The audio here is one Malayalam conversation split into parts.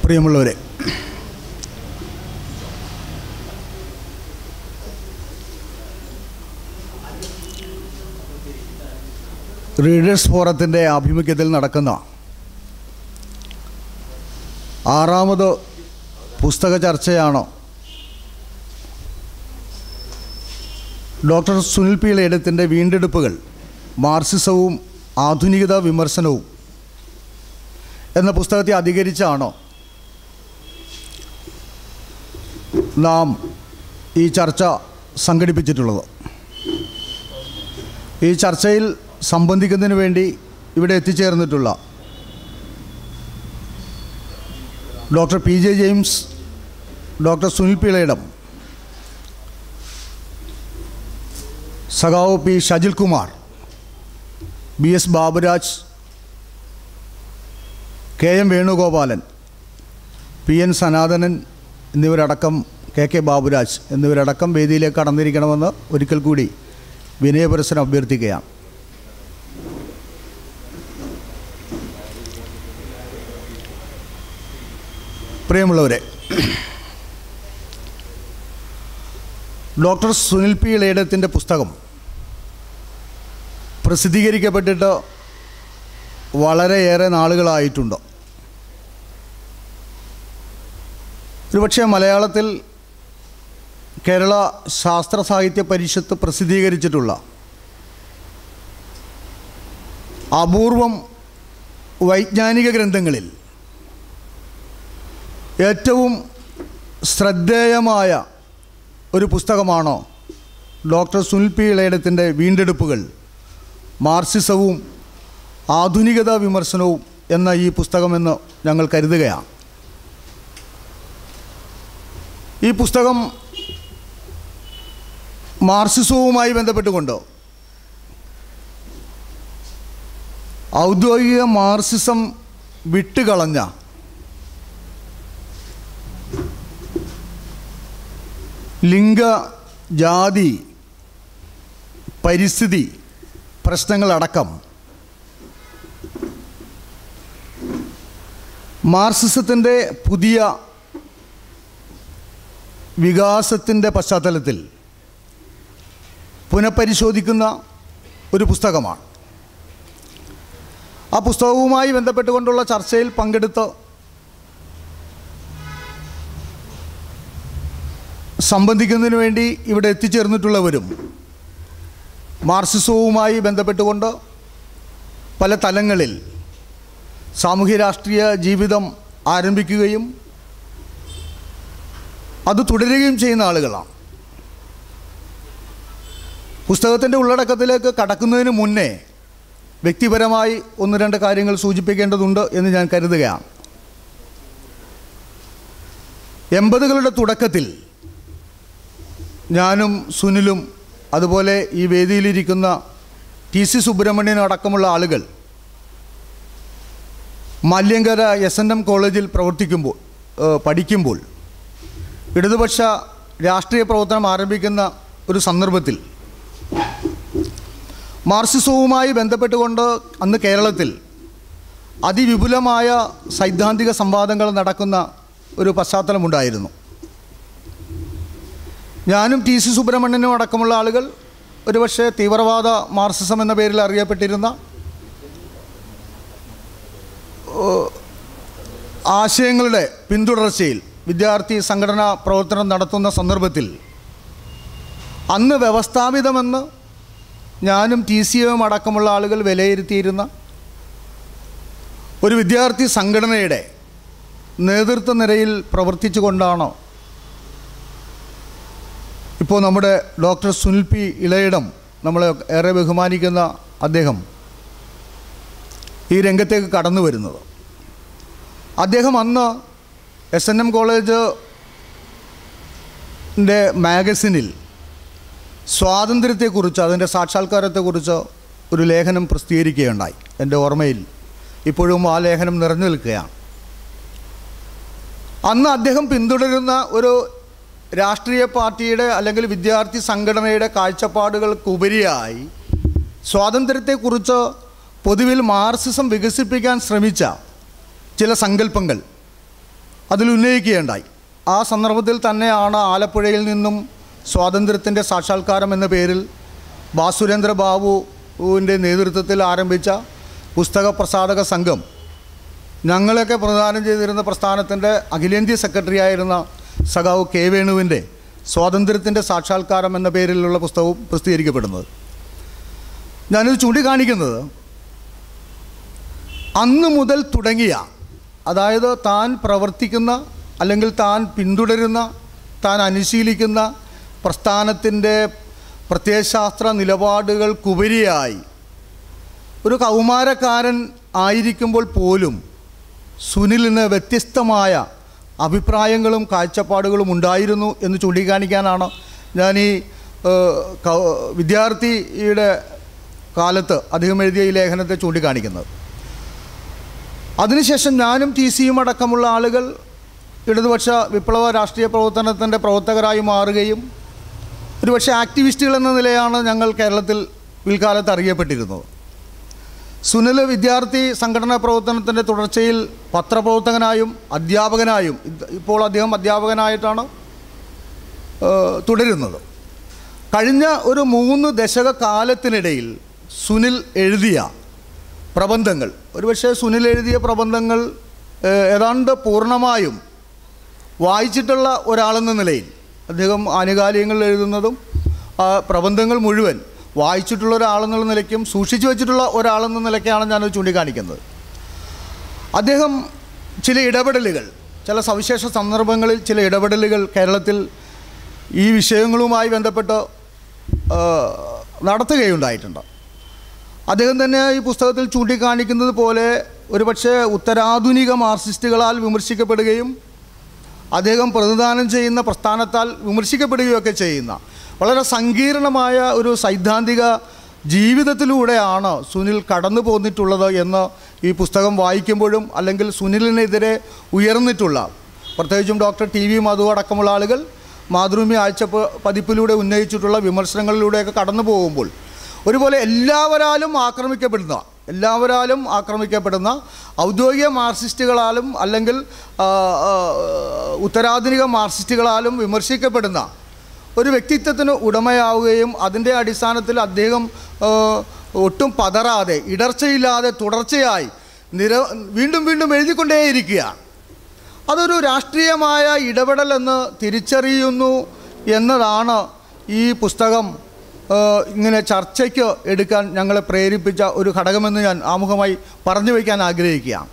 പ്രിയമുള്ളവരെ റീഡേഴ്സ് ഫോറത്തിൻ്റെ ആഭിമുഖ്യത്തിൽ നടക്കുന്ന ആറാമത് പുസ്തക ചർച്ചയാണ് ഡോക്ടർ സുനിൽ പി ലേഡത്തിൻ്റെ വീണ്ടെടുപ്പുകൾ മാർസിസവും ആധുനികത വിമർശനവും എന്ന പുസ്തകത്തെ അധികരിച്ചാണ് നാം ഈ ചർച്ച സംഘടിപ്പിച്ചിട്ടുള്ളത് ഈ ചർച്ചയിൽ സംബന്ധിക്കുന്നതിന് വേണ്ടി ഇവിടെ എത്തിച്ചേർന്നിട്ടുള്ള doctor P J James doctor Sunil പിളയിടം സഖാവ് P Shajil Kumar B S Baburaj K M Venugopalan P N Sanathanan എന്നിവരടക്കം കെ കെ ബാബുരാജ് എന്നിവരടക്കം വേദിയിലേക്ക് കടന്നിരിക്കണമെന്ന് ഒരിക്കൽ കൂടി വിനയപുരസരം അഭ്യർത്ഥിക്കുകയാണ് പ്രിയമുള്ളവരെ ഡോക്ടർ സുനിൽ പി ലേഡത്തിൻ്റെ പുസ്തകം പ്രസിദ്ധീകരിക്കപ്പെട്ടിട്ട് വളരെയേറെ നാളുകളായിട്ടുണ്ട് ഒരുപക്ഷെ മലയാളത്തിൽ കേരള ശാസ്ത്ര സാഹിത്യ പരിഷത്ത് പ്രസിദ്ധീകരിച്ചിട്ടുള്ള അപൂർവം വൈജ്ഞാനിക ഗ്രന്ഥങ്ങളിൽ ഏറ്റവും ശ്രദ്ധേയമായ ഒരു പുസ്തകമാണോ ഡോക്ടർ സുനിൽ പി ഇളയിടത്തിൻ്റെ വീണ്ടെടുപ്പുകൾ മാർസിസവും ആധുനികത വിമർശനവും എന്ന ഈ പുസ്തകമെന്ന് ഞങ്ങൾ കരുതുകയാണ് ഈ പുസ്തകം മാർസിസവുമായി ബന്ധപ്പെട്ടുകൊണ്ട് ഔദ്യോഗിക മാർസിസം വിട്ടുകളഞ്ഞ ലിംഗ ജാതി പരിസ്ഥിതി പ്രശ്നങ്ങളടക്കം മാർസിസത്തിൻ്റെ പുതിയ വികാസത്തിൻ്റെ പശ്ചാത്തലത്തിൽ പുനഃപരിശോധിക്കുന്ന ഒരു പുസ്തകമാണ് ആ പുസ്തകവുമായി ബന്ധപ്പെട്ടുകൊണ്ടുള്ള ചർച്ചയിൽ പങ്കെടുത്ത് സംബന്ധിക്കുന്നതിന് വേണ്ടി ഇവിടെ എത്തിച്ചേർന്നിട്ടുള്ളവരും മാർസിസവുമായി ബന്ധപ്പെട്ടുകൊണ്ട് പല തലങ്ങളിൽ സാമൂഹ്യ രാഷ്ട്രീയ ജീവിതം ആരംഭിക്കുകയും അത് തുടരുകയും ചെയ്യുന്ന ആളുകളാണ് പുസ്തകത്തിൻ്റെ ഉള്ളടക്കത്തിലേക്ക് കടക്കുന്നതിന് മുന്നേ വ്യക്തിപരമായി ഒന്ന് രണ്ട് കാര്യങ്ങൾ സൂചിപ്പിക്കേണ്ടതുണ്ട് എന്ന് ഞാൻ കരുതുകയാണ് എൺപതുകളുടെ തുടക്കത്തിൽ ഞാനും സുനിലും അതുപോലെ ഈ വേദിയിലിരിക്കുന്ന ടി സി സുബ്രഹ്മണ്യൻ അടക്കമുള്ള ആളുകൾ മല്യങ്കര എസ് എൻ എം കോളേജിൽ പ്രവർത്തിക്കുമ്പോൾ ഏഹ്, പഠിക്കുമ്പോൾ ഇടതുപക്ഷ രാഷ്ട്രീയ പ്രവർത്തനം ആരംഭിക്കുന്ന ഒരു സന്ദർഭത്തിൽ മാർസിസവുമായി ബന്ധപ്പെട്ടുകൊണ്ട് അന്ന് കേരളത്തിൽ അതിവിപുലമായ സൈദ്ധാന്തിക സംവാദങ്ങൾ നടക്കുന്ന ഒരു പശ്ചാത്തലമുണ്ടായിരുന്നു ഞാനും ടി സി സുബ്രഹ്മണ്യനും അടക്കമുള്ള ആളുകൾ ഒരുപക്ഷെ തീവ്രവാദ മാർസിസം എന്ന പേരിൽ അറിയപ്പെട്ടിരുന്ന ഏഹ്, ആശയങ്ങളുടെ പിന്തുടർച്ചയിൽ വിദ്യാർത്ഥി സംഘടനാ പ്രവർത്തനം നടത്തുന്ന സന്ദർഭത്തിൽ അന്ന് വ്യവസ്ഥാപിതമെന്ന് ഞാനും ടി സി എം അടക്കമുള്ള ആളുകൾ വിലയിരുത്തിയിരുന്ന ഒരു വിദ്യാർത്ഥി സംഘടനയുടെ നേതൃത്വ നിരയിൽ പ്രവർത്തിച്ചുകൊണ്ടാണോ ഇപ്പോൾ നമ്മുടെ ഡോക്ടർ സുനിൽ പി ഇളയിടം നമ്മളെ ഏറെ ബഹുമാനിക്കുന്ന അദ്ദേഹം ഈ രംഗത്തേക്ക് കടന്നു വരുന്നത് അദ്ദേഹം അന്ന് എസ് എൻ എം കോളേജിൻ്റെ മാഗസിനിൽ സ്വാതന്ത്ര്യത്തെക്കുറിച്ച് അതിൻ്റെ സാക്ഷാത്കാരത്തെക്കുറിച്ച് ഒരു ലേഖനം പ്രസിദ്ധീകരിക്കുകയുണ്ടായി എൻ്റെ ഓർമ്മയിൽ ഇപ്പോഴും ആ ലേഖനം നിറഞ്ഞു നിൽക്കുകയാണ് അന്ന് അദ്ദേഹം പിന്തുടരുന്ന ഒരു രാഷ്ട്രീയ പാർട്ടിയുടെ അല്ലെങ്കിൽ വിദ്യാർത്ഥി സംഘടനയുടെ കാഴ്ചപ്പാടുകൾക്കുപരിയായി സ്വാതന്ത്ര്യത്തെക്കുറിച്ച് പൊതുവിൽ മാർസിസം വികസിപ്പിക്കാൻ ശ്രമിച്ച ചില സങ്കല്പങ്ങൾ അതിൽ ഉന്നയിക്കുകയുണ്ടായി ആ സന്ദർഭത്തിൽ തന്നെയാണ് ആലപ്പുഴയിൽ നിന്നും സ്വാതന്ത്ര്യത്തിൻ്റെ സാക്ഷാത്കാരം എന്ന പേരിൽ ബാസുരേന്ദ്ര ബാബുവിൻ്റെ നേതൃത്വത്തിൽ ആരംഭിച്ച പുസ്തക പ്രസാധക സംഘം ഞങ്ങളൊക്കെ പ്രദാനം ചെയ്തിരുന്ന പ്രസ്ഥാനത്തിൻ്റെ അഖിലേന്ത്യാ സെക്രട്ടറി ആയിരുന്ന സഖാവ് കെ വേണുവിൻ്റെ സ്വാതന്ത്ര്യത്തിൻ്റെ സാക്ഷാത്കാരം എന്ന പേരിലുള്ള പുസ്തകവും പ്രസിദ്ധീകരിക്കപ്പെടുന്നത് ഞാനിത് ചൂണ്ടിക്കാണിക്കുന്നത് അന്ന് മുതൽ തുടങ്ങിയ അതായത് താൻ പ്രവർത്തിക്കുന്ന അല്ലെങ്കിൽ താൻ പിന്തുടരുന്ന താൻ അനുശീലിക്കുന്ന പ്രസ്ഥാനത്തിൻ്റെ പ്രത്യയശാസ്ത്ര നിലപാടുകൾക്കുപരിയായി ഒരു കൗമാരക്കാരൻ ആയിരിക്കുമ്പോൾ പോലും സുനിലിന് വ്യത്യസ്തമായ അഭിപ്രായങ്ങളും കാഴ്ചപ്പാടുകളും ഉണ്ടായിരുന്നു എന്ന് ചൂണ്ടിക്കാണിക്കാനാണ് ഞാൻ ഈ ഏഹ്, കൗ- വിദ്യാർത്ഥിയുടെ കാലത്ത് അദ്ദേഹം എഴുതിയ ഈ ലേഖനത്തെ ചൂണ്ടിക്കാണിക്കുന്നത് അതിനുശേഷം ഞാനും ടി സിയും അടക്കമുള്ള ആളുകൾ ഇടതുപക്ഷ വിപ്ലവ രാഷ്ട്രീയ പ്രവർത്തനത്തിൻ്റെ പ്രവർത്തകരായി മാറുകയും ഒരുപക്ഷെ ആക്ടിവിസ്റ്റുകൾ എന്ന നിലയാണ് ഞങ്ങൾ കേരളത്തിൽ പിൽക്കാലത്ത് അറിയപ്പെട്ടിരുന്നത് സുനിൽ വിദ്യാർത്ഥി സംഘടനാ പ്രവർത്തനത്തിൻ്റെ തുടർച്ചയിൽ പത്രപ്രവർത്തകനായും അധ്യാപകനായും ഇത് ഇപ്പോൾ അദ്ദേഹം അധ്യാപകനായിട്ടാണ് ഏഹ്, തുടരുന്നത് കഴിഞ്ഞ ഒരു മൂന്ന് ദശക കാലത്തിനിടയിൽ സുനിൽ എഴുതിയ പ്രബന്ധങ്ങൾ ഒരുപക്ഷെ സുനിൽ എഴുതിയ പ്രബന്ധങ്ങൾ ഏഹ്, ഏതാണ്ട് പൂർണ്ണമായും വായിച്ചിട്ടുള്ള ഒരാളെന്ന നിലയിൽ അദ്ദേഹം ആനുകാലികങ്ങളിൽ എഴുതുന്നതും ആ പ്രബന്ധങ്ങൾ മുഴുവൻ വായിച്ചിട്ടുള്ള ഒരാളെന്നുള്ള നിലയ്ക്കും സൂക്ഷിച്ചു വെച്ചിട്ടുള്ള ഒരാളെന്ന നിലയ്ക്കാണ് ഞാനത് ചൂണ്ടിക്കാണിക്കുന്നത് അദ്ദേഹം ചില ഇടപെടലുകൾ ചില സവിശേഷ സന്ദർഭങ്ങളിൽ ചില ഇടപെടലുകൾ കേരളത്തിൽ ഈ വിഷയങ്ങളുമായി ബന്ധപ്പെട്ട് ആ, നടത്തുകയുണ്ടായിട്ടുണ്ട് അദ്ദേഹം തന്നെ ഈ പുസ്തകത്തിൽ ചൂണ്ടിക്കാണിക്കുന്നത് പോലെ ഒരുപക്ഷെ ഉത്തരാധുനിക മാർക്സിസ്റ്റുകളാൽ വിമർശിക്കപ്പെടുകയും അദ്ദേഹം പ്രതിദാനം ചെയ്യുന്ന പ്രസ്ഥാനത്താൽ വിമർശിക്കപ്പെടുകയൊക്കെ ചെയ്യുന്ന വളരെ സങ്കീർണമായ ഒരു സൈദ്ധാന്തിക ജീവിതത്തിലൂടെയാണ് സുനിൽ കടന്നു പോന്നിട്ടുള്ളത് എന്ന് ഈ പുസ്തകം വായിക്കുമ്പോഴും അല്ലെങ്കിൽ സുനിലിനെതിരെ ഉയർന്നിട്ടുള്ള പ്രത്യേകിച്ചും ഡോക്ടർ ടി വി മധു അടക്കമുള്ള ആളുകൾ മാതൃഭൂമി ആഴ്ച പ- പതിപ്പിലൂടെ ഉന്നയിച്ചിട്ടുള്ള വിമർശനങ്ങളിലൂടെയൊക്കെ കടന്നു പോകുമ്പോൾ ഒരുപോലെ എല്ലാവരാലും ആക്രമിക്കപ്പെടുന്ന എല്ലാവരാലും ആക്രമിക്കപ്പെടുന്ന ഔദ്യോഗിക മാർക്സിസ്റ്റുകളാലും അല്ലെങ്കിൽ ആ, ആ, ഉത്തരാധുനിക മാർക്സിസ്റ്റുകളാലും വിമർശിക്കപ്പെടുന്ന ഒരു വ്യക്തിത്വത്തിന് ഉടമയാവുകയും അതിൻ്റെ അടിസ്ഥാനത്തിൽ അദ്ദേഹം ആ, ഒട്ടും പതറാതെ ഇടർച്ചയില്ലാതെ തുടർച്ചയായി നിര വീണ്ടും വീണ്ടും എഴുതിക്കൊണ്ടേയിരിക്കുകയാണ് അതൊരു രാഷ്ട്രീയമായ ഇടപെടൽ എന്ന് തിരിച്ചറിയുന്നു എന്നതാണ് ഈ പുസ്തകം ആ, ഇങ്ങനെ ചർച്ചയ്ക്ക് എടുക്കാൻ ഞങ്ങളെ പ്രേരിപ്പിച്ച ഒരു ഘടകമെന്ന് ഞാൻ ആമുഖമായി പറഞ്ഞു വയ്ക്കാൻ ആഗ്രഹിക്കുകയാണ്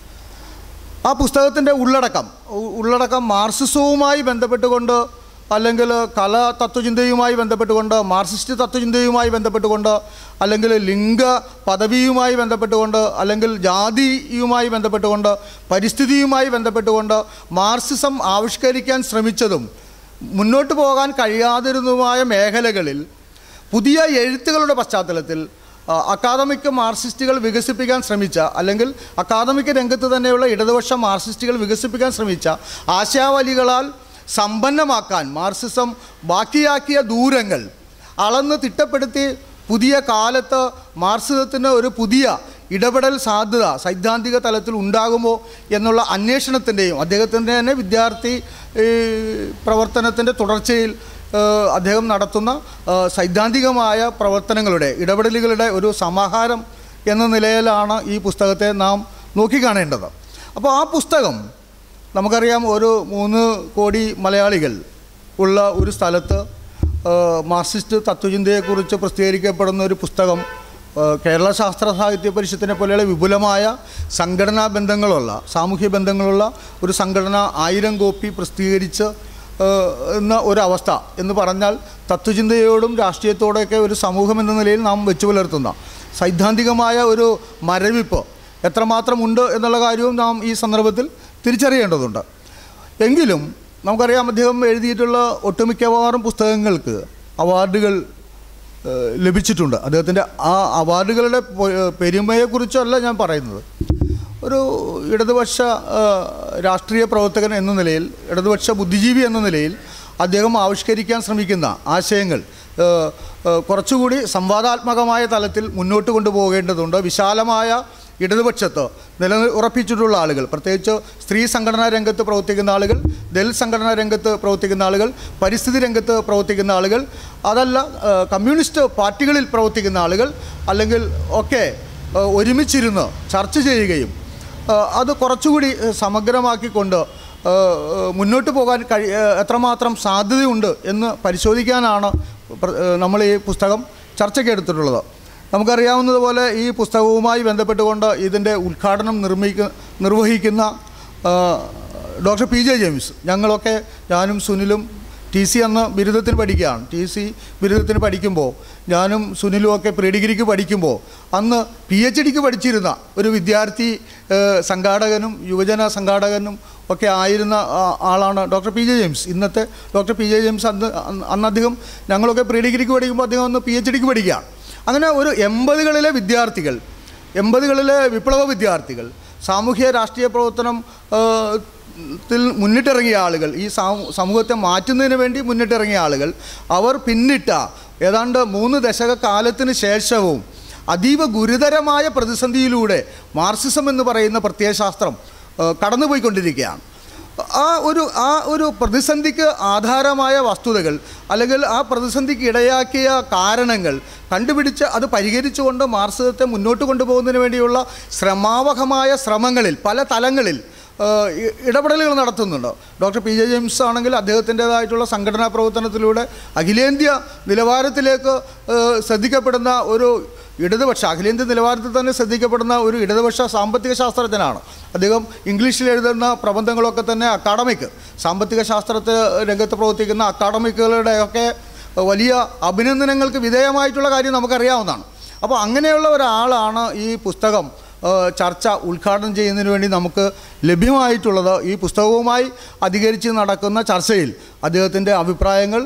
ആ പുസ്തകത്തിൻ്റെ ഉള്ളടക്കം ഉ- ഉള്ളടക്കം മാർക്സിസവുമായി ബന്ധപ്പെട്ടുകൊണ്ട് അല്ലെങ്കിൽ കല തത്വചിന്തയുമായി ബന്ധപ്പെട്ടുകൊണ്ട് മാർക്സിസ്റ്റ് തത്വചിന്തയുമായി ബന്ധപ്പെട്ടുകൊണ്ട് അല്ലെങ്കിൽ ലിംഗ പദവിയുമായി ബന്ധപ്പെട്ടുകൊണ്ട് അല്ലെങ്കിൽ ജാതിയുമായി ബന്ധപ്പെട്ടുകൊണ്ട് പരിസ്ഥിതിയുമായി ബന്ധപ്പെട്ടുകൊണ്ട് മാർക്സിസം ആവിഷ്കരിക്കാൻ ശ്രമിച്ചതും മുന്നോട്ട് പോകാൻ കഴിയാതിരുന്നതുമായ മേഖലകളിൽ പുതിയ എഴുത്തുകളുടെ പശ്ചാത്തലത്തിൽ ആ, അക്കാദമിക് മാർക്സിസ്റ്റുകൾ വികസിപ്പിക്കാൻ ശ്രമിച്ച അല്ലെങ്കിൽ അക്കാദമിക് രംഗത്ത് തന്നെയുള്ള ഇടതുപക്ഷ മാർക്സിസ്റ്റുകൾ വികസിപ്പിക്കാൻ ശ്രമിച്ച ആശയാവലികളാൽ സമ്പന്നമാക്കാൻ മാർക്സിസം ബാക്കിയാക്കിയ ദൂരങ്ങൾ അളന്ന് തിട്ടപ്പെടുത്തി പുതിയ കാലത്ത് മാർക്സിസത്തിന് ഒരു പുതിയ ഇടപെടൽ സാധ്യത സൈദ്ധാന്തിക തലത്തിൽ ഉണ്ടാകുമോ എന്നുള്ള അന്വേഷണത്തിൻ്റെയും അദ്ദേഹത്തിൻ്റെ തന്നെ വിദ്യാർത്ഥി ഈ, പ്രവർത്തനത്തിൻ്റെ തുടർച്ചയിൽ ഏഹ്, അദ്ദേഹം നടത്തുന്ന ഏഹ്, സൈദ്ധാന്തികമായ പ്രവർത്തനങ്ങളുടെ ഇടപെടലുകളുടെ ഒരു സമാഹാരം എന്ന നിലയിലാണ് ഈ പുസ്തകത്തെ നാം നോക്കിക്കാണേണ്ടത് അപ്പോൾ ആ പുസ്തകം നമുക്കറിയാം ഒരു മൂന്ന് കോടി മലയാളികൾ ഉള്ള ഒരു സ്ഥലത്ത് ഏഹ്, മാർക്സിസ്റ്റ് തത്വചിന്തയെക്കുറിച്ച് പ്രസിദ്ധീകരിക്കപ്പെടുന്ന ഒരു പുസ്തകം ഏഹ്, കേരള ശാസ്ത്ര സാഹിത്യ പരിഷത്തിനെ പോലെയുള്ള വിപുലമായ സംഘടനാ ബന്ധങ്ങളുള്ള സാമൂഹ്യ ബന്ധങ്ങളുള്ള ഒരു സംഘടന ആയിരം കോപ്പി പ്രസിദ്ധീകരിച്ച് ഏഹ്, എന്ന ഒരവസ്ഥ എന്ന് പറഞ്ഞാൽ തത്വചിന്തയോടും രാഷ്ട്രീയത്തോടെയൊക്കെ ഒരു സമൂഹം എന്ന നിലയിൽ നാം വെച്ചു പുലർത്തുന്ന സൈദ്ധാന്തികമായ ഒരു മരവിപ്പ് എത്രമാത്രം ഉണ്ട് എന്നുള്ള കാര്യവും നാം ഈ സന്ദർഭത്തിൽ തിരിച്ചറിയേണ്ടതുണ്ട് എങ്കിലും നമുക്കറിയാം അദ്ദേഹം എഴുതിയിട്ടുള്ള ഒട്ടുമിക്കവാറും പുസ്തകങ്ങൾക്ക് അവാർഡുകൾ ഏഹ്, ലഭിച്ചിട്ടുണ്ട് അദ്ദേഹത്തിൻ്റെ ആ അവാർഡുകളുടെ പൊ- പെരുമയെക്കുറിച്ചല്ല ഞാൻ പറയുന്നത് ഒരു ഇടതുപക്ഷ ഏഹ്, രാഷ്ട്രീയ പ്രവർത്തകൻ എന്ന നിലയിൽ ഇടതുപക്ഷ ബുദ്ധിജീവി എന്ന നിലയിൽ അദ്ദേഹം ആവിഷ്കരിക്കാൻ ശ്രമിക്കുന്ന ആശയങ്ങൾ ഏഹ്, ഏഹ്, കുറച്ചുകൂടി സംവാദാത്മകമായ തലത്തിൽ മുന്നോട്ട് കൊണ്ടുപോകേണ്ടതുണ്ട് വിശാലമായ ഇടതുപക്ഷത്ത് നില ഉറപ്പിച്ചിട്ടുള്ള ആളുകൾ പ്രത്യേകിച്ച് സ്ത്രീ സംഘടനാ രംഗത്ത് പ്രവർത്തിക്കുന്ന ആളുകൾ ദളിത് സംഘടനാ രംഗത്ത് പ്രവർത്തിക്കുന്ന ആളുകൾ പരിസ്ഥിതി രംഗത്ത് പ്രവർത്തിക്കുന്ന ആളുകൾ അതല്ല ആ, കമ്മ്യൂണിസ്റ്റ് പാർട്ടികളിൽ പ്രവർത്തിക്കുന്ന ആളുകൾ അല്ലെങ്കിൽ ഒക്കെ ആ, ഒരുമിച്ചിരുന്ന് ചർച്ച ചെയ്യുകയും ആ, അത് കുറച്ചുകൂടി ആ, സമഗ്രമാക്കിക്കൊണ്ട് ആ, ആ, മുന്നോട്ട് പോകാൻ കഴി ആ, എത്രമാത്രം സാധ്യതയുണ്ട് എന്ന് പരിശോധിക്കാനാണ് പ്ര- ആ, നമ്മൾ ഈ പുസ്തകം ചർച്ചയ്ക്ക് എടുത്തിട്ടുള്ളത് നമുക്കറിയാവുന്നതുപോലെ ഈ പുസ്തകവുമായി ബന്ധപ്പെട്ടുകൊണ്ട് ഇതിൻ്റെ ഉദ്ഘാടനം നിർമ്മിക്ക നിർവഹിക്കുന്ന ആ, ഡോക്ടർ പി ജെ ജെയിംസ് ഞങ്ങളൊക്കെ ഞാനും സുനിലും ടി സി അന്ന് ബിരുദത്തിന് പഠിക്കുകയാണ് ടി സി ബിരുദത്തിന് പഠിക്കുമ്പോൾ ഞാനും സുനിലും ഒക്കെ പ്രീ ഡിഗ്രിക്ക് പഠിക്കുമ്പോൾ അന്ന് പി എച്ച് ഡിക്ക് പഠിച്ചിരുന്ന ഒരു വിദ്യാർത്ഥി ഏഹ്, സംഘാടകനും യുവജന സംഘാടകനും ഒക്കെ ആയിരുന്ന ആ- ആളാണ് ഡോക്ടർ പി ജെ ജെയിംസ് ഇന്നത്തെ ഡോക്ടർ പി ജെ ജെയിംസ് അന്ന് അന്ന് അന്ന് അദ്ദേഹം ഞങ്ങളൊക്കെ പ്രീ ഡിഗ്രിക്ക് പഠിക്കുമ്പോൾ അദ്ദേഹം അന്ന് പി എച്ച് ഡിക്ക് പഠിക്കുകയാണ് അങ്ങനെ ഒരു എൺപതുകളിലെ വിദ്യാർത്ഥികൾ എൺപതുകളിലെ വിപ്ലവ വിദ്യാർത്ഥികൾ സാമൂഹ്യ രാഷ്ട്രീയ പ്രവർത്തനം ഏഹ്, ത്തിൽ മുന്നിട്ടിറങ്ങിയ ആളുകൾ ഈ സാമൂ- സമൂഹത്തെ മാറ്റുന്നതിന് വേണ്ടി മുന്നിട്ടിറങ്ങിയ ആളുകൾ അവർ പിന്നിട്ട ഏതാണ്ട് മൂന്ന് ദശക കാലത്തിന് ശേഷവും അതീവ ഗുരുതരമായ പ്രതിസന്ധിയിലൂടെ മാർക്സിസം എന്ന് പറയുന്ന പ്രത്യയശാസ്ത്രം ഏഹ്, കടന്നുപോയിക്കൊണ്ടിരിക്കുകയാണ് ആ ഒരു ആ ഒരു പ്രതിസന്ധിക്ക് ആധാരമായ വസ്തുതകൾ അല്ലെങ്കിൽ ആ പ്രതിസന്ധിക്ക് ഇടയാക്കിയ കാരണങ്ങൾ കണ്ടുപിടിച്ച് അത് പരിഹരിച്ചുകൊണ്ട് മാർക്സിസത്തെ മുന്നോട്ട് കൊണ്ടുപോകുന്നതിന് വേണ്ടിയുള്ള ശ്രമാവഹമായ ശ്രമങ്ങളിൽ പല തലങ്ങളിൽ ഏഹ്, ഇ- ഇടപെടലുകൾ നടത്തുന്നുണ്ട് ഡോക്ടർ പി ജെ ജെയിംസ് ആണെങ്കിൽ അദ്ദേഹത്തിൻ്റേതായിട്ടുള്ള സംഘടനാ പ്രവർത്തനത്തിലൂടെ അഖിലേന്ത്യാ നിലവാരത്തിലേക്ക് ഏഹ്, ശ്രദ്ധിക്കപ്പെടുന്ന ഒരു ഇടതുപക്ഷ അഖിലേന്ത്യാ നിലവാരത്തിൽ തന്നെ ശ്രദ്ധിക്കപ്പെടുന്ന ഒരു ഇടതുപക്ഷ സാമ്പത്തിക ശാസ്ത്രജ്ഞനാണ് അദ്ദേഹം ഇംഗ്ലീഷിൽ എഴുതുന്ന പ്രബന്ധങ്ങളൊക്കെ തന്നെ അക്കാഡമിക് സാമ്പത്തിക ശാസ്ത്രത്തെ രംഗത്ത് പ്രവർത്തിക്കുന്ന അക്കാഡമിക്കുകളുടെയൊക്കെ വലിയ അഭിനന്ദനങ്ങൾക്ക് വിധേയമായിട്ടുള്ള കാര്യം നമുക്കറിയാവുന്നതാണ് അപ്പോൾ അങ്ങനെയുള്ള ഒരാളാണ് ഈ പുസ്തകം ഏഹ്, ചർച്ച ഉദ്ഘാടനം ചെയ്യുന്നതിന് വേണ്ടി നമുക്ക് ലഭ്യമായിട്ടുള്ളത് ഈ പുസ്തകവുമായി അധികരിച്ച് നടക്കുന്ന ചർച്ചയിൽ അദ്ദേഹത്തിൻ്റെ അഭിപ്രായങ്ങൾ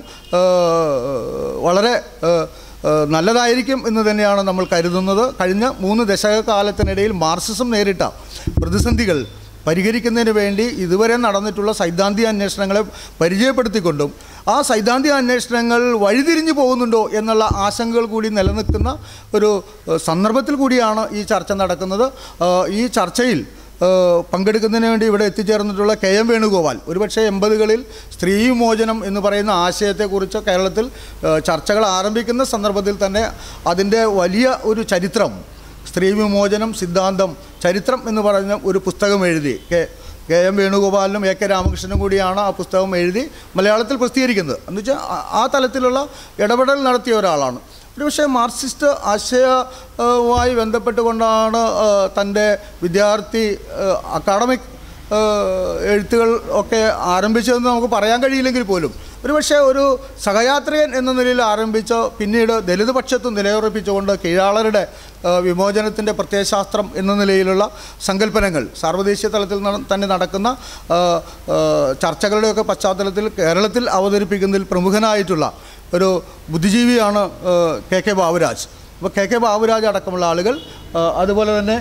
ഏഹ്, വളരെ ഏഹ്, ഏഹ്, നല്ലതായിരിക്കും എന്ന് തന്നെയാണ് നമ്മൾ കരുതുന്നത് കഴിഞ്ഞ മൂന്ന് ദശകകാലത്തിനിടയിൽ മാർക്സിസം നേരിട്ട പ്രതിസന്ധികൾ പരിഹരിക്കുന്നതിന് വേണ്ടി ഇതുവരെ നടന്നിട്ടുള്ള സൈദ്ധാന്തിക അന്വേഷണങ്ങളെ പരിചയപ്പെടുത്തിക്കൊണ്ടും ആ സൈദ്ധാന്തിക അന്വേഷണങ്ങൾ വഴിതിരിഞ്ഞു പോകുന്നുണ്ടോ എന്നുള്ള ആശങ്കകൾ കൂടി നിലനിൽക്കുന്ന ഒരു ഏഹ്, സന്ദർഭത്തിൽ കൂടിയാണ് ഈ ചർച്ച നടക്കുന്നത് ഏഹ്, ഈ ചർച്ചയിൽ ഏഹ്, പങ്കെടുക്കുന്നതിന് വേണ്ടി ഇവിടെ എത്തിച്ചേർന്നിട്ടുള്ള കെ എം വേണുഗോപാൽ ഒരുപക്ഷെ എൺപതുകളിൽ സ്ത്രീ വിമോചനം എന്ന് പറയുന്ന ആശയത്തെക്കുറിച്ച് കേരളത്തിൽ ഏഹ്, ചർച്ചകൾ ആരംഭിക്കുന്ന സന്ദർഭത്തിൽ തന്നെ അതിൻ്റെ വലിയ ഒരു ചരിത്രം സ്ത്രീ വിമോചനം സിദ്ധാന്തം ചരിത്രം എന്ന് പറയുന്ന ഒരു പുസ്തകം എഴുതി കെ കെ എം വേണുഗോപാലിനും എ കെ രാമകൃഷ്ണനും കൂടിയാണ് ആ പുസ്തകം എഴുതി മലയാളത്തിൽ പ്രസിദ്ധീകരിക്കുന്നത് എന്ന് വെച്ചാൽ ആ- ആ തലത്തിലുള്ള ഇടപെടൽ നടത്തിയ ഒരാളാണ് ഒരുപക്ഷെ മാർക്സിസ്റ്റ് ആശയവുമായി ബന്ധപ്പെട്ടുകൊണ്ടാണ് ആ, തൻ്റെ വിദ്യാർത്ഥി ആ, അക്കാഡമിക് ആ, എഴുത്തുകൾ ഒക്കെ ആരംഭിച്ചതെന്ന് നമുക്ക് പറയാൻ കഴിയില്ലെങ്കിൽ പോലും ഒരുപക്ഷെ ഒരു സഹയാത്രികൻ എന്ന നിലയിൽ ആരംഭിച്ച പിന്നീട് ദലിത് പക്ഷത്ത് നിലയുറപ്പിച്ചുകൊണ്ട് കീഴാളരുടെ ആ, വിമോചനത്തിൻ്റെ പ്രത്യയശാസ്ത്രം എന്ന നിലയിലുള്ള സങ്കല്പനങ്ങൾ സാർവദേശീയ തലത്തിൽ നട- തന്നെ നടക്കുന്ന ആ, ആ, ചർച്ചകളുടെയൊക്കെ പശ്ചാത്തലത്തിൽ കേരളത്തിൽ അവതരിപ്പിക്കുന്നതിൽ പ്രമുഖനായിട്ടുള്ള ഒരു ബുദ്ധിജീവിയാണ് ആ, കെ കെ ബാബുരാജ് അപ്പോൾ കെ കെ ബാബുരാജ് അടക്കമുള്ള ആളുകൾ ആ, അതുപോലെ തന്നെ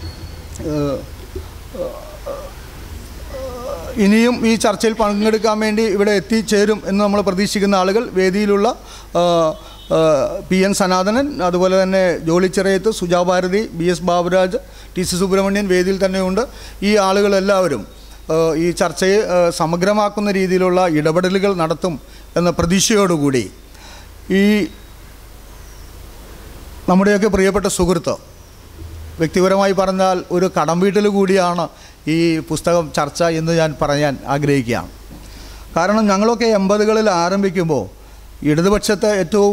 ആ, ഇനിയും ഈ ചർച്ചയിൽ പങ്കെടുക്കാൻ വേണ്ടി ഇവിടെ എത്തിച്ചേരും എന്ന് നമ്മൾ പ്രതീക്ഷിക്കുന്ന ആളുകൾ വേദിയിലുള്ള ആ, ആ, പി എൻ സനാതനൻ അതുപോലെ തന്നെ Jolly Cheriyath Suja Bharathi B S Baburaj T C Subramanian വേദിയിൽ തന്നെയുണ്ട് ഈ ആളുകളെല്ലാവരും ആ, ഈ ചർച്ചയെ ആ, സമഗ്രമാക്കുന്ന രീതിയിലുള്ള ഇടപെടലുകൾ നടത്തും എന്ന പ്രതീക്ഷയോടുകൂടി ഈ നമ്മുടെയൊക്കെ പ്രിയപ്പെട്ട സുഹൃത്ത് വ്യക്തിപരമായി പറഞ്ഞാൽ ഒരു കടം വീട്ടിൽ കൂടിയാണ് ഈ പുസ്തകം ചർച്ച എന്ന് ഞാൻ പറയാൻ ആഗ്രഹിക്കുകയാണ് കാരണം ഞങ്ങളൊക്കെ എൺപതുകളിൽ ആരംഭിക്കുമ്പോൾ ഇടതുപക്ഷത്തെ ഏറ്റവും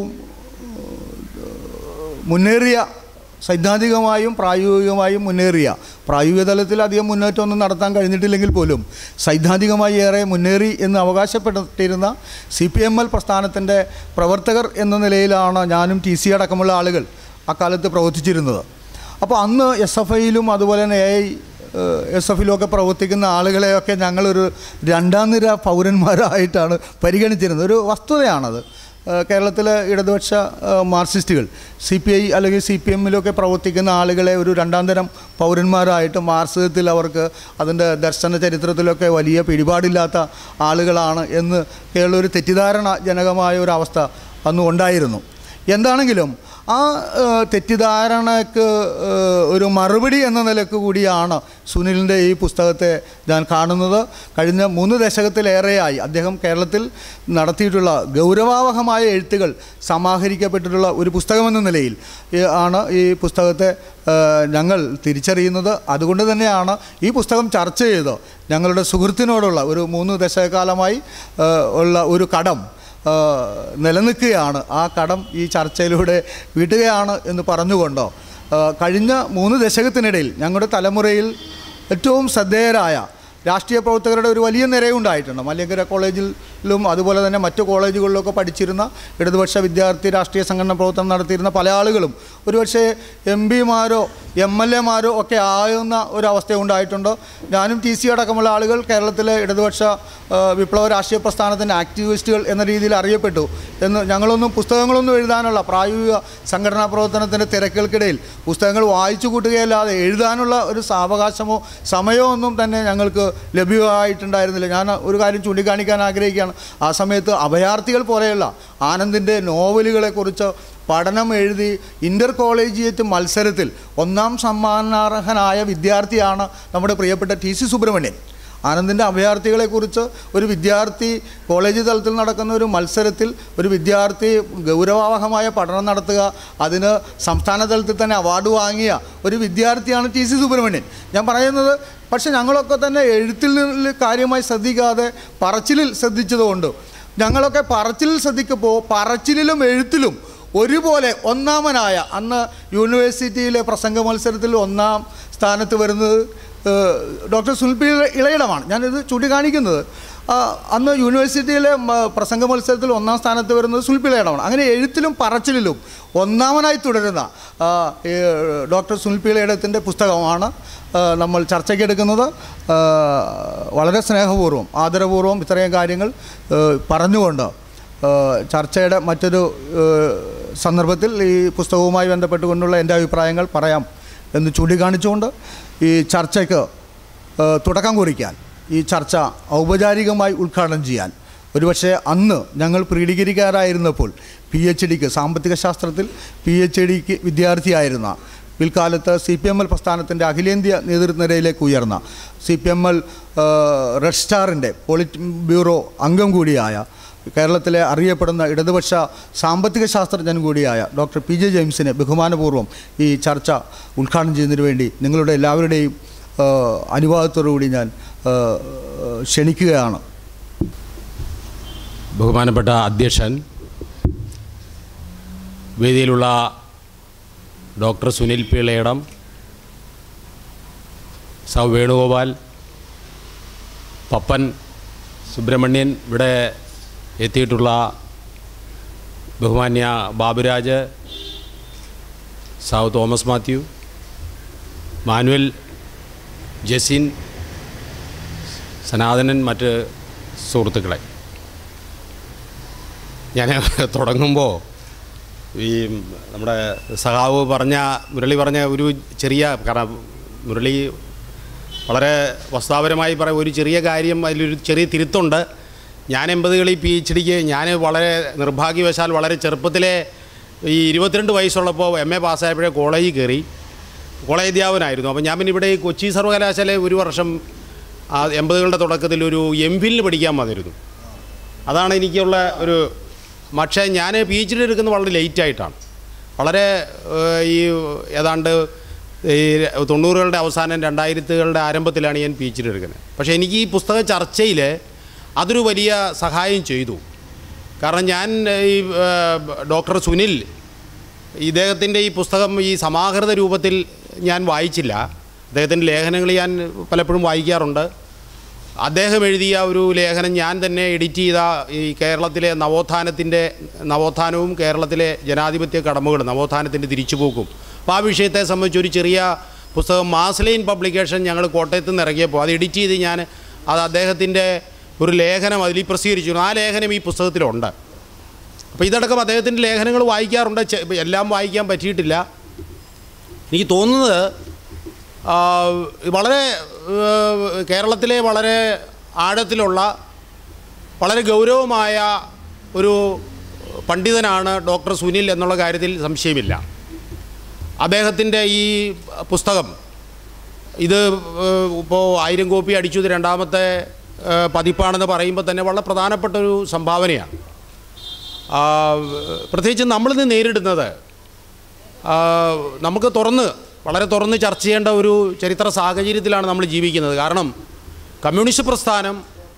ഏഹ്, മുന്നേറിയ സൈദ്ധാന്തികമായും പ്രായോഗികമായും മുന്നേറിയ പ്രായോഗിക തലത്തിൽ അധികം മുന്നേറ്റമൊന്നും നടത്താൻ കഴിഞ്ഞിട്ടില്ലെങ്കിൽ പോലും സൈദ്ധാന്തികമായി ഏറെ മുന്നേറി എന്ന് അവകാശപ്പെട്ടിരുന്ന സി പി എം എൽ പ്രസ്ഥാനത്തിൻ്റെ പ്രവർത്തകർ എന്ന നിലയിലാണ് ഞാനും ടി സി അടക്കമുള്ള ആളുകൾ അക്കാലത്ത് പ്രവർത്തിച്ചിരുന്നത് അപ്പോൾ അന്ന് എസ് എഫ് ഐയിലും അതുപോലെ തന്നെ എ ഐ എസ് എഫിലും ഒക്കെ പ്രവർത്തിക്കുന്ന ആളുകളെയൊക്കെ ഞങ്ങളൊരു രണ്ടാം നിര പൗരന്മാരായിട്ടാണ് പരിഗണിച്ചിരുന്നത് ഒരു വസ്തുതയാണത് ഏഹ് കേരളത്തിലെ ഇടതുപക്ഷ ഏഹ് മാർക്സിസ്റ്റുകൾ സി പി ഐ അല്ലെങ്കിൽ സി പി എമ്മിലൊക്കെ പ്രവർത്തിക്കുന്ന ആളുകളെ ഒരു രണ്ടാം തരം പൗരന്മാരായിട്ട് മാർക്സിസത്തിൽ അവർക്ക് അതിൻ്റെ ദർശന ചരിത്രത്തിലൊക്കെ വലിയ പിടിപാടില്ലാത്ത ആളുകളാണ് എന്ന് കേരള ഒരു തെറ്റിദ്ധാരണ ജനകമായ ഒരു അവസ്ഥ അന്ന് ഉണ്ടായിരുന്നു എന്താണെങ്കിലും ആ ഏഹ്, തെറ്റിദ്ധാരണക്ക് ഏഹ്, ഒരു മറുപടി എന്ന നിലക്ക് കൂടിയാണ് സുനിലിൻ്റെ ഈ പുസ്തകത്തെ ഞാൻ കാണുന്നത് കഴിഞ്ഞ മൂന്ന് ദശകത്തിലേറെയായി അദ്ദേഹം കേരളത്തിൽ നടത്തിയിട്ടുള്ള ഗൗരവാവഹമായ എഴുത്തുകൾ സമാഹരിക്കപ്പെട്ടിട്ടുള്ള ഒരു പുസ്തകമെന്ന നിലയിൽ ഈ ആണ് ഈ പുസ്തകത്തെ ഏഹ്, ഞങ്ങൾ തിരിച്ചറിയുന്നത് അതുകൊണ്ട് തന്നെയാണ് ഈ പുസ്തകം ചർച്ച ചെയ്ത് ഞങ്ങളുടെ സുഹൃത്തിനോടുള്ള ഒരു മൂന്ന് ദശകക്കാലമായി ഏഹ്, ഉള്ള ഒരു കടം ആ, നിലനിൽക്കുകയാണ് ആ കടം ഈ ചർച്ചയിലൂടെ വീട്ടുകയാണ് എന്ന് പറഞ്ഞുകൊണ്ടോ ആ, കഴിഞ്ഞ മൂന്ന് ദശകത്തിനിടയിൽ ഞങ്ങളുടെ തലമുറയിൽ ഏറ്റവും ശ്രദ്ധേയരായ രാഷ്ട്രീയ പ്രവർത്തകരുടെ ഒരു വലിയ നിരയുണ്ടായിട്ടുണ്ട് മലയങ്കര കോളേജിലും അതുപോലെ തന്നെ മറ്റു കോളേജുകളിലൊക്കെ പഠിച്ചിരുന്ന ഇടതുപക്ഷ വിദ്യാർത്ഥി രാഷ്ട്രീയ സംഘടന പ്രവർത്തനം നടത്തിയിരുന്ന പല ആളുകളും ഒരുപക്ഷെ എം പിമാരോ എം എൽ എമാരോ ഒക്കെ ആകുന്ന ഒരവസ്ഥ ഉണ്ടായിട്ടുണ്ട് ഞാനും ടി സി അടക്കമുള്ള ആളുകൾ കേരളത്തിലെ ഇടതുപക്ഷ ആ, വിപ്ലവ രാഷ്ട്രീയ പ്രസ്ഥാനത്തിൻ്റെ ആക്ടിവിസ്റ്റുകൾ എന്ന രീതിയിൽ അറിയപ്പെട്ടു എന്ന് ഞങ്ങളൊന്നും പുസ്തകങ്ങളൊന്നും എഴുതാനുള്ള പ്രായോഗിക സംഘടനാ പ്രവർത്തനത്തിൻ്റെ തിരക്കുകൾക്കിടയിൽ പുസ്തകങ്ങൾ വായിച്ചു കൂട്ടുകയല്ലാതെ എഴുതാനുള്ള ഒരു സാവകാശമോ സമയമോ ഒന്നും തന്നെ ഞങ്ങൾക്ക് ലഭ്യമായിട്ടുണ്ടായിരുന്നില്ല ഞാൻ ഒരു കാര്യം ചൂണ്ടിക്കാണിക്കാൻ ആഗ്രഹിക്കുകയാണ് ആ സമയത്ത് അഭയാർത്ഥികൾ പോലെയുള്ള ആനന്ദിൻ്റെ നോവലുകളെക്കുറിച്ച് പഠനം എഴുതി ഇൻ്റർ കോളേജിയേറ്റ് മത്സരത്തിൽ ഒന്നാം സമ്മാനാർഹനായ വിദ്യാർത്ഥിയാണ് നമ്മുടെ പ്രിയപ്പെട്ട ടി സി സുബ്രഹ്മണ്യൻ ആനന്ദിൻ്റെ അഭയാർത്ഥികളെക്കുറിച്ച് ഒരു വിദ്യാർത്ഥി കോളേജ് തലത്തിൽ നടക്കുന്ന ഒരു മത്സരത്തിൽ ഒരു വിദ്യാർത്ഥി ഗൗരവാവഹമായ പഠനം നടത്തുക അതിന് സംസ്ഥാന തലത്തിൽ തന്നെ അവാർഡ് വാങ്ങിയ ഒരു വിദ്യാർത്ഥിയാണ് ടി സി സുബ്രഹ്മണ്യൻ ഞാൻ പറയുന്നത് പക്ഷേ ഞങ്ങളൊക്കെ തന്നെ എഴുത്തിൽ നിന്ന് കാര്യമായി ശ്രദ്ധിക്കാതെ പറച്ചിലിൽ ശ്രദ്ധിച്ചതുകൊണ്ട് ഞങ്ങളൊക്കെ പറച്ചിലിൽ ശ്രദ്ധിക്കുമ്പോൾ പറച്ചിലിലും എഴുത്തിലും ഒരുപോലെ ഒന്നാമനായ അന്ന് യൂണിവേഴ്സിറ്റിയിലെ പ്രസംഗ മത്സരത്തിൽ ഒന്നാം സ്ഥാനത്ത് വരുന്നത് ഏഹ്, ഡോക്ടർ സുൽപി ഇളയിടമാണ് ഞാനിത് ചൂണ്ടിക്കാണിക്കുന്നത് ആ, അന്ന് യൂണിവേഴ്സിറ്റിയിലെ മ, പ്രസംഗ മത്സരത്തിൽ ഒന്നാം സ്ഥാനത്ത് വരുന്നത് സുൽപി ഇളയിടമാണ് അങ്ങനെ എഴുത്തിലും പറച്ചിലിലും ഒന്നാമനായി തുടരുന്ന ആ, ഈ, ഡോക്ടർ സുൽപി ഇളയിടത്തിൻ്റെ പുസ്തകമാണ് ആ, നമ്മൾ ചർച്ചയ്ക്കെടുക്കുന്നത് ആ, വളരെ സ്നേഹപൂർവ്വം ആദരപൂർവ്വം ഇത്രയും കാര്യങ്ങൾ ഏഹ്, പറഞ്ഞുകൊണ്ട് ഏഹ് ചർച്ചയുടെ മറ്റൊരു ഏഹ് സന്ദർഭത്തിൽ ഈ പുസ്തകവുമായി ബന്ധപ്പെട്ടുകൊണ്ടുള്ള എൻ്റെ അഭിപ്രായങ്ങൾ പറയാം എന്ന് ചൂണ്ടിക്കാണിച്ചുകൊണ്ട് ഈ ചർച്ചയ്ക്ക് ഏഹ് തുടക്കം കുറിക്കാൻ ഈ ചർച്ച ഔപചാരികമായി ഉദ്ഘാടനം ചെയ്യാൻ ഒരുപക്ഷെ അന്ന് ഞങ്ങൾ പ്രീഡിഗിരിക്കാരായിരുന്നപ്പോൾ പി എച്ച് ഡിക്ക് സാമ്പത്തിക ശാസ്ത്രത്തിൽ പി എച്ച് ഡിക്ക് വിദ്യാർത്ഥിയായിരുന്ന പിൽക്കാലത്ത് സി പി എം എൽ പ്രസ്ഥാനത്തിൻ്റെ അഖിലേന്ത്യാ നേതൃനിരയിലേക്ക് ഉയർന്ന C P M L red സ്റ്റാറിൻ്റെ പോളിറ്റ് ബ്യൂറോ അംഗം കൂടിയായ കേരളത്തിലെ അറിയപ്പെടുന്ന ഇടതുപക്ഷ സാമ്പത്തിക ശാസ്ത്രജ്ഞൻ കൂടിയായ ഡോക്ടർ പി ജെ ജെയിംസിനെ ബഹുമാനപൂർവ്വം ഈ ചർച്ച ഉദ്ഘാടനം ചെയ്യുന്നതിന് വേണ്ടി നിങ്ങളുടെ എല്ലാവരുടെയും ആ, അനുവാദത്തോടുകൂടി ഞാൻ ആ, ക്ഷണിക്കുകയാണ് ബഹുമാനപ്പെട്ട അധ്യക്ഷൻ വേദിയിലുള്ള ഡോക്ടർ സുനിൽ പിള്ളയിടം സൗ വേണുഗോപാൽ പപ്പൻ സുബ്രഹ്മണ്യൻ ഇവിടെ എത്തിയിട്ടുള്ള ബഹുമാന്യ ബാബുരാജ് സൗ Thomas Mathew Manuel Jasin Sanathanan മറ്റ് സുഹൃത്തുക്കളെ ഞാൻ തുടങ്ങുമ്പോൾ ഈ നമ്മുടെ സഖാവ് പറഞ്ഞ മുരളി പറഞ്ഞ ഒരു ചെറിയ കാരണം മുരളി വളരെ വസ്തുതാപരമായി പറയും ഒരു ചെറിയ കാര്യം അതിലൊരു ചെറിയ തിരുത്തുണ്ട് ഞാൻ എൺപതുകളിൽ പി എച്ച് ഡിക്ക് ഞാൻ വളരെ നിർഭാഗ്യവശാൽ വളരെ ചെറുപ്പത്തിലെ ഈ ഇരുപത്തിരണ്ട് വയസ്സുള്ളപ്പോൾ എം എ പാസ്സായപ്പോഴേ കോളേജിൽ കയറി കോളേജ് അധ്യാപകനായിരുന്നു അപ്പോൾ ഞാൻ പിന്നെ ഇവിടെ ഈ കൊച്ചി സർവകലാശാലയിൽ ഒരു വർഷം ആ എൺപതുകളുടെ തുടക്കത്തിൽ ഒരു എം ഫിലിന് പഠിക്കാൻ വന്നിരുന്നു അതാണ് എനിക്കുള്ള ഒരു പക്ഷേ ഞാൻ പി എച്ച് ഡി എടുക്കുന്നത് വളരെ ലേറ്റായിട്ടാണ് വളരെ ഏഹ്, ഈ ഏതാണ്ട് ഈ തൊണ്ണൂറുകളുടെ അവസാനം രണ്ടായിരത്തുകളുടെ ആരംഭത്തിലാണ് ഞാൻ പി എച്ച് ഡി എടുക്കുന്നത് പക്ഷേ എനിക്ക് ഈ പുസ്തക ചർച്ചയിൽ അതൊരു വലിയ സഹായം ചെയ്തു കാരണം ഞാൻ ഈ ഏഹ്, ഡോക്ടർ സുനിൽ ഇദ്ദേഹത്തിൻ്റെ ഈ പുസ്തകം ഈ സമാഹൃത രൂപത്തിൽ ഞാൻ വായിച്ചില്ല അദ്ദേഹത്തിൻ്റെ ലേഖനങ്ങൾ ഞാൻ പലപ്പോഴും വായിക്കാറുണ്ട് അദ്ദേഹം എഴുതിയ ഒരു ലേഖനം ഞാൻ തന്നെ എഡിറ്റ് ചെയ്ത ഈ കേരളത്തിലെ നവോത്ഥാനത്തിൻ്റെ നവോത്ഥാനവും കേരളത്തിലെ ജനാധിപത്യ കടമകളും നവോത്ഥാനത്തിൻ്റെ തിരിച്ചുപോക്കും അപ്പോൾ ആ വിഷയത്തെ സംബന്ധിച്ച് ഒരു ചെറിയ പുസ്തകം മാസ്ലൈൻ പബ്ലിക്കേഷൻ ഞങ്ങൾ കോട്ടയത്ത് നിന്ന് ഇറങ്ങിയപ്പോൾ അത് എഡിറ്റ് ചെയ്ത് ഞാൻ അത് അദ്ദേഹത്തിൻ്റെ ഒരു ലേഖനം അതിൽ പ്രസിദ്ധീകരിച്ചു ആ ലേഖനം ഈ പുസ്തകത്തിലുണ്ട് അപ്പോൾ ഇതടക്കം അദ്ദേഹത്തിൻ്റെ ലേഖനങ്ങൾ വായിക്കാറുണ്ട് ചെ- എല്ലാം വായിക്കാൻ പറ്റിയിട്ടില്ല എനിക്ക് തോന്നുന്നത് ആ, വളരെ ആ, കേരളത്തിലെ വളരെ ആഴത്തിലുള്ള വളരെ ഗൗരവമായ ഒരു പണ്ഡിതനാണ് ഡോക്ടർ സുനിൽ എന്നുള്ള കാര്യത്തിൽ സംശയമില്ല അദ്ദേഹത്തിൻ്റെ ഈ പുസ്തകം ഇത് ഇപ്പോൾ ആയിരം കോപ്പി അടിച്ചു ഇത് രണ്ടാമത്തെ ഏഹ്, പതിപ്പാണെന്ന് പറയുമ്പോൾ തന്നെ വളരെ പ്രധാനപ്പെട്ട ഒരു സംഭാവനയാണ് ആ, പ്രത്യേകിച്ച് നമ്മളിന്ന് നേരിടുന്നത് ആ, നമുക്ക് തുറന്ന് വളരെ തുറന്ന് ചർച്ച ചെയ്യേണ്ട ഒരു ചരിത്ര സാഹചര്യത്തിലാണ് നമ്മൾ ജീവിക്കുന്നത് കാരണം കമ്മ്യൂണിസ്റ്റ് പ്രസ്ഥാനം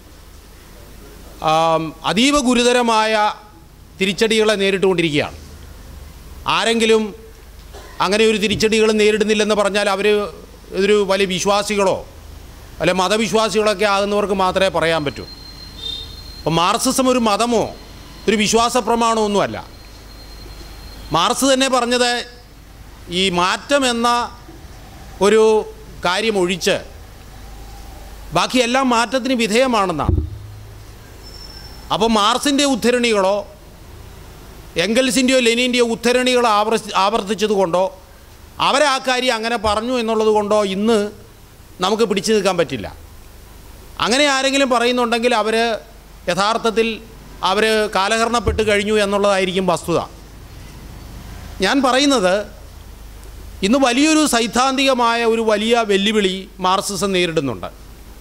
ആ, അതീവ ഗുരുതരമായ തിരിച്ചടികളെ നേരിട്ടുകൊണ്ടിരിക്കുകയാണ് ആരെങ്കിലും അങ്ങനെ ഒരു തിരിച്ചടികൾ നേരിടുന്നില്ലെന്ന് പറഞ്ഞാൽ അവർ ഒരു വലിയ വിശ്വാസികളോ അല്ലെ മതവിശ്വാസികളൊക്കെ ആകുന്നവർക്ക് മാത്രമേ പറയാൻ പറ്റൂ അപ്പോൾ മാർക്സിസം ഒരു മതമോ ഒരു വിശ്വാസ പ്രമാണമോ ഒന്നുമല്ല മാർക്സ് തന്നെ പറഞ്ഞത് ഈ മാറ്റം എന്ന ഒരു കാര്യം ഒഴിച്ച് ബാക്കിയെല്ലാം മാറ്റത്തിന് വിധേയമാണെന്നാണ് അപ്പോൾ മാർസിൻ്റെ ഉദ്ധരണികളോ എംഗൽസിൻ്റെയോ ലെനിൻ്റെയോ ഉദ്ധരണികൾ ആവർത്തി ആവർത്തിച്ചത് കൊണ്ടോ അവരെ ആ കാര്യം അങ്ങനെ പറഞ്ഞു എന്നുള്ളത് കൊണ്ടോ ഇന്ന് നമുക്ക് പിടിച്ചു നിൽക്കാൻ പറ്റില്ല അങ്ങനെ ആരെങ്കിലും പറയുന്നുണ്ടെങ്കിൽ അവർ യഥാർത്ഥത്തിൽ അവർ കാലഹരണപ്പെട്ട് കഴിഞ്ഞു എന്നുള്ളതായിരിക്കും വസ്തുത ഞാൻ പറയുന്നത് ഇന്ന് വലിയൊരു സൈദ്ധാന്തികമായ ഒരു വലിയ വെല്ലുവിളി മാർക്സിസം നേരിടുന്നുണ്ട്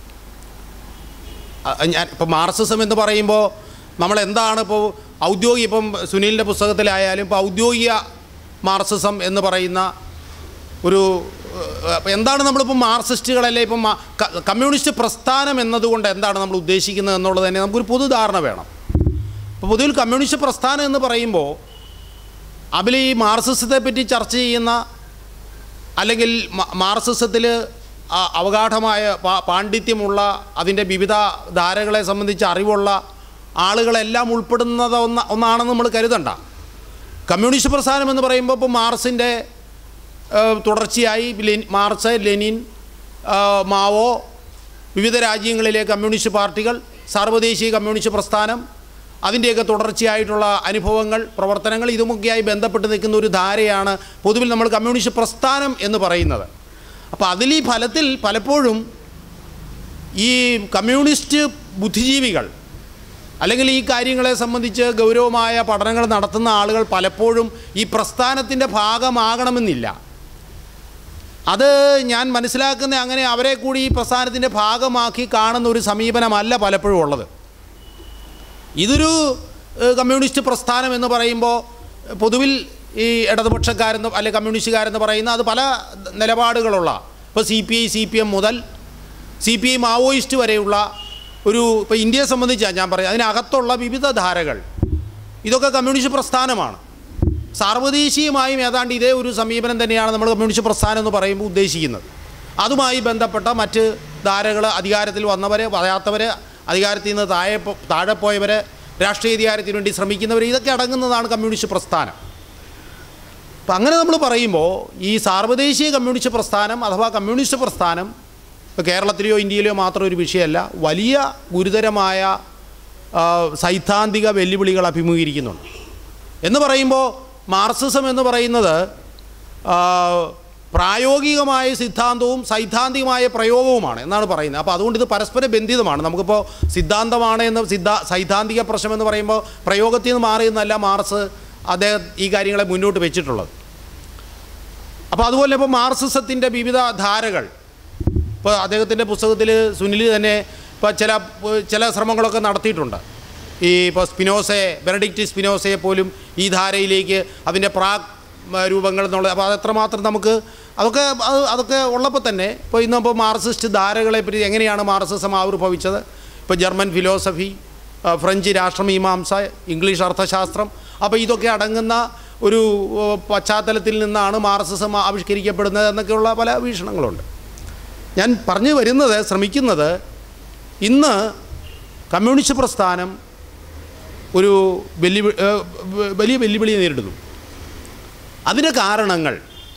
അ- ഞാൻ ഇപ്പോൾ മാർക്സിസം എന്ന് പറയുമ്പോൾ നമ്മൾ എന്താണ് ഇപ്പോൾ ഔദ്യോഗിക ഇപ്പം സുനിലിൻ്റെ പുസ്തകത്തിലായാലും ഇപ്പോൾ ഔദ്യോഗിക മാർക്സിസം എന്ന് പറയുന്ന ഒരു ഏഹ്, അപ്പോൾ എന്താണ് നമ്മളിപ്പോൾ മാർക്സിസ്റ്റുകളല്ലേ ഇപ്പം മാ- ക- കമ്മ്യൂണിസ്റ്റ് പ്രസ്ഥാനം എന്നതുകൊണ്ട് എന്താണ് നമ്മൾ ഉദ്ദേശിക്കുന്നത് എന്നുള്ളത് തന്നെ നമുക്കൊരു പൊതുധാരണ വേണം ഇപ്പോൾ പൊതുവിൽ കമ്മ്യൂണിസ്റ്റ് പ്രസ്ഥാനം എന്ന് പറയുമ്പോൾ അതിൽ ഈ മാർക്സിസത്തെ പറ്റി ചർച്ച ചെയ്യുന്ന അല്ലെങ്കിൽ മാർക്സിസത്തിൽ അവഗാഠമായ പാ- പാണ്ഡിത്യമുള്ള അതിൻ്റെ വിവിധ ധാരകളെ സംബന്ധിച്ച് അറിവുള്ള ആളുകളെല്ലാം ഉൾപ്പെടുന്നത് ഒന്ന് ഒന്നാണെന്ന് നമ്മൾ കരുതണ്ട കമ്മ്യൂണിസ്റ്റ് പ്രസ്ഥാനം എന്ന് പറയുമ്പോൾ ഇപ്പോൾ മാർസിൻ്റെ ഏഹ്, തുടർച്ചയായി ലെനി മാർക്സ് ലെനിൻ ഏഹ്, മാവോ വിവിധ രാജ്യങ്ങളിലെ കമ്മ്യൂണിസ്റ്റ് പാർട്ടികൾ സാർവദേശീയ കമ്മ്യൂണിസ്റ്റ് പ്രസ്ഥാനം അതിൻ്റെയൊക്കെ തുടർച്ചയായിട്ടുള്ള അനുഭവങ്ങൾ പ്രവർത്തനങ്ങൾ ഇതുമൊക്കെയായി ബന്ധപ്പെട്ട് നിൽക്കുന്ന ഒരു ധാരയാണ് പൊതുവിൽ നമ്മൾ കമ്മ്യൂണിസ്റ്റ് പ്രസ്ഥാനം എന്ന് പറയുന്നത് അപ്പോൾ അതിൽ ഈ ഫലത്തിൽ പലപ്പോഴും ഈ കമ്മ്യൂണിസ്റ്റ് ബുദ്ധിജീവികൾ അല്ലെങ്കിൽ ഈ കാര്യങ്ങളെ സംബന്ധിച്ച് ഗൗരവമായ പഠനങ്ങൾ നടത്തുന്ന ആളുകൾ പലപ്പോഴും ഈ പ്രസ്ഥാനത്തിൻ്റെ ഭാഗമാകണമെന്നില്ല അത് ഞാൻ മനസ്സിലാക്കുന്ന അങ്ങനെ അവരെ കൂടി ഈ പ്രസ്ഥാനത്തിൻ്റെ ഭാഗമാക്കി കാണുന്ന ഒരു സമീപനമല്ല പലപ്പോഴും ഉള്ളത് ഇതൊരു ഏഹ്, കമ്മ്യൂണിസ്റ്റ് പ്രസ്ഥാനം എന്ന് പറയുമ്പോൾ പൊതുവിൽ ഈ ഇടതുപക്ഷക്കാരെന്ന് അല്ലെ കമ്മ്യൂണിസ്റ്റുകാരെന്ന് പറയുന്ന അത് പല നിലപാടുകളുള്ള ഇപ്പോൾ C P I C P M മുതൽ സി പി ഐ മാവോയിസ്റ്റ് വരെയുള്ള ഒരു ഇപ്പോൾ ഇന്ത്യയെ സംബന്ധിച്ചാണ് ഞാൻ പറയുന്നത് അതിനകത്തുള്ള വിവിധ ധാരകൾ ഇതൊക്കെ കമ്മ്യൂണിസ്റ്റ് പ്രസ്ഥാനമാണ് സാർവദേശീയമായും ഏതാണ്ട് ഇതേ ഒരു സമീപനം തന്നെയാണ് നമ്മൾ കമ്മ്യൂണിസ്റ്റ് പ്രസ്ഥാനം എന്ന് പറയുമ്പോൾ ഉദ്ദേശിക്കുന്നത് അതുമായി ബന്ധപ്പെട്ട മറ്റ് ധാരകൾ അധികാരത്തിൽ വന്നവരെ വരാത്തവർ അധികാരത്തിൽ നിന്ന് താഴെ പോ- താഴെ പോയവർ രാഷ്ട്രീയ അധികാരത്തിന് വേണ്ടി ശ്രമിക്കുന്നവർ ഇതൊക്കെ അടങ്ങുന്നതാണ് കമ്മ്യൂണിസ്റ്റ് പ്രസ്ഥാനം അപ്പം അങ്ങനെ നമ്മൾ പറയുമ്പോൾ ഈ സാർവദേശീയ കമ്മ്യൂണിസ്റ്റ് പ്രസ്ഥാനം അഥവാ കമ്മ്യൂണിസ്റ്റ് പ്രസ്ഥാനം ഇപ്പോൾ കേരളത്തിലെയോ ഇന്ത്യയിലെയോ മാത്രം ഒരു വിഷയമല്ല വലിയ ഗുരുതരമായ ആ, സൈദ്ധാന്തിക വെല്ലുവിളികൾ അഭിമുഖീകരിക്കുന്നുണ്ട് എന്ന് പറയുമ്പോൾ മാർക്സിസം എന്ന് പറയുന്നത് ആ, പ്രായോഗികമായ സിദ്ധാന്തവും സൈദ്ധാന്തികമായ പ്രയോഗവുമാണ് എന്നാണ് പറയുന്നത് അപ്പോൾ അതുകൊണ്ട് ഇത് പരസ്പര ബന്ധിതമാണ് നമുക്കിപ്പോൾ സിദ്ധാന്തമാണ് എന്ന് സിദ്ധാ സൈദ്ധാന്തിക പ്രശ്നം എന്ന് പറയുമ്പോൾ പ്രയോഗത്തിൽ നിന്ന് മാറി എന്നല്ല മാർക്സ് അദ്ദേഹം ഈ കാര്യങ്ങളെ മുന്നോട്ട് വെച്ചിട്ടുള്ളത് അപ്പോൾ അതുപോലെ ഇപ്പോൾ മാർക്സിസത്തിൻ്റെ വിവിധ ധാരകൾ ഇപ്പോൾ അദ്ദേഹത്തിൻ്റെ പുസ്തകത്തിൽ സുനിൽ തന്നെ ഇപ്പോൾ ചില ചില ശ്രമങ്ങളൊക്കെ നടത്തിയിട്ടുണ്ട് ഈ ഇപ്പോൾ സ്പിനോസയെ ബെനഡിക്റ്റ് സ്പിനോസയെ പോലും ഈ ധാരയിലേക്ക് അതിൻ്റെ പ്രാക് മ, രൂപങ്ങൾ എന്നുള്ളത് അപ്പോൾ അതെത്രമാത്രം നമുക്ക് അതൊക്കെ അത് അതൊക്കെ ഉള്ളപ്പോൾ തന്നെ ഇപ്പോൾ ഇന്നിപ്പോൾ മാർക്സിസ്റ്റ് ധാരകളെ പറ്റി എങ്ങനെയാണ് മാർക്സിസം ആവിർഭവിച്ചത് ഇപ്പോൾ ജർമ്മൻ ഫിലോസഫി ആ, ഫ്രഞ്ച് രാഷ്ട്രമീമാംസ ഇംഗ്ലീഷ് അർത്ഥശാസ്ത്രം അപ്പോൾ ഇതൊക്കെ അടങ്ങുന്ന ഒരു ഓ, പശ്ചാത്തലത്തിൽ നിന്നാണ് മാർക്സിസം ആവിഷ്കരിക്കപ്പെടുന്നത് എന്നൊക്കെയുള്ള പല വീക്ഷണങ്ങളുണ്ട് ഞാൻ പറഞ്ഞു വരുന്നത് ശ്രമിക്കുന്നത് ഇന്ന് കമ്മ്യൂണിസ്റ്റ് പ്രസ്ഥാനം ഒരു വെല്ലുവിളി ഏഹ് വ- വലിയ വെല്ലുവിളി നേരിടുന്നു അതിൻ്റെ കാരണങ്ങൾ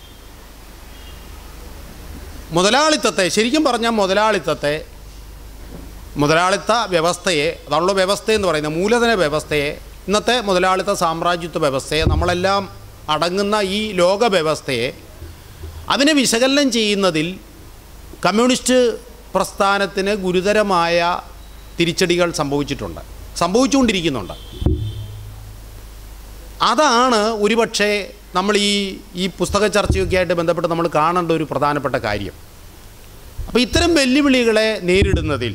മുതലാളിത്തത്തെ ശരിക്കും പറഞ്ഞാൽ മുതലാളിത്തത്തെ മുതലാളിത്ത വ്യവസ്ഥയെ അതാണല്ലോ വ്യവസ്ഥ എന്ന് പറയുന്നത് മൂലധന വ്യവസ്ഥയെ ഇന്നത്തെ മുതലാളിത്ത സാമ്രാജ്യത്വ വ്യവസ്ഥയെ നമ്മളെല്ലാം അടങ്ങുന്ന ഈ ലോക വ്യവസ്ഥയെ അതിനെ വിശകലനം ചെയ്യുന്നതിൽ കമ്മ്യൂണിസ്റ്റ് പ്രസ്ഥാനത്തിന് ഗുരുതരമായ തിരിച്ചടികൾ സംഭവിച്ചിട്ടുണ്ട് സംഭവിച്ചുകൊണ്ടിരിക്കുന്നുണ്ട് അതാണ് ഒരുപക്ഷെ നമ്മൾ ഈ ഈ പുസ്തക ചർച്ചയൊക്കെ ആയിട്ട് ബന്ധപ്പെട്ട് നമ്മൾ കാണേണ്ട ഒരു പ്രധാനപ്പെട്ട കാര്യം അപ്പോൾ ഇത്തരം വെല്ലുവിളികളെ നേരിടുന്നതിൽ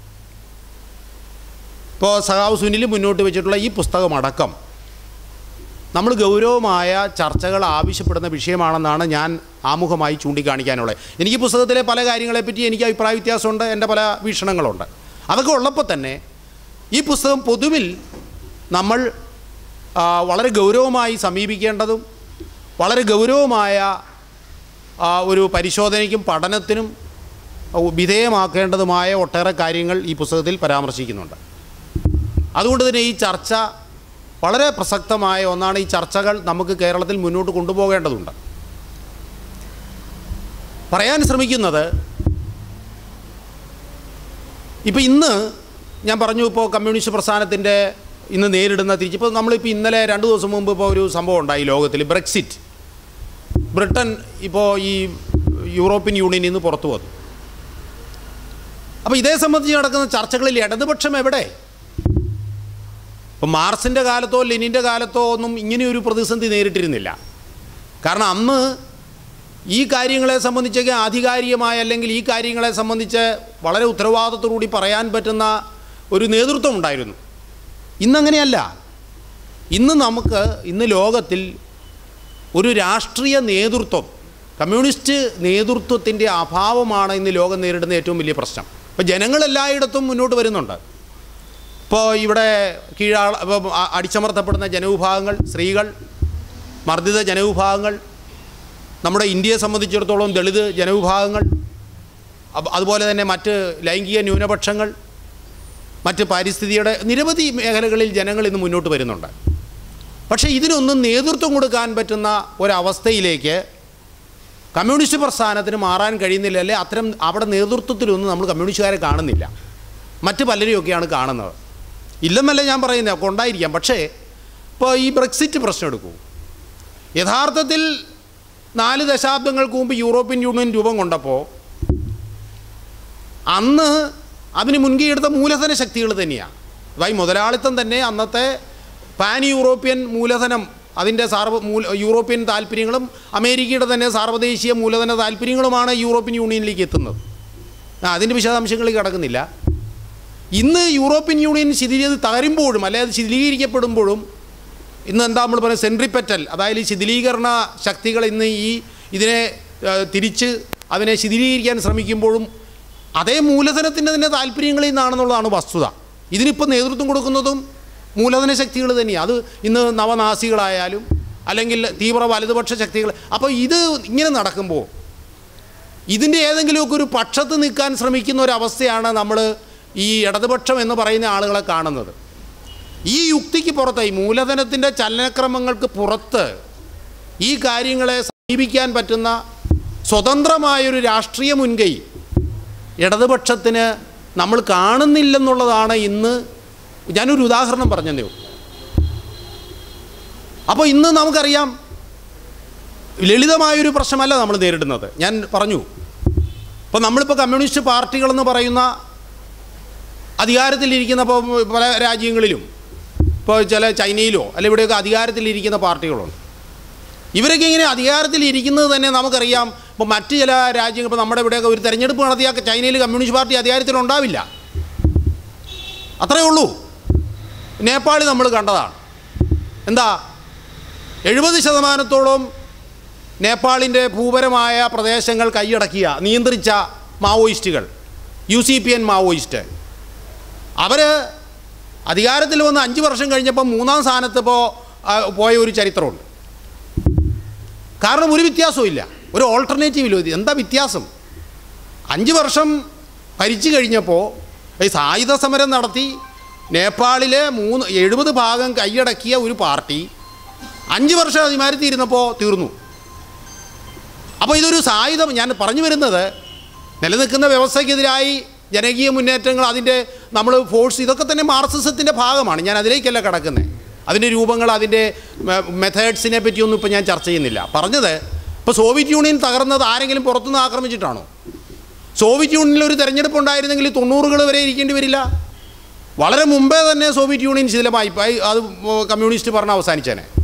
ഇപ്പോൾ സഹാവ് സുനിൽ മുന്നോട്ട് വെച്ചിട്ടുള്ള ഈ പുസ്തകമടക്കം നമ്മൾ ഗൗരവമായ ചർച്ചകൾ ആവശ്യപ്പെടുന്ന വിഷയമാണെന്നാണ് ഞാൻ ആമുഖമായി ചൂണ്ടിക്കാണിക്കാനുള്ളത് എനിക്ക് പുസ്തകത്തിലെ പല കാര്യങ്ങളെപ്പറ്റി എനിക്ക് അഭിപ്രായ വ്യത്യാസമുണ്ട് എൻ്റെ പല വീക്ഷണങ്ങളുണ്ട് അതൊക്കെ ഉള്ളപ്പോൾ തന്നെ ഈ പുസ്തകം പൊതുവിൽ നമ്മൾ ആ, വളരെ ഗൗരവമായി സമീപിക്കേണ്ടതും വളരെ ഗൗരവമായ ആ, ഒരു പരിശോധനയ്ക്കും പഠനത്തിനും ആ, വിധേയമാക്കേണ്ടതുമായ ഒട്ടേറെ കാര്യങ്ങൾ ഈ പുസ്തകത്തിൽ പരാമർശിക്കുന്നുണ്ട് അതുകൊണ്ട് തന്നെ ഈ ചർച്ച വളരെ പ്രസക്തമായ ഒന്നാണ് ഈ ചർച്ചകൾ നമുക്ക് കേരളത്തിൽ മുന്നോട്ട് കൊണ്ടുപോകേണ്ടതുണ്ട് പറയാൻ ശ്രമിക്കുന്നത് ഇപ്പോൾ ഇന്ന് ഞാൻ പറഞ്ഞു ഇപ്പോൾ കമ്മ്യൂണിസ്റ്റ് പ്രസ്ഥാനത്തിൻ്റെ ഇന്ന് നേരിടുന്ന തിരിച്ച് ഇപ്പോൾ നമ്മളിപ്പോൾ ഇന്നലെ രണ്ട് ദിവസം മുമ്പ് ഇപ്പോൾ ഒരു സംഭവം ഉണ്ടായി ലോകത്തിൽ ബ്രെക്സിറ്റ് ബ്രിട്ടൻ ഇപ്പോൾ ഈ യൂറോപ്യൻ യൂണിയനിൽ നിന്ന് പുറത്തു വന്നു അപ്പോൾ ഇതേ സംബന്ധിച്ച് നടക്കുന്ന ചർച്ചകളിൽ ഇടതുപക്ഷം എവിടെ ഇപ്പം മാർസിൻ്റെ കാലത്തോ ലെനിൻ്റെ കാലത്തോ ഒന്നും ഇങ്ങനെയൊരു പ്രതിസന്ധി നേരിട്ടിരുന്നില്ല കാരണം അന്ന് ഈ കാര്യങ്ങളെ സംബന്ധിച്ചൊക്കെ ആധികാരികമായ അല്ലെങ്കിൽ ഈ കാര്യങ്ങളെ സംബന്ധിച്ച് വളരെ ഉത്തരവാദിത്തത്തോടുകൂടി പറയാൻ പറ്റുന്ന ഒരു നേതൃത്വം ഉണ്ടായിരുന്നു ഇന്നങ്ങനെയല്ല ഇന്ന് നമുക്ക് ഇന്ന് ലോകത്തിൽ ഒരു രാഷ്ട്രീയ നേതൃത്വം കമ്മ്യൂണിസ്റ്റ് നേതൃത്വത്തിൻ്റെ അഭാവമാണ് ഇന്ന് ലോകം നേരിടുന്ന ഏറ്റവും വലിയ പ്രശ്നം ഇപ്പോൾ ജനങ്ങൾ എല്ലായിടത്തും മുന്നോട്ട് വരുന്നുണ്ട് ഇപ്പോൾ ഇവിടെ കീഴാ ഇപ്പം അ- അടിച്ചമർത്തപ്പെടുന്ന ജനവിഭാഗങ്ങൾ സ്ത്രീകൾ മർദ്ദിത ജനവിഭാഗങ്ങൾ നമ്മുടെ ഇന്ത്യയെ സംബന്ധിച്ചിടത്തോളം ദളിത് ജനവിഭാഗങ്ങൾ അപ്പ- അതുപോലെ തന്നെ മറ്റ് ലൈംഗിക ന്യൂനപക്ഷങ്ങൾ മറ്റ് പാരിസ്ഥിതിയുടെ നിരവധി മേഖലകളിൽ ജനങ്ങൾ ഇന്ന് മുന്നോട്ട് വരുന്നുണ്ട് പക്ഷേ ഇതിനൊന്നും നേതൃത്വം കൊടുക്കാൻ പറ്റുന്ന ഒരവസ്ഥയിലേക്ക് കമ്മ്യൂണിസ്റ്റ് പ്രസ്ഥാനത്തിന് മാറാൻ കഴിയുന്നില്ല അല്ലെ അത്തരം അവിടെ നേതൃത്വത്തിലൊന്നും നമ്മൾ കമ്മ്യൂണിസ്റ്റുകാരെ കാണുന്നില്ല മറ്റ് പലരെയൊക്കെയാണ് കാണുന്നത് ഇല്ലെന്നല്ല ഞാൻ പറയുന്നത് ഒക്കെ ഉണ്ടായിരിക്കാം പക്ഷേ ഇപ്പോൾ ഈ ബ്രെക്സിറ്റ് പ്രശ്നം എടുക്കൂ യഥാർത്ഥത്തിൽ നാല് ദശാബ്ദങ്ങൾക്ക് മുമ്പ് യൂറോപ്യൻ യൂണിയൻ രൂപം കൊണ്ടപ്പോൾ അന്ന് അതിന് മുൻകൈ എടുത്ത മൂലധന ശക്തികൾ തന്നെയാണ് അതായത് മുതലാളിത്തം തന്നെ അന്നത്തെ പാൻ യൂറോപ്യൻ മൂലധനം അതിൻ്റെ സാർവ മൂല യൂറോപ്യൻ താല്പര്യങ്ങളും അമേരിക്കയുടെ തന്നെ സാർവദേശീയ മൂലധന താല്പര്യങ്ങളുമാണ് യൂറോപ്യൻ യൂണിയനിലേക്ക് എത്തുന്നത് ആ അതിൻ്റെ വിശദാംശങ്ങളിൽ കിടക്കുന്നില്ല ഇന്ന് യൂറോപ്യൻ യൂണിയൻ ശിഥിലീകൃത തകരുമ്പോഴും അല്ലെ അത് ശിഥിലീകരിക്കപ്പെടുമ്പോഴും ഇന്ന് എന്താ നമ്മൾ പറയുന്നത് സെൻട്രിപ്പറ്റൽ അതായത് ഈ ശിഥിലീകരണ ശക്തികൾ ഇന്ന് ഈ ഇതിനെ ആ, തിരിച്ച് അതിനെ ശിഥിലീകരിക്കാൻ ശ്രമിക്കുമ്പോഴും അതേ മൂലധനത്തിൻ്റെ തന്നെ താല്പര്യങ്ങളിൽ നിന്നാണെന്നുള്ളതാണ് വസ്തുത ഇതിനിപ്പോൾ നേതൃത്വം കൊടുക്കുന്നതും മൂലധന ശക്തികൾ തന്നെയാണ് അത് ഇന്ന് നവനാസികളായാലും അല്ലെങ്കിൽ തീവ്ര വലതുപക്ഷ ശക്തികൾ അപ്പോൾ ഇത് ഇങ്ങനെ നടക്കുമ്പോൾ ഇതിൻ്റെ ഏതെങ്കിലുമൊക്കെ ഒരു പക്ഷത്ത് നിൽക്കാൻ ശ്രമിക്കുന്ന ഒരവസ്ഥയാണ് നമ്മൾ ഈ ഇടതുപക്ഷം എന്ന് പറയുന്ന ആളുകളെ കാണുന്നത് ഈ യുക്തിക്ക് പുറത്ത് ഈ മൂലധനത്തിൻ്റെ ചലനക്രമങ്ങൾക്ക് പുറത്ത് ഈ കാര്യങ്ങളെ സമീപിക്കാൻ പറ്റുന്ന സ്വതന്ത്രമായൊരു രാഷ്ട്രീയ മുൻകൈ ഇടതുപക്ഷത്തിന് നമ്മൾ കാണുന്നില്ലെന്നുള്ളതാണ് ഇന്ന് ഞാനൊരു ഉദാഹരണം പറഞ്ഞതേ ഉള്ളൂ അപ്പോൾ ഇന്ന് നമുക്കറിയാം ലളിതമായൊരു പ്രശ്നമല്ല നമ്മൾ നേരിടുന്നത് ഞാൻ പറഞ്ഞു ഇപ്പോൾ നമ്മളിപ്പോൾ കമ്മ്യൂണിസ്റ്റ് പാർട്ടികളെന്ന് പറയുന്ന അധികാരത്തിലിരിക്കുന്ന ഇപ്പോൾ പല രാജ്യങ്ങളിലും ഇപ്പോൾ ചില ചൈനയിലോ അല്ല ഇവിടെയൊക്കെ അധികാരത്തിലിരിക്കുന്ന പാർട്ടികളുണ്ട് ഇവരൊക്കെ ഇങ്ങനെ അധികാരത്തിലിരിക്കുന്നത് തന്നെ നമുക്കറിയാം ഇപ്പോൾ മറ്റ് ചില രാജ്യങ്ങൾ ഇപ്പോൾ നമ്മുടെ ഇവിടെയൊക്കെ ഒരു തെരഞ്ഞെടുപ്പ് നടത്തിയാൽ ചൈനയിൽ കമ്മ്യൂണിസ്റ്റ് പാർട്ടി അധികാരത്തിലുണ്ടാവില്ല അത്രയേ ഉള്ളൂ നേപ്പാളിൽ നമ്മൾ കണ്ടതാണ് എന്താ എഴുപത് ശതമാനത്തോളം നേപ്പാളിൻ്റെ ഭൂപരമായ പ്രദേശങ്ങൾ കൈയടക്കിയ നിയന്ത്രിച്ച മാവോയിസ്റ്റുകൾ U C P N Maoist അവർ അധികാരത്തിൽ വന്ന് അഞ്ച് വർഷം കഴിഞ്ഞപ്പോൾ മൂന്നാം സ്ഥാനത്ത് ഇപ്പോൾ ആ, പോയ ഒരു ചരിത്രമുണ്ട് കാരണം ഒരു വ്യത്യാസവും ഇല്ല ഒരു ഓൾട്ടർനേറ്റീവ് ഇല്ല ഇത് എന്താ വ്യത്യാസം അഞ്ച് വർഷം ഭരിച്ചു കഴിഞ്ഞപ്പോൾ ഈ സായുധ സമരം നടത്തി നേപ്പാളിലെ മൂന്ന് എഴുപത് ഭാഗം കൈയടക്കിയ ഒരു പാർട്ടി അഞ്ച് വർഷം അധികാരത്തിൽ ഇരുന്നപ്പോൾ തീർന്നു അപ്പോൾ ഇതൊരു സായുധം ഞാൻ പറഞ്ഞു വരുന്നത് നിലനിൽക്കുന്ന വ്യവസ്ഥയ്ക്കെതിരായി ജനകീയ മുന്നേറ്റങ്ങൾ അതിൻ്റെ നമ്മൾ ഫോഴ്സ് ഇതൊക്കെ തന്നെ മാർക്സിസത്തിൻ്റെ ഭാഗമാണ് ഞാൻ അതിലേക്കല്ല കിടക്കുന്നത് അതിൻ്റെ രൂപങ്ങൾ അതിൻ്റെ മെത്തേഡ്സിനെ പറ്റിയൊന്നും ഇപ്പോൾ ഞാൻ ചർച്ച ചെയ്യുന്നില്ല പറഞ്ഞത് ഇപ്പോൾ സോവിയറ്റ് യൂണിയൻ തകർന്നത് ആരെങ്കിലും പുറത്തുനിന്ന് ആക്രമിച്ചിട്ടാണോ സോവിയറ്റ് യൂണിയനിൽ ഒരു തെരഞ്ഞെടുപ്പ് ഉണ്ടായിരുന്നെങ്കിൽ തൊണ്ണൂറുകൾ വരെ ഇരിക്കേണ്ടി വരില്ല വളരെ മുമ്പേ തന്നെ സോവിയറ്റ് യൂണിയൻ ശിഥിലമായി പോയി അത് കമ്മ്യൂണിസ്റ്റ് ഭരണം അവസാനിച്ചേനെ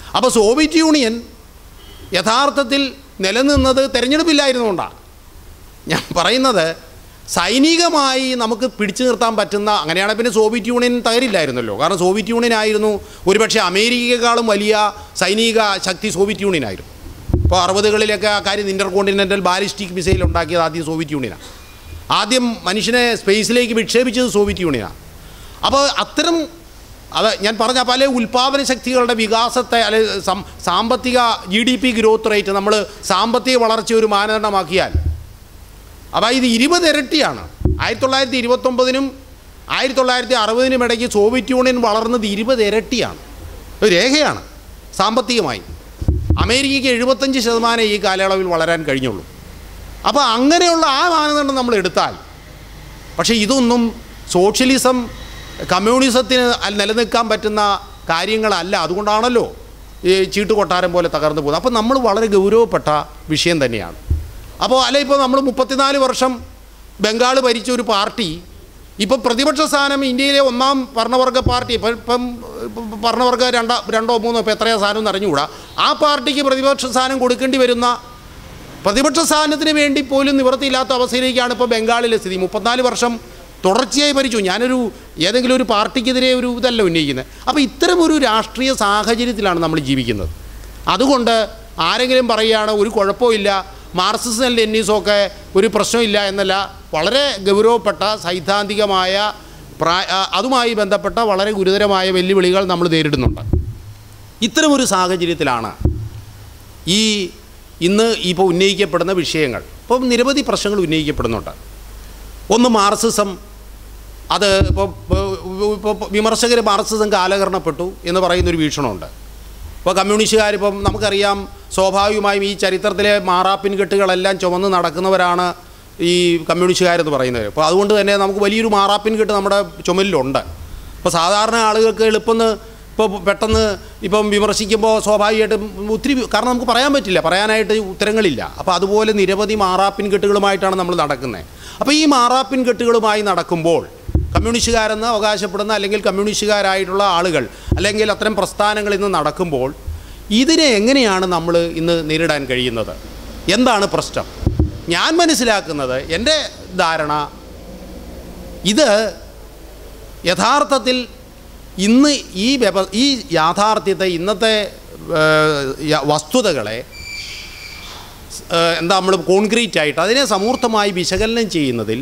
അപ്പോൾ സോവിയറ്റ് യൂണിയൻ യഥാർത്ഥത്തിൽ നിലനിന്നത് തിരഞ്ഞെടുപ്പില്ലായിരുന്നുകൊണ്ടാണ് ഞാൻ പറയുന്നത് സൈനികമായി നമുക്ക് പിടിച്ചു നിർത്താൻ പറ്റുന്ന അങ്ങനെയാണ് പിന്നെ സോവിയറ്റ് യൂണിയൻ തകരില്ലായിരുന്നല്ലോ കാരണം സോവിയറ്റ് യൂണിയൻ ആയിരുന്നു ഒരുപക്ഷെ അമേരിക്കയെക്കാളും വലിയ സൈനിക ശക്തി സോവിയറ്റ് യൂണിയൻ ആയിരുന്നു ഇപ്പോൾ അറുപതുകളിലൊക്കെ ആ കാര്യം ഇൻ്റർ കോണ്ടിനെൻ്റൽ ബാലിസ്റ്റിക് മിസൈൽ ഉണ്ടാക്കിയത് ആദ്യം സോവിയറ്റ് യൂണിയനാണ് ആദ്യം മനുഷ്യനെ സ്പേസിലേക്ക് വിക്ഷേപിച്ചത് സോവിയറ്റ് യൂണിയനാണ് അപ്പോൾ അത്തരം അത് ഞാൻ പറഞ്ഞ പല ഉൽപ്പാദന ശക്തികളുടെ വികാസത്തെ അല്ലെ സം- സാമ്പത്തിക G D P growth rate നമ്മൾ സാമ്പത്തിക വളർച്ച ഒരു മാനദണ്ഡമാക്കിയാൽ അപ്പോൾ ഇത് ഇരുപത് ഇരട്ടിയാണ് ആയിരത്തി തൊള്ളായിരത്തി ഇരുപത്തൊമ്പതിനും ആയിരത്തി തൊള്ളായിരത്തി അറുപതിനും ഇടയ്ക്ക് സോവിയറ്റ് യൂണിയൻ വളർന്നത് ഇരുപത് ഇരട്ടിയാണ് ഒരു രേഖയാണ് സാമ്പത്തികമായി അമേരിക്കയ്ക്ക് എഴുപത്തഞ്ച് ശതമാനം ഈ കാലയളവിൽ വളരാൻ കഴിഞ്ഞുള്ളൂ അപ്പോൾ അങ്ങനെയുള്ള ആ മാനദണ്ഡം നമ്മൾ എടുത്താൽ പക്ഷേ ഇതൊന്നും സോഷ്യലിസം കമ്മ്യൂണിസത്തിന് അൽ- നിലനിൽക്കാൻ പറ്റുന്ന കാര്യങ്ങളല്ല അതുകൊണ്ടാണല്ലോ ഈ ചീട്ട് കൊട്ടാരം പോലെ തകർന്നു പോകുന്നത് അപ്പോൾ നമ്മൾ വളരെ ഗൗരവപ്പെട്ട വിഷയം തന്നെയാണ് അപ്പോൾ അല്ല ഇപ്പോൾ നമ്മൾ മുപ്പത്തിനാല് വർഷം ബംഗാൾ ഭരിച്ച ഒരു പാർട്ടി ഇപ്പോൾ പ്രതിപക്ഷ സ്ഥാനം ഇന്ത്യയിലെ ഒന്നാം ഭരണവർഗ പാർട്ടി ഇപ്പം ഇപ്പം ഇപ്പം ഭരണവർഗ രണ്ടാ രണ്ടോ മൂന്നോ ഇപ്പോൾ എത്രയോ സ്ഥാനം എന്ന് അറിഞ്ഞുകൂടാ ആ പാർട്ടിക്ക് പ്രതിപക്ഷ സ്ഥാനം കൊടുക്കേണ്ടി വരുന്ന പ്രതിപക്ഷ സ്ഥാനത്തിന് വേണ്ടി പോലും നിവൃത്തിയില്ലാത്ത അവസ്ഥയിലേക്കാണ് ഇപ്പോൾ ബംഗാളിലെ സ്ഥിതി മുപ്പത്തിനാല് വർഷം തുടർച്ചയായി ഭരിച്ചു ഞാനൊരു ഏതെങ്കിലും ഒരു പാർട്ടിക്കെതിരെ ഒരു ഇതല്ല ഉന്നയിക്കുന്നത് അപ്പോൾ ഇത്തരം ഒരു രാഷ്ട്രീയ സാഹചര്യത്തിലാണ് നമ്മൾ ജീവിക്കുന്നത് അതുകൊണ്ട് ആരെങ്കിലും പറയുകയാണ് ഒരു കുഴപ്പമില്ല മാർക്സിസം ലെന്നീസും ഒക്കെ ഒരു പ്രശ്നമില്ല എന്നല്ല വളരെ ഗൗരവപ്പെട്ട സൈദ്ധാന്തികമായ പ്രാ ആ, അതുമായി ബന്ധപ്പെട്ട വളരെ ഗുരുതരമായ വെല്ലുവിളികൾ നമ്മൾ നേരിടുന്നുണ്ട് ഇത്തരമൊരു സാഹചര്യത്തിലാണ് ഈ ഇന്ന് ഇപ്പോൾ ഉന്നയിക്കപ്പെടുന്ന വിഷയങ്ങൾ ഇപ്പം നിരവധി പ്രശ്നങ്ങൾ ഉന്നയിക്കപ്പെടുന്നുണ്ട് ഒന്ന് മാർസിസം അത് ഇപ്പോൾ ഇപ്പോൾ വിമർശകർ മാർസിസം കാലഹരണപ്പെട്ടു എന്ന് പറയുന്നൊരു വീക്ഷണമുണ്ട് ഇപ്പോൾ കമ്മ്യൂണിസ്റ്റുകാരിപ്പം നമുക്കറിയാം സ്വാഭാവികമായും ഈ ചരിത്രത്തിലെ മാറാപ്പിൻ കെട്ടുകളെല്ലാം ചുമന്ന് നടക്കുന്നവരാണ് ഈ കമ്മ്യൂണിസ്റ്റുകാരെന്ന് പറയുന്നത് അപ്പോൾ അതുകൊണ്ട് തന്നെ നമുക്ക് വലിയൊരു മാറാപ്പിൻ കെട്ട് നമ്മുടെ ചുമലിലുണ്ട് ഇപ്പോൾ സാധാരണ ആളുകൾക്ക് എളുപ്പം ഇപ്പോൾ പെട്ടെന്ന് ഇപ്പം വിമർശിക്കുമ്പോൾ സ്വാഭാവികമായിട്ടും ഒത്തിരി വി- കാരണം നമുക്ക് പറയാൻ പറ്റില്ല പറയാനായിട്ട് ഉത്തരങ്ങളില്ല അപ്പോൾ അതുപോലെ നിരവധി മാറാപ്പിൻ കെട്ടുകളുമായിട്ടാണ് നമ്മൾ നടക്കുന്നത് അപ്പോൾ ഈ മാറാപ്പിൻ കെട്ടുകളുമായി നടക്കുമ്പോൾ കമ്മ്യൂണിസ്റ്റുകാരെന്ന് അവകാശപ്പെടുന്ന അല്ലെങ്കിൽ കമ്മ്യൂണിസ്റ്റുകാരായിട്ടുള്ള ആളുകൾ അല്ലെങ്കിൽ അത്തരം പ്രസ്ഥാനങ്ങൾ ഇന്ന് നടക്കുമ്പോൾ ഇതിനെ എങ്ങനെയാണ് നമ്മൾ ഇന്ന് നേരിടാൻ കഴിയുന്നത് എന്താണ് പ്രശ്നം ഞാൻ മനസ്സിലാക്കുന്നത് എൻ്റെ ധാരണ ഇത് യഥാർത്ഥത്തിൽ ഇന്ന് ഈ വ്യവ ഈ യാഥാർത്ഥ്യത്തെ ഇന്നത്തെ ഏഹ്, യ- വസ്തുതകളെ ഏഹ്, എന്താ നമ്മൾ കോൺക്രീറ്റ് ആയിട്ട് അതിനെ സമൂർത്തമായി വിശകലനം ചെയ്യുന്നതിൽ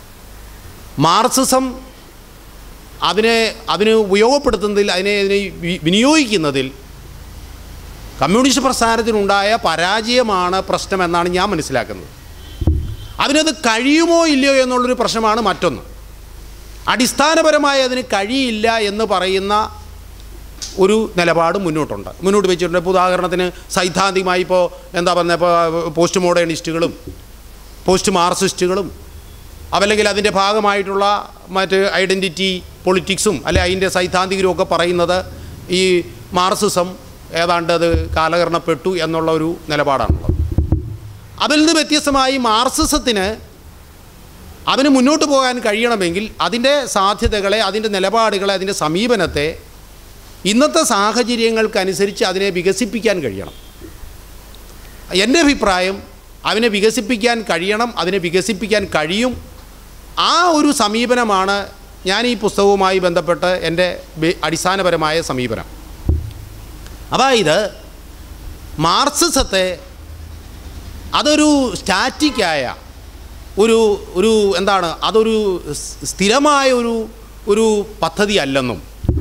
മാർക്സിസം അതിനെ അതിന് ഉപയോഗപ്പെടുത്തുന്നതിൽ അതിനെ അതിനെ വി- വിനിയോഗിക്കുന്നതിൽ കമ്മ്യൂണിസ്റ്റ് പ്രസ്ഥാനത്തിനുണ്ടായ പരാജയമാണ് പ്രശ്നമെന്നാണ് ഞാൻ മനസ്സിലാക്കുന്നത് അതിനത് കഴിയുമോ ഇല്ലയോ എന്നുള്ളൊരു പ്രശ്നമാണ് മറ്റൊന്ന് അടിസ്ഥാനപരമായി അതിന് കഴിയില്ല എന്ന് പറയുന്ന ഒരു നിലപാട് മുന്നോട്ടുണ്ട് മുന്നോട്ട് വെച്ചിട്ടുണ്ട് ഇപ്പോൾ ഉദാഹരണത്തിന് സൈദ്ധാന്തികമായി ഇപ്പോൾ എന്താ പറയുക ഇപ്പോൾ പോസ്റ്റ് മോഡേണിസ്റ്റുകളും പോസ്റ്റ് മാർക്സിസ്റ്റുകളും അതല്ലെങ്കിൽ അതിൻ്റെ ഭാഗമായിട്ടുള്ള മറ്റ് ഐഡൻറ്റിറ്റി പൊളിറ്റിക്സും അല്ലെ അതിൻ്റെ സൈദ്ധാന്തികരും ഒക്കെ പറയുന്നത് ഈ മാർക്സിസം ഏതാണ്ട് അത് കാലഹരണപ്പെട്ടു എന്നുള്ള ഒരു നിലപാടാണുള്ളത് അതിൽ നിന്ന് വ്യത്യസ്തമായി മാർക്സിസത്തിന് അതിന് മുന്നോട്ട് പോകാൻ കഴിയണമെങ്കിൽ അതിൻ്റെ സാധ്യതകളെ അതിൻ്റെ നിലപാടുകളെ അതിൻ്റെ സമീപനത്തെ ഇന്നത്തെ സാഹചര്യങ്ങൾക്കനുസരിച്ച് അതിനെ വികസിപ്പിക്കാൻ കഴിയണം എൻ്റെ അഭിപ്രായം അതിനെ വികസിപ്പിക്കാൻ കഴിയണം അതിനെ വികസിപ്പിക്കാൻ കഴിയും ആ ഒരു സമീപനമാണ് ഞാൻ ഈ പുസ്തകവുമായി ബന്ധപ്പെട്ട് എൻ്റെ ബെ- അടിസ്ഥാനപരമായ സമീപനം അതായത് മാർക്സിസത്തെ അതൊരു സ്റ്റാറ്റിക്കായ ഒരു ഒരു എന്താണ് അതൊരു സ് സ്ഥിരമായ ഒരു ഒരു പദ്ധതി അല്ലെന്നും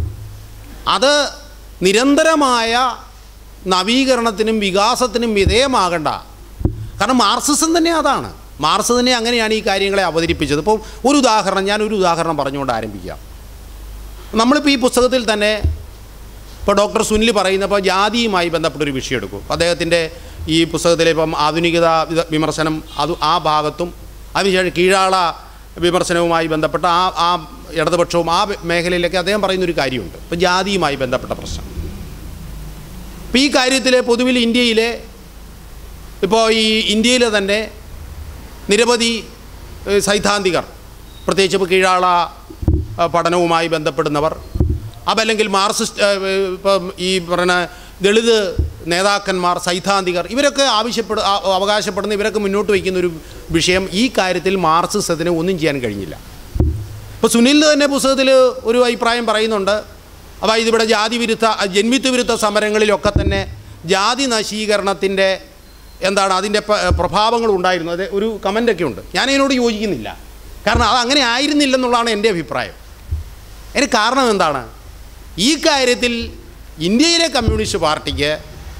അത് നിരന്തരമായ നവീകരണത്തിനും വികാസത്തിനും വിധേയമാകണ്ട കാരണം മാർക്സിസം തന്നെ അതാണ് മാർക്സ് തന്നെ അങ്ങനെയാണ് ഈ കാര്യങ്ങളെ അവതരിപ്പിച്ചത് ഇപ്പോൾ ഒരു ഉദാഹരണം ഞാൻ ഒരു ഉദാഹരണം പറഞ്ഞുകൊണ്ട് ആരംഭിക്കാം നമ്മളിപ്പോൾ ഈ പുസ്തകത്തിൽ തന്നെ ഇപ്പോൾ ഡോക്ടർ സുനിൽ പറയുന്ന ഇപ്പോൾ ജാതിയുമായി ബന്ധപ്പെട്ടൊരു വിഷയം എടുക്കും അദ്ദേഹത്തിൻ്റെ ഈ പുസ്തകത്തിലെ ഇപ്പം ആധുനികത വിത- വിമർശനം അത് ആ ഭാഗത്തും അതിനുശേഷം കീഴാള വിമർശനവുമായി ബന്ധപ്പെട്ട ആ ആ ഇടതുപക്ഷവും ആ മേഖലയിലൊക്കെ അദ്ദേഹം പറയുന്നൊരു കാര്യമുണ്ട് ഇപ്പോൾ ജാതിയുമായി ബന്ധപ്പെട്ട പ്രശ്നം ഇപ്പോൾ ഈ കാര്യത്തിൽ പൊതുവിൽ ഇന്ത്യയിലെ ഇപ്പോൾ ഈ ഇന്ത്യയിലെ തന്നെ നിരവധി ഏഹ്, സൈദ്ധാന്തികർ പ്രത്യേകിച്ച് ഇപ്പോൾ കീഴാള ആ, പഠനവുമായി ബന്ധപ്പെടുന്നവർ അതല്ലെങ്കിൽ മാർക്സിസ്റ്റ് ഏഹ്, ഇപ്പം ഈ പറയുന്ന ദളിത് നേതാക്കന്മാർ സൈദ്ധാന്തികർ ഇവരൊക്കെ ആവശ്യപ്പെടു ആ- അവകാശപ്പെടുന്ന ഇവരൊക്കെ മുന്നോട്ട് വയ്ക്കുന്ന ഒരു വിഷയം ഈ കാര്യത്തിൽ മാർക്സിസത്തിന് ഒന്നും ചെയ്യാൻ കഴിഞ്ഞില്ല ഇപ്പോൾ സുനിൽ തന്നെ പുസ്തകത്തിൽ ഒരു അഭിപ്രായം പറയുന്നുണ്ട് അപ്പോൾ ഇതിവിടെ ജാതി വിരുദ്ധ ജന്മിത്വ വിരുദ്ധ സമരങ്ങളിലൊക്കെ തന്നെ ജാതി നശീകരണത്തിൻ്റെ എന്താണ് അതിൻ്റെ പ- പ്രഭാവങ്ങൾ ഉണ്ടായിരുന്നു അത് ഒരു കമൻ്റൊക്കെ ഉണ്ട് ഞാൻ അതിനോട് യോജിക്കുന്നില്ല കാരണം അത് അങ്ങനെ ആയിരുന്നില്ലെന്നുള്ളതാണ് എൻ്റെ അഭിപ്രായം അതിന് കാരണം എന്താണ് ഈ കാര്യത്തിൽ ഇന്ത്യയിലെ കമ്മ്യൂണിസ്റ്റ് പാർട്ടിക്ക്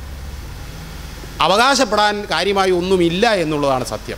അവകാശപ്പെടാൻ കാര്യമായി ഒന്നുമില്ല എന്നുള്ളതാണ് സത്യം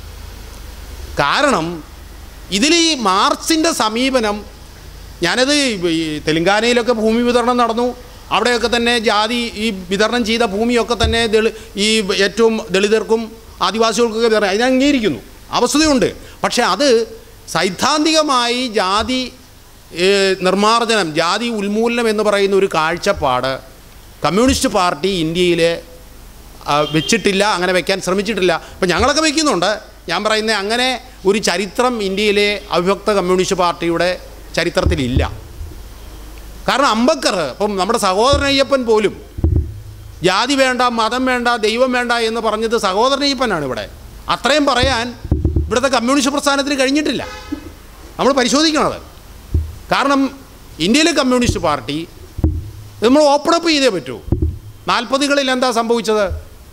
കാരണം ഇതിൽ ഈ മാർക്സിൻ്റെ സമീപനം ഞാനത് ഈ തെലങ്കാനയിലൊക്കെ ഭൂമി വിതരണം നടന്നു അവിടെയൊക്കെ തന്നെ ജാതി ഈ വിതരണം ചെയ്ത ഭൂമിയൊക്കെ തന്നെ ദളി ഈ ഏറ്റവും ദളിതർക്കും ആദിവാസികൾക്കൊക്കെ വിതരണം അതിനെ അംഗീകരിക്കുന്നു അവസ്ഥയുണ്ട് പക്ഷേ അത് സൈദ്ധാന്തികമായി ജാതി ഏഹ്, നിർമ്മാർജ്ജനം ജാതി ഉന്മൂലനം എന്ന് പറയുന്ന ഒരു കാഴ്ചപ്പാട് കമ്മ്യൂണിസ്റ്റ് പാർട്ടി ഇന്ത്യയിൽ ആ, വെച്ചിട്ടില്ല അങ്ങനെ വെക്കാൻ ശ്രമിച്ചിട്ടില്ല ഇപ്പം ഞങ്ങളൊക്കെ വെക്കുന്നുണ്ട് ഞാൻ പറയുന്നത് അങ്ങനെ ഒരു ചരിത്രം ഇന്ത്യയിലെ അവിഭക്ത കമ്മ്യൂണിസ്റ്റ് പാർട്ടിയുടെ ചരിത്രത്തിലില്ല കാരണം അംബക്കർ ഇപ്പം നമ്മുടെ സഹോദരൻ അയ്യപ്പൻ പോലും ജാതി വേണ്ട മതം വേണ്ട ദൈവം വേണ്ട എന്ന് പറഞ്ഞത് സഹോദരൻ അയ്യപ്പനാണ് ഇവിടെ അത്രയും പറയാൻ ഇവിടുത്തെ കമ്മ്യൂണിസ്റ്റ് പ്രസ്ഥാനത്തിന് കഴിഞ്ഞിട്ടില്ല നമ്മൾ പരിശോധിക്കണത് കാരണം ഇന്ത്യയിലെ കമ്മ്യൂണിസ്റ്റ് പാർട്ടി ഇത് നമ്മൾ ഓപ്പൺ അപ്പ് ചെയ്തേ പറ്റൂ നാൽപ്പതുകളിൽ എന്താ സംഭവിച്ചത്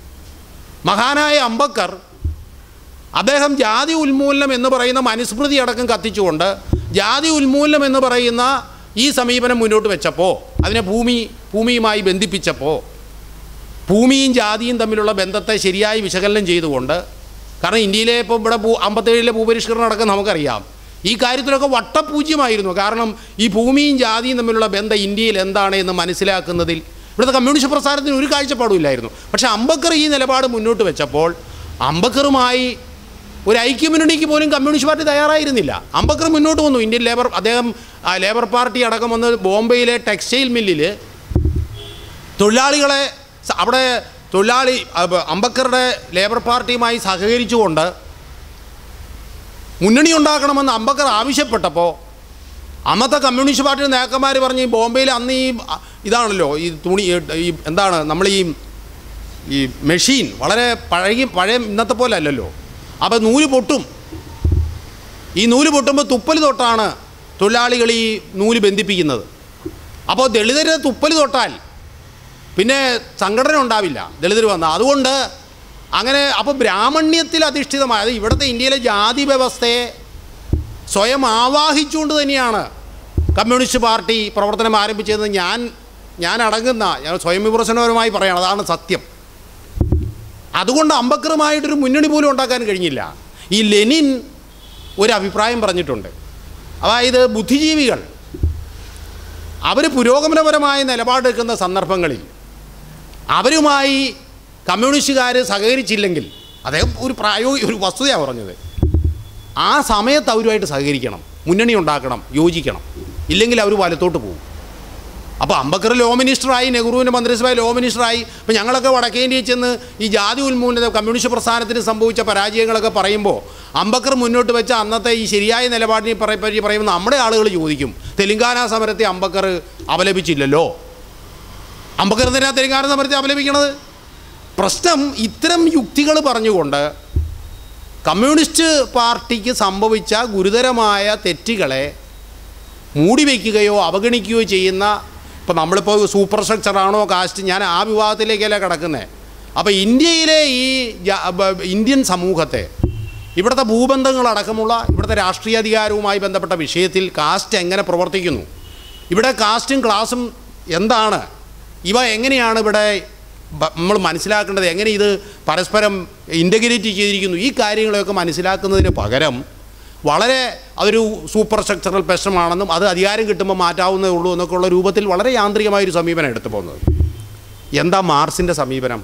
മഹാനായ അംബക്കർ അദ്ദേഹം ജാതി ഉന്മൂലനം എന്ന് പറയുന്ന മനുസ്മൃതി അടക്കം കത്തിച്ചുകൊണ്ട് ജാതി ഉന്മൂലനം എന്ന് പറയുന്ന ഈ സമീപനം മുന്നോട്ട് വെച്ചപ്പോൾ അതിനെ ഭൂമി ഭൂമിയുമായി ബന്ധിപ്പിച്ചപ്പോൾ ഭൂമിയും ജാതിയും തമ്മിലുള്ള ബന്ധത്തെ ശരിയായി വിശകലനം ചെയ്തുകൊണ്ട് കാരണം ഇന്ത്യയിലെ ഇപ്പോൾ ഇവിടെ ഭൂ അമ്പത്തേഴിലെ ഭൂപരിഷ്കരണം അടക്കം നമുക്കറിയാം ഈ കാര്യത്തിലൊക്കെ വട്ടപൂജ്യമായിരുന്നു കാരണം ഈ ഭൂമിയും ജാതിയും തമ്മിലുള്ള ബന്ധം ഇന്ത്യയിൽ എന്താണ് എന്ന് മനസ്സിലാക്കുന്നതിൽ ഇവിടുത്തെ കമ്മ്യൂണിസ്റ്റ് പ്രസ്ഥാനത്തിന് ഒരു കാഴ്ചപ്പാടും ഇല്ലായിരുന്നു പക്ഷേ അംബക്കർ ഈ നിലപാട് മുന്നോട്ട് വെച്ചപ്പോൾ അംബക്കറുമായി ഒരു ഐക്യമുന്നണിക്ക് പോലും കമ്മ്യൂണിസ്റ്റ് പാർട്ടി തയ്യാറായിരുന്നില്ല അംബക്കർ മുന്നോട്ട് വന്നു ഇന്ത്യൻ ലേബർ അദ്ദേഹം ആ, ലേബർ പാർട്ടി അടക്കം വന്ന് ബോംബെയിലെ ടെക്സ്റ്റൈൽ മില്ലിൽ തൊഴിലാളികളെ സ- അവിടെ തൊഴിലാളി അബ- അംബക്കറുടെ ലേബർ പാർട്ടിയുമായി സഹകരിച്ചുകൊണ്ട് മുന്നണി ഉണ്ടാക്കണമെന്ന് അംബക്കർ ആവശ്യപ്പെട്ടപ്പോൾ അന്നത്തെ കമ്മ്യൂണിസ്റ്റ് പാർട്ടി നേതാക്കന്മാർ പറഞ്ഞ് ഈ ബോംബെയിൽ അന്ന് ഈ അ, ഇതാണല്ലോ ഈ തുണി ഈ എന്താണ് നമ്മൾ ഈ ഈ മെഷീൻ വളരെ പഴകി പഴയ ഇന്നത്തെ പോലെ അല്ലല്ലോ അപ്പോൾ നൂല് പൊട്ടും ഈ നൂല് പൊട്ടുമ്പോൾ തുപ്പൽ തൊട്ടാണ് തൊഴിലാളികൾ ഈ നൂല് ബന്ധിപ്പിക്കുന്നത് അപ്പോൾ ദളിതരെ തുപ്പൽ തൊട്ടാൽ പിന്നെ സംഘടന ഉണ്ടാവില്ല ദളിതർ വന്ന അതുകൊണ്ട് അങ്ങനെ അപ്പോൾ ബ്രാഹ്മണ്യത്തിൽ അധിഷ്ഠിതമായ അത് ഇവിടുത്തെ ഇന്ത്യയിലെ ജാതി വ്യവസ്ഥയെ സ്വയം ആവാഹിച്ചുകൊണ്ട് തന്നെയാണ് കമ്മ്യൂണിസ്റ്റ് പാർട്ടി പ്രവർത്തനം ആരംഭിച്ചതെന്ന് ഞാൻ ഞാൻ അടങ്ങുന്ന ഞാൻ സ്വയം വിമർശനപരമായി പറയണം അതാണ് സത്യം അതുകൊണ്ട് അംബക്കറുമായിട്ടൊരു മുന്നണി പോലും ഉണ്ടാക്കാൻ കഴിഞ്ഞില്ല ഈ ലെനിൻ ഒരു അഭിപ്രായം പറഞ്ഞിട്ടുണ്ട് അതായത് ബുദ്ധിജീവികൾ അവർ പുരോഗമനപരമായ നിലപാടെടുക്കുന്ന സന്ദർഭങ്ങളിൽ അവരുമായി കമ്മ്യൂണിസ്റ്റുകാർ സഹകരിച്ചില്ലെങ്കിൽ അദ്ദേഹം ഒരു പ്രായോഗിക ഒരു വസ്തുതയാണ് പറഞ്ഞത് ആ സമയത്ത് അവരുമായിട്ട് സഹകരിക്കണം മുന്നണി ഉണ്ടാക്കണം യോജിക്കണം ഇല്ലെങ്കിൽ അവർ വലത്തോട്ട് പോകും അപ്പോൾ അംബക്കർ ലോ മിനിസ്റ്ററായി നെഹ്റുവിൻ്റെ മന്ത്രിസഭ ലോ മിനിസ്റ്ററായി ഇപ്പോൾ ഞങ്ങളൊക്കെ വടക്കേന്ത്യയിൽ ചെന്ന് ഈ ജാതി ഉന്മൂലനം കമ്മ്യൂണിസ്റ്റ് പ്രസ്ഥാനത്തിന് സംഭവിച്ച പരാജയങ്ങളൊക്കെ പറയുമ്പോൾ അംബക്കർ മുന്നോട്ട് വെച്ച അന്നത്തെ ഈ ശരിയായ നിലപാടിനെ പറ- പറ്റി പറയുമ്പോൾ നമ്മുടെ ആളുകൾ ചോദിക്കും തെലുങ്കാന സമരത്തെ അംബക്കർ അപലപിച്ചില്ലല്ലോ അംബക്കർ എന്തിനാ തെലുങ്കാന സമരത്തെ അപലപിക്കണത് പ്രശ്നം ഇത്തരം യുക്തികൾ പറഞ്ഞുകൊണ്ട് കമ്മ്യൂണിസ്റ്റ് പാർട്ടിക്ക് സംഭവിച്ച ഗുരുതരമായ തെറ്റുകളെ മൂടി വയ്ക്കുകയോ അവഗണിക്കുകയോ ചെയ്യുന്ന ഇപ്പോൾ നമ്മളിപ്പോൾ സൂപ്പർ സ്ട്രക്ചറാണോ കാസ്റ്റ് ഞാൻ ആ വിഭാഗത്തിലേക്കല്ല കിടക്കുന്നത് അപ്പോൾ ഇന്ത്യയിലെ ഈ ജ- ബ- ഇന്ത്യൻ സമൂഹത്തെ ഇവിടുത്തെ ഭൂബന്ധങ്ങളടക്കമുള്ള ഇവിടുത്തെ രാഷ്ട്രീയാധികാരവുമായി ബന്ധപ്പെട്ട വിഷയത്തിൽ കാസ്റ്റ് എങ്ങനെ പ്രവർത്തിക്കുന്നു ഇവിടെ കാസ്റ്റും ക്ലാസും എന്താണ് ഇവ എങ്ങനെയാണ് ഇവിടെ ബ- നമ്മൾ മനസ്സിലാക്കേണ്ടത് എങ്ങനെ ഇത് പരസ്പരം ഇൻ്റഗ്രേറ്റ് ചെയ്തിരിക്കുന്നു ഈ കാര്യങ്ങളെയൊക്കെ മനസ്സിലാക്കുന്നതിന് പകരം വളരെ അതൊരു സൂപ്പർ സ്ട്രക്ചറൽ പ്രശ്നമാണെന്നും അത് അധികാരം കിട്ടുമ്പോൾ മാറ്റാവുന്നേ ഉള്ളൂ എന്നൊക്കെയുള്ള രൂപത്തിൽ വളരെ യാന്ത്രികമായൊരു സമീപനം എടുത്തു പോകുന്നത് എന്താ മാർസിൻ്റെ സമീപനം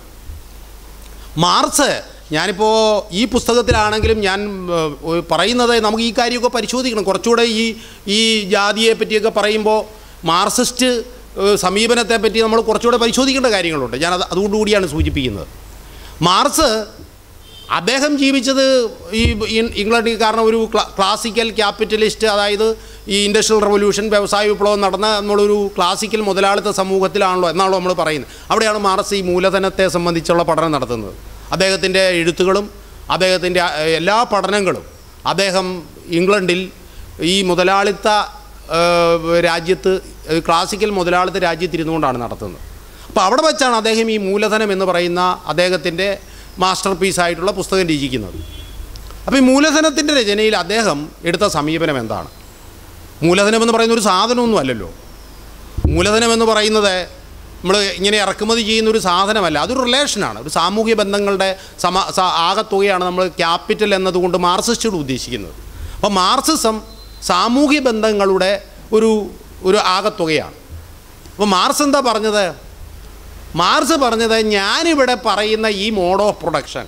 മാർസ് ഞാനിപ്പോൾ ഈ പുസ്തകത്തിലാണെങ്കിലും ഞാൻ ഏഹ്, പറയുന്നത് നമുക്ക് ഈ കാര്യമൊക്കെ പരിശോധിക്കണം കുറച്ചുകൂടെ ഈ ഈ ജാതിയെ പറ്റിയൊക്കെ പറയുമ്പോൾ മാർസിസ്റ്റ് ഏഹ്, സമീപനത്തെ പറ്റി നമ്മൾ കുറച്ചുകൂടെ പരിശോധിക്കേണ്ട കാര്യങ്ങളുണ്ട് ഞാൻ അത് അതുകൊണ്ടുകൂടിയാണ് സൂചിപ്പിക്കുന്നത് മാർസ് അദ്ദേഹം ജീവിച്ചത് ഈ ഇ- ഇംഗ്ലണ്ടിൽ കാരണം ഒരു ക്ലാ- ക്ലാസിക്കൽ ക്യാപിറ്റലിസ്റ്റ് അതായത് ഈ ഇൻഡസ്ട്രിയൽ റവല്യൂഷൻ വ്യവസായ വിപ്ലവം നടന്ന നമ്മളൊരു ക്ലാസിക്കൽ മുതലാളിത്ത സമൂഹത്തിലാണല്ലോ എന്നാണല്ലോ നമ്മൾ പറയുന്നത് അവിടെയാണ് മാർസ് ഈ മൂലധനത്തെ സംബന്ധിച്ചുള്ള പഠനം നടത്തുന്നത് അദ്ദേഹത്തിൻ്റെ എഴുത്തുകളും അദ്ദേഹത്തിൻ്റെ ആ, എല്ലാ പഠനങ്ങളും അദ്ദേഹം ഇംഗ്ലണ്ടിൽ ഈ മുതലാളിത്ത ആ, രാജ്യത്ത് ഏ, ക്ലാസിക്കൽ മുതലാളിത്ത രാജ്യത്തിരുന്നുകൊണ്ടാണ് നടത്തുന്നത് അപ്പോൾ അവിടെ വെച്ചാണ് അദ്ദേഹം ഈ മൂലധനം എന്ന് പറയുന്ന അദ്ദേഹത്തിൻ്റെ മാസ്റ്റർ പീസായിട്ടുള്ള പുസ്തകം രചിക്കുന്നത് അപ്പോൾ ഈ മൂലധനത്തിൻ്റെ രചനയിൽ അദ്ദേഹം എടുത്ത സമീപനം എന്താണ് മൂലധനം എന്ന് പറയുന്ന ഒരു സാധനമൊന്നും അല്ലല്ലോ മൂലധനം എന്ന് പറയുന്നത് നമ്മൾ ഇങ്ങനെ ഇറക്കുമതി ചെയ്യുന്ന ഒരു സാധനമല്ല അതൊരു റിലേഷനാണ് ഒരു സാമൂഹ്യ ബന്ധങ്ങളുടെ സമ സ- ആകത്തുകയാണ് നമ്മൾ ക്യാപിറ്റൽ എന്നതുകൊണ്ട് മാർസിസ്റ്റുകൾ ഉദ്ദേശിക്കുന്നത് അപ്പോൾ മാർസിസം സാമൂഹ്യ ബന്ധങ്ങളുടെ ഒരു ഒരു ആകത്തുകയാണ് അപ്പോൾ മാർസ് എന്താ പറഞ്ഞത് മാർസ് പറഞ്ഞത് ഞാനിവിടെ പറയുന്ന ഈ mode of production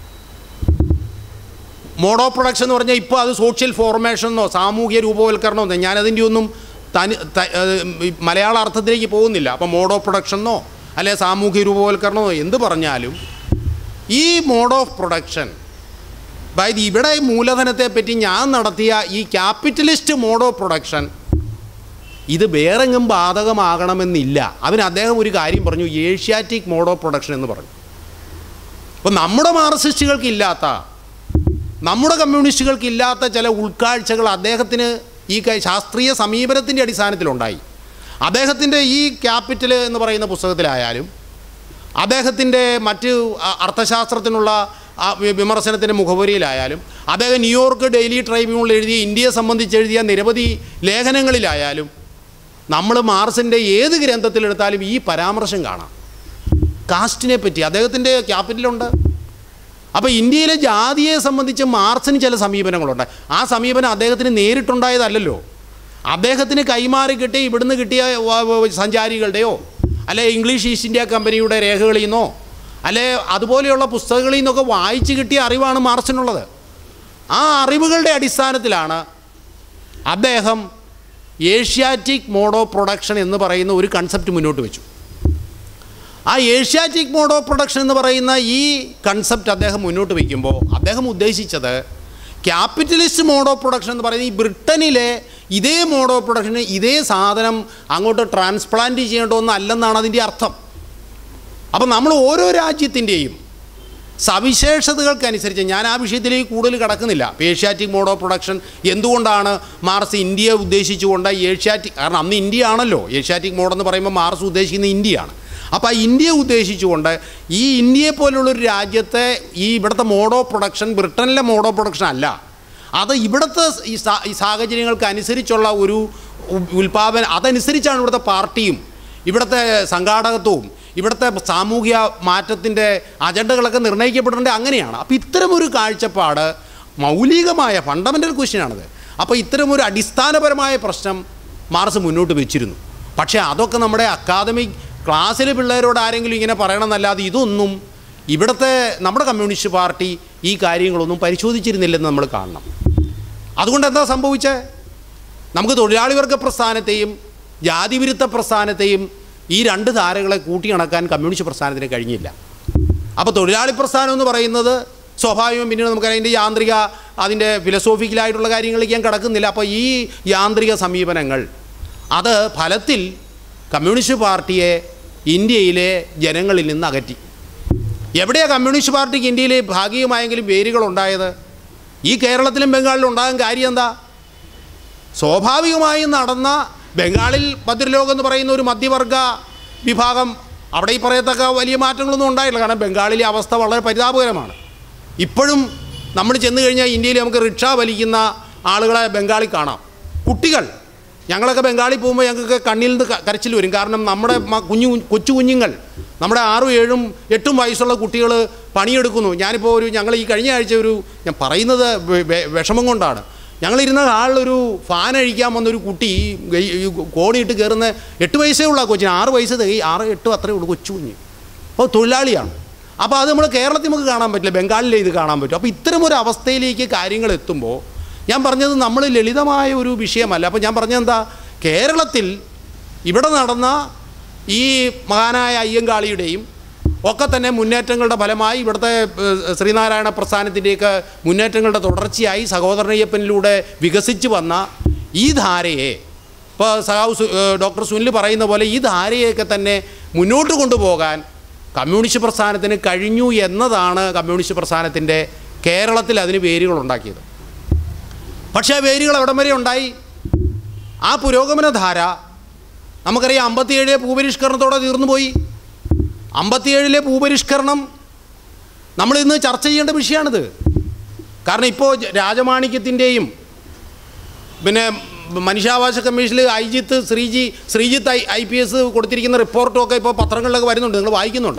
mode of production എന്ന് പറഞ്ഞാൽ ഇപ്പോൾ അത് സോഷ്യൽ ഫോർമേഷൻ എന്നോ സാമൂഹ്യ രൂപവൽക്കരണമോ എന്നോ ഞാനതിൻ്റെ ഒന്നും തനി ത- ഏഹ് ഈ മലയാള അർത്ഥത്തിലേക്ക് പോകുന്നില്ല അപ്പോൾ മോഡ് ഓഫ് പ്രൊഡക്ഷൻ എന്നോ അല്ലെ സാമൂഹ്യ രൂപവൽക്കരണമോ എന്ത് പറഞ്ഞാലും ഈ മോഡ് ഓഫ് പ്രൊഡക്ഷൻ അതായത് ഇവിടെ മൂലധനത്തെ പറ്റി ഞാൻ നടത്തിയ ഈ ക്യാപിറ്റലിസ്റ്റ് മോഡ് ഓഫ് പ്രൊഡക്ഷൻ ഇത് വേറെങ്ങും ബാധകമാകണമെന്നില്ല അതിന് അദ്ദേഹം ഒരു കാര്യം പറഞ്ഞു ഏഷ്യാറ്റിക് മോഡ് ഓഫ് പ്രൊഡക്ഷൻ എന്ന് പറഞ്ഞു അപ്പോൾ നമ്മുടെ മാർസിസ്റ്റുകൾക്ക് ഇല്ലാത്ത നമ്മുടെ കമ്മ്യൂണിസ്റ്റുകൾക്ക് ഇല്ലാത്ത ചില ഉൾക്കാഴ്ചകൾ അദ്ദേഹത്തിന് ഈ ക- ശാസ്ത്രീയ സമീപനത്തിൻ്റെ അടിസ്ഥാനത്തിലുണ്ടായി അദ്ദേഹത്തിൻ്റെ ഈ ക്യാപിറ്റൽ എന്ന് പറയുന്ന പുസ്തകത്തിലായാലും അദ്ദേഹത്തിൻ്റെ മറ്റ് അ- അർത്ഥശാസ്ത്രത്തിനുള്ള ആ വി- വിമർശനത്തിൻ്റെ മുഖപുരയിലായാലും അദ്ദേഹം ന്യൂയോർക്ക് ഡെയിലി ട്രൈബ്യൂണിൽ എഴുതിയ ഇന്ത്യയെ സംബന്ധിച്ച് എഴുതിയ നിരവധി ലേഖനങ്ങളിലായാലും നമ്മൾ മാർസിൻ്റെ ഏത് ഗ്രന്ഥത്തിലെടുത്താലും ഈ പരാമർശം കാണാം കാസ്റ്റിനെ പറ്റി അദ്ദേഹത്തിൻ്റെ ക്യാപിറ്റലുണ്ട് അപ്പോൾ ഇന്ത്യയിലെ ജാതിയെ സംബന്ധിച്ച് മാർക്സിന് ചില സമീപനങ്ങളുണ്ട് ആ സമീപനം അദ്ദേഹത്തിന് നേരിട്ടുണ്ടായതല്ലല്ലോ അദ്ദേഹത്തിന് കൈമാറി കിട്ടിയ ഇവിടുന്ന് കിട്ടിയ വ- വ- സഞ്ചാരികളുടെയോ അല്ലെ ഇംഗ്ലീഷ് ഈസ്റ്റ് ഇന്ത്യ കമ്പനിയുടെ രേഖകളിൽ നിന്നോ അല്ലെ അതുപോലെയുള്ള പുസ്തകങ്ങളിൽ നിന്നൊക്കെ വായിച്ച് കിട്ടിയ അറിവാണ് മാർക്സിനുള്ളത് ആ അറിവുകളുടെ അടിസ്ഥാനത്തിലാണ് അദ്ദേഹം ഏഷ്യാറ്റിക് മോഡ് ഓഫ് പ്രൊഡക്ഷൻ എന്ന് പറയുന്ന ഒരു കൺസെപ്റ്റ് മുന്നോട്ട് വെച്ചു ആ ഏഷ്യാറ്റിക് മോഡ് ഓഫ് പ്രൊഡക്ഷൻ എന്ന് പറയുന്ന ഈ കൺസെപ്റ്റ് അദ്ദേഹം മുന്നോട്ട് വയ്ക്കുമ്പോൾ അദ്ദേഹം ഉദ്ദേശിച്ചത് ക്യാപിറ്റലിസ്റ്റ് മോഡ് ഓഫ് പ്രൊഡക്ഷൻ എന്ന് പറയുന്നത് ഈ ബ്രിട്ടനിലെ ഇതേ മോഡ് ഓഫ് പ്രൊഡക്ഷന് ഇതേ സാധനം അങ്ങോട്ട് ട്രാൻസ്പ്ലാന്റ് ചെയ്യേണ്ടതൊന്നല്ലെന്നാണ് അതിൻ്റെ അർത്ഥം അപ്പം നമ്മൾ ഓരോ രാജ്യത്തിൻ്റെയും സവിശേഷതകൾക്കനുസരിച്ച് ഞാൻ ആ വിഷയത്തിലേക്ക് കൂടുതൽ കടക്കുന്നില്ല ഇപ്പോൾ ഏഷ്യാറ്റിക് മോഡ് ഓഫ് പ്രൊഡക്ഷൻ എന്തുകൊണ്ടാണ് മാർസ് ഇന്ത്യയെ ഉദ്ദേശിച്ചുകൊണ്ട് ഏഷ്യാറ്റിക് കാരണം അന്ന് ഇന്ത്യ ആണല്ലോ ഏഷ്യാറ്റിക് മോഡ് എന്ന് പറയുമ്പോൾ മാർസ് ഉദ്ദേശിക്കുന്നത് ഇന്ത്യയാണ് അപ്പോൾ ആ ഇന്ത്യയെ ഉദ്ദേശിച്ചുകൊണ്ട് ഈ ഇന്ത്യയെ പോലുള്ളൊരു രാജ്യത്തെ ഈ ഇവിടുത്തെ മോഡ് ഓഫ് പ്രൊഡക്ഷൻ ബ്രിട്ടനിലെ മോഡ് ഓഫ് പ്രൊഡക്ഷൻ അല്ല അത് ഇവിടുത്തെ ഈ സാ- ഈ സാഹചര്യങ്ങൾക്ക് അനുസരിച്ചുള്ള ഒരു ഉ- ഉൽപാദനം അതനുസരിച്ചാണ് ഇവിടുത്തെ പാർട്ടിയും ഇവിടുത്തെ സംഘാടകത്വവും ഇവിടുത്തെ സാമൂഹ്യ മാറ്റത്തിൻ്റെ അജണ്ടകളൊക്കെ നിർണ്ണയിക്കപ്പെടേണ്ടത് അങ്ങനെയാണ് അപ്പോൾ ഇത്തരമൊരു കാഴ്ചപ്പാട് മൗലികമായ ഫണ്ടമെൻ്റൽ ക്വസ്റ്റ്യനാണത് അപ്പോൾ ഇത്തരമൊരു അടിസ്ഥാനപരമായ പ്രശ്നം മാർസ് മുന്നോട്ട് വെച്ചിരുന്നു പക്ഷേ അതൊക്കെ നമ്മുടെ അക്കാദമിക് ക്ലാസ്സിലെ പിള്ളേരോട് ആരെങ്കിലും ഇങ്ങനെ പറയണമെന്നല്ലാതെ ഇതൊന്നും ഇവിടുത്തെ നമ്മുടെ കമ്മ്യൂണിസ്റ്റ് പാർട്ടി ഈ കാര്യങ്ങളൊന്നും പരിശോധിച്ചിരുന്നില്ലെന്ന് നമ്മൾ കാണണം അതുകൊണ്ട് എന്താ സംഭവിച്ചത് നമുക്ക് തൊഴിലാളി വർഗ പ്രസ്ഥാനത്തെയും ജാതിവിരുദ്ധ പ്രസ്ഥാനത്തെയും ഈ രണ്ട് ധാരകളെ കൂട്ടിയിണക്കാൻ കമ്മ്യൂണിസ്റ്റ് പ്രസ്ഥാനത്തിന് കഴിഞ്ഞില്ല അപ്പോൾ തൊഴിലാളി പ്രസ്ഥാനം എന്ന് പറയുന്നത് സ്വാഭാവികം പിന്നീട് നമുക്ക് അതിൻ്റെ യാന്ത്രിക അതിൻ്റെ ഫിലോസോഫിക്കലായിട്ടുള്ള കാര്യങ്ങളിലേക്ക് ഞാൻ കിടക്കുന്നില്ല അപ്പോൾ ഈ യാന്ത്രിക സമീപനങ്ങൾ അത് ഫലത്തിൽ കമ്മ്യൂണിസ്റ്റ് പാർട്ടിയെ ഇന്ത്യയിലെ ജനങ്ങളിൽ നിന്ന് അകറ്റി എവിടെയാണ് കമ്മ്യൂണിസ്റ്റ് പാർട്ടിക്ക് ഇന്ത്യയിൽ ഭാഗികമായെങ്കിലും വേരുകളുണ്ടായത് ഈ കേരളത്തിലും ബംഗാളിലും ഉണ്ടാകാൻ കാര്യം എന്താ സ്വാഭാവികമായും നടന്ന ബംഗാളിൽ ഭദ്രലോകം എന്ന് പറയുന്ന ഒരു മധ്യവർഗ വിഭാഗം അവിടെ ഈ പറയത്തക്ക വലിയ മാറ്റങ്ങളൊന്നും ഉണ്ടായില്ല കാരണം ബംഗാളിലെ അവസ്ഥ വളരെ പരിതാപകരമാണ് ഇപ്പോഴും നമ്മൾ ചെന്ന് കഴിഞ്ഞാൽ ഇന്ത്യയിൽ നമുക്ക് റിക്ഷ വലിക്കുന്ന ആളുകളെ ബംഗാളിൽ കാണാം കുട്ടികൾ ഞങ്ങളൊക്കെ ബംഗാളിൽ പോകുമ്പോൾ ഞങ്ങൾക്ക് കണ്ണിൽ നിന്ന് ക- കരച്ചിൽ വരും കാരണം നമ്മുടെ മ- കുഞ്ഞു കൊച്ചു കുഞ്ഞുങ്ങൾ നമ്മുടെ ആറും ഏഴും എട്ടും വയസ്സുള്ള കുട്ടികൾ പണിയെടുക്കുന്നു ഞാനിപ്പോൾ ഒരു ഞങ്ങൾ ഈ കഴിഞ്ഞ ആഴ്ച ഒരു ഞാൻ പറയുന്നത് വെ- വെ- വിഷമം കൊണ്ടാണ് ഞങ്ങളിരുന്ന ഹാളിലൊരു ഫാൻ അഴിക്കാൻ വന്നൊരു കുട്ടി ഈ- ഈ കോണിയിട്ട് കയറുന്ന എട്ട് വയസ്സേ ഉള്ള ആ കൊച്ചിന് ആറ് വയസ്സ് തികയും ആറ് എട്ട് അത്രേ ഉള്ളൂ കൊച്ചു കുഞ്ഞ് അപ്പോൾ തൊഴിലാളിയാണ് അപ്പോൾ അത് നമ്മൾ കേരളത്തിൽ നമുക്ക് കാണാൻ പറ്റില്ല ബംഗാളിലെ ഇത് കാണാൻ പറ്റും അപ്പോൾ ഇത്തരം ഒരു അവസ്ഥയിലേക്ക് കാര്യങ്ങൾ എത്തുമ്പോൾ ഞാൻ പറഞ്ഞത് നമ്മൾ ലളിതമായ ഒരു വിഷയമല്ല അപ്പോൾ ഞാൻ പറഞ്ഞത് എന്താ കേരളത്തിൽ ഇവിടെ നടന്ന ഈ മഹാനായ അയ്യങ്കാളിയുടെയും ഒക്കെ തന്നെ മുന്നേറ്റങ്ങളുടെ ഫലമായി ഇവിടുത്തെ ഏഹ്, ശ്രീനാരായണ പ്രസ്ഥാനത്തിൻ്റെയൊക്കെ മുന്നേറ്റങ്ങളുടെ തുടർച്ചയായി സഹോദരനയ്യപ്പനിലൂടെ വികസിച്ച് വന്ന ഈ ധാരയെ ഇപ്പോൾ സഹാവ് സു- ഏഹ്, ഡോക്ടർ സുനിൽ പറയുന്ന പോലെ ഈ ധാരയൊക്കെ തന്നെ മുന്നോട്ട് കൊണ്ടുപോകാൻ കമ്മ്യൂണിസ്റ്റ് പ്രസ്ഥാനത്തിന് കഴിഞ്ഞു എന്നതാണ് കമ്മ്യൂണിസ്റ്റ് പ്രസ്ഥാനത്തിൻ്റെ കേരളത്തിൽ അതിന് വേരുകൾ ഉണ്ടാക്കിയത് പക്ഷേ ആ വേരുകൾ എവിടം വരെ ഉണ്ടായി ആ പുരോഗമന ധാര നമുക്കറിയാം അമ്പത്തിയേഴിലെ ഭൂപരിഷ്കരണത്തോടെ തീർന്നു പോയി അമ്പത്തിയേഴിലെ ഭൂപരിഷ്കരണം നമ്മൾ ഇന്ന് ചർച്ച ചെയ്യേണ്ട വിഷയമാണിത് കാരണം ഇപ്പോൾ രാജമാണിക്യത്തിൻ്റെയും പിന്നെ മനുഷ്യാവകാശ കമ്മീഷനിൽ ഐജിത്ത് ശ്രീജി Sreejith I I P S കൊടുത്തിരിക്കുന്ന റിപ്പോർട്ടും ഒക്കെ ഇപ്പോൾ പത്രങ്ങളിലൊക്കെ വരുന്നുണ്ട് നിങ്ങൾ വായിക്കുന്നുണ്ട്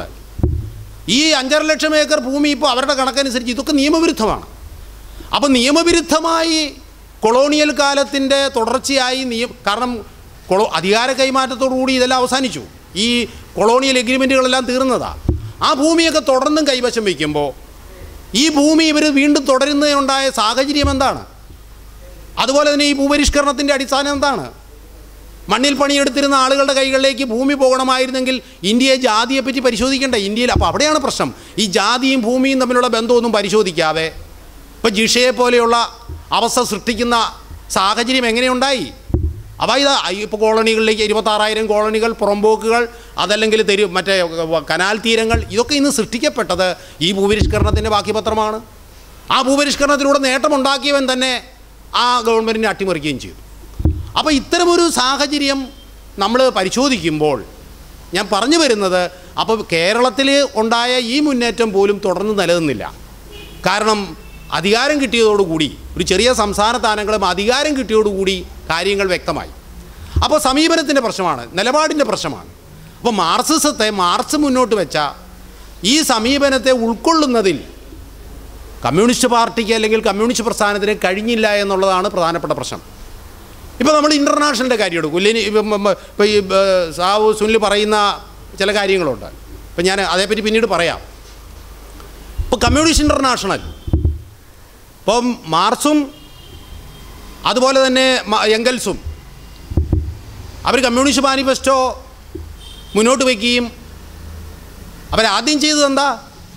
ഈ അഞ്ചര ലക്ഷം ഏക്കർ ഭൂമി ഇപ്പോൾ അവരുടെ കണക്കനുസരിച്ച് ഇതൊക്കെ നിയമവിരുദ്ധമാണ് അപ്പോൾ നിയമവിരുദ്ധമായി കൊളോണിയൽ കാലത്തിൻ്റെ തുടർച്ചയായി നിയമ കാരണം കൊളോ അധികാര കൈമാറ്റത്തോടുകൂടി ഇതെല്ലാം അവസാനിച്ചു ഈ കൊളോണിയൽ എഗ്രിമെൻറ്റുകളെല്ലാം തീർന്നതാണ് ആ ഭൂമിയൊക്കെ തുടർന്നും കൈവശം വയ്ക്കുമ്പോൾ ഈ ഭൂമി ഇവർ വീണ്ടും തുടരുന്നതിനുണ്ടായ സാഹചര്യം എന്താണ് അതുപോലെ തന്നെ ഈ ഭൂപരിഷ്കരണത്തിൻ്റെ അടിസ്ഥാനം എന്താണ് മണ്ണിൽ പണിയെടുത്തിരുന്ന ആളുകളുടെ കൈകളിലേക്ക് ഭൂമി പോകണമായിരുന്നെങ്കിൽ ഇന്ത്യയെ ജാതിയെപ്പറ്റി പരിശോധിക്കണ്ടേ ഇന്ത്യയിൽ അപ്പോൾ അവിടെയാണ് പ്രശ്നം ഈ ജാതിയും ഭൂമിയും തമ്മിലുള്ള ബന്ധമൊന്നും പരിശോധിക്കാതെ ഇപ്പോൾ ജിഷയെ പോലെയുള്ള അവസ്ഥ സൃഷ്ടിക്കുന്ന സാഹചര്യം എങ്ങനെയുണ്ടായി അപ്പോൾ ഇത് ഇപ്പോൾ കോളനികളിലേക്ക് ഇരുപത്താറായിരം കോളനികൾ പുറമ്പോക്കുകൾ അതല്ലെങ്കിൽ തെരു മറ്റേ കനാൽ തീരങ്ങൾ ഇതൊക്കെ ഇന്ന് സൃഷ്ടിക്കപ്പെട്ടത് ഈ ഭൂപരിഷ്കരണത്തിൻ്റെ ബാക്കി പത്രമാണ് ആ ഭൂപരിഷ്കരണത്തിലൂടെ നേട്ടമുണ്ടാക്കിയവൻ തന്നെ ആ ഗവൺമെൻറ്റിനെ അട്ടിമറിക്കുകയും ചെയ്തു അപ്പോൾ ഇത്തരമൊരു സാഹചര്യം നമ്മൾ പരിശോധിക്കുമ്പോൾ ഞാൻ പറഞ്ഞു വരുന്നത് അപ്പോൾ കേരളത്തിൽ ഉണ്ടായ ഈ മുന്നേറ്റം പോലും തുടർന്ന് നിലനിന്നില്ല കാരണം അധികാരം കിട്ടിയതോടുകൂടി ഒരു ചെറിയ സംസ്ഥാന താരങ്ങളും അധികാരം കിട്ടിയതോടുകൂടി കാര്യങ്ങൾ വ്യക്തമായി അപ്പോൾ സമീപനത്തിൻ്റെ പ്രശ്നമാണ് നിലപാടിൻ്റെ പ്രശ്നമാണ് അപ്പോൾ മാർക്സിസത്തെ മാർക്സ് മുന്നോട്ട് വെച്ച ഈ സമീപനത്തെ ഉൾക്കൊള്ളുന്നതിൽ കമ്മ്യൂണിസ്റ്റ് പാർട്ടിക്ക് അല്ലെങ്കിൽ കമ്മ്യൂണിസ്റ്റ് പ്രസ്ഥാനത്തിന് കഴിഞ്ഞില്ല എന്നുള്ളതാണ് പ്രധാനപ്പെട്ട പ്രശ്നം ഇപ്പോൾ നമ്മൾ ഇൻ്റർനാഷണലിൻ്റെ കാര്യം എടുക്കും ഇല്ലെങ്കിൽ ഇപ്പം ഇപ്പോൾ ഈ ഏ, സാവു സുനിൽ പറയുന്ന ചില കാര്യങ്ങളുണ്ട് ഇപ്പം ഞാൻ അതേപ്പറ്റി പിന്നീട് പറയാം ഇപ്പോൾ കമ്മ്യൂണിസ്റ്റ് ഇൻ്റർനാഷണൽ ഇപ്പം മാർസും അതുപോലെ തന്നെ മ- എംഗൽസും അവർ കമ്മ്യൂണിസ്റ്റ് മാനിഫെസ്റ്റോ മുന്നോട്ട് വയ്ക്കുകയും അവരാദ്യം ചെയ്തത് എന്താ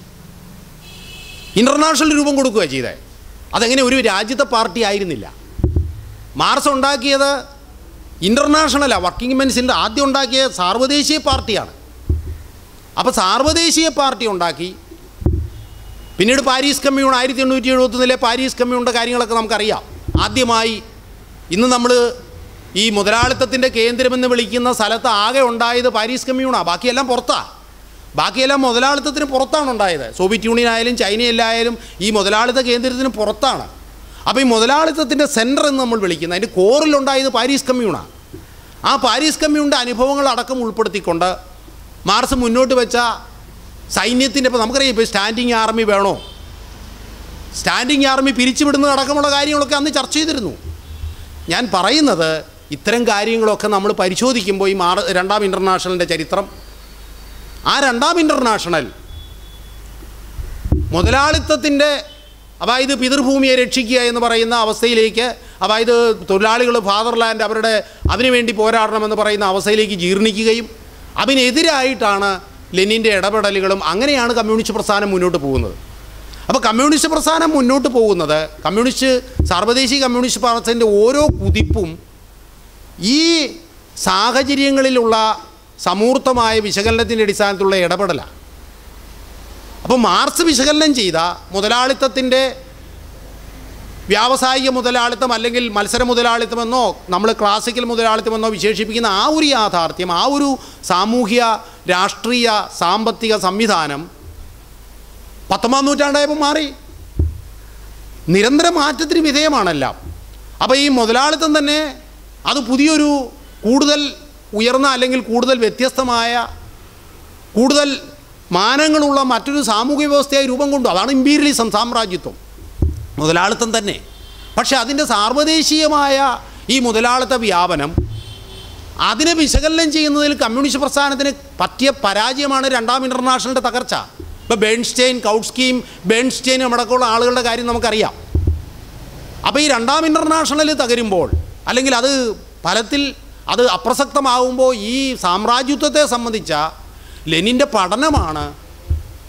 ഇൻ്റർനാഷണൽ രൂപം കൊടുക്കുക ചെയ്തേ അതെങ്ങനെ ഒരു രാജ്യത്തെ പാർട്ടി ആയിരുന്നില്ല മാർസ് ഉണ്ടാക്കിയത് ഇൻ്റർനാഷണലാണ് വർക്കിംഗ് മെൻസിൻ്റെ ആദ്യം ഉണ്ടാക്കിയ സാർവദേശീയ പാർട്ടിയാണ് അപ്പോൾ സാർവദേശീയ പാർട്ടി ഉണ്ടാക്കി പിന്നീട് പാരീസ് കമ്മ്യൂൺ ആയിരത്തി എണ്ണൂറ്റി എഴുപത്തൊന്നിലെ പാരീസ് കമ്മ്യൂണിൻ്റെ കാര്യങ്ങളൊക്കെ നമുക്കറിയാം ആദ്യമായി ഇന്ന് നമ്മൾ ഈ മുതലാളിത്തത്തിൻ്റെ കേന്ദ്രമെന്ന് വിളിക്കുന്ന സ്ഥലത്ത് ആകെ ഉണ്ടായത് പാരീസ് കമ്മ്യൂണാണ് ബാക്കിയെല്ലാം പുറത്താണ് ബാക്കിയെല്ലാം മുതലാളിത്തത്തിന് പുറത്താണ് ഉണ്ടായത് സോവിയറ്റ് യൂണിയൻ ആയാലും ചൈനയിലായാലും ഈ മുതലാളിത്ത കേന്ദ്രത്തിന് പുറത്താണ് അപ്പോൾ ഈ മുതലാളിത്തത്തിൻ്റെ സെൻറ്റർ എന്ന് നമ്മൾ വിളിക്കുന്ന അതിൻ്റെ കോറിലുണ്ടായത് പാരീസ് കമ്മ്യൂണാണ് ആ പാരീസ് കമ്മ്യൂണിൻ്റെ അനുഭവങ്ങൾ അടക്കം ഉൾപ്പെടുത്തിക്കൊണ്ട് മാർസ് മുന്നോട്ട് വെച്ച സൈന്യത്തിൻ്റെ ഇപ്പോൾ നമുക്കറിയാം ഇപ്പോൾ സ്റ്റാൻഡിങ് ആർമി വേണോ സ്റ്റാൻഡിങ് ആർമി പിരിച്ചുവിടുന്നത് അടക്കമുള്ള കാര്യങ്ങളൊക്കെ അന്ന് ചർച്ച ചെയ്തിരുന്നു ഞാൻ പറയുന്നത് ഇത്തരം കാര്യങ്ങളൊക്കെ നമ്മൾ പരിശോധിക്കുമ്പോൾ ഈ മാർ രണ്ടാം ഇൻ്റർനാഷണലിൻ്റെ ചരിത്രം ആ രണ്ടാം ഇൻ്റർനാഷണൽ മുതലാളിത്തത്തിൻ്റെ അതായത് പിതൃഭൂമിയെ രക്ഷിക്കുക എന്ന് പറയുന്ന അവസ്ഥയിലേക്ക് അതായത് തൊഴിലാളികൾ ഫാദർലാൻഡ് അവരുടെ അതിനുവേണ്ടി പോരാടണമെന്ന് പറയുന്ന അവസ്ഥയിലേക്ക് ജീർണിക്കുകയും അതിനെതിരായിട്ടാണ് ലെനിൻ്റെ ഇടപെടലുകളും അങ്ങനെയാണ് കമ്മ്യൂണിസ്റ്റ് പ്രസ്ഥാനം മുന്നോട്ട് പോകുന്നത് അപ്പോൾ കമ്മ്യൂണിസ്റ്റ് പ്രസ്ഥാനം മുന്നോട്ട് പോകുന്നത് കമ്മ്യൂണിസ്റ്റ് സാർവദേശീയ കമ്മ്യൂണിസ്റ്റ് പ്രസ്ഥാനത്തിൻ്റെ ഓരോ കുതിപ്പും ഈ സാഹചര്യങ്ങളിലുള്ള സമൂർത്തമായ വിശകലനത്തിൻ്റെ അടിസ്ഥാനത്തിലുള്ള ഇടപെടലാണ് അപ്പോൾ മാർക്സ് വിശകലനം ചെയ്ത മുതലാളിത്തത്തിൻ്റെ വ്യാവസായിക മുതലാളിത്തം അല്ലെങ്കിൽ മത്സര മുതലാളിത്തമെന്നോ നമ്മൾ ക്ലാസിക്കൽ മുതലാളിത്തമെന്നോ വിശേഷിപ്പിക്കുന്ന ആ ഒരു യാഥാർത്ഥ്യം ആ ഒരു സാമൂഹ്യ രാഷ്ട്രീയ സാമ്പത്തിക സംവിധാനം പത്തൊമ്പതാം നൂറ്റാണ്ടായപ്പോൾ മാറി നിരന്തര മാറ്റത്തിന് വിധേയമാണെല്ലാം അപ്പോൾ ഈ മുതലാളിത്തം തന്നെ അത് പുതിയൊരു കൂടുതൽ ഉയർന്ന അല്ലെങ്കിൽ കൂടുതൽ വ്യത്യസ്തമായ കൂടുതൽ മാനങ്ങളുള്ള മറ്റൊരു സാമൂഹ്യ വ്യവസ്ഥയായി രൂപം കൊണ്ടു അതാണ് ഇമ്പീരിയലിസം സാമ്രാജ്യത്വം മുതലാളിത്തം തന്നെ പക്ഷെ അതിൻ്റെ സാർവദേശീയമായ ഈ മുതലാളിത്ത വ്യാപനം അതിനെ വിശകലനം ചെയ്യുന്നതിൽ കമ്മ്യൂണിസ്റ്റ് പ്രസ്ഥാനത്തിന് പറ്റിയ പരാജയമാണ് രണ്ടാം ഇൻ്റർനാഷണലിൻ്റെ തകർച്ച ഇപ്പോൾ ബേൺസ്റ്റൈൻ കൗട്സ്കീം ബേൺസ്റ്റൈൻ അടക്കമുള്ള ആളുകളുടെ കാര്യം നമുക്കറിയാം അപ്പോൾ ഈ രണ്ടാം ഇൻ്റർനാഷണൽ തകരുമ്പോൾ അല്ലെങ്കിൽ അത് ഫലത്തിൽ അത് അപ്രസക്തമാകുമ്പോൾ ഈ സാമ്രാജ്യത്വത്തെ സംബന്ധിച്ച ലെനിൻ്റെ പഠനമാണ്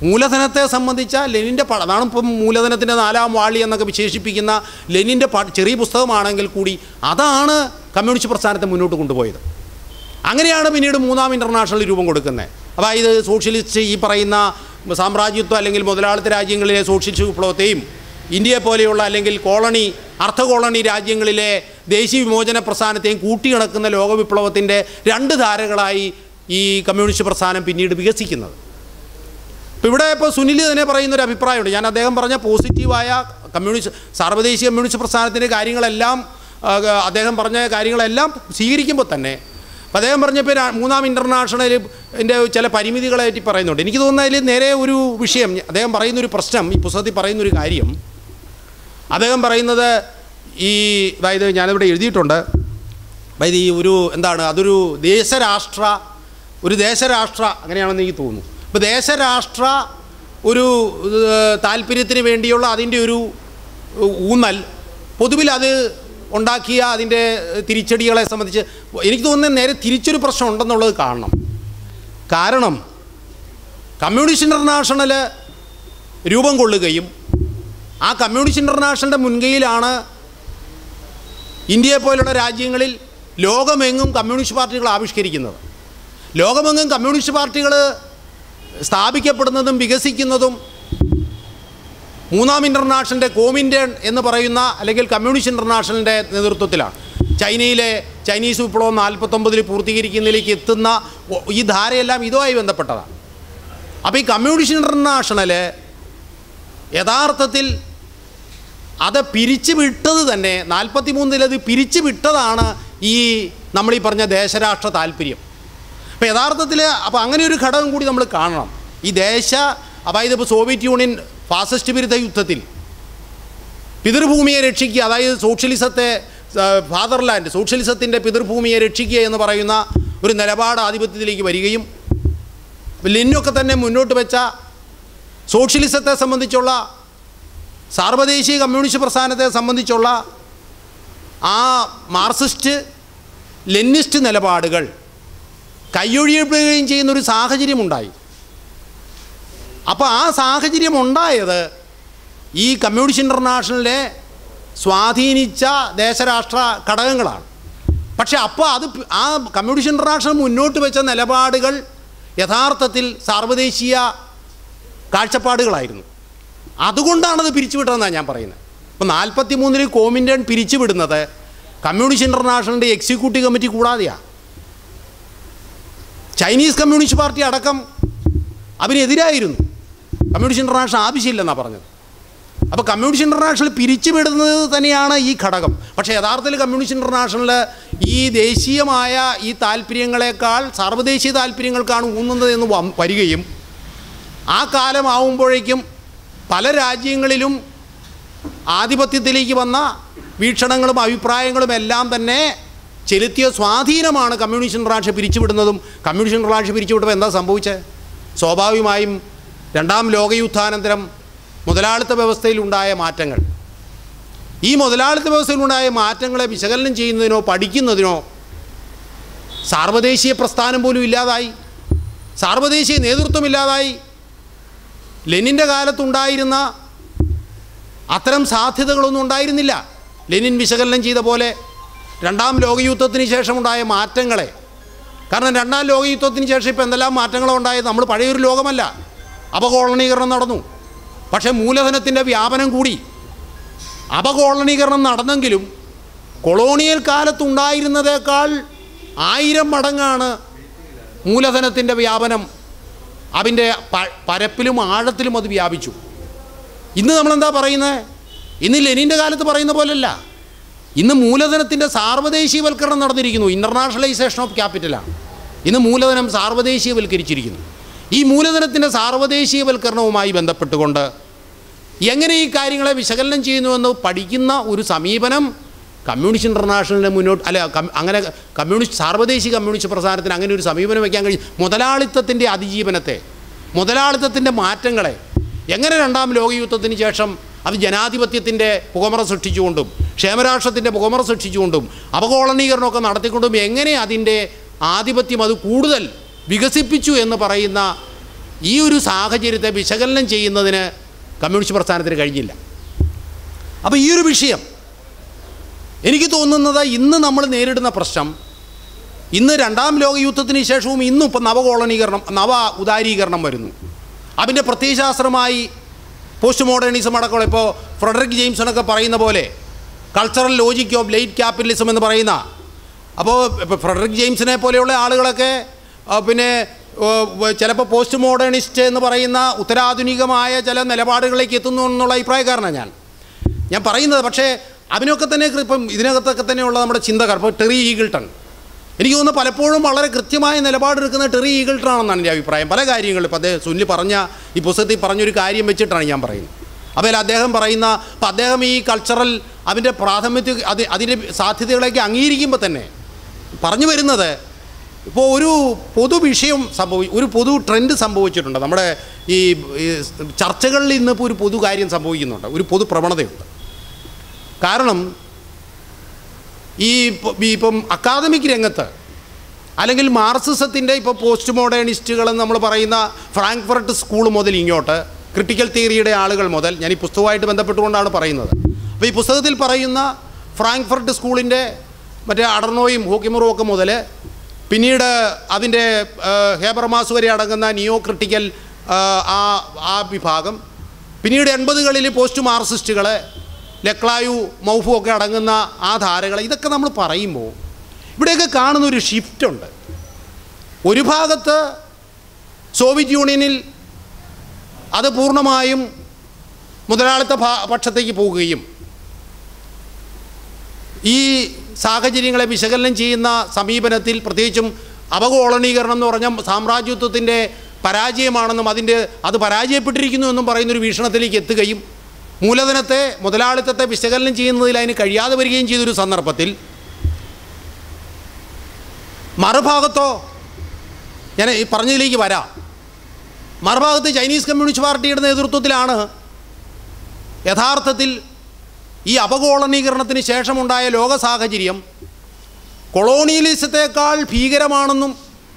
മൂലധനത്തെ സംബന്ധിച്ച ലെനിൻ്റെ പ അതാണ് ഇപ്പം മൂലധനത്തിൻ്റെ നാലാം വാളി എന്നൊക്കെ വിശേഷിപ്പിക്കുന്ന ലെനിൻ്റെ പ ചെറിയ പുസ്തകമാണെങ്കിൽ കൂടി അതാണ് കമ്മ്യൂണിസ്റ്റ് പ്രസ്ഥാനത്തെ മുന്നോട്ട് കൊണ്ടുപോയത് അങ്ങനെയാണ് പിന്നീട് മൂന്നാം ഇൻ്റർനാഷണൽ രൂപം കൊടുക്കുന്നത് അതായത് സോഷ്യലിസ്റ്റ് ഈ പറയുന്ന സാമ്രാജ്യത്വം അല്ലെങ്കിൽ മുതലാളിത്ത രാജ്യങ്ങളിലെ സോഷ്യലിസ്റ്റ് വിപ്ലവത്തെയും ഇന്ത്യയെ പോലെയുള്ള അല്ലെങ്കിൽ കോളനി അർദ്ധ കോളനി രാജ്യങ്ങളിലെ ദേശീയ വിമോചന പ്രസ്ഥാനത്തെയും കൂട്ടിയിണക്കുന്ന ലോക വിപ്ലവത്തിൻ്റെ രണ്ട് ധാരകളായി ഈ കമ്മ്യൂണിസ്റ്റ് പ്രസ്ഥാനം പിന്നീട് വികസിക്കുന്നത് ഇപ്പോൾ ഇവിടെ ഇപ്പോൾ സുനിൽ തന്നെ പറയുന്ന ഒരു അഭിപ്രായമുണ്ട് ഞാൻ അദ്ദേഹം പറഞ്ഞ പോസിറ്റീവായ കമ്മ്യൂണിസ്റ്റ് സാർവദേശീയ കമ്മ്യൂണിസ്റ്റ് പ്രസ്ഥാനത്തിൻ്റെ കാര്യങ്ങളെല്ലാം ആ, അദ്ദേഹം പറഞ്ഞ കാര്യങ്ങളെല്ലാം സ്വീകരിക്കുമ്പോൾ തന്നെ അപ്പോൾ അദ്ദേഹം പറഞ്ഞപ്പോൾ ര- മൂന്നാം ഇൻ്റർനാഷണലിൻ്റെ ചില പരിമിതികളായിട്ട് പറയുന്നുണ്ട് എനിക്ക് തോന്നുന്നതിൽ നേരെ ഒരു വിഷയം അദ്ദേഹം പറയുന്നൊരു പ്രശ്നം ഈ പുസ്തകത്തിൽ പറയുന്നൊരു കാര്യം അദ്ദേഹം പറയുന്നത് ഈ അതായത് ഞാനിവിടെ എഴുതിയിട്ടുണ്ട് അതായത് ഈ ഒരു എന്താണ് അതൊരു ദേശരാഷ്ട്ര ഒരു ദേശരാഷ്ട്ര അങ്ങനെയാണെന്ന് എനിക്ക് തോന്നുന്നു ഇപ്പോൾ ദേശരാഷ്ട്ര ഒരു ഏഹ്, താല്പര്യത്തിന് വേണ്ടിയുള്ള അതിൻ്റെ ഒരു ഏഹ്, ഊന്നൽ പൊതുവിൽ അത് ഉണ്ടാക്കിയ അതിൻ്റെ തിരിച്ചടികളെ സംബന്ധിച്ച് എനിക്ക് തോന്നുന്നത് നേരെ തിരിച്ചൊരു പ്രശ്നം ഉണ്ടെന്നുള്ളത് കാണണം കാരണം കമ്മ്യൂണിസ്റ്റ് ഇൻ്റർനാഷണൽ രൂപം കൊള്ളുകയും ആ കമ്മ്യൂണിസ്റ്റ് ഇൻ്റർനാഷണലിൻ്റെ മുൻകൈയിലാണ് ഇന്ത്യയെ പോലുള്ള രാജ്യങ്ങളിൽ ലോകമെങ്ങും കമ്മ്യൂണിസ്റ്റ് പാർട്ടികൾ ആവിഷ്കരിക്കുന്നത് ലോകമെങ്ങും കമ്മ്യൂണിസ്റ്റ് പാർട്ടികൾ സ്ഥാപിക്കപ്പെടുന്നതും വികസിക്കുന്നതും മൂന്നാം ഇൻ്റർനാഷണലിൻ്റെ കോമിൻറ്റേൺ എന്ന് പറയുന്ന അല്ലെങ്കിൽ കമ്മ്യൂണിസ്റ്റ് ഇൻ്റർനാഷണലിൻ്റെ നേതൃത്വത്തിലാണ് ചൈനയിലെ ചൈനീസ് വിപ്ലവം നാൽപ്പത്തൊമ്പതിൽ പൂർത്തീകരിക്കുന്നതിലേക്ക് എത്തുന്ന ഒ- ഈ ധാരയെല്ലാം ഇതുമായി ബന്ധപ്പെട്ടതാണ് അപ്പോൾ ഈ കമ്മ്യൂണിസ്റ്റ് ഇൻ്റർനാഷണൽ യഥാർത്ഥത്തിൽ അത് പിരിച്ചു വിട്ടത് തന്നെ നാൽപ്പത്തി മൂന്നിൽ അത് പിരിച്ചു വിട്ടതാണ് ഈ നമ്മൾ ഈ പറഞ്ഞ ദേശരാഷ്ട്ര താല്പര്യം അപ്പോൾ യഥാർത്ഥത്തിൽ അപ്പോൾ അങ്ങനെ ഒരു ഘടകം കൂടി നമ്മൾ കാണണം ഈ ദേശ അതായത് ഇപ്പോൾ സോവിയറ്റ് യൂണിയൻ ഫാസിസ്റ്റ് വിരുദ്ധ യുദ്ധത്തിൽ പിതൃഭൂമിയെ രക്ഷിക്കുക അതായത് സോഷ്യലിസത്തെ ഫാദർലാൻഡ് സോഷ്യലിസത്തിൻ്റെ പിതൃഭൂമിയെ രക്ഷിക്കുക എന്ന് പറയുന്ന ഒരു നിലപാട് ആധിപത്യത്തിലേക്ക് വരികയും ലെന്നൊക്കെ തന്നെ മുന്നോട്ട് വെച്ച സോഷ്യലിസത്തെ സംബന്ധിച്ചുള്ള സാർവദേശീയ കമ്മ്യൂണിസ്റ്റ് പ്രസ്ഥാനത്തെ സംബന്ധിച്ചുള്ള ആ മാർക്സിസ്റ്റ് ലെന്നിസ്റ്റ് നിലപാടുകൾ കൈയൊഴിയപ്പെടുകയും ചെയ്യുന്നൊരു സാഹചര്യമുണ്ടായി അപ്പോൾ ആ സാഹചര്യം ഉണ്ടായത് ഈ കമ്മ്യൂണിസ്റ്റ് ഇൻ്റർനാഷണലിനെ സ്വാധീനിച്ച ദേശരാഷ്ട്ര ഘടകങ്ങളാണ് പക്ഷേ അപ്പോൾ അത് പ്- ആ കമ്മ്യൂണിസ്റ്റ് ഇൻ്റർനാഷണൽ മുന്നോട്ട് വെച്ച നിലപാടുകൾ യഥാർത്ഥത്തിൽ സാർവദേശീയ കാഴ്ചപ്പാടുകളായിരുന്നു അതുകൊണ്ടാണത് പിരിച്ചുവിട്ടതെന്നാണ് ഞാൻ പറയുന്നത് ഇപ്പോൾ നാൽപ്പത്തി മൂന്നിൽ കോമിൻറ്റേൺ പിരിച്ചുവിടുന്നത് കമ്മ്യൂണിസ്റ്റ് ഇൻ്റർനാഷണലിൻ്റെ എക്സിക്യൂട്ടീവ് കമ്മിറ്റി കൂടാതെയാണ് ചൈനീസ് കമ്മ്യൂണിസ്റ്റ് പാർട്ടി അടക്കം അതിനെതിരായിരുന്നു കമ്മ്യൂണിസ്റ്റ് ഇൻ്റർനാഷണൽ ആവശ്യമില്ലെന്നാണ് പറഞ്ഞത് അപ്പോൾ കമ്മ്യൂണിസ്റ്റ് ഇൻ്റർനാഷണൽ പിരിച്ചുവിടുന്നത് തന്നെയാണ് ഈ ഘടകം പക്ഷേ യഥാർത്ഥത്തിൽ കമ്മ്യൂണിസ്റ്റ് ഇൻ്റർനാഷണൽ ഈ ദേശീയമായ ഈ താല്പര്യങ്ങളെക്കാൾ സാർവദേശീയ താല്പര്യങ്ങൾക്കാണ് ഊന്നുന്നത് എന്ന് വം- വരികയും ആ കാലമാവുമ്പോഴേക്കും പല രാജ്യങ്ങളിലും ആധിപത്യത്തിലേക്ക് വന്ന വീക്ഷണങ്ങളും അഭിപ്രായങ്ങളും എല്ലാം തന്നെ ചെലുത്തിയ സ്വാധീനമാണ് കമ്മ്യൂണിസ്റ്റ് ഇൻ്റർനാഷണൽ പിരിച്ചുവിടുന്നതും കമ്മ്യൂണിസ്റ്റ് ഇൻ്റർനാഷണൽ പിരിച്ചുവിട്ടപ്പോൾ എന്താ സംഭവിച്ചത് സ്വാഭാവികമായും രണ്ടാം ലോകയുദ്ധാനന്തരം മുതലാളിത്ത വ്യവസ്ഥയിലുണ്ടായ മാറ്റങ്ങൾ ഈ മുതലാളിത്ത വ്യവസ്ഥയിലുണ്ടായ മാറ്റങ്ങളെ വിശകലനം ചെയ്യുന്നതിനോ പഠിക്കുന്നതിനോ സാർവദേശീയ പ്രസ്ഥാനം പോലും ഇല്ലാതായി സാർവദേശീയ നേതൃത്വം ഇല്ലാതായി ലെനിൻ്റെ കാലത്തുണ്ടായിരുന്ന അത്തരം സാധ്യതകളൊന്നും ഉണ്ടായിരുന്നില്ല ലെനിൻ വിശകലനം ചെയ്ത പോലെ രണ്ടാം ലോകയുദ്ധത്തിന് ശേഷമുണ്ടായ മാറ്റങ്ങളെ കാരണം രണ്ടാം ലോകയുദ്ധത്തിന് ശേഷം ഇപ്പോൾ എന്തെല്ലാം മാറ്റങ്ങളാണ് ഉണ്ടായത് നമ്മൾ പഴയൊരു ലോകമല്ല അപകോളനീകരണം നടന്നു പക്ഷേ മൂലധനത്തിൻ്റെ വ്യാപനം കൂടി അപകോളനീകരണം നടന്നെങ്കിലും കൊളോണിയൽ കാലത്തുണ്ടായിരുന്നതേക്കാൾ ആയിരം മടങ്ങാണ് മൂലധനത്തിൻ്റെ വ്യാപനം അതിൻ്റെ പ- പരപ്പിലും ആഴത്തിലും അത് വ്യാപിച്ചു ഇന്ന് നമ്മളെന്താ പറയുന്നത് ഇന്ന് ലെനിൻ്റെ കാലത്ത് പറയുന്ന പോലല്ല ഇന്ന് മൂലധനത്തിൻ്റെ സാർവദേശീയവൽക്കരണം നടന്നിരിക്കുന്നു ഇൻ്റർനാഷണലൈസേഷൻ ഓഫ് ക്യാപിറ്റലാണ് ഇന്ന് മൂലധനം സാർവദേശീയവൽക്കരിച്ചിരിക്കുന്നു ഈ മൂലധനത്തിൻ്റെ സാർവദേശീയവൽക്കരണവുമായി ബന്ധപ്പെട്ടുകൊണ്ട് എങ്ങനെ ഈ കാര്യങ്ങളെ വിശകലനം ചെയ്യുന്നുവെന്ന് പഠിക്കുന്ന ഒരു സമീപനം കമ്മ്യൂണിസ്റ്റ് ഇൻ്റർനാഷണലിന് മുന്നോട്ട് അല്ല കം- അങ്ങനെ കമ്മ്യൂണിസ്റ്റ് സാർവദേശിക കമ്മ്യൂണിസ്റ്റ് പ്രസ്ഥാനത്തിന് അങ്ങനെ ഒരു സമീപനം വയ്ക്കാൻ കഴിയും മുതലാളിത്തത്തിൻ്റെ അതിജീവനത്തെ മുതലാളിത്തത്തിൻ്റെ മാറ്റങ്ങളെ എങ്ങനെ രണ്ടാം ലോകയുദ്ധത്തിന് ശേഷം അത് ജനാധിപത്യത്തിൻ്റെ പുകമറ സൃഷ്ടിച്ചുകൊണ്ടും ക്ഷേമരാഷ്ട്രത്തിൻ്റെ പുകമറ സൃഷ്ടിച്ചുകൊണ്ടും അപകോളനീകരണമൊക്കെ നടത്തിക്കൊണ്ടും എങ്ങനെ അതിൻ്റെ ആധിപത്യം അത് കൂടുതൽ വികസിപ്പിച്ചു എന്ന് പറയുന്ന ഈ ഒരു സാഹചര്യത്തെ വിശകലനം ചെയ്യുന്നതിന് കമ്മ്യൂണിസ്റ്റ് പ്രസ്ഥാനത്തിന് കഴിഞ്ഞില്ല അപ്പോൾ ഈ ഒരു വിഷയം എനിക്ക് തോന്നുന്നത് ഇന്ന് നമ്മൾ നേരിടുന്ന പ്രശ്നം ഇന്ന് രണ്ടാം ലോക യുദ്ധത്തിന് ശേഷവും ഇന്നും ഇപ്പം നവകോളനീകരണം നവ ഉദാരീകരണം വരുന്നു അതിൻ്റെ പ്രത്യയശാസ്ത്രമായി പോസ്റ്റ് മോഡേണിസം അടക്കമുള്ള ഇപ്പോൾ ഫ്രെഡറിക് ജെയിംസണൊക്കെ പറയുന്ന പോലെ cultural logic of late capitalism എന്ന് പറയുന്ന അപ്പോൾ ഇപ്പോൾ ഫ്രെഡറിക് ജെയിംസിനെ പോലെയുള്ള ആളുകളൊക്കെ ആ, പിന്നെ ചിലപ്പോൾ പോസ്റ്റ് മോഡേണിസ്റ്റ് എന്ന് പറയുന്ന ഉത്തരാധുനികമായ ചില നിലപാടുകളിലേക്ക് എത്തുന്നു എന്നുള്ള അഭിപ്രായക്കാരനാണ് ഞാൻ ഞാൻ പറയുന്നത് പക്ഷേ അതിനൊക്കെ തന്നെ കൃ- ഇപ്പം ഇതിനകത്തൊക്കെ തന്നെയുള്ള നമ്മുടെ ചിന്തകർ ഇപ്പോൾ ടെറി ഈഗിൾട്ടൺ എനിക്ക് തോന്നുന്നു പലപ്പോഴും വളരെ കൃത്യമായ നിലപാടെടുക്കുന്ന ടെറി ഈഗിൾട്ടൺ ആണെന്നാണ് എൻ്റെ അഭിപ്രായം പല കാര്യങ്ങളും ഇപ്പോൾ അദ്ദേഹം സുനിൽ പറഞ്ഞ ഈ പുസ്തകത്തിൽ പറഞ്ഞൊരു കാര്യം വെച്ചിട്ടാണ് ഞാൻ പറയുന്നത് അപ്പോൾ അദ്ദേഹം പറയുന്ന അപ്പം അദ്ദേഹം ഈ കൾച്ചറൽ അതിൻ്റെ പ്രാഥമിക അത് അതിൻ്റെ സാധ്യതകളൊക്കെ അംഗീകരിക്കുമ്പോൾ തന്നെ പറഞ്ഞു വരുന്നത് ഇപ്പോൾ ഒരു പൊതു വിഷയം സംഭവി ഒരു പൊതു ട്രെൻഡ് സംഭവിച്ചിട്ടുണ്ട് നമ്മുടെ ഈ ഈ ചർച്ചകളിൽ ഇന്നിപ്പോൾ ഒരു പൊതു കാര്യം സംഭവിക്കുന്നുണ്ട് ഒരു പൊതു പ്രവണതയുണ്ട് കാരണം ഈ ഇപ്പ- ഈ ഇപ്പം അക്കാദമിക് രംഗത്ത് അല്ലെങ്കിൽ മാർക്സിസത്തിൻ്റെ ഇപ്പോൾ പോസ്റ്റ് മോഡേണിസ്റ്റുകളെന്ന് നമ്മൾ പറയുന്ന ഫ്രാങ്ക്ഫർട്ട് സ്കൂൾ മുതൽ ഇങ്ങോട്ട് ക്രിട്ടിക്കൽ തിയറിയുടെ ആളുകൾ മുതൽ ഞാൻ ഈ പുസ്തകമായിട്ട് ബന്ധപ്പെട്ടുകൊണ്ടാണ് പറയുന്നത് അപ്പോൾ ഈ പുസ്തകത്തിൽ പറയുന്ന ഫ്രാങ്ക്ഫർട്ട് സ്കൂളിൻ്റെ മറ്റേ അടർണോയും ഹോക്കിമറും ഒക്കെ മുതൽ പിന്നീട് അതിൻ്റെ ഹേബർമാസ് വരെ അടങ്ങുന്ന നിയോ ക്രിട്ടിക്കൽ ആ ആ വിഭാഗം പിന്നീട് എൺപതുകളിൽ പോസ്റ്റ് മാർക്സിസ്റ്റുകൾ ലെക്ലായു മൗഫു ഒക്കെ അടങ്ങുന്ന ആ ധാരകൾ ഇതൊക്കെ നമ്മൾ പറയുമ്പോൾ ഇവിടെയൊക്കെ കാണുന്ന ഒരു ഷിഫ്റ്റ് ഉണ്ട് ഒരു ഭാഗത്ത് സോവിയറ്റ് യൂണിയനിൽ അത് പൂർണ്ണമായും മുതലാളിത്ത ഭാ- പക്ഷത്തേക്ക് പോവുകയും ഈ സാഹചര്യങ്ങളെ വിശകലനം ചെയ്യുന്ന സമീപനത്തിൽ പ്രത്യേകിച്ചും അപകോളനീകരണം എന്ന് പറഞ്ഞ സാമ്രാജ്യത്വത്തിൻ്റെ പരാജയമാണെന്നും അതിൻ്റെ അത് പരാജയപ്പെട്ടിരിക്കുന്നു എന്നും പറയുന്നൊരു വീക്ഷണത്തിലേക്ക് എത്തുകയും മൂലധനത്തെ മുതലാളിത്തത്തെ വിശകലനം ചെയ്യുന്നതിൽ അതിന് കഴിയാതെ വരികയും ചെയ്തൊരു സന്ദർഭത്തിൽ മറുഭാഗത്തോ ഞാൻ ഈ പറഞ്ഞതിലേക്ക് വരാം മറുഭാഗത്ത് ചൈനീസ് കമ്മ്യൂണിസ്റ്റ് പാർട്ടിയുടെ നേതൃത്വത്തിലാണ് യഥാർത്ഥത്തിൽ ഈ അപകോളനീകരണത്തിന് ശേഷമുണ്ടായ ലോക സാഹചര്യം കൊളോണിയലിസത്തേക്കാൾ ഭീകരമാണെന്നും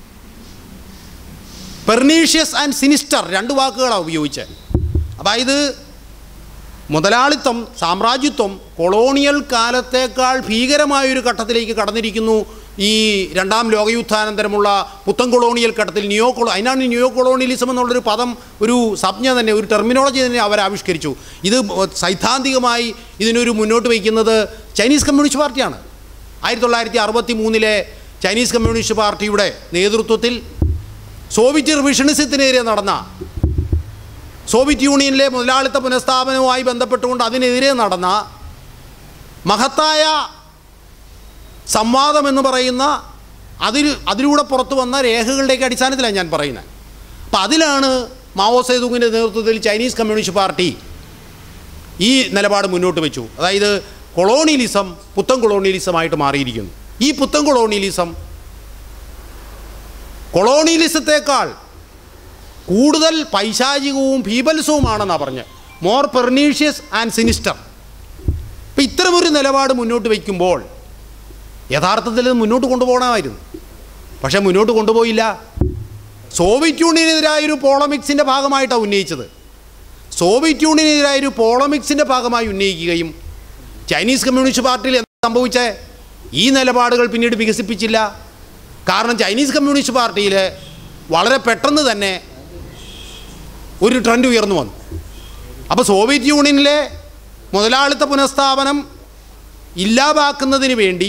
പെർനീഷ്യസ് ആൻഡ് സിനിസ്റ്റർ രണ്ട് വാക്കുകളാണ് ഉപയോഗിച്ചത് അതായത് മുതലാളിത്തം സാമ്രാജ്യത്വം കൊളോണിയൽ കാലത്തേക്കാൾ ഭീകരമായൊരു ഘട്ടത്തിലേക്ക് കടന്നിരിക്കുന്നു ഈ രണ്ടാം ലോകയുദ്ധാനന്തരമുള്ള പുത്തൻ കൊളോണിയൽ ഘട്ടത്തിൽ നിയോ കൊളോ അതിനാണ് നിയോ കൊളോണിയലിസം എന്നുള്ളൊരു പദം ഒരു സംജ്ഞ തന്നെ ഒരു ടെർമിനോളജി തന്നെ അവർ ആവിഷ്കരിച്ചു ഇത് സൈദ്ധാന്തികമായി ഇതിനൊരു മുന്നോട്ട് വയ്ക്കുന്നത് ചൈനീസ് കമ്മ്യൂണിസ്റ്റ് പാർട്ടിയാണ് ആയിരത്തി തൊള്ളായിരത്തി അറുപത്തി മൂന്നിലെ ചൈനീസ് കമ്മ്യൂണിസ്റ്റ് പാർട്ടിയുടെ നേതൃത്വത്തിൽ സോവിയറ്റ് റിവിഷണിസത്തിനെതിരെ നടന്ന സോവിയറ്റ് യൂണിയനിലെ മുതലാളിത്ത പുനഃസ്ഥാപനവുമായി ബന്ധപ്പെട്ടുകൊണ്ട് അതിനെതിരെ നടന്ന മഹത്തായ സംവാദം എന്ന് പറയുന്ന അതിൽ അതിലൂടെ പുറത്തു വന്ന രേഖകളുടെയൊക്കെ അടിസ്ഥാനത്തിലാണ് ഞാൻ പറയുന്നത് അപ്പം അതിലാണ് മാവോ സേതുങ്ങിൻ്റെ നേതൃത്വത്തിൽ ചൈനീസ് കമ്മ്യൂണിസ്റ്റ് പാർട്ടി ഈ നിലപാട് മുന്നോട്ട് വെച്ചു അതായത് കൊളോണിയലിസം പുത്തൻ കൊളോണിയലിസമായിട്ട് മാറിയിരിക്കുന്നു ഈ പുത്തൻ കൊളോണിയലിസം കൊളോണിയലിസത്തേക്കാൾ കൂടുതൽ പൈശാചികവും ഭീപത്സവുമാണെന്നാണ് പറഞ്ഞ് മോർ പെർനീഷ്യസ് ആൻഡ് സിനിസ്റ്റർ ഇപ്പം ഇത്തരമൊരു നിലപാട് മുന്നോട്ട് വയ്ക്കുമ്പോൾ യഥാർത്ഥത്തിൽ ഇത് മുന്നോട്ട് കൊണ്ടുപോകണമായിരുന്നു പക്ഷേ മുന്നോട്ട് കൊണ്ടുപോയില്ല സോവിയറ്റ് യൂണിയനെതിരായൊരു പോളമിക്സിൻ്റെ ഭാഗമായിട്ടാണ് ഉന്നയിച്ചത് സോവിയറ്റ് യൂണിയനെതിരായൊരു പോളമിക്സിൻ്റെ ഭാഗമായി ഉന്നയിക്കുകയും ചൈനീസ് കമ്മ്യൂണിസ്റ്റ് പാർട്ടിയിൽ എന്താ സംഭവിച്ചേ ഈ നിലപാടുകൾ പിന്നീട് വികസിപ്പിച്ചില്ല കാരണം ചൈനീസ് കമ്മ്യൂണിസ്റ്റ് പാർട്ടിയിൽ വളരെ പെട്ടെന്ന് തന്നെ ഒരു ട്രെൻഡ് ഉയർന്നു വന്നു അപ്പോൾ സോവിയറ്റ് യൂണിയനിലെ മുതലാളിത്ത പുനഃസ്ഥാപനം ഇല്ലാതാക്കുന്നതിന് വേണ്ടി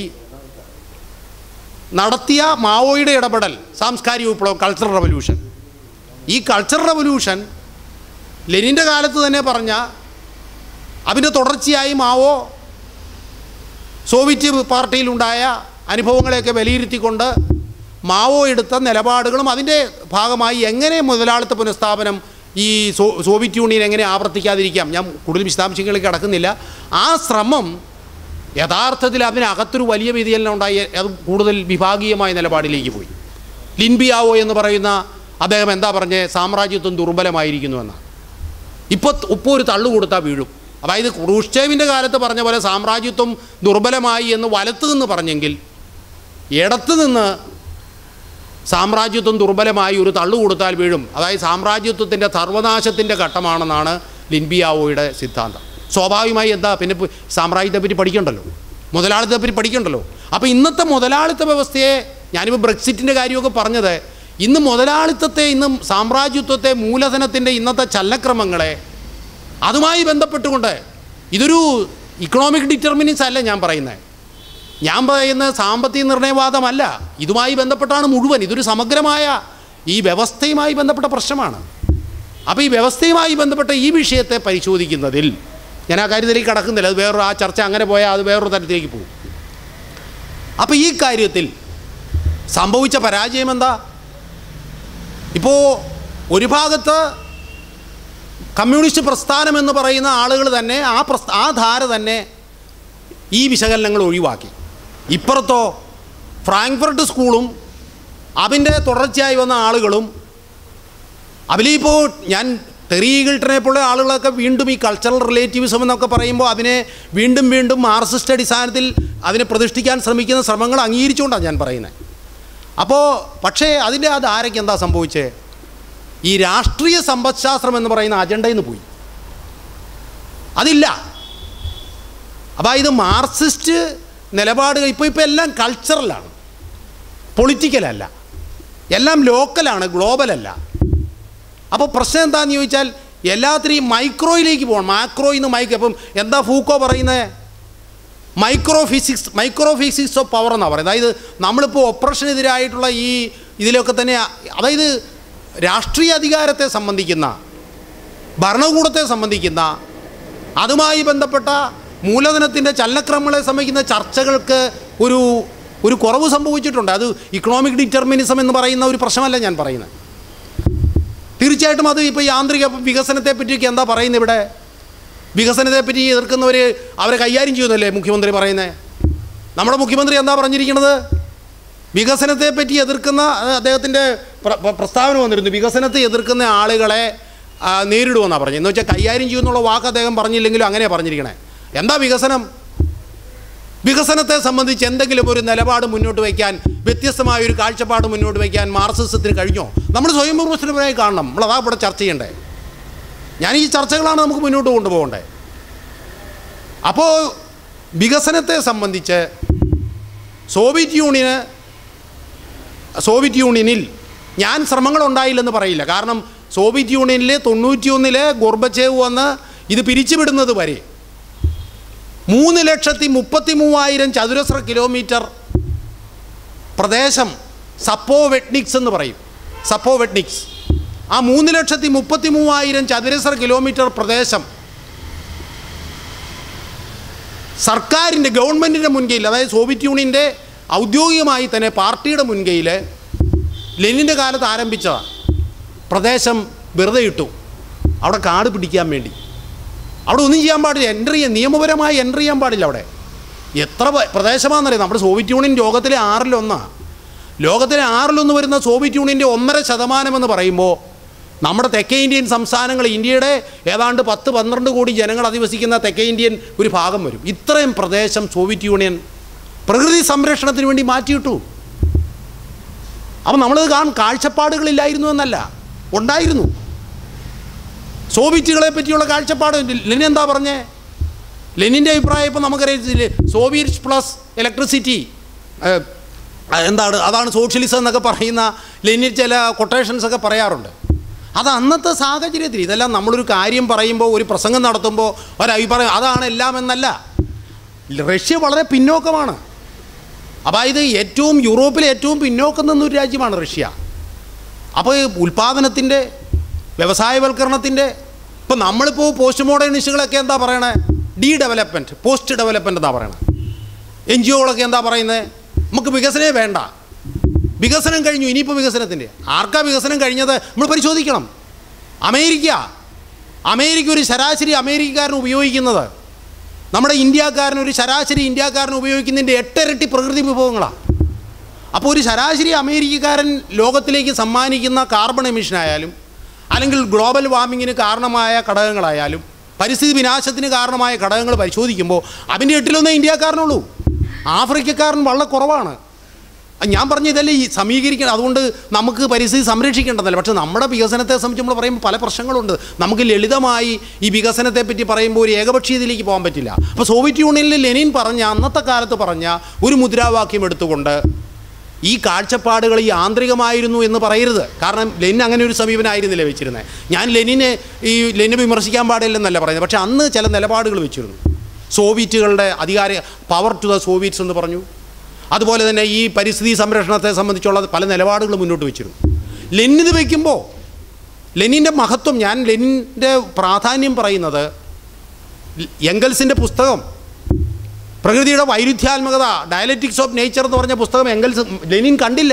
നടത്തിയ മാവോയുടെ ഇടപെടൽ സാംസ്കാരിക വിപ്ലവം കൾച്ചറൽ റവല്യൂഷൻ ഈ കൾച്ചറൽ റവല്യൂഷൻ ലെനിൻ്റെ കാലത്ത് തന്നെ പറഞ്ഞ അതിൻ്റെ തുടർച്ചയായി മാവോ സോവിയറ്റ് പാർട്ടിയിലുണ്ടായ അനുഭവങ്ങളെയൊക്കെ വിലയിരുത്തിക്കൊണ്ട് മാവോ എടുത്ത നിലപാടുകളും അതിൻ്റെ ഭാഗമായി എങ്ങനെ മുതലാളിത്ത പുനഃസ്ഥാപനം ഈ സോ സോവിയറ്റ് യൂണിയൻ എങ്ങനെ ആവർത്തിക്കാതിരിക്കാം ഞാൻ കൂടുതൽ വിശദാംശങ്ങളിലേക്ക് കടക്കുന്നില്ല ആ ശ്രമം യഥാർത്ഥത്തിൽ അതിനകത്തൊരു വലിയ വ്യതിചലനം ഉണ്ടായി അത് കൂടുതൽ വിഭാഗീയമായ നിലപാടിലേക്ക് പോയി ലിൻബിയാവോ എന്ന് പറയുന്ന അദ്ദേഹം എന്താ പറഞ്ഞേ സാമ്രാജ്യത്വം ദുർബലമായിരിക്കുന്നു എന്നാണ് ഇപ്പോൾ ഇപ്പോൾ ഒരു തള്ളു കൊടുത്താൽ വീഴും അതായത് ക്രൂഷ്ചേവിൻ്റെ കാലത്ത് പറഞ്ഞ പോലെ സാമ്രാജ്യത്വം ദുർബലമായി എന്ന് വലത്ത് നിന്ന് പറഞ്ഞെങ്കിൽ ഇടത്ത് നിന്ന് സാമ്രാജ്യത്വം ദുർബലമായി ഒരു തള്ളു കൊടുത്താൽ വീഴും അതായത് സാമ്രാജ്യത്വത്തിൻ്റെ സർവനാശത്തിൻ്റെ ഘട്ടമാണെന്നാണ് ലിൻബിയാവോയുടെ സിദ്ധാന്തം സ്വാഭാവികമായി എന്താ പിന്നെ ഇപ്പൊ സാമ്രാജ്യത്തെ പറ്റി പഠിക്കണ്ടല്ലോ മുതലാളിത്തത്തെ പറ്റി പഠിക്കണ്ടല്ലോ അപ്പോൾ ഇന്നത്തെ മുതലാളിത്ത വ്യവസ്ഥയെ ഞാനിപ്പോൾ ബ്രെക്സിറ്റിൻ്റെ കാര്യമൊക്കെ പറഞ്ഞത് ഇന്ന് മുതലാളിത്തത്തെ ഇന്ന് സാമ്രാജ്യത്വത്തെ മൂലധനത്തിൻ്റെ ഇന്നത്തെ ചലനക്രമങ്ങളെ അതുമായി ബന്ധപ്പെട്ടുകൊണ്ട് ഇതൊരു ഇക്കണോമിക് ഡിറ്റർമിനിങ്സ് അല്ല ഞാൻ പറയുന്നത് ഞാൻ പറയുന്ന സാമ്പത്തിക നിർണയവാദമല്ല ഇതുമായി ബന്ധപ്പെട്ടാണ് മുഴുവൻ ഇതൊരു സമഗ്രമായ ഈ വ്യവസ്ഥയുമായി ബന്ധപ്പെട്ട പ്രശ്നമാണ് അപ്പോൾ ഈ വ്യവസ്ഥയുമായി ബന്ധപ്പെട്ട ഈ വിഷയത്തെ പരിശോധിക്കുന്നതിൽ ഞാൻ ആ കാര്യത്തിലേക്ക് കടക്കുന്നില്ല അത് വേറൊരു ആ ചർച്ച അങ്ങനെ പോയാൽ അത് വേറൊരു തരത്തിലേക്ക് പോകും അപ്പോൾ ഈ കാര്യത്തിൽ സംഭവിച്ച പരാജയം എന്താ ഇപ്പോൾ ഒരു ഭാഗത്ത് കമ്മ്യൂണിസ്റ്റ് പ്രസ്ഥാനം എന്ന് പറയുന്ന ആളുകൾ തന്നെ ആ പ്രസ്ഥ ആ ധാര തന്നെ ഈ വിശകലനങ്ങൾ ഒഴിവാക്കി ഇപ്പുറത്തോ ഫ്രാങ്ക്ഫർട്ട് സ്കൂളും അതിൻ്റെ തുടർച്ചയായി വന്ന ആളുകളും അതിലിപ്പോൾ ഞാൻ ടെറി ഈഗിൾട്ടനെ പോലെ ആളുകളൊക്കെ വീണ്ടും ഈ കൾച്ചറൽ റിലേറ്റീവിസം എന്നൊക്കെ പറയുമ്പോൾ അതിനെ വീണ്ടും വീണ്ടും മാർസിസ്റ്റ് അടിസ്ഥാനത്തിൽ അതിനെ പ്രതിഷ്ഠിക്കാൻ ശ്രമിക്കുന്ന ശ്രമങ്ങൾ അംഗീകരിച്ചുകൊണ്ടാണ് ഞാൻ പറയുന്നത് അപ്പോൾ പക്ഷേ അതിൻ്റെ അത് ആരൊക്കെ എന്താ സംഭവിച്ചത് ഈ രാഷ്ട്രീയ സമ്പദ്ശാസ്ത്രം എന്ന് പറയുന്ന അജണ്ടയിൽ നിന്ന് പോയി അതില്ല അപ്പോൾ ഇത് മാർക്സിസ്റ്റ് നിലപാടുകൾ ഇപ്പോൾ ഇപ്പോൾ എല്ലാം കൾച്ചറലാണ് പൊളിറ്റിക്കലല്ല എല്ലാം ലോക്കലാണ് ഗ്ലോബലല്ല അപ്പോൾ പ്രശ്നം എന്താണെന്ന് ചോദിച്ചാൽ എല്ലാത്തിനെയും മൈക്രോയിലേക്ക് പോകണം മാക്രോയിൽ നിന്ന് മൈക്രോ അപ്പം എന്താ ഫൂക്കോ പറയുന്നത് micro physics micro physics of power എന്നാണ് പറയുന്നത് അതായത് നമ്മളിപ്പോൾ ഒപ്രഷനെതിരായിട്ടുള്ള ഈ ഇതിലൊക്കെ തന്നെ അതായത് രാഷ്ട്രീയ അധികാരത്തെ സംബന്ധിക്കുന്ന ഭരണകൂടത്തെ സംബന്ധിക്കുന്ന അതുമായി ബന്ധപ്പെട്ട മൂലധനത്തിൻ്റെ ചലനക്രമങ്ങളെ സംബന്ധിക്കുന്ന ചർച്ചകൾക്ക് ഒരു ഒരു കുറവ് സംഭവിച്ചിട്ടുണ്ട് അത് ഇക്കണോമിക് ഡിറ്റർമിനിസം എന്ന് പറയുന്ന ഒരു പ്രശ്നമല്ല ഞാൻ പറയുന്നത് തീർച്ചയായിട്ടും അത് ഇപ്പോൾ യാന്ത്രിക വികസനത്തെ പറ്റിയൊക്കെ എന്താ പറയുന്നത് ഇവിടെ വികസനത്തെ പറ്റി എതിർക്കുന്നവർ അവരെ കൈകാര്യം ചെയ്യുന്നല്ലേ മുഖ്യമന്ത്രി പറയുന്നത് നമ്മുടെ മുഖ്യമന്ത്രി എന്താ പറഞ്ഞിരിക്കുന്നത് വികസനത്തെ പറ്റി എതിർക്കുന്ന അത് അദ്ദേഹത്തിൻ്റെ പ്ര- പ്ര- പ്രസ്താവന വന്നിരുന്നു വികസനത്തെ എതിർക്കുന്ന ആളുകളെ ആ, നേരിടുമെന്നാണ് പറഞ്ഞത് എന്ന് വെച്ചാൽ കൈകാര്യം ചെയ്യുമെന്നുള്ള വാക്ക് അദ്ദേഹം പറഞ്ഞില്ലെങ്കിലും അങ്ങനെ പറഞ്ഞിരിക്കണേ എന്താ വികസനം വികസനത്തെ സംബന്ധിച്ച് എന്തെങ്കിലും ഒരു നിലപാട് മുന്നോട്ട് വയ്ക്കാൻ വ്യത്യസ്തമായ ഒരു കാഴ്ചപ്പാട് മുന്നോട്ട് വയ്ക്കാൻ മാർക്സിസത്തിന് കഴിഞ്ഞോ നമ്മൾ സ്വയം വിമർശനപരമായി കാണണം നമ്മൾ അതാ ഇവിടെ ചർച്ച ചെയ്യണ്ടേ ഞാൻ ഈ ചർച്ചകളാണ് നമുക്ക് മുന്നോട്ട് കൊണ്ടുപോകേണ്ടത് അപ്പോൾ വികസനത്തെ സംബന്ധിച്ച് സോവിയറ്റ് യൂണിയന് സോവിയറ്റ് യൂണിയനിൽ ഞാൻ ശ്രമങ്ങളുണ്ടായില്ലെന്ന് പറയില്ല കാരണം സോവിയറ്റ് യൂണിയനിൽ തൊണ്ണൂറ്റിയൊന്നിലെ ഗോർബച്ചേവ് വന്ന് ഇത് പിരിച്ചുവിടുന്നത് വരെ മൂന്ന് ലക്ഷത്തി മുപ്പത്തി മൂവായിരം ചതുരശ്ര കിലോമീറ്റർ പ്രദേശം സപ്പോ വെട്നിക്സ് എന്ന് പറയും സപ്പോ വെട്നിക്സ് ആ മൂന്ന് ലക്ഷത്തി മുപ്പത്തി മൂവായിരം ചതുരശ്ര കിലോമീറ്റർ പ്രദേശം സർക്കാരിൻ്റെ ഗവൺമെൻറ്റിൻ്റെ മുൻകൈയിൽ അതായത് സോവിയറ്റ് യൂണിയൻ്റെ ഔദ്യോഗികമായി തന്നെ പാർട്ടിയുടെ മുൻകൈയിൽ ലെനിൻ്റെ കാലത്ത് ആരംഭിച്ചതാണ് പ്രദേശം വെറുതെ ഇട്ടു അവിടെ കാട് പിടിക്കാൻ വേണ്ടി അവിടെ ഒന്നും ചെയ്യാൻ പാടില്ല എൻട്രി ചെയ്യാൻ നിയമപരമായി എൻട്രി ചെയ്യാൻ പാടില്ല അവിടെ എത്ര പ- പ്രദേശമാണെന്നറിയാം നമ്മുടെ സോവിയറ്റ് യൂണിയൻ ലോകത്തിലെ ആറിലൊന്നാണ് ലോകത്തിലെ ആറിലൊന്ന് വരുന്ന സോവിയറ്റ് യൂണിയൻ്റെ ഒന്നര ശതമാനമെന്ന് പറയുമ്പോൾ നമ്മുടെ തെക്കേ ഇന്ത്യൻ സംസ്ഥാനങ്ങൾ ഇന്ത്യയുടെ ഏതാണ്ട് പത്ത് പന്ത്രണ്ട് കോടി ജനങ്ങൾ അധിവസിക്കുന്ന തെക്കേ ഇന്ത്യൻ ഒരു ഭാഗം വരും ഇത്രയും പ്രദേശം സോവിയറ്റ് യൂണിയൻ പ്രകൃതി സംരക്ഷണത്തിന് വേണ്ടി മാറ്റിയിട്ടു അപ്പം നമ്മളത് കാണും കാഴ്ചപ്പാടുകളില്ലായിരുന്നു എന്നല്ല ഉണ്ടായിരുന്നു സോവിയറ്റുകളെ പറ്റിയുള്ള കാഴ്ചപ്പാട് ലെനിൻ എന്താ പറഞ്ഞേ ലെനിൻ്റെ അഭിപ്രായം ഇപ്പം നമുക്കറിയത്തില്ലേ സോവിയറ്റ് പ്ലസ് ഇലക്ട്രിസിറ്റി എന്താണ് അതാണ് സോഷ്യലിസം എന്നൊക്കെ പറയുന്ന ലെനിൻ ചില കൊട്ടേഷൻസ് ഒക്കെ പറയാറുണ്ട് അത് അന്നത്തെ സാഹചര്യത്തിൽ ഇതെല്ലാം നമ്മളൊരു കാര്യം പറയുമ്പോൾ ഒരു പ്രസംഗം നടത്തുമ്പോൾ ഒരഭിപ്രായം അതാണ് എല്ലാം എന്നല്ല റഷ്യ വളരെ പിന്നോക്കമാണ് അതായത് ഏറ്റവും യൂറോപ്പിലെ ഏറ്റവും പിന്നോക്കം നിന്നൊരു രാജ്യമാണ് റഷ്യ അപ്പോൾ ഈ ഉൽപ്പാദനത്തിൻ്റെ വ്യവസായവൽക്കരണത്തിൻ്റെ ഇപ്പം നമ്മളിപ്പോൾ പോസ്റ്റ് മോഡേണിസ്റ്റുകളൊക്കെ എന്താ പറയണേ ഡി ഡെവലപ്മെൻറ്റ് പോസ്റ്റ് ഡെവലപ്മെൻറ്റ് എന്താ പറയണേ എൻ ജി ഒകളൊക്കെ എന്താ പറയുന്നത് നമുക്ക് വികസനമേ വേണ്ട വികസനം കഴിഞ്ഞു ഇനിയിപ്പോൾ വികസനത്തിൻ്റെ ആർക്കാ വികസനം കഴിഞ്ഞത് നമ്മൾ പരിശോധിക്കണം അമേരിക്ക അമേരിക്ക ഒരു ശരാശരി അമേരിക്കക്കാരൻ ഉപയോഗിക്കുന്നത് നമ്മുടെ ഇന്ത്യക്കാരൻ ഒരു ശരാശരി ഇന്ത്യക്കാരൻ ഉപയോഗിക്കുന്നതിൻ്റെ എട്ടിരട്ടി പ്രകൃതി വിഭവങ്ങളാണ് അപ്പോൾ ഒരു ശരാശരി അമേരിക്കക്കാരൻ ലോകത്തിലേക്ക് സമ്മാനിക്കുന്ന കാർബൺ എമിഷനായാലും അല്ലെങ്കിൽ ഗ്ലോബൽ വാർമിങ്ങിന് കാരണമായ ഘടകങ്ങളായാലും പരിസ്ഥിതി വിനാശത്തിന് കാരണമായ ഘടകങ്ങൾ പരിശോധിക്കുമ്പോൾ അതിൻ്റെ എട്ടിലൊന്നേ ഇന്ത്യക്കാരനുള്ളൂ ആഫ്രിക്കക്കാരൻ വളരെ കുറവാണ് ഞാൻ പറഞ്ഞ ഇതല്ലേ ഈ സമീകരിക്കണം അതുകൊണ്ട് നമുക്ക് പരിസ്ഥിതി സംരക്ഷിക്കേണ്ടതല്ല പക്ഷേ നമ്മുടെ വികസനത്തെ സംബന്ധിച്ച് നമ്മൾ പറയുമ്പോൾ പല പ്രശ്നങ്ങളുണ്ട് നമുക്ക് ലളിതമായി ഈ വികസനത്തെ പറ്റി പറയുമ്പോൾ ഒരു ഏകപക്ഷീയതയിലേക്ക് പോകാൻ പറ്റില്ല അപ്പോൾ സോവിയറ്റ് യൂണിയനിൽ ലെനിൻ പറഞ്ഞ അന്നത്തെ കാലത്ത് പറഞ്ഞ ഒരു മുദ്രാവാക്യം എടുത്തുകൊണ്ട് ഈ കാഴ്ചപ്പാടുകൾ യാന്ത്രികമായിരുന്നു എന്ന് പറയരുത് കാരണം ലെനിൻ അങ്ങനെ ഒരു സമീപനമായിരുന്നില്ല വെച്ചിരുന്നത് ഞാൻ ലെനിനെ ഈ ലെനിനെ വിമർശിക്കാൻ പാടില്ലെന്നല്ല പറയുന്നത് പക്ഷേ അന്ന് ചില നിലപാടുകൾ വെച്ചിരുന്നു സോവിയറ്റുകളുടെ അധികാര പവർ ടു ദ സോവിയറ്റ്സ് എന്ന് പറഞ്ഞു അതുപോലെ തന്നെ ഈ പരിസ്ഥിതി സംരക്ഷണത്തെ സംബന്ധിച്ചുള്ള പല നിലപാടുകൾ മുന്നോട്ട് വെച്ചിരുന്നു ലെനിൻ ഇത് വയ്ക്കുമ്പോൾ ലെനിൻ്റെ മഹത്വം ഞാൻ ലെനിൻ്റെ പ്രാധാന്യം പറയുന്നത് എങ്കൽസിൻ്റെ പുസ്തകം പ്രകൃതിയുടെ വൈരുദ്ധ്യാത്മകത ഡയലറ്റിക്സ് ഓഫ് നേച്ചർ എന്ന് പറഞ്ഞ പുസ്തകം എങ്കൽസ് ലെനിൻ കണ്ടില്ല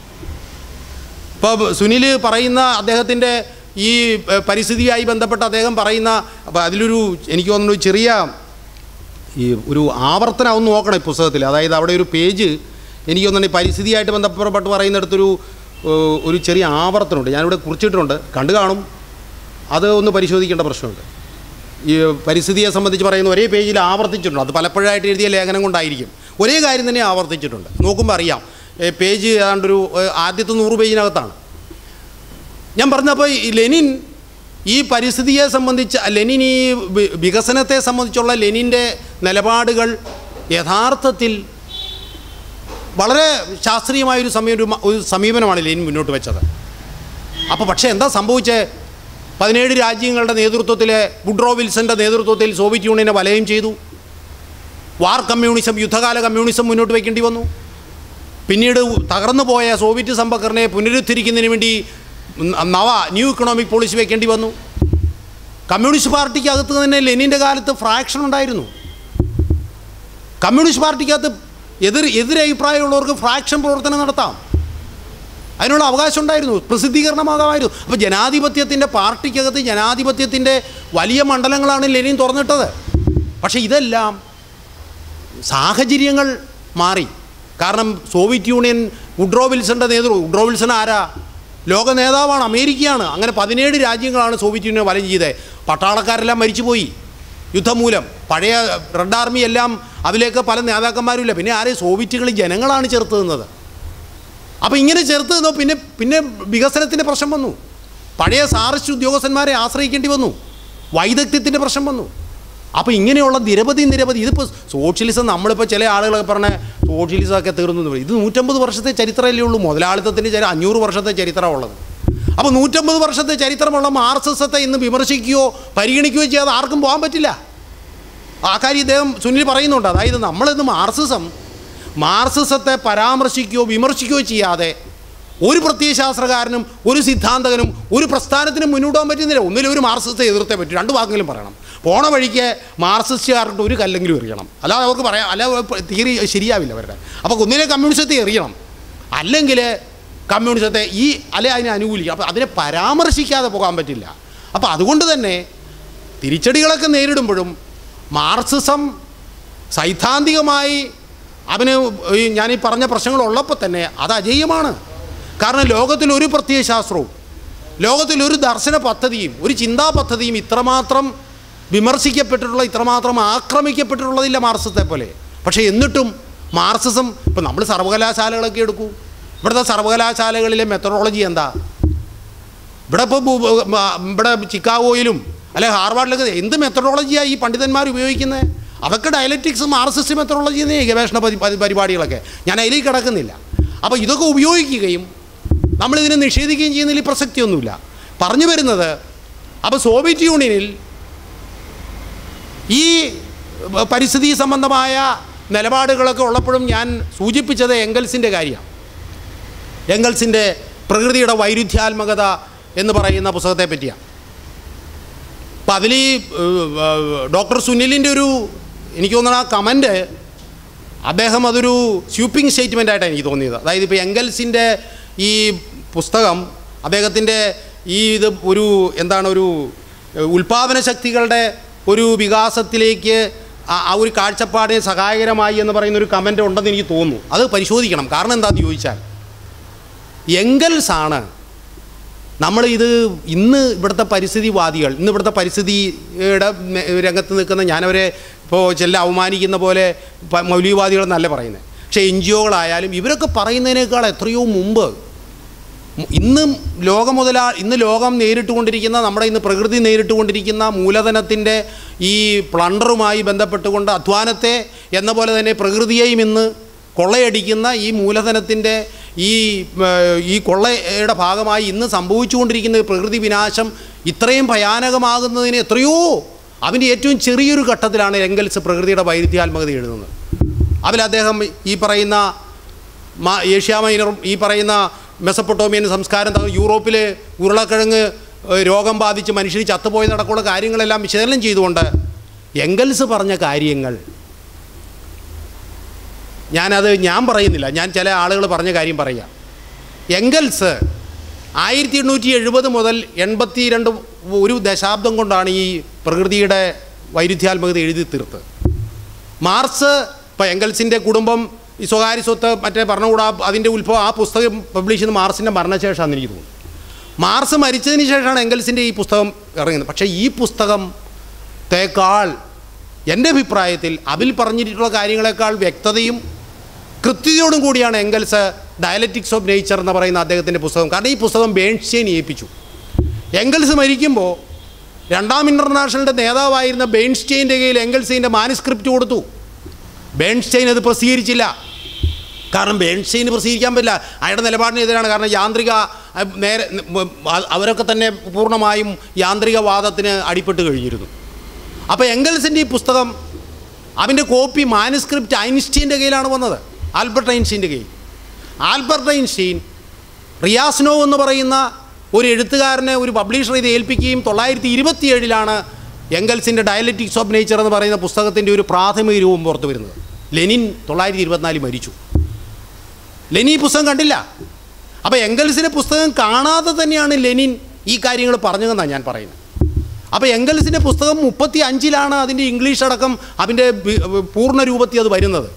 ഇപ്പോൾ സുനിൽ പറയുന്ന അദ്ദേഹത്തിൻ്റെ ഈ ഏഹ്, പരിസ്ഥിതിയായി ബന്ധപ്പെട്ട് അദ്ദേഹം പറയുന്ന അപ്പോൾ അതിലൊരു എനിക്ക് തോന്നുന്നു ചെറിയ ഈ ഒരു ആവർത്തനം ഒന്ന് നോക്കണം ഈ പുസ്തകത്തിൽ അതായത് അവിടെ ഒരു പേജ് എനിക്ക് തോന്നുന്നു ഈ പരിസ്ഥിതിയായിട്ട് ബന്ധപ്പെട്ട് പറയുന്നിടത്തൊരു ഏഹ്, ഒരു ചെറിയ ആവർത്തനമുണ്ട് ഞാനിവിടെ കുറിച്ചിട്ടുണ്ട് കണ്ടു കാണും അത് ഒന്ന് പരിശോധിക്കേണ്ട പ്രശ്നമുണ്ട് ഈ പരിസ്ഥിതിയെ സംബന്ധിച്ച് പറയുന്ന ഒരേ പേജിൽ ആവർത്തിച്ചിട്ടുണ്ട് അത് പലപ്പോഴായിട്ട് എഴുതിയ ലേഖനം കൊണ്ടായിരിക്കും ഒരേ കാര്യം തന്നെ ആവർത്തിച്ചിട്ടുണ്ട് നോക്കുമ്പോൾ അറിയാം ഏ, പേജ് ഏതാണ്ടൊരു ഏ, ആദ്യത്തെ നൂറ് പേജിനകത്താണ് ഞാൻ പറഞ്ഞപ്പോൾ ഈ ലെനിൻ ഈ പരിസ്ഥിതിയെ സംബന്ധിച്ച് ലെനിൻ ഈ വി- വികസനത്തെ സംബന്ധിച്ചുള്ള ലെനിൻ്റെ നിലപാടുകൾ യഥാർത്ഥത്തിൽ വളരെ ശാസ്ത്രീയമായൊരു സമീ ഒരു മ- ഒരു സമീപനമാണ് ലെനിൻ മുന്നോട്ട് വെച്ചത് അപ്പോൾ പക്ഷേ എന്താ സംഭവിച്ചത് പതിനേഴ് രാജ്യങ്ങളുടെ നേതൃത്വത്തിലെ വുഡ്രോ വിൽസൻ്റെ നേതൃത്വത്തിൽ സോവിയറ്റ് യൂണിയനെ വലയം ചെയ്തു വാർ കമ്മ്യൂണിസം യുദ്ധകാല കമ്മ്യൂണിസം മുന്നോട്ട് വയ്ക്കേണ്ടി വന്നു പിന്നീട് തകർന്നു പോയ സോവിയറ്റ് സമ്പക്കറിനെ പുനരുദ്ധരിക്കുന്നതിന് വേണ്ടി ന- നവ ന്യൂ ഇക്കണോമിക് പോളിസി വയ്ക്കേണ്ടി വന്നു കമ്മ്യൂണിസ്റ്റ് പാർട്ടിക്ക് അകത്ത് തന്നെ ലെനിൻ്റെ കാലത്ത് ഫ്രാക്ഷൻ ഉണ്ടായിരുന്നു കമ്മ്യൂണിസ്റ്റ് പാർട്ടിക്കകത്ത് എതിർ എതിരഭിപ്രായമുള്ളവർക്ക് ഫ്രാക്ഷൻ പ്രവർത്തനം നടത്താം അതിനുള്ള അവകാശം ഉണ്ടായിരുന്നു പ്രസിദ്ധീകരണമാകാമായിരുന്നു അപ്പോൾ ജനാധിപത്യത്തിൻ്റെ പാർട്ടിക്കകത്ത് ജനാധിപത്യത്തിൻ്റെ വലിയ മണ്ഡലങ്ങളാണ് ലെനിൻ തുറന്നിട്ടത് പക്ഷേ ഇതെല്ലാം സാഹചര്യങ്ങൾ മാറി കാരണം സോവിയറ്റ് യൂണിയൻ വുഡ്രോ വിൽസൻ്റെ നേതൃത്വം വുഡ്രോ വിൽസൺ ആരാ ലോക നേതാവാണ് അമേരിക്കയാണ് അങ്ങനെ പതിനേഴ് രാജ്യങ്ങളാണ് സോവിയറ്റ് യൂണിയൻ വലം ചെയ്തത് പട്ടാളക്കാരെല്ലാം മരിച്ചുപോയി യുദ്ധം മൂലം പഴയ റെഡ് ആർമി എല്ലാം അതിലേക്ക് പല നേതാക്കന്മാരും ഇല്ല പിന്നെ ആരെ സോവിയറ്റുകൾ ജനങ്ങളാണ് ചേർത്ത് നിന്നത് അപ്പോൾ ഇങ്ങനെ ചേർത്ത് നിന്നോ പിന്നെ പിന്നെ വികസനത്തിൻ്റെ പ്രശ്നം വന്നു പഴയ സാറിസ്റ്റ് ഉദ്യോഗസ്ഥന്മാരെ ആശ്രയിക്കേണ്ടി വന്നു വൈദഗ്ധ്യത്തിൻ്റെ പ്രശ്നം വന്നു അപ്പോൾ ഇങ്ങനെയുള്ള നിരവധി നിരവധി ഇതിപ്പോൾ സോഷ്യലിസം നമ്മളിപ്പോൾ ചില ആളുകളൊക്കെ പറഞ്ഞ സോഷ്യലിസമൊക്കെ തീർന്നു എന്ന് പറയും. ഇത് നൂറ്റമ്പത് വർഷത്തെ ചരിത്രമല്ലേ ഉള്ളൂ മുതലാളിത്തത്തിൻ്റെ ചരി അഞ്ഞൂറ് വർഷത്തെ ചരിത്രമുള്ളത് അപ്പോൾ നൂറ്റമ്പത് വർഷത്തെ ചരിത്രമുള്ള മാർക്സിസത്തെ ഇന്ന് വിമർശിക്കുകയോ പരിഗണിക്കുകയോ ചെയ്യാതെ ആർക്കും പോകാൻ പറ്റില്ല ആ കാര്യം ഇദ്ദേഹം സുനിൽ പറയുന്നുണ്ട് അതായത് നമ്മളിന്ന് മാർക്സിസം മാർക്സിസത്തെ പരാമർശിക്കുകയോ വിമർശിക്കുകയോ ചെയ്യാതെ ഒരു പ്രത്യയശാസ്ത്രകാരനും ഒരു സിദ്ധാന്തകനും ഒരു പ്രസ്ഥാനത്തിനും മുന്നോട്ട് പോകാൻ പറ്റുന്നില്ല ഒന്നിലും ഒരു മാർക്സിസത്തെ എതിർത്തേ പറ്റൂ രണ്ട് വാക്കെങ്കിലും പറയണം പോണ വഴിക്ക് മാർക്സിസ്റ്റുകാർക്ക് ഒരു കല്ലെങ്കിലും എറിയണം അല്ലാതെ അവർക്ക് പറയാം അല്ല തിയറി ശരിയാവില്ല അവരുടെ അപ്പോൾ ഒന്നിലെ കമ്മ്യൂണിസത്തെ എറിയണം അല്ലെങ്കിൽ കമ്മ്യൂണിസത്തെ ഈ അല്ലെ അതിനെ അനുകൂലിക്കണം അപ്പോൾ അതിനെ പരാമർശിക്കാതെ പോകാൻ പറ്റില്ല അപ്പോൾ അതുകൊണ്ട് തന്നെ തിരിച്ചടികളൊക്കെ നേരിടുമ്പോഴും മാർക്സിസം സൈദ്ധാന്തികമായി അവന് ഈ ഞാൻ ഈ പറഞ്ഞ പ്രശ്നങ്ങളുള്ളപ്പോൾ തന്നെ അത് അജയ്യമാണ് കാരണം ലോകത്തിൽ ഒരു പ്രത്യയശാസ്ത്രവും ലോകത്തിൽ ഒരു ദർശന പദ്ധതിയും ഒരു ചിന്താ പദ്ധതിയും ഇത്രമാത്രം വിമർശിക്കപ്പെട്ടിട്ടുള്ള ഇത്രമാത്രം ആക്രമിക്കപ്പെട്ടിട്ടുള്ളതില്ല മാർക്സത്തെ പോലെ പക്ഷേ എന്നിട്ടും മാർക്സിസം ഇപ്പം നമ്മൾ സർവകലാശാലകളൊക്കെ എടുക്കൂ ഇവിടുത്തെ സർവകലാശാലകളിലെ മെത്തഡോളജി എന്താ ഇവിടെ ഇപ്പോൾ ഇവിടെ ചിക്കാഗോയിലും അല്ലെ ഹാർവാർഡിലൊക്കെ എന്ത് മെത്തഡോളജിയാണ് ഈ പണ്ഡിതന്മാർ ഉപയോഗിക്കുന്നത് അതൊക്കെ ഡയലറ്റിക്സ് മാർസിസ്റ്റ് മെത്തഡോളജി എന്നേ ഗവേഷണ പരി പരി- പരിപാടികളൊക്കെ ഞാൻ അതിലേക്ക് കിടക്കുന്നില്ല അപ്പോൾ ഇതൊക്കെ ഉപയോഗിക്കുകയും നമ്മളിതിനെ നിഷേധിക്കുകയും ചെയ്യുന്നതിൽ പ്രസക്തിയൊന്നുമില്ല പറഞ്ഞു വരുന്നത് അപ്പോൾ സോവിയറ്റ് യൂണിയനിൽ ഈ പരിസ്ഥിതി സംബന്ധമായ നിലപാടുകളൊക്കെ ഉള്ളപ്പോഴും ഞാൻ സൂചിപ്പിച്ചത് എങ്കൽസിൻ്റെ കാര്യമാണ് എങ്കൽസിൻ്റെ പ്രകൃതിയുടെ വൈരുദ്ധ്യാത്മകത എന്ന് പറയുന്ന പുസ്തകത്തെ പറ്റിയാണ് അപ്പം അതിൽ ഈ ഡോക്ടർ സുനിലിൻ്റെ ഒരു എനിക്ക് തോന്നുന്ന ആ കമൻറ്റ് അദ്ദേഹം അതൊരു സ്വീപ്പിംഗ് സ്റ്റേറ്റ്മെൻ്റ് ആയിട്ടാണ് എനിക്ക് തോന്നിയത് അതായത് ഇപ്പോൾ എങ്കൽസിൻ്റെ ഈ പുസ്തകം അദ്ദേഹത്തിൻ്റെ ഈ ഇത് ഒരു എന്താണ് ഒരു ഏഹ്, ഉൽപാദന ശക്തികളുടെ ഒരു വികാസത്തിലേക്ക് ആ ആ ഒരു കാഴ്ചപ്പാടിന് സഹായകരമായി എന്ന് പറയുന്ന ഒരു കമൻ്റ് ഉണ്ടെന്ന് എനിക്ക് തോന്നുന്നു അത് പരിശോധിക്കണം കാരണം എന്താണെന്ന് ചോദിച്ചാൽ എങ്കൽസ് ആണ് നമ്മൾ ഇത് ഇന്ന് ഇവിടുത്തെ പരിസ്ഥിതിവാദികൾ ഇന്ന് ഇവിടുത്തെ പരിസ്ഥിതിയുടെ മെ- രംഗത്ത് നിൽക്കുന്ന ഞാനവരെ ഇപ്പോൾ ചില അവമാനിക്കുന്ന പോലെ പ- മൗലികവാദികളെന്നല്ല പറയുന്നത് പക്ഷേ എൻ ജി ഒകളായാലും ഇവരൊക്കെ പറയുന്നതിനേക്കാൾ എത്രയോ മുമ്പ് മു- ഇന്ന് ലോകം മുതലാ ഇന്ന് ലോകം നേരിട്ടുകൊണ്ടിരിക്കുന്ന നമ്മുടെ ഇന്ന് പ്രകൃതി നേരിട്ടുകൊണ്ടിരിക്കുന്ന മൂലധനത്തിൻ്റെ ഈ പ്ലണ്ടറുമായി ബന്ധപ്പെട്ടുകൊണ്ട് അധ്വാനത്തെ എന്ന പോലെ തന്നെ പ്രകൃതിയെയും ഇന്ന് കൊള്ളയടിക്കുന്ന ഈ മൂലധനത്തിൻ്റെ ഈ ഏർ, ഈ കൊള്ളയുടെ ഭാഗമായി ഇന്ന് സംഭവിച്ചുകൊണ്ടിരിക്കുന്ന ഈ പ്രകൃതി വിനാശം ഇത്രയും ഭയാനകമാകുന്നതിന് എത്രയോ അതിൻ്റെ ഏറ്റവും ചെറിയൊരു ഘട്ടത്തിലാണ് എങ്കൽസ് പ്രകൃതിയുടെ വൈരുദ്ധ്യാത്മകത എഴുതുന്നത് അതിൽ അദ്ദേഹം ഈ പറയുന്ന മാ- ഏഷ്യ മൈനറും ഈ പറയുന്ന മെസപ്പൊട്ടോമിയൻ സംസ്കാരം ത- യൂറോപ്പിൽ ഉരുളക്കിഴങ്ങ് ഏഹ്, രോഗം ബാധിച്ച് മനുഷ്യർ ചത്തുപോയി നടക്കുള്ള കാര്യങ്ങളെല്ലാം വിശകലനം ചെയ്തുകൊണ്ട് എങ്കൽസ് പറഞ്ഞ കാര്യങ്ങൾ ഞാനത് ഞാൻ പറയുന്നില്ല ഞാൻ ചില ആളുകൾ പറഞ്ഞ കാര്യം പറയാം എങ്കൽസ് ആയിരത്തി എണ്ണൂറ്റി എഴുപത് മുതൽ എൺപത്തി രണ്ട് ഒരു ദശാബ്ദം കൊണ്ടാണ് ഈ പ്രകൃതിയുടെ വൈരുദ്ധ്യാത്മകത എഴുതി തീർത്തത് മാർസ് ഇപ്പോൾ എങ്കൽസിൻ്റെ കുടുംബം ഈ സ്വകാര്യ സ്വത്ത് മറ്റേ ഭരണകൂടാ അതിൻ്റെ ഉത്ഭവം ആ പുസ്തകം പബ്ലിഷ് ചെയ്യുന്ന മാർസിൻ്റെ മരണശേഷമാണെന്ന് എനിക്ക് തോന്നുന്നു മാർസ് മരിച്ചതിന് ശേഷമാണ് എങ്കൽസിൻ്റെ ഈ പുസ്തകം ഇറങ്ങുന്നത് പക്ഷേ ഈ പുസ്തകം തേക്കാൾ എൻ്റെ അഭിപ്രായത്തിൽ അതിൽ പറഞ്ഞിട്ടുള്ള കാര്യങ്ങളെക്കാൾ വ്യക്തതയും കൃത്യതയോടും കൂടിയാണ് എങ്കൽസ് ഡയലറ്റിക്സ് ഓഫ് നേച്ചർ എന്ന് പറയുന്ന അദ്ദേഹത്തിൻ്റെ പുസ്തകം കാരണം ഈ പുസ്തകം ബേൺസ്റ്റൈൻ ഏൽപ്പിച്ചു എങ്കൽസ് മരിക്കുമ്പോൾ രണ്ടാം ഇൻ്റർനാഷണലിൻ്റെ നേതാവായിരുന്ന ബേൺസ്റ്റൈൻ്റെ കയ്യിൽ എങ്കൽസിൻ്റെ മാനുസ്ക്രിപ്റ്റ് കൊടുത്തു ബേൺസ്റ്റൈൻ അത് പ്രസിദ്ധീകരിച്ചില്ല കാരണം ബേൺസ്റ്റൈന് പ്രസിദ്ധീകരിക്കാൻ പറ്റില്ല അയാളുടെ നിലപാടിനെതിരാണ് കാരണം യാന്ത്രിക അഹ്, നേരെ ഉം, അ- അവരൊക്കെ തന്നെ പൂർണ്ണമായും യാന്ത്രികവാദത്തിന് അടിപ്പെട്ട് കഴിഞ്ഞിരുന്നു അപ്പോൾ എങ്കൽസിൻ്റെ ഈ പുസ്തകം അതിൻ്റെ കോപ്പി മാനുസ്ക്രിപ്റ്റ് ഐൻസ്റ്റീൻ്റെ കയ്യിലാണ് വന്നത് ആൽബർട്ട് ഐൻസ്റ്റീൻ്റെ കയ്യിൽ ആൽബർട്ട് ഐൻസ്റ്റീൻ റിയാസ്നോ എന്ന് പറയുന്ന ഒരു എഴുത്തുകാരനെ ഒരു പബ്ലിഷർ ഇത് ഏൽപ്പിക്കുകയും തൊള്ളായിരത്തി ഇരുപത്തിയേഴിലാണ് എങ്കൽസിൻ്റെ ഡയലറ്റിക്സ് ഓഫ് നേച്ചർ എന്ന് പറയുന്ന പുസ്തകത്തിൻ്റെ ഒരു പ്രാഥമിക രൂപം പുറത്തു വരുന്നത് ലെനിൻ തൊള്ളായിരത്തി ഇരുപത്തിനാലിൽ മരിച്ചു ലെനിൻ ഈ പുസ്തകം കണ്ടില്ല അപ്പോൾ എങ്കൽസിൻ്റെ പുസ്തകം കാണാതെ തന്നെയാണ് ലെനിൻ ഈ കാര്യങ്ങൾ പറഞ്ഞതെന്നാണ് ഞാൻ പറയുന്നത് അപ്പോൾ എങ്കൽസിൻ്റെ പുസ്തകം മുപ്പത്തി അഞ്ചിലാണ് അതിൻ്റെ ഇംഗ്ലീഷ് അടക്കം അതിൻ്റെ ബി- പൂർണ്ണ രൂപത്തിൽ അത് വരുന്നത്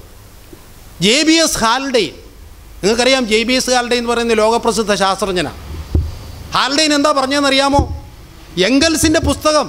ജെ ബി എസ് ഹാൽഡെയിൻ നിങ്ങൾക്കറിയാം ജെ ബി എസ് ഹാൽഡെയിൻ എന്ന് പറയുന്ന ലോകപ്രസിദ്ധ ശാസ്ത്രജ്ഞനാണ് ഹാൽഡെയിൻ എന്താ പറഞ്ഞതെന്നറിയാമോ എങ്കൽസിൻ്റെ പുസ്തകം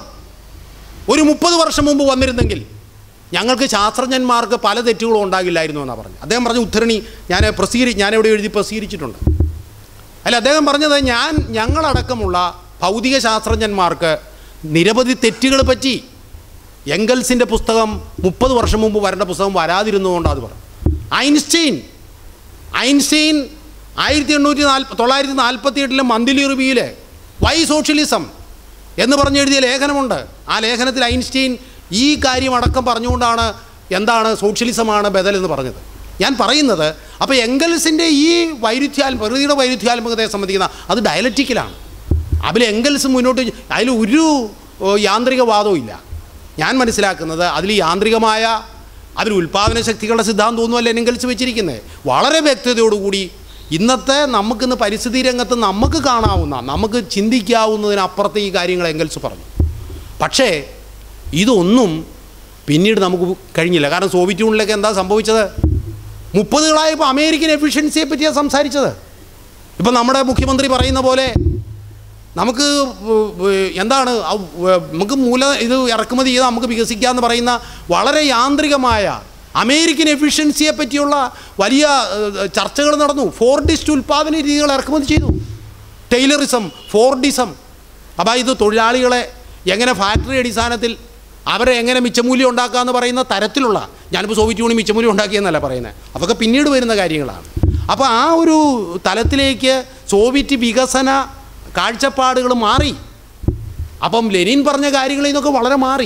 ഒരു മുപ്പത് വർഷം മുമ്പ് വന്നിരുന്നെങ്കിൽ ഞങ്ങൾക്ക് ശാസ്ത്രജ്ഞന്മാർക്ക് പല തെറ്റുകളും ഉണ്ടാകില്ലായിരുന്നു എന്നാണ് പറഞ്ഞത് അദ്ദേഹം പറഞ്ഞ ഉദ്ധരണി ഞാൻ പ്രസിദ്ധീരി ഞാനിവിടെ എഴുതി പ്രസിദ്ധീകരിച്ചിട്ടുണ്ട് അല്ല അദ്ദേഹം പറഞ്ഞത് ഞാൻ ഞങ്ങളടക്കമുള്ള ഭൗതിക ശാസ്ത്രജ്ഞന്മാർക്ക് നിരവധി തെറ്റുകൾ പറ്റി എങ്കൽസിൻ്റെ പുസ്തകം മുപ്പത് വർഷം മുമ്പ് വരേണ്ട പുസ്തകം വരാതിരുന്നതുകൊണ്ട് അത് പറഞ്ഞു ഐൻസ്റ്റീൻ ഐൻസ്റ്റീൻ ആയിരത്തി എണ്ണൂറ്റി നാൽപ്പ തൊള്ളായിരത്തി നാൽപ്പത്തി എട്ടിലെ മന്ത്ലി റിവ്യൂവിൽ വൈ സോഷ്യലിസം എന്ന് പറഞ്ഞെഴുതിയ ലേഖനമുണ്ട് ആ ലേഖനത്തിൽ ഐൻസ്റ്റീൻ ഈ കാര്യം അടക്കം പറഞ്ഞുകൊണ്ടാണ് എന്താണ് സോഷ്യലിസമാണ് ബദൽ എന്ന് പറഞ്ഞത് ഞാൻ പറയുന്നത് അപ്പോൾ എങ്കൽസിൻ്റെ ഈ വൈരുദ്ധ്യാൽ പ്രകൃതിയുടെ വൈരുദ്ധ്യാത്മകതയെ സംബന്ധിക്കുന്ന അത് ഡയലറ്റിക്കലാണ് അതിൽ എങ്കൽസ് മുന്നോട്ട് അതിൽ ഒരു ഓ, യാന്ത്രികവാദവും ഇല്ല ഞാൻ മനസ്സിലാക്കുന്നത് അതിൽ യാന്ത്രികമായ അതിൽ ഉൽപ്പാദന ശക്തികളുടെ സിദ്ധാന്തമൊന്നുമല്ല എങ്കൽസ് വെച്ചിരിക്കുന്നത് വളരെ വ്യക്തതയോടുകൂടി ഇന്നത്തെ നമുക്കിന്ന് പരിസ്ഥിതി രംഗത്ത് നമുക്ക് കാണാവുന്ന നമുക്ക് ചിന്തിക്കാവുന്നതിനപ്പുറത്തെ ഈ കാര്യങ്ങൾ എങ്കൽസ് പറഞ്ഞു പക്ഷേ ഇതൊന്നും പിന്നീട് നമുക്ക് കഴിഞ്ഞില്ല കാരണം സോവിയറ്റ് യൂണിയനിലൊക്കെ എന്താ സംഭവിച്ചത് മുപ്പതുകളായപ്പോൾ അമേരിക്കൻ എഫിഷ്യൻസിയെ പറ്റിയാണ് സംസാരിച്ചത് ഇപ്പം നമ്മുടെ മുഖ്യമന്ത്രി പറയുന്ന പോലെ നമുക്ക് എന്താണ് ആ, നമുക്ക് മൂല ഇത് ഇറക്കുമതി ചെയ്താൽ നമുക്ക് വികസിക്കാമെന്ന് പറയുന്ന വളരെ യാന്ത്രികമായ അമേരിക്കൻ എഫിഷ്യൻസിയെ പറ്റിയുള്ള വലിയ ഏഹ്, ചർച്ചകൾ നടന്നു ഫോർഡിസ്റ്റ് ഉൽപ്പാദന രീതികൾ ഇറക്കുമതി ചെയ്തു ടൈലറിസം ഫോർഡിസം അപ്പോൾ ഇത് തൊഴിലാളികളെ എങ്ങനെ ഫാക്ടറി അടിസ്ഥാനത്തിൽ അവരെ എങ്ങനെ മിച്ചമൂല്യം ഉണ്ടാക്കാമെന്ന് പറയുന്ന തരത്തിലുള്ള ഞാനിപ്പോൾ സോവിയറ്റ് യൂണിയൻ മിച്ചമൂല്യം ഉണ്ടാക്കിയെന്നല്ല പറയുന്നത് അതൊക്കെ പിന്നീട് വരുന്ന കാര്യങ്ങളാണ് അപ്പോൾ ആ ഒരു തലത്തിലേക്ക് സോവിയറ്റ് വികസന കാഴ്ചപ്പാടുകൾ മാറി അപ്പം ലെനിൻ പറഞ്ഞ കാര്യങ്ങളിൽ നിന്നൊക്കെ വളരെ മാറി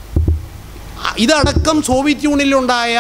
ആ, ഇതടക്കം സോവിയറ്റ് യൂണിയനിലുണ്ടായ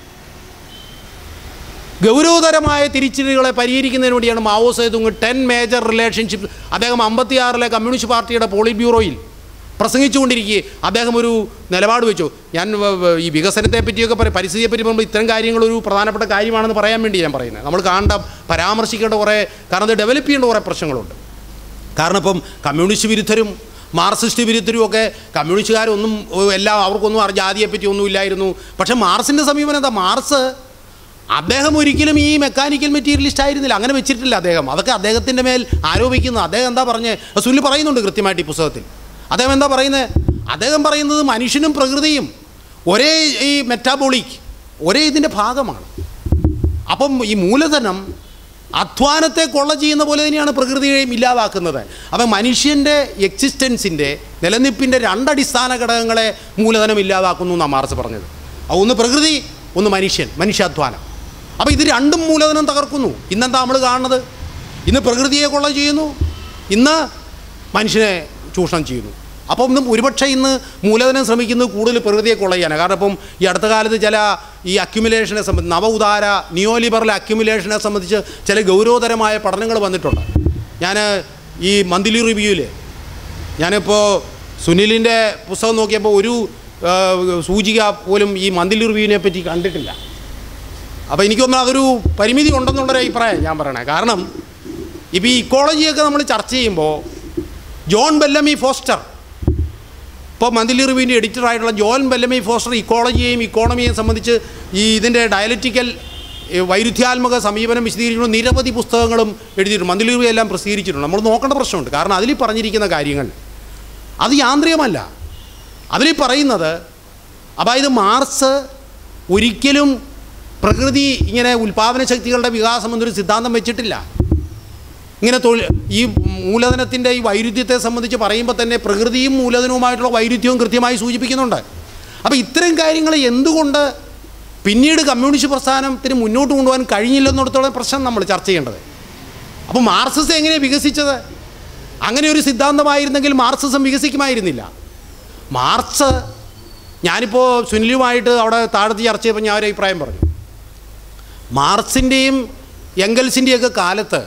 ഗൗരവതരമായ തിരിച്ചടികളെ പരിഹരിക്കുന്നതിന് വേണ്ടിയാണ് Mao Zedong ten major relationship അദ്ദേഹം അമ്പത്തിയാറിലെ കമ്മ്യൂണിസ്റ്റ് പാർട്ടിയുടെ പോളിറ്റ് ബ്യൂറോയിൽ പ്രസംഗിച്ചുകൊണ്ടിരിക്കെ അദ്ദേഹം ഒരു നിലപാട് വെച്ചു ഞാൻ വ- വ- ഈ വികസനത്തെ പറ്റിയൊക്കെ പറയും പരിസ്ഥിതിയെ പറ്റി പറയുമ്പോൾ ഇത്തരം കാര്യങ്ങളൊരു പ്രധാനപ്പെട്ട കാര്യമാണെന്ന് പറയാൻ വേണ്ടി ഞാൻ പറയുന്നത് നമ്മൾ കാണേണ്ട പരാമർശിക്കേണ്ട കുറേ കാരണം ഇത് ഡെവലപ്പ് ചെയ്യേണ്ട കുറേ പ്രശ്നങ്ങളുണ്ട് കാരണം ഇപ്പം കമ്മ്യൂണിസ്റ്റ് വിരുദ്ധരും മാർക്സിസ്റ്റ് വിരുദ്ധരും ഒക്കെ കമ്മ്യൂണിസ്റ്റുകാരൊന്നും ഏഹ്, എല്ലാം അവർക്കൊന്നും അറി ജാതിയെപ്പറ്റി ഒന്നും ഇല്ലായിരുന്നു പക്ഷേ മാർസിൻ്റെ സമീപനം എന്താ മാർസ് അദ്ദേഹം ഒരിക്കലും ഈ മെക്കാനിക്കൽ മെറ്റീരിയലിസ്റ്റ് ആയിരുന്നില്ല അങ്ങനെ വെച്ചിട്ടില്ല അദ്ദേഹം അതൊക്കെ അദ്ദേഹത്തിൻ്റെ മേൽ ആരോപിക്കുന്നു അദ്ദേഹം എന്താ പറഞ്ഞത് സുനിൽ പറയുന്നുണ്ട് കൃത്യമായിട്ട് ഈ പുസ്തകത്തിൽ അദ്ദേഹം എന്താ പറയുന്നത് അദ്ദേഹം പറയുന്നത് മനുഷ്യനും പ്രകൃതിയും ഒരേ ഈ മെറ്റാബോളിക് ഒരേ ഇതിൻ്റെ ഭാഗമാണ് അപ്പം ഈ മൂലധനം അധ്വാനത്തെ കൊള്ള ചെയ്യുന്ന പോലെ തന്നെയാണ് പ്രകൃതിയെയും ഇല്ലാതാക്കുന്നത് അപ്പം മനുഷ്യൻ്റെ എക്സിസ്റ്റൻസിൻ്റെ നിലനിൽപ്പിൻ്റെ രണ്ടടിസ്ഥാന ഘടകങ്ങളെ മൂലധനം ഇല്ലാതാക്കുന്നു എന്നാണ് മാർസ് പറഞ്ഞത് അത് ഒന്ന് പ്രകൃതി ഒന്ന് മനുഷ്യൻ മനുഷ്യാധ്വാനം അപ്പോൾ ഇത് രണ്ടും മൂലധനം തകർക്കുന്നു ഇന്നെന്താ നമ്മൾ കാണുന്നത് ഇന്ന് പ്രകൃതിയെ കൊള്ള ചെയ്യുന്നു ഇന്ന് മനുഷ്യനെ ചൂഷണം ചെയ്യുന്നു അപ്പം ഇന്ന് ഒരുപക്ഷെ ഇന്ന് മൂലധനം ശ്രമിക്കുന്നത് കൂടുതൽ പ്രകൃതിയെ കൊള്ള ചെയ്യാനാണ് കാരണം ഇപ്പം ഈ അടുത്ത കാലത്ത് ചില ഈ അക്യുമുലേഷനെ സംബന്ധിച്ച് നവ ഉദാര നിയോലിബറൽ അക്യുമുലേഷനെ സംബന്ധിച്ച് ചില ഗൗരവതരമായ പഠനങ്ങൾ വന്നിട്ടുണ്ട് ഞാൻ ഈ മന്ത്ലി റിവ്യൂവിൽ ഞാനിപ്പോൾ സുനിലിൻ്റെ പുസ്തകം നോക്കിയപ്പോൾ ഒരു ആ, സൂചിക പോലും ഈ മന്ത്ലി റിവ്യൂവിനെ പറ്റി കണ്ടിട്ടില്ല അപ്പോൾ എനിക്ക് തോന്നുന്നു അതൊരു പരിമിതി ഉണ്ടെന്നുള്ളൊരു അഭിപ്രായം ഞാൻ പറയണേ കാരണം ഇപ്പോൾ ഈ ഇക്കോളജിയൊക്കെ നമ്മൾ ചർച്ച ചെയ്യുമ്പോൾ ജോൺ ബെല്ലമി ഫോസ്റ്റർ ഇപ്പോൾ മന്ത്ലി റിവ്യൂവിൻ്റെ എഡിറ്ററായിട്ടുള്ള ജോൺ ബെല്ലമി ഫോസ്റ്റർ ഇക്കോളജിയെയും ഇക്കോണമിയെയും സംബന്ധിച്ച് ഈ ഇതിൻ്റെ ഡയലറ്റിക്കൽ ഏ, വൈരുദ്ധ്യാത്മക സമീപനം വിശദീകരിക്കുന്ന നിരവധി പുസ്തകങ്ങളും എഴുതിയിട്ടുണ്ട് മന്ത്ലി റിവ്യൂ എല്ലാം പ്രസിദ്ധീകരിച്ചിട്ടുണ്ട് നമ്മൾ നോക്കേണ്ട പ്രശ്നമുണ്ട് കാരണം അതിൽ പറഞ്ഞിരിക്കുന്ന കാര്യങ്ങൾ അത് യാന്ത്രികമല്ല അതിൽ പറയുന്നത് അതായത് മാർസ് ഒരിക്കലും പ്രകൃതി ഇങ്ങനെ ഉൽപാദന ശക്തികളുടെ വികാസം എന്നൊരു സിദ്ധാന്തം വെച്ചിട്ടില്ല ഇങ്ങനെ തൊഴിൽ ഈ മൂലധനത്തിൻ്റെ ഈ വൈരുദ്ധ്യത്തെ സംബന്ധിച്ച് പറയുമ്പോൾ തന്നെ പ്രകൃതിയും മൂലധനവുമായിട്ടുള്ള വൈരുദ്ധ്യവും കൃത്യമായി സൂചിപ്പിക്കുന്നുണ്ട് അപ്പോൾ ഇത്തരം കാര്യങ്ങൾ എന്തുകൊണ്ട് പിന്നീട് കമ്മ്യൂണിസ്റ്റ് പ്രസ്ഥാനത്തിന് മുന്നോട്ട് കൊണ്ടുപോകാൻ കഴിഞ്ഞില്ലെന്നിടത്തോളം പ്രശ്നം നമ്മൾ ചർച്ച ചെയ്യേണ്ടത് അപ്പോൾ മാർക്സിസം എങ്ങനെ വികസിച്ചത് അങ്ങനെ ഒരു സിദ്ധാന്തമായിരുന്നെങ്കിൽ മാർക്സിസം വികസിക്കുമായിരുന്നില്ല മാർക്സ് ഞാനിപ്പോൾ സുനിലുമായിട്ട് അവിടെ താഴത്ത് ചർച്ച ചെയ്തപ്പോൾ ഞാൻ ഒരു അഭിപ്രായം പറഞ്ഞു മാർക്സിൻ്റെയും എങ്കൽസിൻ്റെയൊക്കെ കാലത്ത്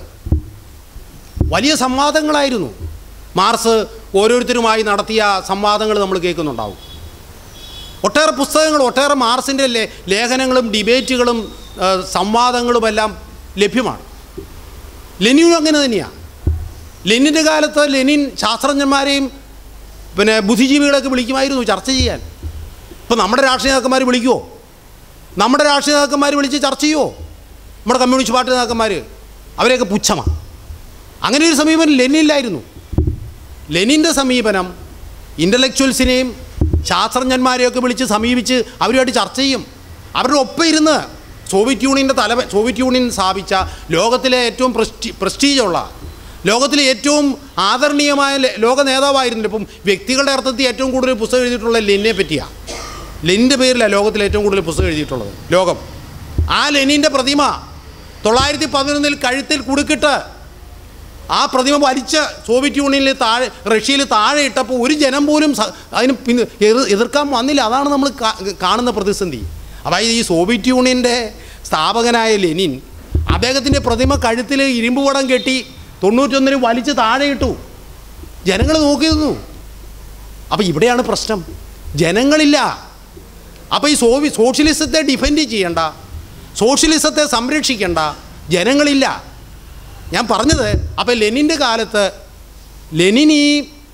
വലിയ സംവാദങ്ങളായിരുന്നു മാർസ് ഓരോരുത്തരുമായി നടത്തിയ സംവാദങ്ങൾ നമ്മൾ കേൾക്കുന്നുണ്ടാവും ഒട്ടേറെ പുസ്തകങ്ങൾ ഒട്ടേറെ മാർസിൻ്റെ ലേ ലേഖനങ്ങളും ഡിബേറ്റുകളും ആ, സംവാദങ്ങളുമെല്ലാം ലഭ്യമാണ് ലെനിനും അങ്ങനെ തന്നെയാണ് ലെനിൻ്റെ കാലത്ത് ലെനിൻ ശാസ്ത്രജ്ഞന്മാരെയും പിന്നെ ബുദ്ധിജീവികളെയൊക്കെ വിളിക്കുമായിരുന്നു ചർച്ച ചെയ്യാൻ ഇപ്പോൾ നമ്മുടെ രാഷ്ട്രീയ നേതാക്കന്മാർ വിളിക്കുമോ നമ്മുടെ രാഷ്ട്രീയ നേതാക്കന്മാർ വിളിച്ച് ചർച്ച ചെയ്യുമോ നമ്മുടെ കമ്മ്യൂണിസ്റ്റ് പാർട്ടി നേതാക്കന്മാർ അവരെയൊക്കെ പുച്ഛമാണ് അങ്ങനെ ഒരു സമീപനം ലെനിനിലായിരുന്നു ലെനിൻ്റെ സമീപനം ഇൻ്റലക്ച്വൽസിനെയും ശാസ്ത്രജ്ഞന്മാരെയൊക്കെ വിളിച്ച് സമീപിച്ച് അവരുമായിട്ട് ചർച്ച ചെയ്യും അവരുടെ ഒപ്പം ഇരുന്ന് സോവിയറ്റ് യൂണിയൻ്റെ തല സോവിയറ്റ് യൂണിയൻ സ്ഥാപിച്ച ലോകത്തിലെ ഏറ്റവും പ്രസ്റ്റി പ്രസ്റ്റീജുള്ള ലോകത്തിലെ ഏറ്റവും ആദരണീയമായ ലെ- ലോക നേതാവായിരുന്നില്ല ഇപ്പം വ്യക്തികളുടെ അർത്ഥത്തിൽ ഏറ്റവും കൂടുതൽ പുസ്തകം എഴുതിയിട്ടുള്ള ലെനിനെ പറ്റിയാണ് ലെനിൻ്റെ പേരിലാണ് ലോകത്തിൽ ഏറ്റവും കൂടുതൽ പുസ്തകം എഴുതിയിട്ടുള്ളത് ലോകം ആ ലെനിൻ്റെ പ്രതിമ തൊള്ളായിരത്തി പതിനൊന്നിൽ കഴുത്തിൽ കുടുക്കിട്ട് ആ പ്രതിമ വലിച്ച് സോവിയറ്റ് യൂണിയനിൽ താഴെ റഷ്യയിൽ താഴെ ഇട്ടപ്പോൾ ഒരു ജനം പോലും സ- അതിന് പിന്നെ എതിർ എതിർക്കാൻ വന്നില്ല അതാണ് നമ്മൾ കാ- കാണുന്ന പ്രതിസന്ധി അതായത് ഈ സോവിയറ്റ് യൂണിയൻ്റെ സ്ഥാപകനായ ലെനിൻ അദ്ദേഹത്തിൻ്റെ പ്രതിമ കഴുത്തിൽ ഇരുമ്പ് വടം കെട്ടി തൊണ്ണൂറ്റൊന്നിന് വലിച്ച് താഴെ ഇട്ടു ജനങ്ങൾ നോക്കി നിന്നു അപ്പോൾ ഇവിടെയാണ് പ്രശ്നം ജനങ്ങളില്ല അപ്പോൾ ഈ സോവി സോഷ്യലിസത്തെ ഡിഫെൻഡ് ചെയ്യണ്ട സോഷ്യലിസത്തെ സംരക്ഷിക്കേണ്ട ജനങ്ങളില്ല ഞാൻ പറഞ്ഞത് അപ്പം ലെനിൻ്റെ കാലത്ത് ലെനിൻ ഈ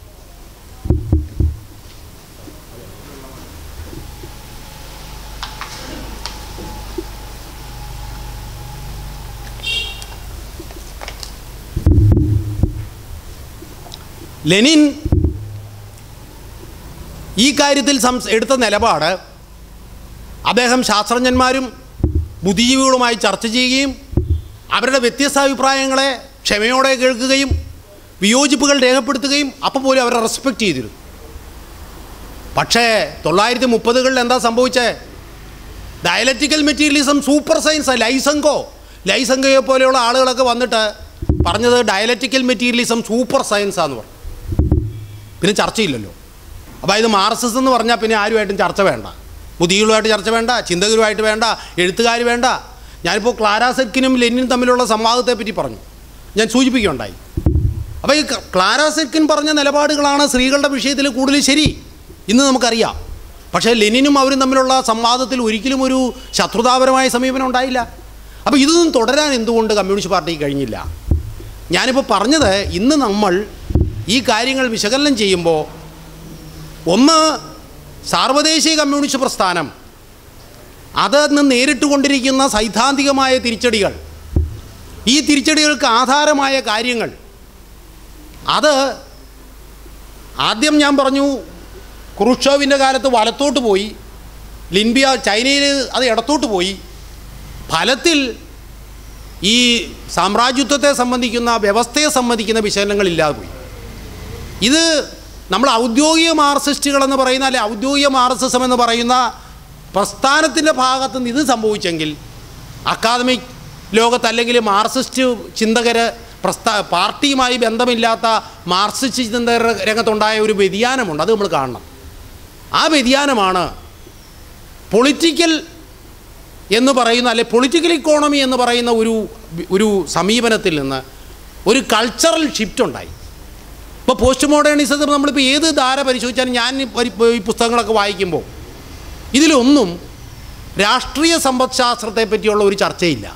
ലെനിൻ ഈ കാര്യത്തിൽ സംസ് എടുത്ത നിലപാട് അദ്ദേഹം ശാസ്ത്രജ്ഞന്മാരും ബുദ്ധിജീവികളുമായി ചർച്ച ചെയ്യുകയും അവരുടെ വ്യത്യസ്ത അഭിപ്രായങ്ങളെ ക്ഷമയോടെ കേൾക്കുകയും വിയോജിപ്പുകൾ രേഖപ്പെടുത്തുകയും അപ്പം പോലും അവരെ റെസ്പെക്റ്റ് ചെയ്തിരുന്നു പക്ഷേ തൊള്ളായിരത്തി മുപ്പതുകളിൽ എന്താ സംഭവിച്ചേ dialectical materialism super science Lysenko ലൈസങ്കയെ പോലെയുള്ള ആളുകളൊക്കെ വന്നിട്ട് പറഞ്ഞത് ഡയലറ്റിക്കൽ മെറ്റീരിയലിസം സൂപ്പർ സയൻസാന്ന് പറഞ്ഞു പിന്നെ ചർച്ചയില്ലല്ലോ അപ്പോൾ ഇത് മാർസിസം എന്ന് പറഞ്ഞാൽ പിന്നെ ആരുമായിട്ടും ചർച്ച വേണ്ട ബുദ്ധികളുമായിട്ട് ചർച്ച വേണ്ട ചിന്തകരുമായിട്ട് വേണ്ട എഴുത്തുകാർ വേണ്ട ഞാനിപ്പോൾ ക്ലാരാസെക്കിനും ലെനിനും തമ്മിലുള്ള സംവാദത്തെപ്പറ്റി പറഞ്ഞു ഞാൻ സൂചിപ്പിക്കുകയുണ്ടായി അപ്പോൾ ഈ ക- ക്ലാരാസെക്കിൻ പറഞ്ഞ നിലപാടുകളാണ് സ്ത്രീകളുടെ വിഷയത്തിൽ കൂടുതൽ ശരി ഇന്ന് നമുക്കറിയാം പക്ഷേ ലെനിനും അവരും തമ്മിലുള്ള സംവാദത്തിൽ ഒരിക്കലും ഒരു ശത്രുതാപരമായ സമീപനം ഉണ്ടായില്ല അപ്പോൾ ഇതൊന്നും തുടരാൻ എന്തുകൊണ്ട് കമ്മ്യൂണിസ്റ്റ് പാർട്ടിക്ക് കഴിഞ്ഞില്ല ഞാനിപ്പോൾ പറഞ്ഞത് ഇന്ന് നമ്മൾ ഈ കാര്യങ്ങൾ വിശകലനം ചെയ്യുമ്പോൾ ഒന്ന് സാർവദേശീയ കമ്മ്യൂണിസ്റ്റ് പ്രസ്ഥാനം അതിന്ന് നേരിട്ട് കൊണ്ടിരിക്കുന്ന സൈദ്ധാന്തികമായ തിരിച്ചടികൾ ഈ തിരിച്ചടികൾക്ക് ആധാരമായ കാര്യങ്ങൾ അത് ആദ്യം ഞാൻ പറഞ്ഞു ക്രൂഷോവിൻ്റെ കാലത്ത് വലത്തോട്ട് പോയി ലിൻബിയ ചൈനയിൽ അത് ഇടത്തോട്ട് പോയി ഫലത്തിൽ ഈ സാമ്രാജ്യത്വത്തെ സംബന്ധിക്കുന്ന വ്യവസ്ഥയെ സംബന്ധിക്കുന്ന വിശകലനങ്ങളില്ലാതെ പോയി ഇത് നമ്മൾ ഔദ്യോഗിക മാർക്സിസ്റ്റുകളെന്ന് പറയുന്ന അല്ലെ ഔദ്യോഗിക മാർക്സിസം എന്ന് പറയുന്ന പ്രസ്ഥാനത്തിൻ്റെ ഭാഗത്ത് നിന്ന് ഇത് സംഭവിച്ചെങ്കിൽ അക്കാദമിക് ലോകത്ത് അല്ലെങ്കിൽ മാർക്സിസ്റ്റ് ചിന്തകർ പ്രസ്ഥാ പാർട്ടിയുമായി ബന്ധമില്ലാത്ത മാർക്സിസ്റ്റ് ചിന്തകർ രംഗത്തുണ്ടായ ഒരു വ്യതിയാനമുണ്ട് അത് നമ്മൾ കാണണം ആ വ്യതിയാനമാണ് പൊളിറ്റിക്കൽ എന്ന് പറയുന്ന അല്ലെ പൊളിറ്റിക്കൽ ഇക്കോണമി എന്ന് പറയുന്ന ഒരു ഒരു സമീപനത്തിൽ നിന്ന് ഒരു കൾച്ചറൽ ഷിഫ്റ്റ് ഉണ്ടായി ഇപ്പോൾ പോസ്റ്റ് മോഡേണിസത്തിൽ നമ്മളിപ്പോൾ ഏത് ധാര പരിശോധിച്ചാലും ഞാൻ ഈ പരി- ഈ പുസ്തകങ്ങളൊക്കെ വായിക്കുമ്പോൾ ഇതിലൊന്നും രാഷ്ട്രീയ സമ്പദ്ശാസ്ത്രത്തെ പറ്റിയുള്ള ഒരു ചർച്ചയില്ല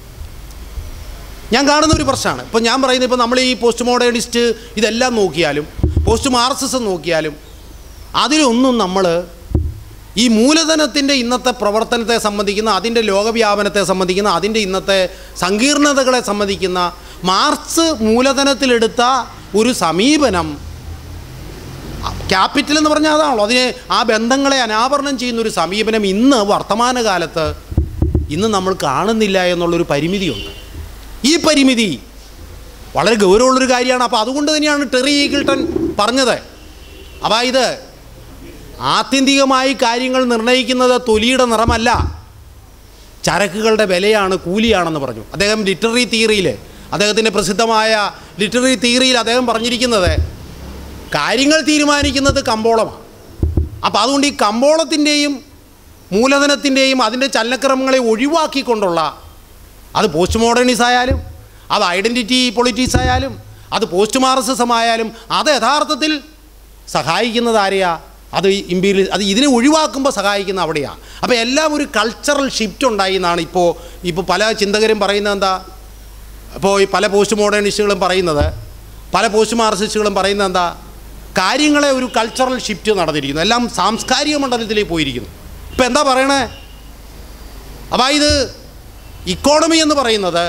ഞാൻ കാണുന്ന ഒരു പ്രശ്നമാണ് ഇപ്പോൾ ഞാൻ പറയുന്നത് ഇപ്പോൾ നമ്മൾ ഈ പോസ്റ്റ് മോഡേണിസ്റ്റ് ഇതെല്ലാം നോക്കിയാലും പോസ്റ്റ് മാർക്സിസം നോക്കിയാലും അതിലൊന്നും നമ്മൾ ഈ മൂലധനത്തിൻ്റെ ഇന്നത്തെ പ്രവർത്തനത്തെ സംബന്ധിക്കുന്ന അതിൻ്റെ ലോകവ്യാപനത്തെ സംബന്ധിക്കുന്ന അതിൻ്റെ ഇന്നത്തെ സങ്കീർണതകളെ സംബന്ധിക്കുന്ന മാർക്സ് മൂലധനത്തിലെടുത്ത ഒരു സമീപനം ക്യാപിറ്റൽ എന്ന് പറഞ്ഞാൽ അതാണല്ലോ അതിനെ ആ ബന്ധങ്ങളെ അനാവരണം ചെയ്യുന്ന ഒരു സമീപനം ഇന്ന് വർത്തമാനകാലത്ത് ഇന്ന് നമ്മൾ കാണുന്നില്ല എന്നുള്ളൊരു പരിമിതിയുണ്ട് ഈ പരിമിതി വളരെ ഗൗരവമുള്ളൊരു കാര്യമാണ് അപ്പോൾ അതുകൊണ്ട് തന്നെയാണ് ടെറി ഈഗിൾട്ടൺ പറഞ്ഞത് അപ്പോൾ ഇത് ആത്യന്തികമായി കാര്യങ്ങൾ നിർണ്ണയിക്കുന്നത് തൊലിയുടെ നിറമല്ല ചരക്കുകളുടെ വിലയാണ് കൂലിയാണെന്ന് പറഞ്ഞു അദ്ദേഹം ലിറ്റററി തിയറിയിൽ അദ്ദേഹത്തിൻ്റെ പ്രസിദ്ധമായ ലിറ്റററി തിയറിയിൽ അദ്ദേഹം പറഞ്ഞിരിക്കുന്നത് കാര്യങ്ങൾ തീരുമാനിക്കുന്നത് കമ്പോളമാണ് അപ്പോൾ അതുകൊണ്ട് ഈ കമ്പോളത്തിൻ്റെയും മൂലധനത്തിൻ്റെയും അതിൻ്റെ ചലനക്രമങ്ങളെ ഒഴിവാക്കിക്കൊണ്ടുള്ള അത് പോസ്റ്റ് മോഡേണിസ് ആയാലും അത് ഐഡൻറ്റിറ്റി പൊളിറ്റിക്സ് ആയാലും അത് പോസ്റ്റ് മാർസിസം ആയാലും അത് യഥാർത്ഥത്തിൽ സഹായിക്കുന്നത് ആരെയാ അത് ഇമ്പീരിയൽ അത് ഇതിനെ ഒഴിവാക്കുമ്പോൾ സഹായിക്കുന്ന അവിടെയാണ് അപ്പോൾ എല്ലാം ഒരു കൾച്ചറൽ ഷിഫ്റ്റ് ഉണ്ടായി എന്നാണ് ഇപ്പോൾ ഇപ്പോൾ പല ചിന്തകരും പറയുന്നത് എന്താ ഇപ്പോൾ ഈ പല പോസ്റ്റ് മോഡേണിസ്റ്റുകളും പറയുന്നത് പല പോസ്റ്റ് മാർസിസ്റ്റുകളും പറയുന്നത് എന്താ കാര്യങ്ങളെ ഒരു കൾച്ചറൽ ഷിഫ്റ്റ് നടന്നിരിക്കുന്നു എല്ലാം സാംസ്കാരിക മണ്ഡലത്തിലേക്ക് പോയിരിക്കുന്നു ഇപ്പം എന്താ പറയണേ അപ്പോൾ ഇത് ഇക്കോണമി എന്ന് പറയുന്നത്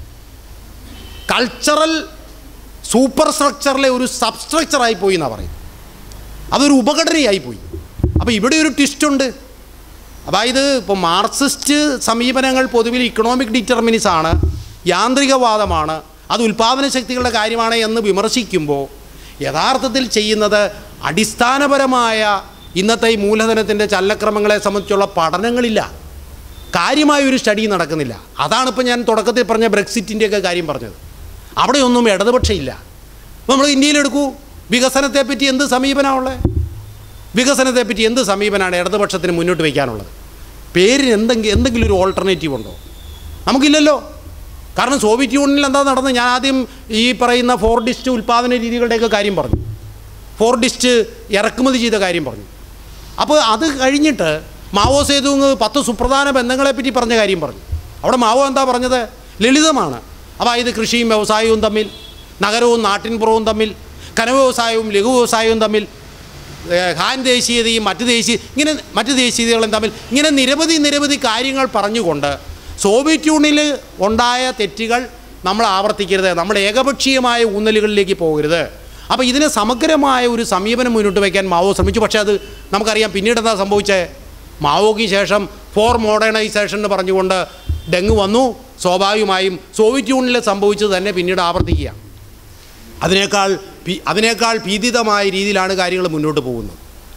കൾച്ചറൽ സൂപ്പർ സ്ട്രക്ചറിലെ ഒരു സബ്സ്ട്രക്ചറായി പോയി എന്നാണ് പറയുന്നത് അതൊരു ഉപഘടനയായി പോയി അപ്പോൾ ഇവിടെ ഒരു ട്വിസ്റ്റുണ്ട് അതായത് ഇപ്പോൾ മാർക്സിസ്റ്റ് സമീപനങ്ങൾ പൊതുവിൽ ഇക്കണോമിക് ഡിറ്റർമിനിസ് ആണ് യാന്ത്രികവാദമാണ് അത് ഉൽപ്പാദന ശക്തികളുടെ കാര്യമാണ് എന്ന് വിമർശിക്കുമ്പോൾ യഥാർത്ഥത്തിൽ ചെയ്യുന്നത് അടിസ്ഥാനപരമായ ഇന്നത്തെ ഈ മൂലധനത്തിൻ്റെ ചലനക്രമങ്ങളെ സംബന്ധിച്ചുള്ള പഠനങ്ങളില്ല കാര്യമായ ഒരു സ്റ്റഡി നടക്കുന്നില്ല അതാണ് ഇപ്പോൾ ഞാൻ തുടക്കത്തിൽ പറഞ്ഞ ബ്രെക്സിറ്റിൻ്റെയൊക്കെ കാര്യം പറഞ്ഞത് അവിടെയൊന്നും ഇടതുപക്ഷമില്ല ഇപ്പോൾ നമ്മൾ ഇന്ത്യയിലെടുക്കൂ വികസനത്തെപ്പറ്റി എന്ത് സമീപനമുള്ളത് വികസനത്തെപ്പറ്റി എന്ത് സമീപനമാണ് ഇടതുപക്ഷത്തിന് മുന്നോട്ട് വയ്ക്കാനുള്ളത് പേരിന് എന്തെങ്കിലും എന്തെങ്കിലും ഒരു ഓൾട്ടർനേറ്റീവ് ഉണ്ടോ നമുക്കില്ലല്ലോ കാരണം സോവിയറ്റ് യൂണിയനിൽ എന്താ നടന്നത് ഞാൻ ആദ്യം ഈ പറയുന്ന ഫോർഡിസ്റ്റ് ഉൽപ്പാദന രീതികളുടെയൊക്കെ കാര്യം പറഞ്ഞു ഫോർഡിസ്റ്റ് ഇറക്കുമതി ചെയ്ത കാര്യം പറഞ്ഞു അപ്പോൾ അത് കഴിഞ്ഞിട്ട് മാവോ സേതുങ് പത്ത് സുപ്രധാന ബന്ധങ്ങളെപ്പറ്റി പറഞ്ഞ കാര്യം പറഞ്ഞു അവിടെ മാവോ എന്താ പറഞ്ഞത് ലളിതമാണ് അതായത് കൃഷിയും വ്യവസായവും തമ്മിൽ നഗരവും നാട്ടിൻപുറവും തമ്മിൽ കനവ്യവസായവും ലഘു വ്യവസായവും തമ്മിൽ ഏഹ്, ഹാൻ ദേശീയതയും മറ്റ് ദേശീയ ഇങ്ങനെ മറ്റ് ദേശീയതകളും തമ്മിൽ ഇങ്ങനെ നിരവധി നിരവധി കാര്യങ്ങൾ പറഞ്ഞുകൊണ്ട് സോവിയറ്റ് യൂണിയനിൽ ഉണ്ടായ തെറ്റുകൾ നമ്മൾ ആവർത്തിക്കരുത് നമ്മൾ ഏകപക്ഷീയമായ ഊന്നലുകളിലേക്ക് പോകരുത് അപ്പോൾ ഇതിന് സമഗ്രമായ ഒരു സമീപനം മുന്നോട്ട് വയ്ക്കാൻ മാവോ ശ്രമിച്ചു പക്ഷേ അത് നമുക്കറിയാം പിന്നീട് എന്താ സംഭവിച്ചത് മാവോയ്ക്ക് ശേഷം ഫോർ മോഡേണൈസേഷൻ എന്ന് പറഞ്ഞുകൊണ്ട് ഡെങ്കു വന്നു സ്വാഭാവികമായും സോവിയറ്റ് യൂണിയനിൽ സംഭവിച്ചത് തന്നെ പിന്നീട് ആവർത്തിക്കുക അതിനേക്കാൾ ഭീ- അതിനേക്കാൾ ഭീതിതമായ രീതിയിലാണ് കാര്യങ്ങൾ മുന്നോട്ട് പോകുന്നത്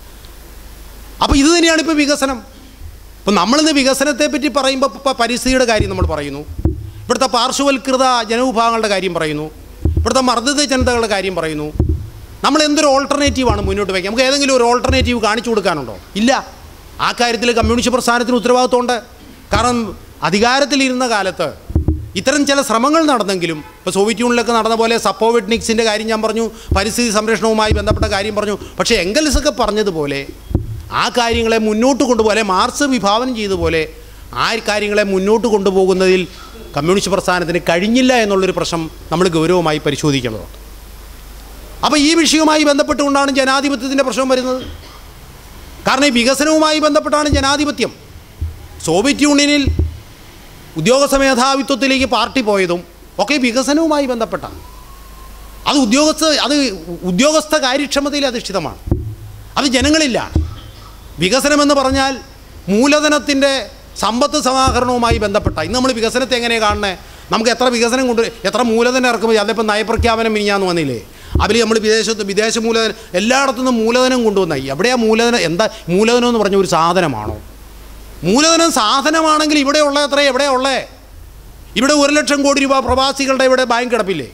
അപ്പോൾ ഇത് തന്നെയാണ് ഇപ്പോൾ വികസനം ഇപ്പം നമ്മളിന്ന് വികസനത്തെപ്പറ്റി പറയുമ്പോൾ ഇപ്പോൾ പരിസ്ഥിതിയുടെ കാര്യം നമ്മൾ പറയുന്നു ഇവിടുത്തെ പാർശ്വവൽകൃത ജനവിഭാഗങ്ങളുടെ കാര്യം പറയുന്നു ഇവിടുത്തെ മർദ്ദിത ജനതകളുടെ കാര്യം പറയുന്നു നമ്മൾ എന്തൊരു ഓൾട്ടർനേറ്റീവാണ് മുന്നോട്ട് വയ്ക്കുക നമുക്ക് ഏതെങ്കിലും ഒരു ഓൾട്ടർനേറ്റീവ് കാണിച്ചു കൊടുക്കാനുണ്ടോ ഇല്ല ആ കാര്യത്തിൽ കമ്മ്യൂണിസ്റ്റ് പ്രസ്ഥാനത്തിന് ഉത്തരവാദിത്വമുണ്ട് കാരണം അധികാരത്തിലിരുന്ന കാലത്ത് ഇത്തരം ചില ശ്രമങ്ങൾ നടന്നെങ്കിലും ഇപ്പോൾ സോവിയറ്റ് യൂണിയനിലൊക്കെ നടന്ന പോലെ സപ്പോവിറ്റ്നിക്സിൻ്റെ കാര്യം ഞാൻ പറഞ്ഞു പരിസ്ഥിതി സംരക്ഷണവുമായി ബന്ധപ്പെട്ട കാര്യം പറഞ്ഞു പക്ഷേ എങ്കൽസൊക്കെ പറഞ്ഞതുപോലെ ആ കാര്യങ്ങളെ മുന്നോട്ട് കൊണ്ടുപോലെ മാർക്സ് വിഭാവനം ചെയ്തതുപോലെ ആ കാര്യങ്ങളെ മുന്നോട്ട് കൊണ്ടുപോകുന്നതിൽ കമ്മ്യൂണിസ്റ്റ് പ്രസ്ഥാനത്തിന് കഴിഞ്ഞില്ല എന്നുള്ളൊരു പ്രശ്നം നമ്മൾ ഗൗരവമായി പരിശോധിക്കേണ്ടതുണ്ട് അപ്പോൾ ഈ വിഷയവുമായി ബന്ധപ്പെട്ടുകൊണ്ടാണ് ജനാധിപത്യത്തിൻ്റെ പ്രശ്നം വരുന്നത് കാരണം ഈ വികസനവുമായി ബന്ധപ്പെട്ടാണ് ജനാധിപത്യം സോവിയറ്റ് യൂണിയനിൽ ഉദ്യോഗസ്ഥ മേധാവിത്വത്തിലേക്ക് പാർട്ടി പോയതും ഒക്കെ വികസനവുമായി ബന്ധപ്പെട്ടാണ് അത് ഉദ്യോഗസ്ഥ അത് ഉദ്യോഗസ്ഥ കാര്യക്ഷമതയിൽ അധിഷ്ഠിതമാണ് അത് ജനങ്ങളില്ല വികസനമെന്ന് പറഞ്ഞാൽ മൂലധനത്തിൻ്റെ സമ്പത്ത് സമാഹരണവുമായി ബന്ധപ്പെട്ട ഇന്ന് നമ്മൾ വികസനത്തെ എങ്ങനെ കാണുന്നത് നമുക്ക് എത്ര വികസനം കൊണ്ട് എത്ര മൂലധനം ഇറക്കുമ്പോൾ അതിപ്പോൾ നയപ്രഖ്യാപനം മിനിഞ്ഞാന്ന് വന്നില്ലേ അവർ നമ്മൾ വിദേശത്ത് വിദേശ മൂലധനം എല്ലായിടത്തുനിന്നും മൂലധനം കൊണ്ടുവന്നായി എവിടെയാ മൂലധനം എന്താ മൂലധനം എന്ന് പറഞ്ഞ ഒരു സാധനമാണോ മൂലധനം സാധനമാണെങ്കിൽ ഇവിടെ ഉള്ള എത്ര എവിടെയാ ഉള്ളേ ഇവിടെ ഒരു ലക്ഷം കോടി രൂപ പ്രവാസികളുടെ ഇവിടെ ബാങ്ക് കിടപ്പില്ലേ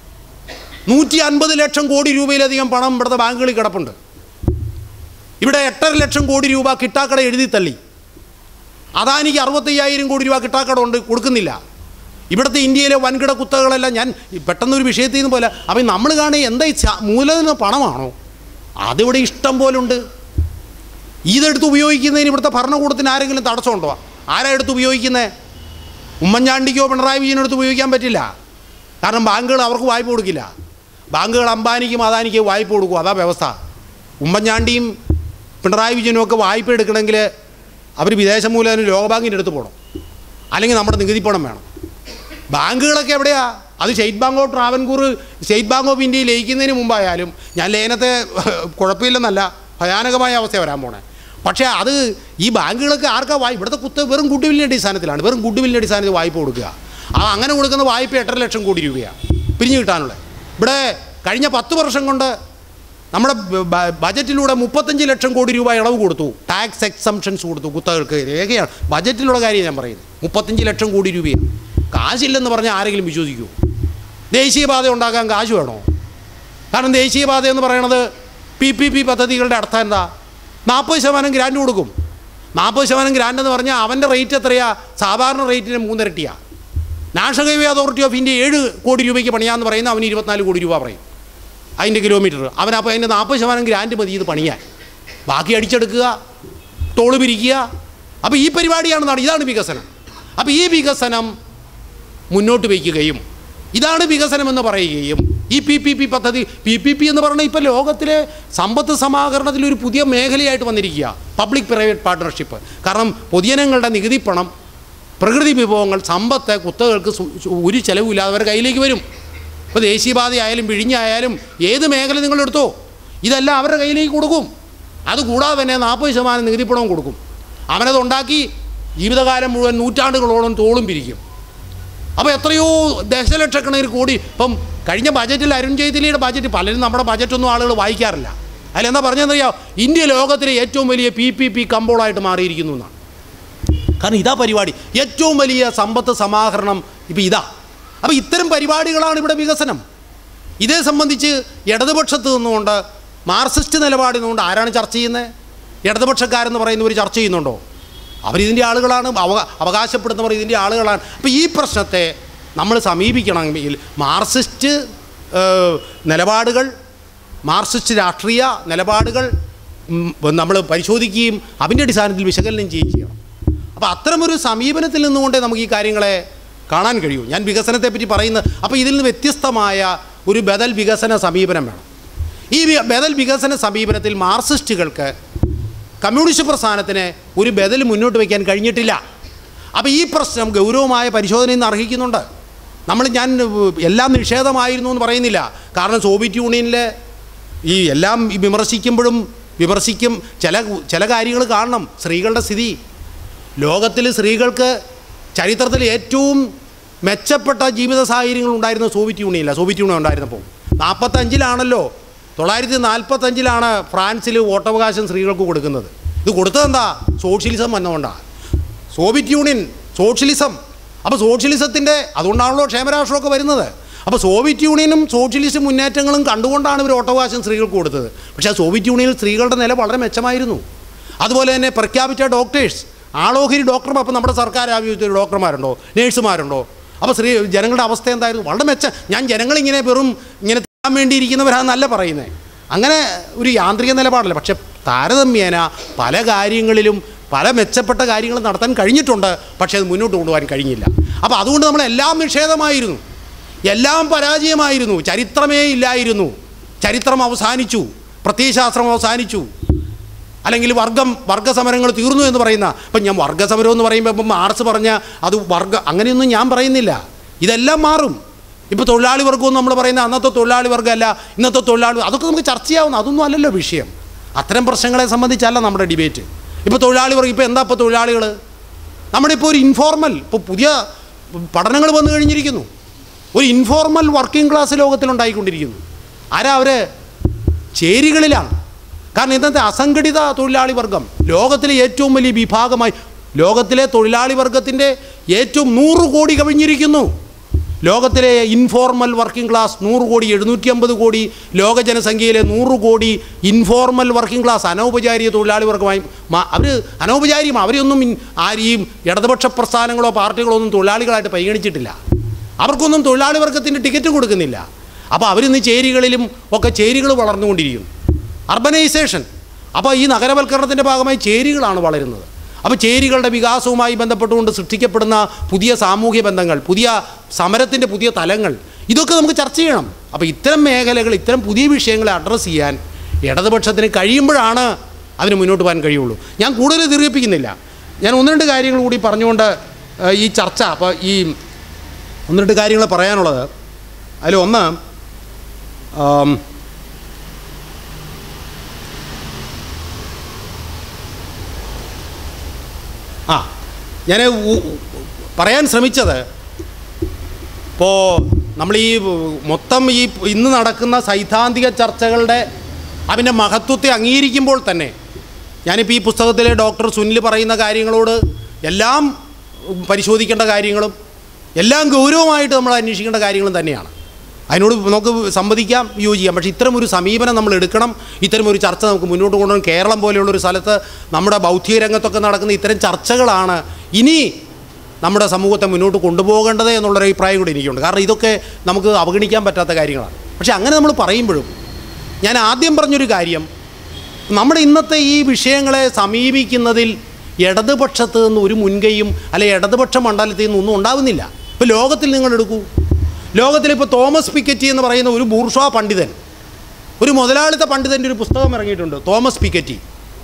നൂറ്റി അൻപത് ലക്ഷം കോടി രൂപയിലധികം പണം ഇവിടുത്തെ ബാങ്കുകളിൽ കിടപ്പുണ്ട് ഇവിടെ എട്ടര ലക്ഷം കോടി രൂപ കിട്ടാക്കട എഴുതി തള്ളി അദാനിക്ക് അറുപത്തയ്യായിരം കോടി രൂപ കിട്ടാക്കട ഉണ്ട് കൊടുക്കുന്നില്ല ഇവിടുത്തെ ഇന്ത്യയിലെ വൻകിട കുത്തകളെല്ലാം ഞാൻ ഈ പെട്ടെന്നൊരു വിഷയത്തിൽ നിന്ന് പോലെ അപ്പം നമ്മൾ കാണുക എന്താ ഈ ച- മൂലധന പണമാണോ അതിവിടെ ഇഷ്ടം പോലെ ഉണ്ട് ഇതെടുത്ത് ഉപയോഗിക്കുന്നതിന് ഇവിടുത്തെ ഭരണകൂടത്തിന് ആരെങ്കിലും തടസ്സമുണ്ടോ ആരാ എടുത്ത് ഉപയോഗിക്കുന്നത് ഉമ്മൻചാണ്ടിക്കോ പിണറായി വിജയനോ എടുത്ത് ഉപയോഗിക്കാൻ പറ്റില്ല കാരണം ബാങ്കുകൾ അവർക്ക് വായ്പ കൊടുക്കില്ല ബാങ്കുകൾ അംബാനിക്കും അദാനിക്കും വായ്പ കൊടുക്കും അതാ വ്യവസ്ഥ ഉമ്മൻചാണ്ടിയും പിണറായി വിജയനും ഒക്കെ വായ്പ എടുക്കണമെങ്കിൽ അവർ വിദേശ മൂലധനം ലോകബാങ്കിൻ്റെ അടുത്ത് പോകണം അല്ലെങ്കിൽ നമ്മുടെ നികുതി പണം വേണം ബാങ്കുകളൊക്കെ എവിടെയാ അത് state bank of Travancore state bank of ഇന്ത്യയിൽ ലയിക്കുന്നതിന് മുമ്പായാലും ഞാൻ ലയനത്തെ കുഴപ്പമില്ലെന്നല്ല ഭയാനകമായ അവസ്ഥ വരാൻ പോണേ പക്ഷേ അത് ഈ ബാങ്കുകളൊക്കെ ആർക്കാ വായ്പ ഇവിടുത്തെ കുത്ത് വെറും ഗുഡ്വില്ലിൻ്റെ അടിസ്ഥാനത്തിലാണ് വെറും ഗുഡ്വില്ലിൻ്റെ അടിസ്ഥാനത്തിൽ വായ്പ കൊടുക്കുക ആ അങ്ങനെ കൊടുക്കുന്ന വായ്പ എട്ടര ലക്ഷം കോടി രൂപയാണ് പിരിഞ്ഞു കിട്ടാനുള്ളത് ഇവിടെ കഴിഞ്ഞ പത്ത് വർഷം കൊണ്ട് നമ്മുടെ ബ- ബ- ബജറ്റിലൂടെ മുപ്പത്തഞ്ച് ലക്ഷം കോടി രൂപ ഇളവ് കൊടുത്തു ടാക്സ് എക്സംഷൻസ് കൊടുത്തു കുത്തകൾക്ക് രേഖയാണ് ബജറ്റിലുള്ള കാര്യം ഞാൻ പറയുന്നത് മുപ്പത്തഞ്ച് ലക്ഷം കോടി രൂപയാണ് കാശില്ലെന്ന് പറഞ്ഞാൽ ആരെങ്കിലും വിശ്വസിക്കുമോ ദേശീയപാത ഉണ്ടാക്കാൻ കാശ് വേണോ കാരണം ദേശീയപാത എന്ന് പറയുന്നത് പി പി പി പദ്ധതികളുടെ അർത്ഥം എന്താ നാൽപ്പത് ശതമാനം ഗ്രാൻഡ് കൊടുക്കും നാൽപ്പത് ശതമാനം ഗ്രാൻഡ് എന്ന് പറഞ്ഞാൽ അവൻ്റെ റേറ്റ് എത്രയാ സാധാരണ റേറ്റിന് മൂന്നിരട്ടിയാണ് national highway authority of India ഏഴ് കോടി രൂപയ്ക്ക് പണിയാന്ന് പറയുന്ന അവന് ഇരുപത്തിനാല് കോടി രൂപ പറയും അതിൻ്റെ കിലോമീറ്റർ അവനപ്പോൾ അതിൻ്റെ നാൽപ്പത് ശതമാനം ഗ്രാൻഡ് മതി ഇത് പണിയാൻ ബാക്കി അടിച്ചെടുക്കുക തോള് പിരിക്കുക അപ്പോൾ ഈ പരിപാടിയാണ് നട ഇതാണ് വികസനം അപ്പോൾ ഈ വികസനം മുന്നോട്ട് വയ്ക്കുകയും ഇതാണ് വികസനം എന്ന് പറയുകയും ഈ പി പി പി പദ്ധതി പി പി പി എന്ന് പറഞ്ഞാൽ ഇപ്പോൾ ലോകത്തിലെ സമ്പത്ത് സമാഹരണത്തിൽ ഒരു പുതിയ മേഖലയായിട്ട് വന്നിരിക്കുക പബ്ലിക് പ്രൈവറ്റ് പാർട്ട്ണർഷിപ്പ് കാരണം പൊതുജനങ്ങളുടെ നികുതി പണം പ്രകൃതി വിഭവങ്ങൾ സമ്പത്ത് കുത്തകൾക്ക് സു- സു- ഒരു ചെലവില്ലാതെ അവരുടെ കയ്യിലേക്ക് വരും ഇപ്പോൾ ദേശീയപാതയായാലും വിഴിഞ്ഞായാലും ഏത് മേഖല നിങ്ങളെടുത്തോ ഇതെല്ലാം അവരുടെ കയ്യിലേക്ക് കൊടുക്കും അതുകൂടാതെ തന്നെ നാൽപ്പത് ശതമാനം നികുതി പണവും കൊടുക്കും അവനത് ഉണ്ടാക്കി ജീവിതകാലം മുഴുവൻ നൂറ്റാണ്ടുകളോളം തോളും പിരിക്കും അപ്പോൾ എത്രയോ ദശലക്ഷക്കണക്കിന് കോടി ഇപ്പം കഴിഞ്ഞ ബജറ്റിൽ അരുൺ ജെയ്റ്റ്ലിയുടെ ബജറ്റ് പലരും നമ്മുടെ ബജറ്റൊന്നും ആളുകൾ വായിക്കാറില്ല അതിലെന്താ പറഞ്ഞതെന്നറിയാം ഇന്ത്യ ലോകത്തിലെ ഏറ്റവും വലിയ പി പി പി കമ്പോളായിട്ട് മാറിയിരിക്കുന്നു എന്നാണ് കാരണം ഇതാ പരിപാടി ഏറ്റവും വലിയ സമ്പത്ത് സമാഹരണം ഇപ്പം ഇതാ അപ്പോൾ ഇത്തരം പരിപാടികളാണ് ഇവിടെ വികസനം ഇതേ സംബന്ധിച്ച് ഇടതുപക്ഷത്ത് നിന്നുകൊണ്ട് മാർക്സിസ്റ്റ് നിലപാടിൽ നിന്നുകൊണ്ട് ആരാണ് ചർച്ച ചെയ്യുന്നത് ഇടതുപക്ഷക്കാരെന്ന് പറയുന്നവർ ചർച്ച ചെയ്യുന്നുണ്ടോ അവരിതിൻ്റെ ആളുകളാണ് അവ അവകാശപ്പെടുന്നവർ ഇതിൻ്റെ ആളുകളാണ് അപ്പോൾ ഈ പ്രശ്നത്തെ നമ്മൾ സമീപിക്കണമെങ്കിൽ മാർക്സിസ്റ്റ് ഏഹ്, നിലപാടുകൾ മാർക്സിസ്റ്റ് രാഷ്ട്രീയ നിലപാടുകൾ നമ്മൾ പരിശോധിക്കുകയും അതിൻ്റെ അടിസ്ഥാനത്തിൽ വിശകലനം ചെയ്യുകയും ചെയ്യണം അപ്പോൾ അത്തരമൊരു സമീപനത്തിൽ നിന്നുകൊണ്ടേ നമുക്ക് ഈ കാര്യങ്ങളെ കാണാൻ കഴിയൂ ഞാൻ വികസനത്തെപ്പറ്റി പറയുന്നത് അപ്പോൾ ഇതിൽ നിന്ന് വ്യത്യസ്തമായ ഒരു ബദൽ വികസന സമീപനം വേണം ഈ വി- ബദൽ വികസന സമീപനത്തിൽ മാർക്സിസ്റ്റുകൾക്ക് കമ്മ്യൂണിസ്റ്റ് പ്രസ്ഥാനത്തിന് ഒരു ബദൽ മുന്നോട്ട് വയ്ക്കാൻ കഴിഞ്ഞിട്ടില്ല അപ്പോൾ ഈ പ്രശ്നം ഗൗരവമായ പരിശോധനയിൽ നിന്ന് അർഹിക്കുന്നുണ്ട് നമ്മൾ ഞാൻ ഉം, എല്ലാം നിഷേധമായിരുന്നു എന്ന് പറയുന്നില്ല കാരണം സോവിയറ്റ് യൂണിയനിലെ ഈ എല്ലാം ഈ വിമർശിക്കുമ്പോഴും വിമർശിക്കും ചില ചില കാര്യങ്ങൾ കാണണം സ്ത്രീകളുടെ സ്ഥിതി ലോകത്തിൽ സ്ത്രീകൾക്ക് ചരിത്രത്തിൽ ഏറ്റവും മെച്ചപ്പെട്ട ജീവിത സാഹചര്യങ്ങൾ ഉണ്ടായിരുന്ന സോവിയറ്റ് യൂണിയനില്ല സോവിയറ്റ് യൂണിയൻ ഉണ്ടായിരുന്നപ്പോൾ നാൽപ്പത്തഞ്ചിലാണല്ലോ തൊള്ളായിരത്തി നാൽപ്പത്തഞ്ചിലാണ് ഫ്രാൻസിൽ വോട്ടവകാശം സ്ത്രീകൾക്ക് കൊടുക്കുന്നത് ഇത് കൊടുത്തതെന്താ സോഷ്യലിസം വന്നുകൊണ്ടാണ് സോവിയറ്റ് യൂണിയൻ സോഷ്യലിസം അപ്പോൾ സോഷ്യലിസത്തിൻ്റെ അതുകൊണ്ടാണല്ലോ ക്ഷേമരാഷ്ട്രമൊക്കെ വരുന്നത് അപ്പോൾ സോവിയറ്റ് യൂണിയനും സോഷ്യലിസ്റ്റ് മുന്നേറ്റങ്ങളും കണ്ടുകൊണ്ടാണ് ഇവർ വോട്ടവകാശം സ്ത്രീകൾക്ക് കൊടുത്തത് പക്ഷേ ആ സോവിയറ്റ് യൂണിയനിൽ സ്ത്രീകളുടെ നില വളരെ മെച്ചമായിരുന്നു അതുപോലെ തന്നെ പ്രഖ്യാപിച്ച ഡോക്ടേഴ്സ് ആളോഹരി ഡോക്ടർമാർ അപ്പോൾ നമ്മുടെ സർക്കാർ ആവശ്യത്തിൽ ഡോക്ടർമാരുണ്ടോ നേഴ്സുമാരുണ്ടോ അപ്പോൾ സ്ത്രീ ജനങ്ങളുടെ അവസ്ഥ എന്തായിരുന്നു വളരെ മെച്ച ഞാൻ ജനങ്ങളിങ്ങനെ വെറും ഇങ്ങനെ തിന്നാൻ വേണ്ടിയിരിക്കുന്നവരാണെന്നല്ല പറയുന്നത് അങ്ങനെ ഒരു യാന്ത്രിക നിലപാടല്ല പക്ഷെ താരതമ്യേന പല കാര്യങ്ങളിലും പല മെച്ചപ്പെട്ട കാര്യങ്ങൾ നടത്താൻ കഴിഞ്ഞിട്ടുണ്ട് പക്ഷേ അത് മുന്നോട്ട് കൊണ്ടുപോകാൻ കഴിഞ്ഞില്ല അപ്പോൾ അതുകൊണ്ട് നമ്മളെല്ലാം നിഷേധമായിരുന്നു എല്ലാം പരാജയമായിരുന്നു ചരിത്രമേ ഇല്ലായിരുന്നു ചരിത്രം അവസാനിച്ചു പ്രത്യയശാസ്ത്രം അവസാനിച്ചു അല്ലെങ്കിൽ വർഗം വർഗസമരങ്ങൾ തീർന്നു എന്ന് പറയുന്ന ഇപ്പം ഞാൻ വർഗസമരം എന്ന് പറയുമ്പോൾ ഇപ്പം മാർസ് പറഞ്ഞ അത് വർഗ അങ്ങനെയൊന്നും ഞാൻ പറയുന്നില്ല ഇതെല്ലാം മാറും ഇപ്പോൾ തൊഴിലാളി വർഗം നമ്മൾ പറയുന്ന അന്നത്തെ തൊഴിലാളി വർഗ്ഗമല്ല ഇന്നത്തെ തൊഴിലാളി അതൊക്കെ നമുക്ക് ചർച്ച ചെയ്യാവുന്ന അതൊന്നും അല്ലല്ലോ വിഷയം അത്തരം പ്രശ്നങ്ങളെ സംബന്ധിച്ചല്ല നമ്മുടെ ഡിബേറ്റ് ഇപ്പോൾ തൊഴിലാളി വർഗം ഇപ്പോൾ എന്താ ഇപ്പോൾ തൊഴിലാളികൾ നമ്മുടെ ഇപ്പോൾ ഒരു ഇൻഫോർമൽ ഇപ്പോൾ പുതിയ പഠനങ്ങൾ വന്നു കഴിഞ്ഞിരിക്കുന്നു ഒരു ഇൻഫോർമൽ വർക്കിംഗ് ക്ലാസ് ലോകത്തിലുണ്ടായിക്കൊണ്ടിരിക്കുന്നു ആരാ അവർ ചേരികളിലാണ് കാരണം ഇന്നത്തെ അസംഘടിത തൊഴിലാളി വർഗം ലോകത്തിലെ ഏറ്റവും വലിയ വിഭാഗമായി ലോകത്തിലെ തൊഴിലാളി വർഗത്തിൻ്റെ ഏറ്റവും നൂറ് കോടി കവിഞ്ഞിരിക്കുന്നു ലോകത്തിലെ ഇൻഫോർമൽ വർക്കിംഗ് ക്ലാസ് നൂറ് കോടി എഴുന്നൂറ്റി അമ്പത് കോടി ലോക ജനസംഖ്യയിലെ നൂറ് കോടി ഇൻഫോർമൽ വർക്കിംഗ് ക്ലാസ് അനൗപചാരിക തൊഴിലാളി വർഗമായി അവർ അനൗപചാരികം അവരെയൊന്നും ഇൻ- ആരെയും ഇടതുപക്ഷ പ്രസ്ഥാനങ്ങളോ പാർട്ടികളോ ഒന്നും തൊഴിലാളികളായിട്ട് പരിഗണിച്ചിട്ടില്ല അവർക്കൊന്നും തൊഴിലാളി വർഗത്തിൻ്റെ ടിക്കറ്റ് കൊടുക്കുന്നില്ല അപ്പോൾ അവരിന്ന് ചേരികളിലും ഒക്കെ ചേരികൾ വളർന്നുകൊണ്ടിരിക്കുന്നു അർബനൈസേഷൻ അപ്പോൾ ഈ നഗരവൽക്കരണത്തിൻ്റെ ഭാഗമായി ചേരികളാണ് വളരുന്നത് അപ്പോൾ ചേരികളുടെ വികാസവുമായി ബന്ധപ്പെട്ടുകൊണ്ട് സൃഷ്ടിക്കപ്പെടുന്ന പുതിയ സാമൂഹ്യ ബന്ധങ്ങൾ പുതിയ സമരത്തിൻ്റെ പുതിയ തലങ്ങൾ ഇതൊക്കെ നമുക്ക് ചർച്ച ചെയ്യണം അപ്പോൾ ഇത്തരം മേഖലകൾ ഇത്തരം പുതിയ വിഷയങ്ങളെ അഡ്രസ്സ് ചെയ്യാൻ ഇടതുപക്ഷത്തിന് കഴിയുമ്പോഴാണ് അതിന് മുന്നോട്ട് പോകാൻ കഴിയുള്ളൂ ഞാൻ കൂടുതൽ ദീർഘിപ്പിക്കുന്നില്ല ഞാൻ ഒന്ന് രണ്ട് കാര്യങ്ങൾ കൂടി പറഞ്ഞുകൊണ്ട് ഏഹ്, ഈ ചർച്ച അപ്പോൾ ഈ ഒന്ന് രണ്ട് കാര്യങ്ങൾ പറയാനുള്ളത് അതിൽ ഒന്ന് ആം, ആ ഞാൻ പറയാൻ ശ്രമിച്ചത് ഇപ്പോൾ നമ്മൾ ഈ മൊത്തം ഈ ഇന്ന് നടക്കുന്ന സൈദ്ധാന്തിക ചർച്ചകളുടെ അതിൻ്റെ മഹത്വത്തെ അംഗീകരിക്കുമ്പോൾ തന്നെ ഞാനിപ്പോൾ ഈ പുസ്തകത്തിലെ ഡോക്ടർ സുനിൽ പറയുന്ന കാര്യങ്ങളോട് എല്ലാം പരിശോധിക്കേണ്ട കാര്യങ്ങളും എല്ലാം ഗൗരവമായിട്ട് നമ്മൾ അന്വേഷിക്കേണ്ട കാര്യങ്ങളും തന്നെയാണ് അതിനോട് നമുക്ക് സമ്മതിക്കാം യോജിക്കാം പക്ഷേ ഇത്തരം ഒരു സമീപനം നമ്മൾ എടുക്കണം ഇത്തരം ഒരു ചർച്ച നമുക്ക് മുന്നോട്ട് കൊണ്ടുപോകണം കേരളം പോലെയുള്ള ഒരു സ്ഥലത്ത് നമ്മുടെ ബൗദ്ധിക രംഗത്തൊക്കെ നടക്കുന്ന ഇത്തരം ചർച്ചകളാണ് ഇനി നമ്മുടെ സമൂഹത്തെ മുന്നോട്ട് കൊണ്ടുപോകേണ്ടത് എന്നുള്ളൊരു അഭിപ്രായം കൂടി എനിക്കുണ്ട് കാരണം ഇതൊക്കെ നമുക്ക് അവഗണിക്കാൻ പറ്റാത്ത കാര്യങ്ങളാണ് പക്ഷേ അങ്ങനെ നമ്മൾ പറയുമ്പോഴും ഞാൻ ആദ്യം പറഞ്ഞൊരു കാര്യം നമ്മുടെ ഇന്നത്തെ ഈ വിഷയങ്ങളെ സമീപിക്കുന്നതിൽ ഇടതുപക്ഷത്ത് നിന്ന് ഒരു മുൻകൈയും അല്ലെ ഇടതുപക്ഷ മണ്ഡലത്തിൽ നിന്നൊന്നും ഉണ്ടാവുന്നില്ല ഇപ്പോൾ ലോകത്തിൽ നിങ്ങൾ എടുക്കൂ ലോകത്തിൽ ഇപ്പോൾ തോമസ് പിക്കറ്റി എന്ന് പറയുന്ന ഒരു ബൂർഷ്വാ പണ്ഡിതൻ ഒരു മുതലാളിത്ത പണ്ഡിതൻ്റെ ഒരു പുസ്തകം ഇറങ്ങിയിട്ടുണ്ട് തോമസ് പിക്കറ്റി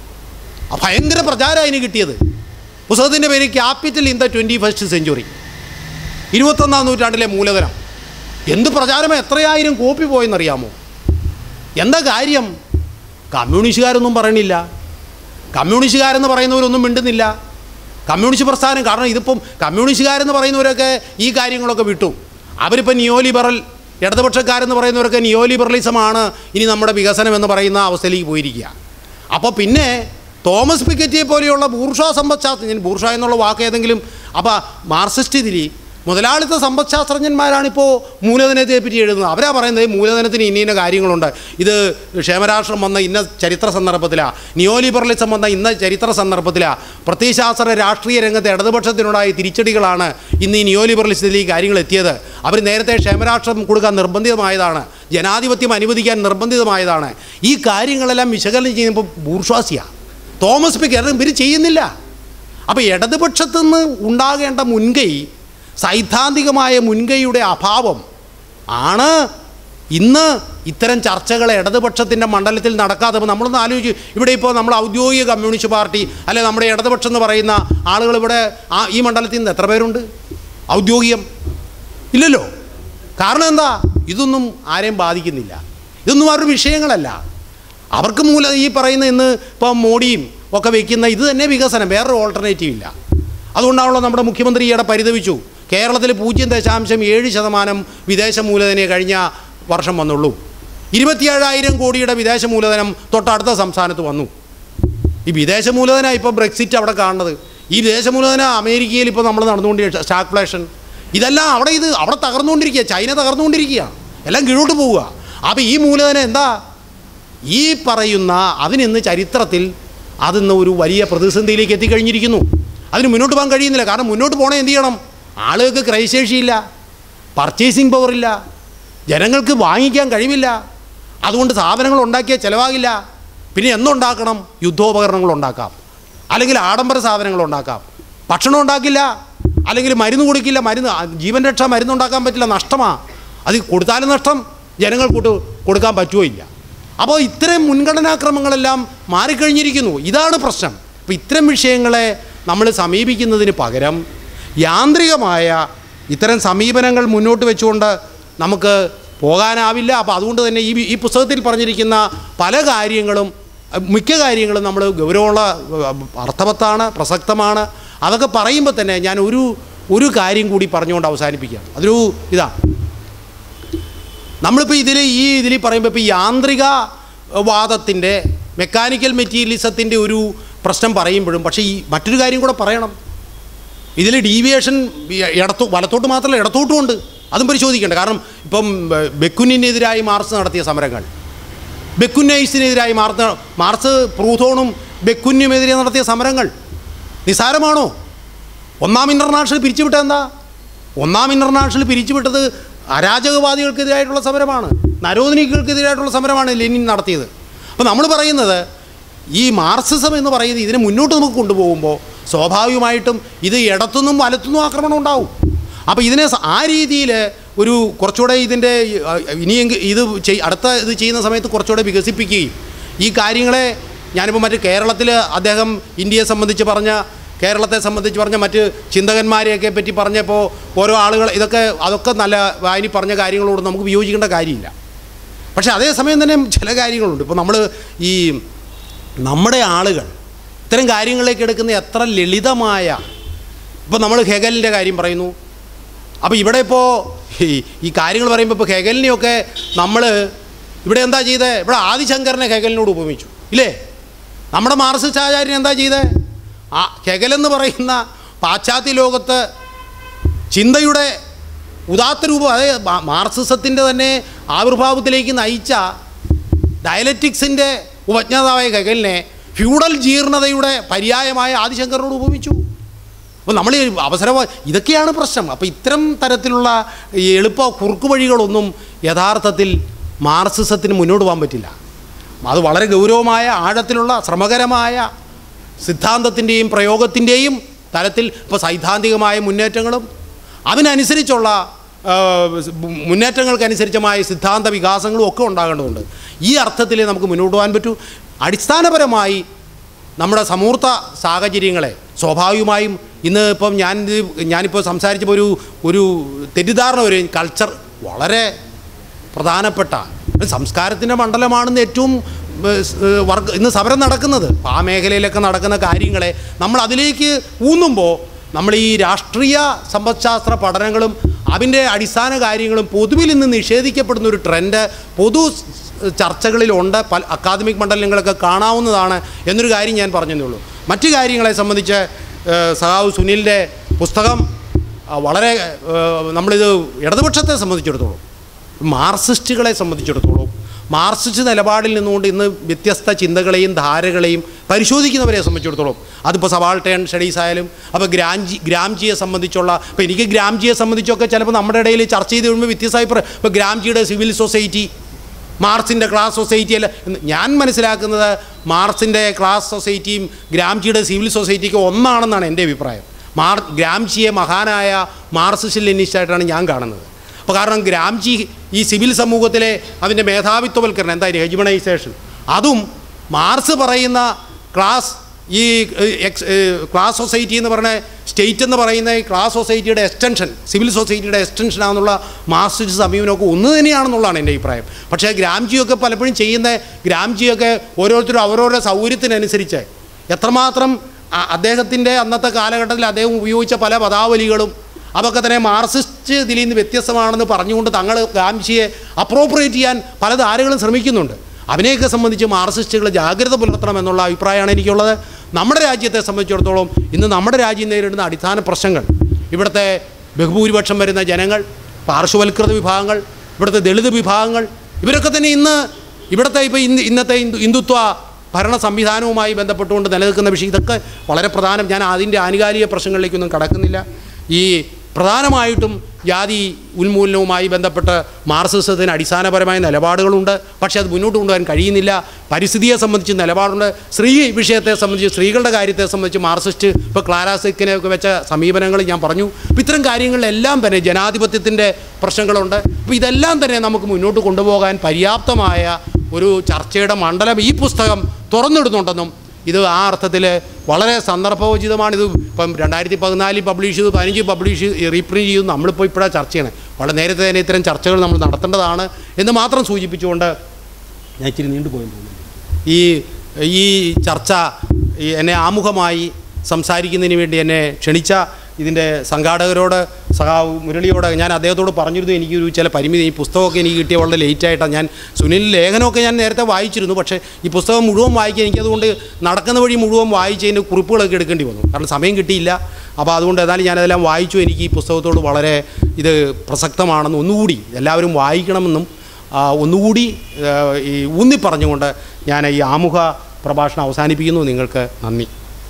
ആ ഭയങ്കര പ്രചാരം അതിന് കിട്ടിയത് പുസ്തകത്തിൻ്റെ പേര് capital in the twenty first century ഇരുപത്തൊന്നാം നൂറ്റാണ്ടിലെ മൂലധനം എന്ത് പ്രചാരം എത്രയായിരം കോപ്പി പോയെന്നറിയാമോ എന്താ കാര്യം കമ്മ്യൂണിസ്റ്റുകാരൊന്നും പറയണില്ല കമ്മ്യൂണിസ്റ്റുകാരെന്ന് പറയുന്നവരൊന്നും മിണ്ടുന്നില്ല കമ്മ്യൂണിസ്റ്റ് പ്രസ്ഥാനം കാരണം ഇതിപ്പം കമ്മ്യൂണിസ്റ്റുകാരെന്ന് പറയുന്നവരൊക്കെ ഈ കാര്യങ്ങളൊക്കെ വിട്ടു അവരിപ്പോൾ നിയോ ലിബറൽ ഇടതുപക്ഷക്കാരെന്ന് പറയുന്നവരൊക്കെ നിയോ ലിബറലിസമാണ് ഇനി നമ്മുടെ വികസനം എന്ന് പറയുന്ന അവസ്ഥയിലേക്ക് പോയിരിക്കുക അപ്പോൾ പിന്നെ തോമസ് പിക്കറ്റിയെ പോലെയുള്ള ബൂർഷ സമ്പദ്ശാസ്ത്രജ്ഞൻ ബൂർഷ എന്നുള്ള വാക്ക് ഏതെങ്കിലും അപ്പോൾ മാർക്സിസ്റ്റ് ഇതിരി മുതലാളിത്ത സമ്പദ്ശാസ്ത്രജ്ഞന്മാരാണിപ്പോൾ മൂലധനത്തെ പറ്റി എഴുതുന്നത് അവരാ പറയുന്നത് മൂലധനത്തിന് ഇന്ന ഇന്ന കാര്യങ്ങളുണ്ട് ഇത് ക്ഷേമരാഷ്ട്രം വന്ന ഇന്ന ചരിത്ര സന്ദർഭത്തിലാണ് നിയോ ലിബറലിസം വന്ന ഇന്ന ചരിത്ര സന്ദർഭത്തിലാണ് പ്രത്യയശാസ്ത്ര രാഷ്ട്രീയ രംഗത്തെ ഇടതുപക്ഷത്തിനുണ്ടായ തിരിച്ചടികളാണ് ഇന്ന് ഈ നിയോ ലിബറലിസത്തിലേക്ക് കാര്യങ്ങൾ എത്തിയത് അവർ നേരത്തെ ക്ഷേമരാഷ്ട്രം കൊടുക്കാൻ നിർബന്ധിതമായതാണ് ജനാധിപത്യം അനുവദിക്കാൻ നിർബന്ധിതമായതാണ് ഈ കാര്യങ്ങളെല്ലാം വിശകലനം ചെയ്യുമ്പോൾ ബൂർഷ്വാസിയാണ് തോമസ് പിക്കർ ഇവർ ചെയ്യുന്നില്ല അപ്പോൾ ഇടതുപക്ഷത്തു നിന്ന് ഉണ്ടാകേണ്ട മുൻകൈ സൈദ്ധാന്തികമായ മുൻകൈയുടെ അഭാവം ആണ് ഇന്ന് ഇത്തരം ചർച്ചകൾ ഇടതുപക്ഷത്തിൻ്റെ മണ്ഡലത്തിൽ നടക്കാതെ ഇപ്പോൾ നമ്മളൊന്ന് ആലോചിച്ച് ഇവിടെ ഇപ്പോൾ നമ്മൾ ഔദ്യോഗിക കമ്മ്യൂണിസ്റ്റ് പാർട്ടി അല്ലെ നമ്മുടെ ഇടതുപക്ഷം എന്ന് പറയുന്ന ആളുകൾ ഇവിടെ ആ ഈ മണ്ഡലത്തിൽ നിന്ന് എത്ര പേരുണ്ട് ഔദ്യോഗികം ഇല്ലല്ലോ കാരണം എന്താ ഇതൊന്നും ആരെയും ബാധിക്കുന്നില്ല ഇതൊന്നും അവരുടെ വിഷയങ്ങളല്ല അവർക്ക് മൂല ഈ പറയുന്ന ഇന്ന് ഇപ്പം മോഡിയും ഒക്കെ വയ്ക്കുന്ന ഇത് തന്നെ വികസനം വേറൊരു ഓൾട്ടർനേറ്റീവ് ഇല്ല അതുകൊണ്ടാണല്ലോ നമ്മുടെ മുഖ്യമന്ത്രി ഈയിടെ പരിതപിച്ചു കേരളത്തിൽ പൂജ്യം ദശാംശം ഏഴ് ശതമാനം വിദേശ മൂലധനേ കഴിഞ്ഞ വർഷം വന്നുള്ളൂ ഇരുപത്തിയേഴായിരം കോടിയുടെ വിദേശ മൂലധനം തൊട്ടടുത്ത സംസ്ഥാനത്ത് വന്നു ഈ വിദേശ മൂലധന ഇപ്പോൾ ബ്രെക്സിറ്റ് അവിടെ കാണുന്നത് ഈ വിദേശ മൂലധന അമേരിക്കയിൽ ഇപ്പോൾ നമ്മൾ നടന്നുകൊണ്ടിരിക്കുക സ്റ്റാഗ്ഫ്ലേഷൻ ഇതെല്ലാം അവിടെ ഇത് അവിടെ തകർന്നുകൊണ്ടിരിക്കുക ചൈന തകർന്നുകൊണ്ടിരിക്കുക എല്ലാം കീഴോട്ട് പോവുക അപ്പോൾ ഈ മൂലധനം എന്താ ഈ പറയുന്ന അതിനിന്ന് ചരിത്രത്തിൽ അതിന്ന് ഒരു വലിയ പ്രതിസന്ധിയിലേക്ക് എത്തിക്കഴിഞ്ഞിരിക്കുന്നു അതിന് മുന്നോട്ട് പോകാൻ കഴിയുന്നില്ല കാരണം മുന്നോട്ട് പോകണേ എന്ത് ചെയ്യണം ആളുകൾക്ക് ക്രയശേഷിയില്ല പർച്ചേസിംഗ് പവർ ഇല്ല ജനങ്ങൾക്ക് വാങ്ങിക്കാൻ കഴിവില്ല അതുകൊണ്ട് സാധനങ്ങൾ ഉണ്ടാക്കിയാൽ ചിലവാകില്ല പിന്നെ എന്തുണ്ടാക്കണം യുദ്ധോപകരണങ്ങൾ ഉണ്ടാക്കാം അല്ലെങ്കിൽ ആഡംബര സാധനങ്ങൾ ഉണ്ടാക്കാം ഭക്ഷണം ഉണ്ടാക്കില്ല അല്ലെങ്കിൽ മരുന്ന് കൊടുക്കില്ല മരുന്ന് ആ, ജീവൻ രക്ഷാ മരുന്ന് ഉണ്ടാക്കാൻ പറ്റില്ല നഷ്ടമാണ് അത് കൊടുത്താലും നഷ്ടം ജനങ്ങൾക്കൂട്ട് കൊടുക്കാൻ പറ്റുമോ ഇല്ല അപ്പോൾ ഇത്തരം മുൻഗണനാക്രമങ്ങളെല്ലാം മാറിക്കഴിഞ്ഞിരിക്കുന്നു ഇതാണ് പ്രശ്നം അപ്പോൾ ഇത്തരം വിഷയങ്ങളെ നമ്മൾ സമീപിക്കുന്നതിന് പകരം യാന്ത്രികമായ ഇത്തരം സമീപനങ്ങൾ മുന്നോട്ട് വെച്ചുകൊണ്ട് നമുക്ക് പോകാനാവില്ല അപ്പോൾ അതുകൊണ്ട് തന്നെ ഈ ഈ പുസ്തകത്തിൽ പറഞ്ഞിരിക്കുന്ന പല കാര്യങ്ങളും അഹ് മിക്ക കാര്യങ്ങളും നമ്മൾ ഗൗരവമുള്ള അഹ് അർത്ഥവത്താണ് പ്രസക്തമാണ് അതൊക്കെ പറയുമ്പോൾ തന്നെ ഞാൻ ഒരു ഒരു കാര്യം കൂടി പറഞ്ഞുകൊണ്ട് അവസാനിപ്പിക്കുകയാണ് അതൊരു ഇതാണ് നമ്മളിപ്പോൾ ഇതിൽ ഈ ഇതിൽ പറയുമ്പോൾ ഇപ്പോൾ യാന്ത്രിക വാദത്തിൻ്റെ മെക്കാനിക്കൽ മെറ്റീരിയലിസത്തിൻ്റെ ഒരു പ്രശ്നം പറയുമ്പോഴും പക്ഷേ ഈ മറ്റൊരു കാര്യം കൂടെ പറയണം ഇതിൽ ഡീവിയേഷൻ ഇടത്തോ വലത്തോട്ട് മാത്രമല്ല ഇടത്തോട്ടും ഉണ്ട് അതും പരിശോധിക്കേണ്ട കാരണം ഇപ്പം ബെ- ബെക്കുനിനെതിരായി മാർസ് നടത്തിയ സമരങ്ങൾ ബെക്കുനൈസിനെതിരായി മാർസ് മാർസ് പ്രൂതോണും ബെക്കുനുമെതിരെ നടത്തിയ സമരങ്ങൾ നിസാരമാണോ ഒന്നാം ഇൻ്റർനാഷണൽ പിരിച്ചുവിട്ടത് എന്താ ഒന്നാം ഇൻ്റർനാഷണൽ പിരിച്ചുവിട്ടത് അരാജകവാദികൾക്കെതിരായിട്ടുള്ള സമരമാണ് നരോധനികൾക്കെതിരായിട്ടുള്ള സമരമാണ് ലെനിൻ നടത്തിയത് അപ്പോൾ നമ്മൾ പറയുന്നത് ഈ മാർക്സിസം എന്ന് പറയുന്നത് ഇതിനെ മുന്നോട്ട് നമുക്ക് കൊണ്ടുപോകുമ്പോൾ സ്വാഭാവികമായിട്ടും ഇത് ഇടത്തുനിന്നും വലത്തുനിന്നും ആക്രമണം ഉണ്ടാവും അപ്പോൾ ഇതിനെ സ- ആ രീതിയിൽ ഒരു കുറച്ചുകൂടെ ഇതിൻ്റെ ഇനിയെങ്കിൽ ഇത് ചെയ് അടുത്ത ഇത് ചെയ്യുന്ന സമയത്ത് കുറച്ചുകൂടെ വികസിപ്പിക്കുകയും ഈ കാര്യങ്ങളെ ഞാനിപ്പോൾ മറ്റ് കേരളത്തിൽ അദ്ദേഹം ഇന്ത്യയെ സംബന്ധിച്ച് പറഞ്ഞ കേരളത്തെ സംബന്ധിച്ച് പറഞ്ഞ മറ്റ് ചിന്തകന്മാരെയൊക്കെ പറ്റി പറഞ്ഞപ്പോൾ ഓരോ ആളുകൾ ഇതൊക്കെ അതൊക്കെ നല്ല വായനി പറഞ്ഞ കാര്യങ്ങളോട് നമുക്ക് വിയോജിക്കേണ്ട കാര്യമില്ല പക്ഷേ അതേസമയം തന്നെ ചില കാര്യങ്ങളുണ്ട് ഇപ്പോൾ നമ്മൾ ഈ നമ്മുടെ ആളുകൾ ഇത്തരം കാര്യങ്ങളിലേക്ക് എടുക്കുന്ന എത്ര ലളിതമായ ഇപ്പോൾ നമ്മൾ ഹെഗലിൻ്റെ കാര്യം പറയുന്നു അപ്പോൾ ഇവിടെ ഇപ്പോൾ ഈ ഈ കാര്യങ്ങൾ പറയുമ്പോൾ ഇപ്പോൾ ഹെഗലിനെയൊക്കെ നമ്മൾ ഇവിടെ എന്താ ചെയ്തത് ഇവിടെ ആദിശങ്കരനെ ഹെഗലിനോട് ഉപമിച്ചു ഇല്ലേ നമ്മുടെ മാർസിസ്റ്റ് ആചാര്യൻ എന്താ ചെയ്തത് ആ ഹെഗലെന്ന് പറയുന്ന പാശ്ചാത്യ ലോകത്ത് ചിന്തയുടെ ഉദാത്ത രൂപം അതായത് മാ- മാർക്സിസത്തിൻ്റെ തന്നെ ആവിർഭാവത്തിലേക്ക് നയിച്ച ഡയലറ്റിക്സിൻ്റെ ഉപജ്ഞാതാവായ ഹെഗലിനെ ഫ്യൂഡൽ ജീർണതയുടെ പര്യായമായ ആദിശങ്കറിനോട് ഉപമിച്ചു അപ്പോൾ നമ്മൾ ഈ അവസരം ഇതൊക്കെയാണ് പ്രശ്നം അപ്പോൾ ഇത്തരം തരത്തിലുള്ള ഈ എളുപ്പ കുറുക്കു വഴികളൊന്നും യഥാർത്ഥത്തിൽ മാർക്സിസത്തിന് മുന്നോട്ട് പോകാൻ പറ്റില്ല അത് വളരെ ഗൗരവമായ ആഴത്തിലുള്ള ശ്രമകരമായ സിദ്ധാന്തത്തിൻ്റെയും പ്രയോഗത്തിൻ്റെയും തലത്തിൽ ഇപ്പോൾ സൈദ്ധാന്തികമായ മുന്നേറ്റങ്ങളും അതിനനുസരിച്ചുള്ള ആ, മുന്നേറ്റങ്ങൾക്കനുസരിച്ചമായ സിദ്ധാന്ത വികാസങ്ങളും ഒക്കെ ഉണ്ടാകേണ്ടതുണ്ട് ഈ അർത്ഥത്തിൽ നമുക്ക് മുന്നോട്ട് പോകാൻ പറ്റൂ അടിസ്ഥാനപരമായി നമ്മുടെ സമൂർത്ത സാഹചര്യങ്ങളെ സ്വാഭാവികമായും ഇന്ന് ഇപ്പം ഞാൻ ഇത് ഞാനിപ്പോൾ സംസാരിച്ചപ്പോൾ ഒരു ഒരു തെറ്റിദ്ധാരണ ഒരു കൾച്ചർ വളരെ പ്രധാനപ്പെട്ട ഒരു സംസ്കാരത്തിൻ്റെ മണ്ഡലമാണെന്ന് ഏറ്റവും വർക്ക് ഇന്ന് സമരം നടക്കുന്നത് ആ മേഖലയിലൊക്കെ നടക്കുന്ന കാര്യങ്ങളെ നമ്മൾ അതിലേക്ക് ഊന്നുമ്പോൾ നമ്മൾ ഈ രാഷ്ട്രീയ സമ്പദ്ശാസ്ത്ര പഠനങ്ങളും അതിൻ്റെ അടിസ്ഥാന കാര്യങ്ങളും പൊതുവിൽ ഇന്ന് നിഷേധിക്കപ്പെടുന്ന ഒരു ട്രെൻഡ് പൊതു ചർച്ചകളിലുണ്ട് പല അക്കാദമിക് മണ്ഡലങ്ങളൊക്കെ കാണാവുന്നതാണ് എന്നൊരു കാര്യം ഞാൻ പറഞ്ഞതേ ഉള്ളൂ മറ്റു കാര്യങ്ങളെ സംബന്ധിച്ച് ഏഹ്, സഹാവ് സുനിലിൻ്റെ പുസ്തകം ആ, വളരെ ഏഹ്, നമ്മളിത് ഇടതുപക്ഷത്തെ സംബന്ധിച്ചിടത്തോളം മാർക്സിസ്റ്റുകളെ സംബന്ധിച്ചിടത്തോളം മാർക്സിസ്റ്റ് നിലപാടിൽ നിന്നുകൊണ്ട് ഇന്ന് വ്യത്യസ്ത ചിന്തകളെയും ധാരകളെയും പരിശോധിക്കുന്നവരെ സംബന്ധിച്ചിടത്തോളം അതിപ്പോൾ സബാൾട്ടേൺ സ്റ്റഡീസ് ആയാലും അപ്പോൾ ഗ്രാംജി ഗ്രാംജിയെ സംബന്ധിച്ചുള്ള ഇപ്പോൾ എനിക്ക് ഗ്രാംജിയെ സംബന്ധിച്ചൊക്കെ ചിലപ്പോൾ നമ്മുടെ ഇടയിൽ ചർച്ച ചെയ്ത് കഴിയുമ്പോൾ വ്യത്യസ്ത അഭിപ്രായം ഇപ്പോൾ ഗ്രാംജിയുടെ സിവിൽ സൊസൈറ്റി മാർക്സിൻ്റെ ക്ലാസ് സൊസൈറ്റി അല്ല എന്ന് ഞാൻ മനസ്സിലാക്കുന്നത് മാർക്സിൻ്റെ ക്ലാസ് സൊസൈറ്റിയും ഗ്രാംജിയുടെ സിവിൽ സൊസൈറ്റിക്കും ഒന്നാണെന്നാണ് എൻ്റെ അഭിപ്രായം മാർ ഗ്രാംജിയെ മഹാനായ മാർക്സിസ്റ്റ് ലെനിസ്റ്റായിട്ടാണ് ഞാൻ കാണുന്നത് അപ്പോൾ കാരണം ഗ്രാംജി ഈ സിവിൽ സമൂഹത്തിലെ അതിൻ്റെ മേധാവിത്വവൽക്കരണം എന്തായാലും ഹെജ്മണൈസേഷൻ അതും മാർക്സ് പറയുന്ന ക്ലാസ് ഈ ഏഹ്, എക്സ് ഏഹ്, ക്ലാസ് സൊസൈറ്റി എന്ന് പറഞ്ഞ സ്റ്റേറ്റ് എന്ന് പറയുന്ന ഈ ക്ലാസ് സൊസൈറ്റിയുടെ എക്സ്റ്റൻഷൻ സിവിൽ സൊസൈറ്റിയുടെ എക്സ്റ്റൻഷൻ ആണെന്നുള്ള മാർക്സിസ്റ്റ് സമീപനമൊക്കെ ഒന്ന് തന്നെയാണെന്നുള്ളതാണ് എൻ്റെ അഭിപ്രായം പക്ഷേ ഗ്രാംജിയൊക്കെ പലപ്പോഴും ചെയ്യുന്ന ഗ്രാംജിയൊക്കെ ഓരോരുത്തരും അവരവരുടെ സൗകര്യത്തിനനുസരിച്ച് എത്രമാത്രം അ- അദ്ദേഹത്തിൻ്റെ അന്നത്തെ കാലഘട്ടത്തിൽ അദ്ദേഹം ഉപയോഗിച്ച പല പദാവലികളും അതൊക്കെ തന്നെ മാർക്സിസ്റ്റ് ഇതിൽ നിന്ന് വ്യത്യസ്തമാണെന്ന് പറഞ്ഞുകൊണ്ട് തങ്ങൾ ഗാംജിയെ അപ്രോപ്രിയേറ്റ് ചെയ്യാൻ പല ധാരകളും ശ്രമിക്കുന്നുണ്ട് അതിനെയൊക്കെ സംബന്ധിച്ച് മാർക്സിസ്റ്റുകൾ ജാഗ്രത പുലർത്തണം എന്നുള്ള അഭിപ്രായമാണ് എനിക്കുള്ളത് നമ്മുടെ രാജ്യത്തെ സംബന്ധിച്ചിടത്തോളം ഇന്ന് നമ്മുടെ രാജ്യം നേരിടുന്ന അടിസ്ഥാന പ്രശ്നങ്ങൾ ഇവിടുത്തെ ബഹുഭൂരിപക്ഷം വരുന്ന ജനങ്ങൾ പാർശ്വവൽകൃത വിഭാഗങ്ങൾ ഇവിടുത്തെ ദളിത് വിഭാഗങ്ങൾ ഇവരൊക്കെ തന്നെ ഇന്ന് ഇവിടുത്തെ ഇപ്പോൾ ഇന്ന് ഇന്നത്തെ ഹിന്ദു ഹിന്ദുത്വ ഭരണ സംവിധാനവുമായി ബന്ധപ്പെട്ടുകൊണ്ട് നിലനിൽക്കുന്ന വിഷയം ഇതൊക്കെ വളരെ പ്രധാനം ഞാൻ അതിൻ്റെ ആനുകാലിക പ്രശ്നങ്ങളിലേക്കൊന്നും കടക്കുന്നില്ല ഈ പ്രധാനമായിട്ടും ജാതി ഉന്മൂലനവുമായി ബന്ധപ്പെട്ട് മാർക്സിസത്തിന് അടിസ്ഥാനപരമായ നിലപാടുകളുണ്ട് പക്ഷേ അത് മുന്നോട്ട് കൊണ്ടുപോകാൻ കഴിയുന്നില്ല പരിസ്ഥിതിയെ സംബന്ധിച്ച് നിലപാടുണ്ട് സ്ത്രീ വിഷയത്തെ സംബന്ധിച്ച് സ്ത്രീകളുടെ കാര്യത്തെ സംബന്ധിച്ച് മാർക്സിസ്റ്റ് ഇപ്പോൾ ക്ലാരാസിക്കിനെ ഒക്കെ വെച്ച സമീപനങ്ങൾ ഞാൻ പറഞ്ഞു അപ്പോൾ ഇത്തരം കാര്യങ്ങളിലെല്ലാം തന്നെ ജനാധിപത്യത്തിൻ്റെ പ്രശ്നങ്ങളുണ്ട് അപ്പോൾ ഇതെല്ലാം തന്നെ നമുക്ക് മുന്നോട്ട് കൊണ്ടുപോകാൻ പര്യാപ്തമായ ഒരു ചർച്ചയുടെ മണ്ഡലം ഈ പുസ്തകം തുറന്നിടുന്നുണ്ടെന്നും ഇത് ആ അർത്ഥത്തിൽ വളരെ സന്ദർഭോചിതമാണ് ഇത് ഇപ്പം രണ്ടായിരത്തി പതിനാലിൽ പബ്ലിഷ് ചെയ്തു പതിനഞ്ച് പബ്ലിഷ് റീപ്രിൻറ്റ് ചെയ്തു നമ്മളിപ്പോൾ ഇപ്പോഴാണ് ചർച്ച ചെയ്യണത് വളരെ നേരത്തെ തന്നെ ഇത്തരം ചർച്ചകൾ നമ്മൾ നടത്തേണ്ടതാണ് എന്ന് മാത്രം സൂചിപ്പിച്ചുകൊണ്ട് ഞാൻ ഇച്ചിരി നീണ്ടുപോയെന്ന് തോന്നുന്നു ഈ ഈ ചർച്ച ഈ എന്നെ ആമുഖമായി സംസാരിക്കുന്നതിന് വേണ്ടി എന്നെ ക്ഷണിച്ച ഇതിൻ്റെ സംഘാടകരോട് സഹാവ് മുരളിയോട് ഞാൻ അദ്ദേഹത്തോട് പറഞ്ഞിരുന്നു എനിക്കൊരു ചില പരിമിതി ഈ പുസ്തകമൊക്കെ എനിക്ക് കിട്ടിയ വളരെ ലേറ്റായിട്ടാണ് ഞാൻ സുനിൽ ലേഖനമൊക്കെ ഞാൻ നേരത്തെ വായിച്ചിരുന്നു പക്ഷേ ഈ പുസ്തകം മുഴുവൻ വായിക്കാൻ എനിക്കതുകൊണ്ട് നടക്കുന്ന വഴി മുഴുവൻ വായിച്ചതിൻ്റെ കുറിപ്പുകളൊക്കെ എടുക്കേണ്ടി വന്നു കാരണം സമയം കിട്ടിയില്ല അപ്പോൾ അതുകൊണ്ട് ഏതായാലും ഞാനതെല്ലാം വായിച്ചു എനിക്ക് ഈ പുസ്തകത്തോട് വളരെ ഇത് പ്രസക്തമാണെന്ന് ഒന്നുകൂടി എല്ലാവരും വായിക്കണമെന്നും ആ, ഒന്നുകൂടി ആ, ഈ ഊന്നി പറഞ്ഞുകൊണ്ട് ഞാൻ ഈ ആമുഖ പ്രഭാഷണം അവസാനിപ്പിക്കുന്നു നിങ്ങൾക്ക് നന്ദി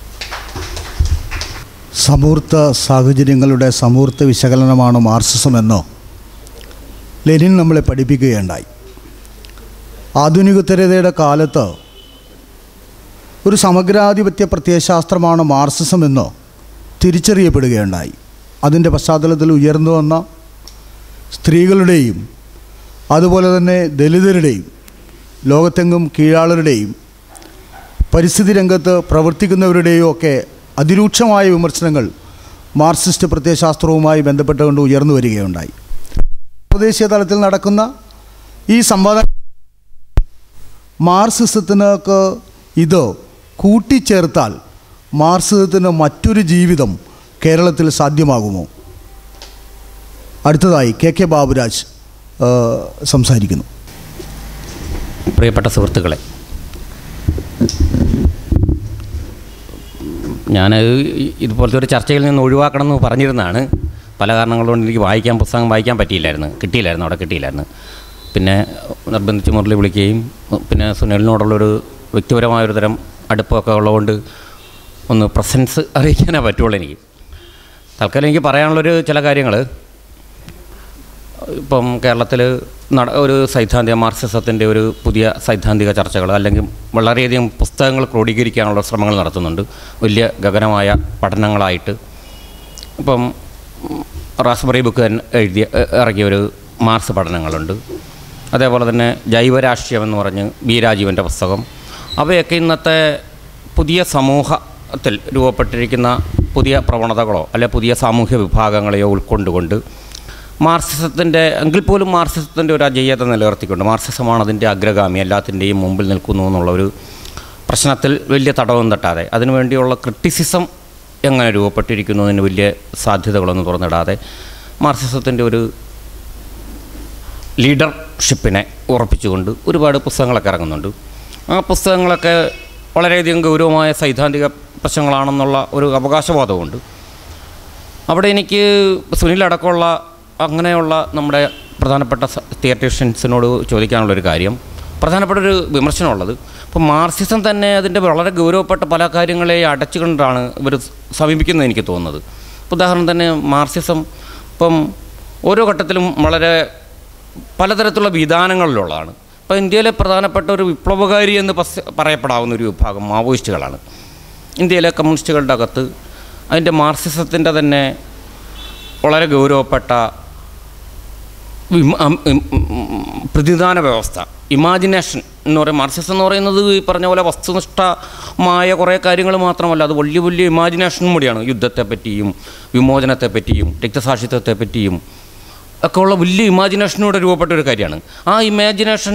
സമൂർത്ത സാഹചര്യങ്ങളുടെ സമൂർത്ത വിശകലനമാണ് മാർക്സിസം എന്നോ ലെനിൻ നമ്മളെ പഠിപ്പിക്കുകയുണ്ടായി ആധുനികോത്തരതയുടെ കാലത്ത് ഒരു സമഗ്രാധിപത്യ പ്രത്യയശാസ്ത്രമാണ് മാർക്സിസം എന്നോ തിരിച്ചറിയപ്പെടുകയുണ്ടായി അതിൻ്റെ പശ്ചാത്തലത്തിൽ ഉയർന്നു വന്ന സ്ത്രീകളുടെയും അതുപോലെ തന്നെ ദലിതരുടെയും ലോകത്തെങ്ങും കീഴാളരുടെയും പരിസ്ഥിതി രംഗത്ത് പ്രവർത്തിക്കുന്നവരുടെയും ഒക്കെ അതിരൂക്ഷമായ വിമർശനങ്ങൾ മാർക്സിസ്റ്റ് പ്രത്യയശാസ്ത്രവുമായി ബന്ധപ്പെട്ടുകൊണ്ട് ഉയർന്നു വരികയുണ്ടായി പ്രാദേശിക തലത്തിൽ നടക്കുന്ന ഈ സംവാദ മാർക്സിസത്തിനൊക്കെ ഇത് കൂട്ടിച്ചേർത്താൽ മാർക്സിസത്തിന് മറ്റൊരു ജീവിതം കേരളത്തിൽ സാധ്യമാകുമോ അടുത്തതായി കെ കെ ബാബുരാജ് ആ, സംസാരിക്കുന്നു പ്രിയപ്പെട്ട സുഹൃത്തുക്കളെ ഞാൻ ഇതുപോലത്തെ ഒരു ചർച്ചയിൽ നിന്ന് ഒഴിവാക്കണം എന്ന് പറഞ്ഞിരുന്നതാണ് പല കാരണങ്ങൾ കൊണ്ട് എനിക്ക് വായിക്കാൻ പുസ്തകം വായിക്കാൻ പറ്റിയില്ലായിരുന്നു കിട്ടിയില്ലായിരുന്നു അവിടെ കിട്ടിയില്ലായിരുന്നു പിന്നെ നിർബന്ധിച്ച് മുരളി വിളിക്കുകയും പിന്നെ സുനിലിനോടുള്ളൊരു വ്യക്തിപരമായൊരു തരം അടുപ്പമൊക്കെ ഉള്ളതുകൊണ്ട് ഒന്ന് പ്രസൻസ് അറിയിക്കാനേ പറ്റുള്ളൂ എനിക്ക് തൽക്കാലം എനിക്ക് പറയാനുള്ളൊരു ചില കാര്യങ്ങൾ ഇപ്പം കേരളത്തിൽ നട ഒരു സൈദ്ധാന്തിക മാർക്സിസത്തിൻ്റെ ഒരു പുതിയ സൈദ്ധാന്തിക ചർച്ചകൾ അല്ലെങ്കിൽ വളരെയധികം പുസ്തകങ്ങൾ ക്രോഡീകരിക്കാനുള്ള ശ്രമങ്ങൾ നടത്തുന്നുണ്ട് വലിയ ഗഗനമായ പഠനങ്ങളായിട്ട് ഇപ്പം ഉം, റാസ്ബറി ബുക്ക് തന്നെ എഴുതിയ എ- ഇറക്കിയ ഒരു മാർക്സ് പഠനങ്ങളുണ്ട് അതേപോലെ തന്നെ ജൈവരാഷ്ട്രീയം എന്ന് പറഞ്ഞ് ബി രാജീവൻ്റെ പുസ്തകം അവയൊക്കെ ഇന്നത്തെ പുതിയ സമൂഹത്തിൽ രൂപപ്പെട്ടിരിക്കുന്ന പുതിയ പ്രവണതകളോ അല്ലെ പുതിയ സാമൂഹ്യ വിഭാഗങ്ങളെയോ ഉൾക്കൊണ്ടുകൊണ്ട് മാർക്സിസത്തിൻ്റെ എങ്കിൽ പോലും മാർക്സിസത്തിൻ്റെ ഒരു അജയ്യത നിലനിർത്തിക്കൊണ്ട് മാർക്സിസമാണ് അതിൻ്റെ അഗ്രഗാമി എല്ലാത്തിൻ്റെയും മുമ്പിൽ നിൽക്കുന്നു എന്നുള്ള ഒരു പ്രശ്നത്തിൽ വലിയ തടവും തട്ടാതെ അതിനുവേണ്ടിയുള്ള ക്രിറ്റിസിസം എങ്ങനെ രൂപപ്പെട്ടിരിക്കുന്നു എന്നതിന് വലിയ സാധ്യതകളൊന്നും തുറന്നിടാതെ മാർക്സിസത്തിൻ്റെ ഒരു ലീഡർഷിപ്പിനെ ഉറപ്പിച്ചുകൊണ്ട് ഒരുപാട് പുസ്തകങ്ങളൊക്കെ ഇറങ്ങുന്നുണ്ട് ആ പുസ്തകങ്ങളൊക്കെ വളരെയധികം ഗൗരവമായ സൈദ്ധാന്തിക പ്രശ്നങ്ങളാണെന്നുള്ള ഒരു അവകാശവാദമുണ്ട് അവിടെ എനിക്ക് സുനിലടക്കമുള്ള അങ്ങനെയുള്ള നമ്മുടെ പ്രധാനപ്പെട്ട തിയേറ്റേഷ്യൻസിനോട് ചോദിക്കാനുള്ളൊരു കാര്യം പ്രധാനപ്പെട്ട ഒരു വിമർശനമുള്ളത് ഇപ്പോൾ മാർക്സിസം തന്നെ അതിൻ്റെ വളരെ ഗൗരവപ്പെട്ട പല കാര്യങ്ങളെ അടച്ചുകൊണ്ടാണ് ഇവർ സമീപിക്കുന്നത് എനിക്ക് തോന്നുന്നത് ഇപ്പോൾ ഉദാഹരണം തന്നെ മാർക്സിസം ഇപ്പം ഓരോ ഘട്ടത്തിലും വളരെ പലതരത്തിലുള്ള വിധാനങ്ങളിലുള്ളതാണ് ഇപ്പോൾ ഇന്ത്യയിലെ പ്രധാനപ്പെട്ട ഒരു വിപ്ലവകാരി എന്ന് പസ് പറയപ്പെടാവുന്ന ഒരു വിഭാഗം മാവോയിസ്റ്റുകളാണ് ഇന്ത്യയിലെ കമ്മ്യൂണിസ്റ്റുകളുടെ അകത്ത് അതിൻ്റെ മാർക്സിസത്തിൻ്റെ തന്നെ വളരെ ഗൗരവപ്പെട്ട വിമ- അം- ഉം, ഉം, ഉം, പ്രതിദാന വ്യവസ്ഥ ഇമാജിനേഷൻ എന്ന് പറയും മാർക്സിസം എന്ന് പറയുന്നത് ഈ പറഞ്ഞ പോലെ വസ്തുനിഷ്ഠമായ കുറേ കാര്യങ്ങൾ മാത്രമല്ല അത് വലിയ വലിയ ഇമാജിനേഷനും കൂടിയാണ് യുദ്ധത്തെ പറ്റിയും വിമോചനത്തെ പറ്റിയും രക്തസാക്ഷിത്വത്തെ പറ്റിയും ഒക്കെ ഉള്ള വലിയ ഇമാജിനേഷനോട് രൂപപ്പെട്ട ഒരു കാര്യമാണ് ആ ഇമാജിനേഷൻ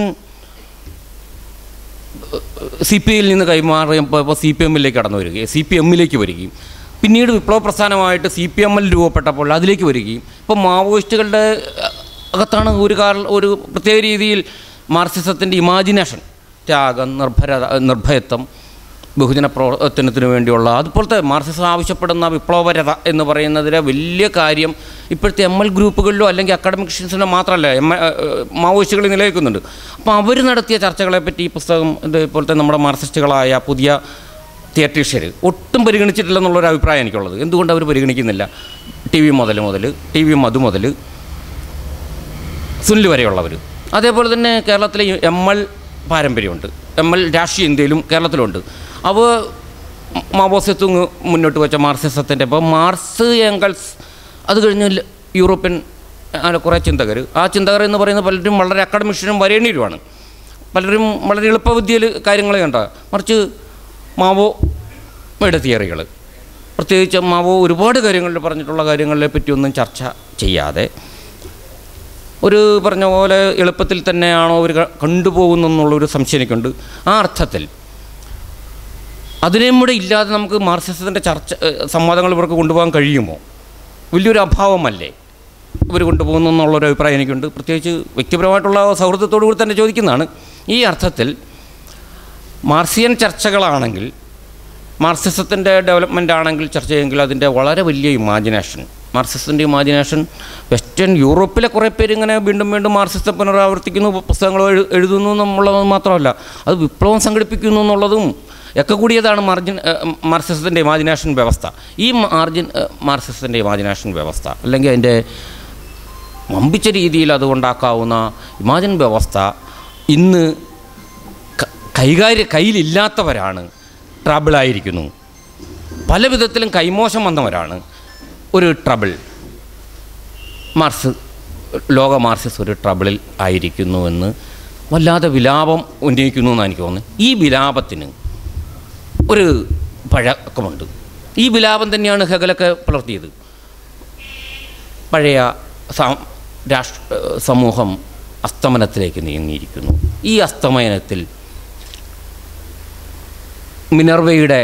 സി പി ഐയിൽ നിന്ന് കൈമാറിയപ്പോൾ ഇപ്പോൾ സി പി എമ്മിലേക്ക് കടന്നു വരികയും സി പി എമ്മിലേക്ക് വരികയും പിന്നീട് വിപ്ലവ പ്രസ്ഥാനമായിട്ട് സി പി എമ്മിൽ രൂപപ്പെട്ടപ്പോൾ അതിലേക്ക് വരികയും ഇപ്പോൾ മാവോയിസ്റ്റുകളുടെ അകത്താണ് ഒരു കാല ഒരു പ്രത്യേക രീതിയിൽ മാർക്സിസത്തിൻ്റെ ഇമാജിനേഷൻ ത്യാഗം നിർഭരത നിർഭയത്വം ബഹുജന പ്രവർത്തനത്തിന് വേണ്ടിയുള്ള അതുപോലത്തെ മാർക്സിസം ആവശ്യപ്പെടുന്ന വിപ്ലവരത എന്ന് പറയുന്നതിലെ വലിയ കാര്യം ഇപ്പോഴത്തെ എം എൽ ഗ്രൂപ്പുകളിലോ അല്ലെങ്കിൽ അക്കാഡമിക് ഇൻസ്റ്റിറ്റ്യൂഷൻസിനോ മാത്രമല്ല എം മാവോയിസ്റ്റുകൾ നിലനിൽക്കുന്നുണ്ട് അപ്പോൾ അവർ നടത്തിയ ചർച്ചകളെ പറ്റി ഈ പുസ്തകം ഇതേപോലത്തെ നമ്മുടെ മാർക്സിസ്റ്റുകളായ പുതിയ തിയേറ്റീഷ്യർ ഒട്ടും പരിഗണിച്ചിട്ടില്ലെന്നുള്ളൊരു അഭിപ്രായം എനിക്കുള്ളത് എന്തുകൊണ്ട് അവർ പരിഗണിക്കുന്നില്ല ടി വി മുതൽ മുതൽ ടി വി മധു മുതൽ സുനിൽ വരെയുള്ളവർ അതേപോലെ തന്നെ കേരളത്തിലെ എം എൽ പാരമ്പര്യമുണ്ട് എം എൽ രാഷ്ട്രീയ ഇന്ത്യയിലും കേരളത്തിലുണ്ട് അവ മാവോസത്വങ് മുന്നോട്ട് വെച്ച മാർക്സിസത്തിൻ്റെ ഇപ്പോൾ മാർസ് എങ്കൽസ് അത് കഴിഞ്ഞ് ല- യൂറോപ്യൻ അങ്ങനെ കുറേ ചിന്തകർ ആ ചിന്തകർ എന്ന് പറയുന്നത് പലരും വളരെ അക്കാഡമിഷ്യനും വരേണ്യരുമാണ് പലരും വളരെ എളുപ്പവിദ്യയിൽ കാര്യങ്ങൾ കണ്ട മറിച്ച് മാവോ യുടെ തിയറികൾ പ്രത്യേകിച്ച് മാവോ ഒരുപാട് കാര്യങ്ങളിൽ പറഞ്ഞിട്ടുള്ള കാര്യങ്ങളെ പറ്റിയൊന്നും ചർച്ച ചെയ്യാതെ ഒരു പറഞ്ഞ പോലെ എളുപ്പത്തിൽ തന്നെയാണോ അവർ കണ്ടുപോകുന്നെന്നുള്ളൊരു സംശയം എനിക്കുണ്ട് ആ അർത്ഥത്തിൽ അതിനെയും കൂടെ ഇല്ലാതെ നമുക്ക് മാർക്സിസത്തിൻ്റെ ചർച്ച ഏഹ്, സംവാദങ്ങൾ ഇവർക്ക് കൊണ്ടുപോകാൻ കഴിയുമോ വലിയൊരു അഭാവമല്ലേ ഇവർ കൊണ്ടുപോകുന്നു എന്നുള്ളൊരു അഭിപ്രായം എനിക്കുണ്ട് പ്രത്യേകിച്ച് വ്യക്തിപരമായിട്ടുള്ള സൗഹൃദത്തോടു കൂടി തന്നെ ചോദിക്കുന്നതാണ് ഈ അർത്ഥത്തിൽ മാർസിയൻ ചർച്ചകളാണെങ്കിൽ മാർക്സിസത്തിൻ്റെ ഡെവലപ്മെൻ്റ് ആണെങ്കിൽ ചർച്ച ചെയ്യുമെങ്കിൽ അതിൻ്റെ വളരെ വലിയ ഇമാജിനേഷൻ മാർക്സിസത്തിൻ്റെ ഇമാജിനേഷൻ വെസ്റ്റേൺ യൂറോപ്പിലെ കുറേ പേര് ഇങ്ങനെ വീണ്ടും വീണ്ടും മാർക്സിസത്തെ പുനരാവർത്തിക്കുന്നു പുസ്തകങ്ങൾ എഴു- എഴുതുന്നു എന്നുള്ളത് മാത്രമല്ല അത് വിപ്ലവം സംഘടിപ്പിക്കുന്നു എന്നുള്ളതും ഒക്കെ കൂടിയതാണ് മാർജിൻ മാർക്സിസത്തിൻ്റെ ഇമാജിനേഷൻ വ്യവസ്ഥ ഈ മാർജിൻ മാർക്സിസത്തിൻ്റെ ഇമാജിനേഷൻ വ്യവസ്ഥ അല്ലെങ്കിൽ അതിൻ്റെ വമ്പിച്ച രീതിയിൽ അതുകൊണ്ടാക്കാവുന്ന ഇമാജിൻ വ്യവസ്ഥ ഇന്ന് ക- കൈകാര്യ കയ്യിലില്ലാത്തവരാണ് ട്രബിളായിരിക്കുന്നു പല വിധത്തിലും കൈമോശം വന്നവരാണ് ഒരു ട്രബിൾ മാർസ് ലോക മാർസിസ് ഒരു ട്രബിളിൽ ആയിരിക്കുന്നുവെന്ന് വല്ലാതെ വിലാപം ഉന്നയിക്കുന്നു എന്നാണ് എനിക്ക് തോന്നുന്നത് ഈ വിലാപത്തിന് ഒരു പഴക്കമുണ്ട് ഈ വിലാപം തന്നെയാണ് ഹെഗലൊക്കെ പുലർത്തിയത് പഴയ സം- രാഷ്ട്ര സമൂഹം അസ്തമനത്തിലേക്ക് നീങ്ങിയിരിക്കുന്നു ഈ അസ്തമയനത്തിൽ മിനർവയുടെ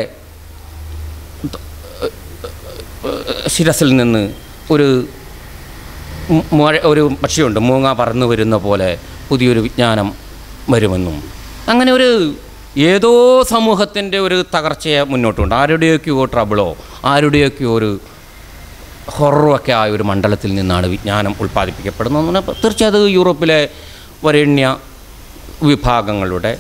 ശിരസിൽ നിന്ന് ഒരു മു- മുഴ ഒരു പക്ഷിയുണ്ട് മൂങ്ങ പറന്നു വരുന്ന പോലെ പുതിയൊരു വിജ്ഞാനം വരുമെന്നും അങ്ങനെ ഒരു ഏതോ സമൂഹത്തിൻ്റെ ഒരു തകർച്ചയെ മുന്നോട്ടുണ്ട് ആരുടെയൊക്കെയോ ട്രബിളോ ആരുടെയൊക്കെയോ ഒരു ഹൊറൊക്കെ ആയ ഒരു മണ്ഡലത്തിൽ നിന്നാണ് വിജ്ഞാനം ഉൽപ്പാദിപ്പിക്കപ്പെടുന്നത് എന്ന് പറഞ്ഞാൽ തീർച്ചയായും അത് യൂറോപ്പിലെ വരേണ്യ വിഭാഗങ്ങളുടെ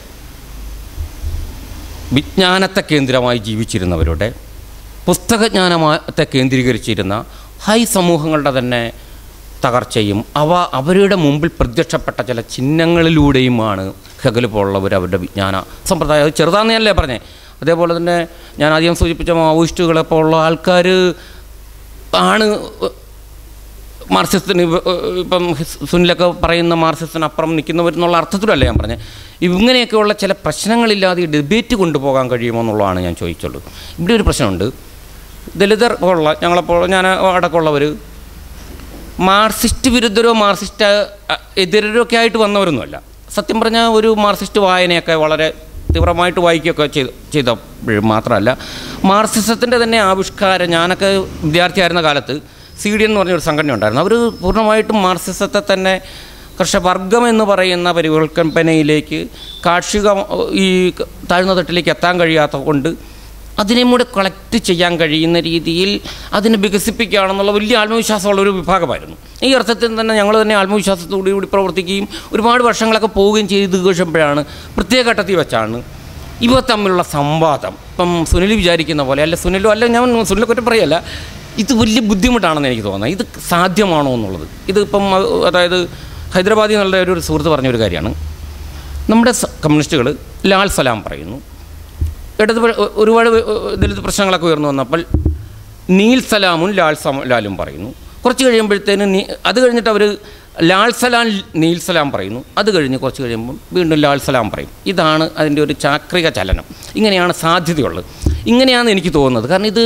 വിജ്ഞാനത്തെ കേന്ദ്രമായി ജീവിച്ചിരുന്നവരുടെ പുസ്തകജ്ഞാനത്തെ കേന്ദ്രീകരിച്ചിരുന്ന ഹൈ സമൂഹങ്ങളുടെ തന്നെ തകർച്ചയും അവ അവരുടെ മുമ്പിൽ പ്രത്യക്ഷപ്പെട്ട ചില ചിഹ്നങ്ങളിലൂടെയുമാണ് ഹെഗൽ പോലുള്ളവർ അവരുടെ വിജ്ഞാന സമ്പ്രദായം അത് ചെറുതാന്ന് ഞാനല്ലേ പറഞ്ഞേ അതേപോലെ തന്നെ ഞാൻ ആദ്യം സൂചിപ്പിച്ച മാവോയിസ്റ്റുകളെ പോലുള്ള ആൾക്കാർ ആണ് മാർക്സിസ്റ്റിന് ഇവ- ഇപ്പം ഹിസ്- സുനിലൊക്കെ പറയുന്ന മാർക്സിസ്റ്റിന് അപ്പുറം നിൽക്കുന്നവരെന്നുള്ള അർത്ഥത്തിലല്ല ഞാൻ പറഞ്ഞത് ഇങ്ങനെയൊക്കെയുള്ള ചില പ്രശ്നങ്ങളില്ലാതെ ഈ ഡിബേറ്റ് കൊണ്ടുപോകാൻ കഴിയുമോ എന്നുള്ളതാണ് ഞാൻ ചോദിച്ചുള്ളൂ ഇവിടെ ഒരു പ്രശ്നമുണ്ട് ദലിതർ പോലുള്ള ഞങ്ങളെപ്പോൾ ഞാൻ അടക്കമുള്ളവർ മാർക്സിസ്റ്റ് വിരുദ്ധരോ മാർക്സിസ്റ്റ് അ, എതിരരോ ഒക്കെ ആയിട്ട് വന്നവരൊന്നുമല്ല സത്യം പറഞ്ഞാൽ ഒരു മാർക്സിസ്റ്റ് വായനയൊക്കെ വളരെ തീവ്രമായിട്ട് വായിക്കുകയൊക്കെ ചെയ്ത് ചെയ്തപ്പോഴും മാത്രമല്ല മാർക്സിസത്തിൻ്റെ തന്നെ ആവിഷ്കാരം ഞാനൊക്കെ വിദ്യാർത്ഥിയായിരുന്ന കാലത്ത് സി ഡി എന്ന് പറഞ്ഞൊരു സംഘടന ഉണ്ടായിരുന്നു അവർ പൂർണ്ണമായിട്ടും മാർക്സിസത്തെ തന്നെ കർഷകവർഗം എന്ന് പറയുന്ന പരികൽപ്പനയിലേക്ക് കാർഷിക ഈ താഴ്ന്ന തട്ടിലേക്ക് എത്താൻ കഴിയാത്ത കൊണ്ട് അതിനെയും കൂടെ കളക്ട് ചെയ്യാൻ കഴിയുന്ന രീതിയിൽ അതിനെ വികസിപ്പിക്കുകയാണെന്നുള്ള വലിയ ആത്മവിശ്വാസമുള്ള ഒരു വിഭാഗമായിരുന്നു ഈ അർത്ഥത്തിൽ തന്നെ ഞങ്ങൾ തന്നെ ആത്മവിശ്വാസത്തോടു കൂടി പ്രവർത്തിക്കുകയും ഒരുപാട് വർഷങ്ങളൊക്കെ പോവുകയും ചെയ്ത് കഴിയുമ്പോഴാണ് പ്രത്യേക ഘട്ടത്തിൽ വെച്ചാണ് ഇവ തമ്മിലുള്ള സംവാദം ഇപ്പം സുനിൽ വിചാരിക്കുന്ന പോലെ അല്ല സുനിലോ അല്ല ഞാൻ സുനിലെ കുറ്റം പറയല്ല ഇത് വലിയ ബുദ്ധിമുട്ടാണെന്ന് എനിക്ക് തോന്നുന്നത് ഇത് സാധ്യമാണോ എന്നുള്ളത് ഇത് ഇപ്പം അഹ് അതായത് ഹൈദരാബാദിൽ നിന്നുള്ള ഒരു സുഹൃത്ത് പറഞ്ഞൊരു കാര്യമാണ് നമ്മുടെ സ- കമ്മ്യൂണിസ്റ്റുകൾ ലാൽ സലാം പറയുന്നു ഇടത് പ- ഒരുപാട് ദലിത് പ്രശ്നങ്ങളൊക്കെ ഉയർന്നു വന്നപ്പോൾ നീൽ സലാമും ലാൽ സമ ലാലും പറയുന്നു കുറച്ച് കഴിയുമ്പോഴത്തേന് നീ അത് കഴിഞ്ഞിട്ട് അവർ ലാൽ സലാം നീൽ സലാം പറയുന്നു അത് കഴിഞ്ഞ് കുറച്ച് കഴിയുമ്പം വീണ്ടും ലാൽ സലാം പറയും ഇതാണ് അതിൻ്റെ ഒരു ചാക്രിക ചലനം ഇങ്ങനെയാണ് സാധ്യതയുള്ളത് ഇങ്ങനെയാണ് എനിക്ക് തോന്നുന്നത് കാരണം ഇത്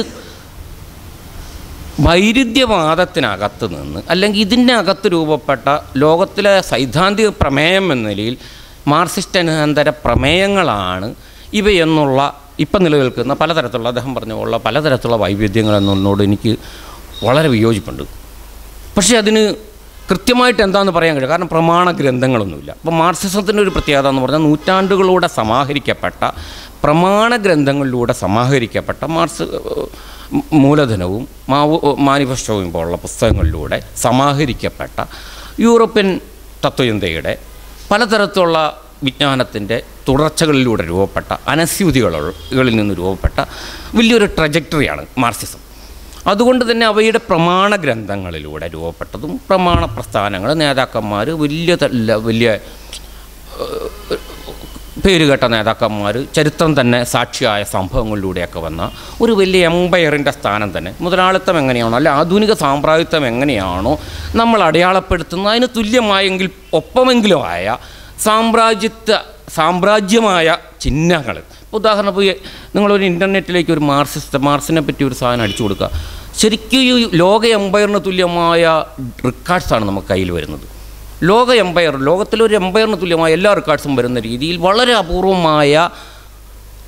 വൈരുദ്ധ്യവാദത്തിനകത്ത് നിന്ന് അല്ലെങ്കിൽ ഇതിൻ്റെ അകത്ത് രൂപപ്പെട്ട ലോകത്തിലെ സൈദ്ധാന്തിക പ്രമേയം എന്ന നിലയിൽ മാർക്സിസ്റ്റ് അനന്തര പ്രമേയങ്ങളാണ് ഇവയെന്നുള്ള ഇപ്പം നിലനിൽക്കുന്ന പലതരത്തിലുള്ള അദ്ദേഹം പറഞ്ഞ പോലുള്ള പലതരത്തിലുള്ള വൈവിധ്യങ്ങൾ എന്നതിനോട് എനിക്ക് വളരെ വിയോജിപ്പുണ്ട് പക്ഷേ അതിന് കൃത്യമായിട്ട് എന്താണെന്ന് പറയാൻ കഴിയും കാരണം പ്രമാണ ഗ്രന്ഥങ്ങളൊന്നുമില്ല അപ്പോൾ മാർക്സിസത്തിൻ്റെ ഒരു പ്രത്യേകത എന്ന് പറഞ്ഞാൽ നൂറ്റാണ്ടുകളിലൂടെ സമാഹരിക്കപ്പെട്ട പ്രമാണ ഗ്രന്ഥങ്ങളിലൂടെ സമാഹരിക്കപ്പെട്ട മാർക്സ് ഏഹ്, മൂലധനവും മാവോ മാനിഫെസ്റ്റോയും പോലുള്ള പുസ്തകങ്ങളിലൂടെ സമാഹരിക്കപ്പെട്ട യൂറോപ്യൻ തത്വചിന്തയുടെ പലതരത്തിലുള്ള വിജ്ഞാനത്തിൻ്റെ തുടർച്ചകളിലൂടെ രൂപപ്പെട്ട അനസ്യൂതികളിൽ നിന്ന് രൂപപ്പെട്ട വലിയൊരു ട്രജക്ടറിയാണ് മാർക്സിസം അതുകൊണ്ട് തന്നെ അവയുടെ പ്രമാണ ഗ്രന്ഥങ്ങളിലൂടെ രൂപപ്പെട്ടതും പ്രമാണ പ്രസ്ഥാനങ്ങൾ നേതാക്കന്മാർ വലിയ തല്ല- വലിയ ഏഹ്, പേരുകേട്ട നേതാക്കന്മാർ ചരിത്രം തന്നെ സാക്ഷിയായ സംഭവങ്ങളിലൂടെയൊക്കെ വന്ന ഒരു വലിയ എംപയറിൻ്റെ സ്ഥാനം തന്നെ മുതലാളിത്തം എങ്ങനെയാണോ അല്ല ആധുനിക സാമ്രാജ്യത്വം എങ്ങനെയാണോ നമ്മൾ അടയാളപ്പെടുത്തുന്ന അതിന് തുല്യമായെങ്കിൽ ഒപ്പമെങ്കിലും ആയ സാമ്രാജ്യത്വ സാമ്രാജ്യമായ ചിഹ്നങ്ങൾ ഉദാഹരണം ഇപ്പോൾ ഈ നിങ്ങളൊരു ഇൻ്റർനെറ്റിലേക്ക് ഒരു മാർക്സിസ്റ്റ് മാർക്സിനെ പറ്റി ഒരു സാധനം അടിച്ചു കൊടുക്കുക ശരിക്കും ഈ ലോക എംപയറിന് തുല്യമായ റിക്കാർഡ്സാണ് നമുക്ക് കയ്യിൽ വരുന്നത് ലോക എംപയർ ലോകത്തിലൊരു എംപയറിന് തുല്യമായ എല്ലാ റെക്കോർഡ്സും വരുന്ന രീതിയിൽ വളരെ അപൂർവമായ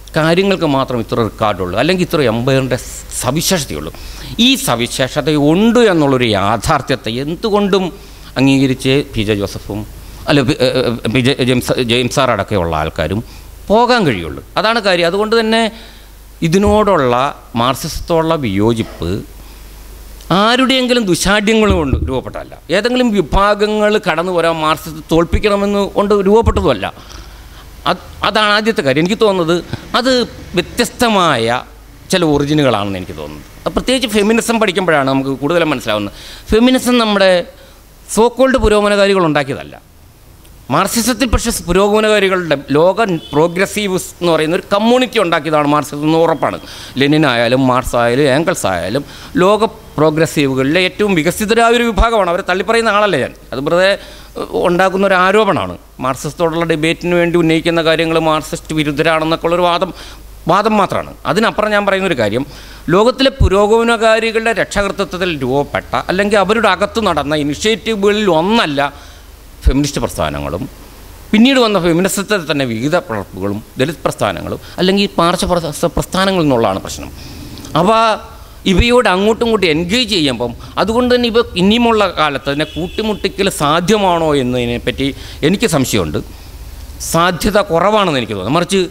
കാര്യങ്ങൾക്ക് മാത്രം ഇത്ര റെക്കോർഡുള്ളൂ അല്ലെങ്കിൽ ഇത്ര എംപയറിൻ്റെ സവിശേഷതയുള്ളൂ ഈ സവിശേഷത ഉണ്ട് എന്നുള്ളൊരു യാഥാർത്ഥ്യത്തെ എന്തുകൊണ്ടും അംഗീകരിച്ച് പി ജെ ജോസഫും അല്ല പി- ഏ, ഏ, P J James James sir അടക്കമുള്ള ആൾക്കാരും പോകാൻ കഴിയുള്ളൂ അതാണ് കാര്യം അതുകൊണ്ട് തന്നെ ഇതിനോടുള്ള മാർക്സിസത്തോടുള്ള വിയോജിപ്പ് ആരുടെയെങ്കിലും ദുശാഠ്യങ്ങൾ കൊണ്ട് രൂപപ്പെട്ടതല്ല ഏതെങ്കിലും വിഭാഗങ്ങൾ കടന്നു വരാൻ മാർക്സിസത്തെ തോൽപ്പിക്കണമെന്ന് കൊണ്ട് രൂപപ്പെട്ടതുമല്ല അത് അതാണ് ആദ്യത്തെ കാര്യം എനിക്ക് തോന്നുന്നത് അത് വ്യത്യസ്തമായ ചില ഒറിജിനുകളാണെന്ന് എനിക്ക് തോന്നുന്നത് അത് പ്രത്യേകിച്ച് ഫെമിനിസം പഠിക്കുമ്പോഴാണ് നമുക്ക് കൂടുതലും മനസ്സിലാവുന്നത് ഫെമിനിസം നമ്മുടെ സോക്കോൾഡ് പുരോഗമനകാരികൾ ഉണ്ടാക്കിയതല്ല മാർക്സിസത്തിൽ പക്ഷേ പുരോഗമനകാരികളുടെ ലോക പ്രോഗ്രസീവ്സ് എന്ന് പറയുന്ന ഒരു കമ്മ്യൂണിറ്റി ഉണ്ടാക്കിയതാണ് മാർക്സിസം എന്ന് ഉറപ്പാണ് ലെനിൻ ആയാലും മാർക്സ് ആയാലും ഏങ്കൽസ് ആയാലും ലോക പ്രോഗ്രസീവുകളിലെ ഏറ്റവും വികസിതരായ ഒരു വിഭാഗമാണ് അവരെ തള്ളിപ്പറയുന്ന ആളല്ല ഞാൻ അത് വെറുതെ ഏഹ്, ഉണ്ടാക്കുന്ന ഒരു ആരോപണമാണ് മാർക്സിസത്തോടുള്ള ഡിബേറ്റിന് വേണ്ടി ഉന്നയിക്കുന്ന കാര്യങ്ങൾ മാർക്സിസ്റ്റ് വിരുദ്ധരാണെന്നൊക്കെ ഉള്ളൊരു വാദം വാദം മാത്രമാണ് അതിനപ്പുറം ഞാൻ പറയുന്നൊരു കാര്യം ലോകത്തിലെ പുരോഗമനകാരികളുടെ രക്ഷകർത്തൃത്വത്തിൽ രൂപപ്പെട്ട അല്ലെങ്കിൽ അവരുടെ അകത്ത് നടന്ന ഇനിഷ്യേറ്റീവുകളിൽ ഒന്നല്ല ഫെമിനിസ്റ്റ് പ്രസ്ഥാനങ്ങളും പിന്നീട് വന്ന ഫെമിനിസത്തിൽ തന്നെ വിവിധ പ്രവർത്തകളും ദലിത് പ്രസ്ഥാനങ്ങളും അല്ലെങ്കിൽ പാർശ്വ പ്രസ്ഥാനങ്ങളിൽ നിന്നുള്ളതാണ് പ്രശ്നം അവ ഇവയോട് അങ്ങോട്ടും ഇങ്ങോട്ടും എൻഗേജ് ചെയ്യുമ്പം അതുകൊണ്ട് തന്നെ ഇവ ഇനിയുമുള്ള കാലത്ത് അതിനെ കൂട്ടിമുട്ടിക്കൽ സാധ്യമാണോ എന്നതിനെപ്പറ്റി എനിക്ക് സംശയമുണ്ട് സാധ്യത കുറവാണെന്ന് എനിക്ക് തോന്നുന്നു മറിച്ച്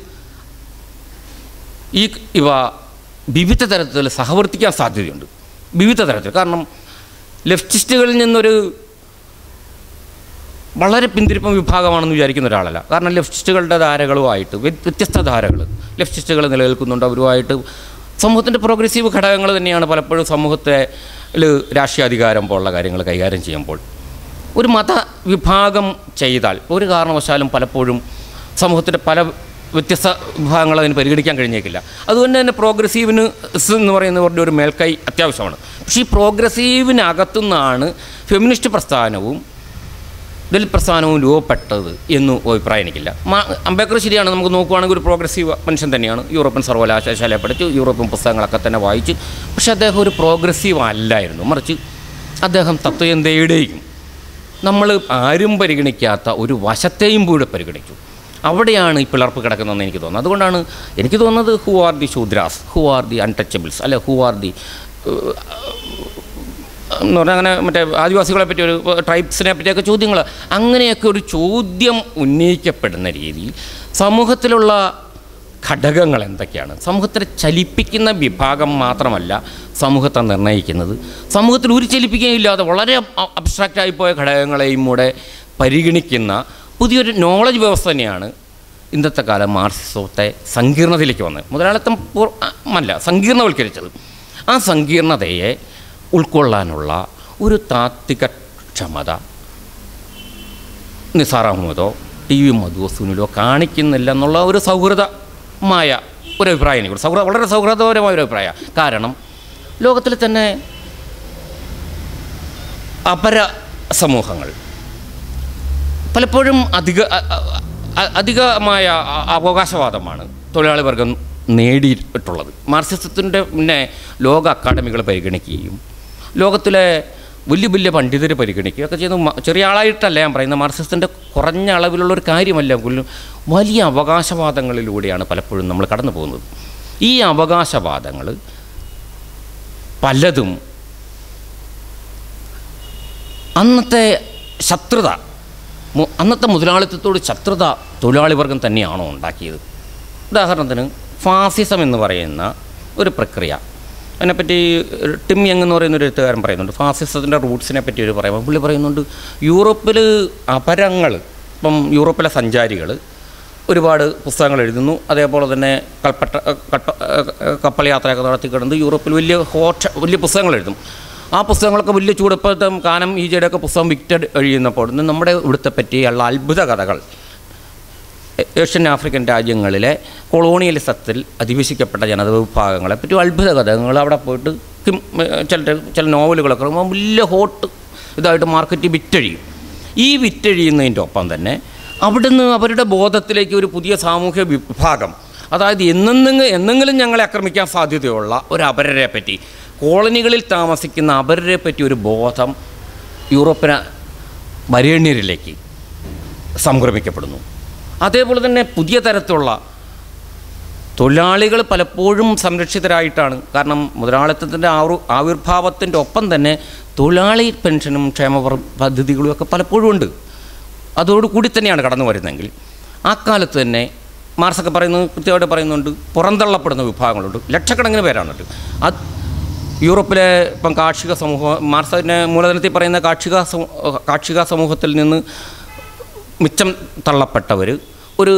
ഈ ഇവ വിവിധ തരത്തിൽ സഹവർത്തിക്കാൻ സാധ്യതയുണ്ട് വിവിധ തരത്തിൽ കാരണം ലെഫ്റ്റിസ്റ്റുകളിൽ നിന്നൊരു വളരെ പിന്തിരിപ്പം വിഭാഗമാണെന്ന് വിചാരിക്കുന്ന ഒരാളല്ല കാരണം ലെഫ്റ്റിസ്റ്റുകളുടെ ധാരകളുമായിട്ട് വ്യ- വ്യത്യസ്ത ധാരകൾ ലെഫ്റ്റിസ്റ്റുകൾ നിലനിൽക്കുന്നുണ്ട് അവരുമായിട്ട് സമൂഹത്തിൻ്റെ പ്രോഗ്രസീവ് ഘടകങ്ങൾ തന്നെയാണ് പലപ്പോഴും സമൂഹത്തെ ല് രാഷ്ട്രീയാധികാരം പോലുള്ള കാര്യങ്ങൾ കൈകാര്യം ചെയ്യുമ്പോൾ ഒരു മത വിഭാഗം ചെയ്താൽ ഒരു കാരണവശാലും പലപ്പോഴും സമൂഹത്തിൻ്റെ പല വ്യത്യസ്ത വിഭാഗങ്ങൾ അതിന് പരിഗണിക്കാൻ കഴിഞ്ഞേക്കില്ല അതുകൊണ്ട് തന്നെ പ്രോഗ്രസീവിന് സ് എന്ന് പറയുന്നവരുടെ ഒരു മേൽക്കൈ അത്യാവശ്യമാണ് പക്ഷേ ഈ പ്രോഗ്രസീവിനകത്തുനിന്നാണ് ഫെമിനിസ്റ്റ് പ്രസ്ഥാനവും ദലിത് പ്രസ്ഥാനവും രൂപപ്പെട്ടത് എന്ന് അഭിപ്രായം എനിക്കില്ല മാ അംബേദ്കർ ശരിയാണ് നമുക്ക് നോക്കുവാണെങ്കിൽ ഒരു പ്രോഗ്രസീവ് മനുഷ്യൻ തന്നെയാണ് യൂറോപ്യൻ സർവകലാശാലയെ പഠിച്ചു യൂറോപ്യൻ പുസ്തകങ്ങളൊക്കെ തന്നെ വായിച്ചു പക്ഷേ അദ്ദേഹം ഒരു പ്രോഗ്രസീവ് അല്ലായിരുന്നു മറിച്ച് അദ്ദേഹം തത്വചിന്തയുടെയും നമ്മൾ ആരും പരിഗണിക്കാത്ത ഒരു വശത്തെയും കൂടെ പരിഗണിച്ചു അവിടെയാണ് ഈ പിളർപ്പ് കിടക്കുന്നതെന്ന് എനിക്ക് തോന്നുന്നത് അതുകൊണ്ടാണ് എനിക്ക് തോന്നുന്നത് who are the Shudras who are the untouchables അല്ലെ ഹു ആർ ദി എന്ന് പറഞ്ഞാൽ അങ്ങനെ മറ്റേ ആദിവാസികളെ പറ്റി ഒരു ട്രൈബ്സിനെ പറ്റിയൊക്കെ ചോദ്യങ്ങൾ അങ്ങനെയൊക്കെ ഒരു ചോദ്യം ഉന്നയിക്കപ്പെടുന്ന രീതിയിൽ സമൂഹത്തിലുള്ള ഘടകങ്ങൾ എന്തൊക്കെയാണ് സമൂഹത്തെ ചലിപ്പിക്കുന്ന വിഭാഗം മാത്രമല്ല സമൂഹത്തെ നിർണ്ണയിക്കുന്നത് സമൂഹത്തിൽ ഒരു ചലിപ്പിക്കുകയില്ലാതെ വളരെ അബ്സ്ട്രാക്റ്റായി പോയ ഘടകങ്ങളെയും കൂടെ പരിഗണിക്കുന്ന പുതിയൊരു നോളജ് വ്യവസ്ഥ തന്നെയാണ് ഇന്നത്തെ കാലം മാർക്സിസത്തെ സങ്കീർണതയിലേക്ക് വന്നത് മുതലാളിത്തം പൂർ- അല്ല സങ്കീർണവൽക്കരിച്ചത് ആ സങ്കീർണതയെ ഉൾക്കൊള്ളാനുള്ള ഒരു താത്വിക ക്ഷമത നിസാർ അഹമ്മദോ ടി വി മധുവോ സുനിലോ കാണിക്കുന്നില്ല എന്നുള്ള ഒരു സൗഹൃദമായ ഒരു അഭിപ്രായം എനിക്കുണ്ട് സൗഹൃദ വളരെ സൗഹൃദപരമായ ഒരു അഭിപ്രായം കാരണം ലോകത്തിൽ തന്നെ അപര സമൂഹങ്ങൾ പലപ്പോഴും അധിക അ- അ- അ- അധികമായ അ- അവകാശവാദമാണ് തൊഴിലാളി വർഗം നേടിയിട്ടുള്ളത് മാർക്സിസത്തിൻ്റെ പിന്നെ ലോക അക്കാഡമികൾ പരിഗണിക്കുകയും ലോകത്തിലെ വലിയ വലിയ പണ്ഡിതരെ പരിഗണിക്കുകയും ഒക്കെ ചെയ്യുന്ന മ- ചെറിയ ആളായിട്ടല്ല ഞാൻ പറയുന്നത് മാർക്സിസത്തിൻ്റെ കുറഞ്ഞ അളവിലുള്ളൊരു കാര്യമല്ല പോലും വലിയ അവകാശവാദങ്ങളിലൂടെയാണ് പലപ്പോഴും നമ്മൾ കടന്നു പോകുന്നത് ഈ അവകാശവാദങ്ങൾ പലതും അന്നത്തെ ശത്രുത മു- അന്നത്തെ മുതലാളിത്തത്തോട് ശത്രുത തൊഴിലാളി വർഗം തന്നെയാണോ ഉണ്ടാക്കിയത് ഉദാഹരണത്തിന് ഫാസിസം എന്ന് പറയുന്ന ഒരു പ്രക്രിയ അതിനെപ്പറ്റി ടിം യങ് എന്ന് പറയുന്ന ഒരു എഴുത്തുകാരൻ പറയുന്നുണ്ട് ഫാസിസത്തിൻ്റെ റൂട്ട്സിനെ പറ്റി ഒരു പറയുമ്പോൾ പുള്ളി പറയുന്നുണ്ട് യൂറോപ്പിൽ അപരങ്ങൾ ഇപ്പം യൂറോപ്പിലെ സഞ്ചാരികൾ ഒരുപാട് പുസ്തകങ്ങൾ എഴുതുന്നു അതേപോലെ തന്നെ കൽപ്പറ്റ കട്ട കപ്പൽ യാത്രയൊക്കെ നടത്തി കിടന്ന് യൂറോപ്പിൽ വലിയ ഹോട്ട വലിയ പുസ്തകങ്ങൾ എഴുതും ആ പുസ്തകങ്ങളൊക്കെ വലിയ ചൂടപ്പോഴത്തെ കാനം ഈ ജയുടെയൊക്കെ പുസ്തകം വിക്റ്റഡ് കഴിയുന്നപ്പോൾ ഇന്ന് നമ്മുടെ ഇവിടുത്തെ പറ്റിയുള്ള അത്ഭുത കഥകൾ ഏഷ്യൻ ആഫ്രിക്കൻ രാജ്യങ്ങളിലെ കൊളോണിയലിസത്തിൽ അധിവസിക്കപ്പെട്ട ജനത വിഭാഗങ്ങളെ പറ്റി അത്ഭുത കഥകൾ അവിടെ പോയിട്ട് കിം- ചില ചില നോവലുകളൊക്കെ ഇറങ്ങുമ്പോൾ വലിയ ഹോട്ട് ഇതായിട്ട് മാർക്കറ്റ് വിറ്റഴിയും ഈ വിറ്റഴിയുന്നതിൻ്റെ ഒപ്പം തന്നെ അവിടുന്ന് അവരുടെ ബോധത്തിലേക്ക് ഒരു പുതിയ സാമൂഹ്യ വിഭാഗം അതായത് എന്നെങ്കിലും എന്നെങ്കിലും ഞങ്ങളെ ആക്രമിക്കാൻ സാധ്യതയുള്ള ഒരു അപരരെ പറ്റി കോളനികളിൽ താമസിക്കുന്ന അപരരെ പറ്റി ഒരു ബോധം യൂറോപ്പിന വരേണ്യരിലേക്ക് സംക്രമിക്കപ്പെടുന്നു അതേപോലെ തന്നെ പുതിയ തരത്തിലുള്ള തൊഴിലാളികൾ പലപ്പോഴും സംരക്ഷിതരായിട്ടാണ് കാരണം മുതലാളിത്തത്തിൻ്റെ ആവു ആവിർഭാവത്തിൻ്റെ ഒപ്പം തന്നെ തൊഴിലാളി പെൻഷനും ക്ഷേമ പ്ര- പദ്ധതികളും ഒക്കെ പലപ്പോഴും ഉണ്ട് അതോടുകൂടി തന്നെയാണ് കടന്നു വരുന്നതെങ്കിൽ ആ കാലത്ത് തന്നെ മാർസൊക്കെ പറയുന്നത് കൃത്യമായിട്ട് പറയുന്നുണ്ട് പുറന്തള്ളപ്പെടുന്ന വിഭാഗങ്ങളുണ്ട് ലക്ഷക്കണക്കിന് പേരാണുണ്ട് അത് യൂറോപ്പിലെ ഇപ്പം കാർഷിക സമൂഹം മാർസത്തിൻ്റെ മൂലധനത്തിൽ പറയുന്ന കാർഷിക സമൂ- കാർഷിക സമൂഹത്തിൽ നിന്ന് മിച്ചം തള്ളപ്പെട്ടവർ ഒരു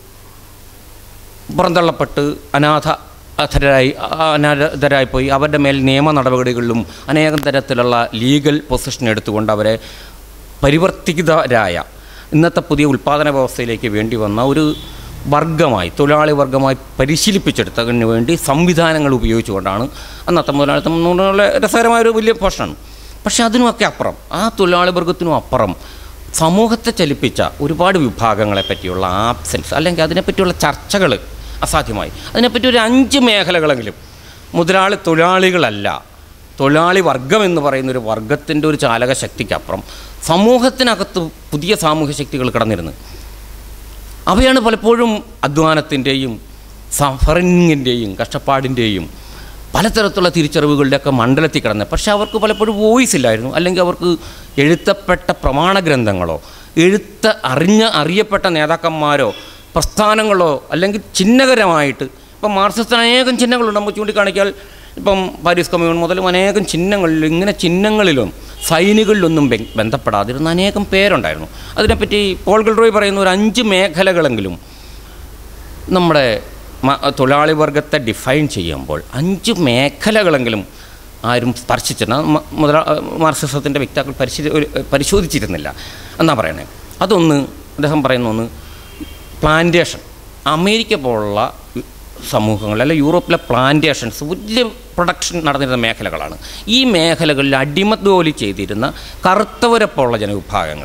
പുറന്തള്ളപ്പെട്ട് അനാഥ അധരായി അനാഥരായി പോയി അവരുടെ മേൽ നിയമ നടപടികളിലും അനേകം തരത്തിലുള്ള ലീഗൽ പൊസിഷൻ എടുത്തുകൊണ്ട് അവരെ പരിവർത്തിതരായ ഇന്നത്തെ പുതിയ ഉൽപ്പാദന വ്യവസ്ഥയിലേക്ക് വേണ്ടി വന്ന ഒരു വർഗമായി തൊഴിലാളി വർഗമായി പരിശീലിപ്പിച്ചെടുത്തതിന് വേണ്ടി സംവിധാനങ്ങൾ ഉപയോഗിച്ചുകൊണ്ടാണ് അന്നത്തെ മുതലാളിത്തം എന്നുള്ള രസകരമായൊരു വലിയ പോഷനാണ് പക്ഷേ അതിനുമൊക്കെ അപ്പുറം ആ തൊഴിലാളി വർഗത്തിനും അപ്പുറം സമൂഹത്തെ ചലിപ്പിച്ച ഒരുപാട് വിഭാഗങ്ങളെ പറ്റിയുള്ള ആബ്സെൻസ് അല്ലെങ്കിൽ അതിനെപ്പറ്റിയുള്ള ചർച്ചകൾ അസാധ്യമായി അതിനെപ്പറ്റി ഒരു അഞ്ച് മേഖലകളെങ്കിലും മുതലാളി തൊഴിലാളികളല്ല തൊഴിലാളി വർഗം എന്ന് പറയുന്ന ഒരു വർഗത്തിൻ്റെ ഒരു ചാലക ശക്തിക്കപ്പുറം സമൂഹത്തിനകത്ത് പുതിയ സാമൂഹ്യ ശക്തികൾ കടന്നിരുന്നു അവയാണ് പലപ്പോഴും അധ്വാനത്തിൻ്റെയും സഫറിങ്ങിൻ്റെയും കഷ്ടപ്പാടിൻ്റെയും പലതരത്തിലുള്ള തിരിച്ചറിവുകളുടെയൊക്കെ മണ്ഡലത്തിൽ കിടന്നത് പക്ഷേ അവർക്ക് പലപ്പോഴും വോയിസ് ഇല്ലായിരുന്നു അല്ലെങ്കിൽ അവർക്ക് എഴുത്തപ്പെട്ട പ്രമാണ ഗ്രന്ഥങ്ങളോ എഴുത്ത് അറിഞ്ഞ അറിയപ്പെട്ട നേതാക്കന്മാരോ പ്രസ്ഥാനങ്ങളോ അല്ലെങ്കിൽ ചിഹ്നകരമായിട്ട് ഇപ്പം മാർക്സിസ്റ്റ് അനേകം ചിഹ്നങ്ങളുണ്ട് നമുക്ക് ചൂണ്ടിക്കാണിക്കാൽ ഇപ്പം പാരീസ് കമ്മ്യൂൺ മുതലും അനേകം ചിഹ്നങ്ങളിൽ ഇങ്ങനെ ചിഹ്നങ്ങളിലും സൈനികളിലൊന്നും ബെ- ബന്ധപ്പെടാതിരുന്ന അനേകം പേരുണ്ടായിരുന്നു അതിനെപ്പറ്റി പോൾ ഗിൽറോയ് പറയുന്ന ഒരു അഞ്ച് മേഖലകളെങ്കിലും നമ്മുടെ മ- തൊഴിലാളി വർഗത്തെ ഡിഫൈൻ ചെയ്യുമ്പോൾ അഞ്ച് മേഖലകളെങ്കിലും ആരും സ്പർശിച്ചിരുന്ന മ- മുതലാ മാർക്സിസത്തിൻ്റെ വ്യക്താക്കൾ പരിശീലി ഒരു- പരിശോധിച്ചിരുന്നില്ല എന്നാ പറയണേ അതൊന്ന് അദ്ദേഹം പറയുന്ന ഒന്ന് പ്ലാന്റേഷൻ അമേരിക്ക പോലുള്ള സമൂഹങ്ങൾ അല്ലെ യൂറോപ്പിലെ പ്ലാന്റേഷൻസ് വലിയ പ്രൊഡക്ഷൻ നടന്നിരുന്ന മേഖലകളാണ് ഈ മേഖലകളിൽ അടിമജോലി ചെയ്തിരുന്ന കറുത്തവരപ്പുള്ള ജനവിഭാഗങ്ങൾ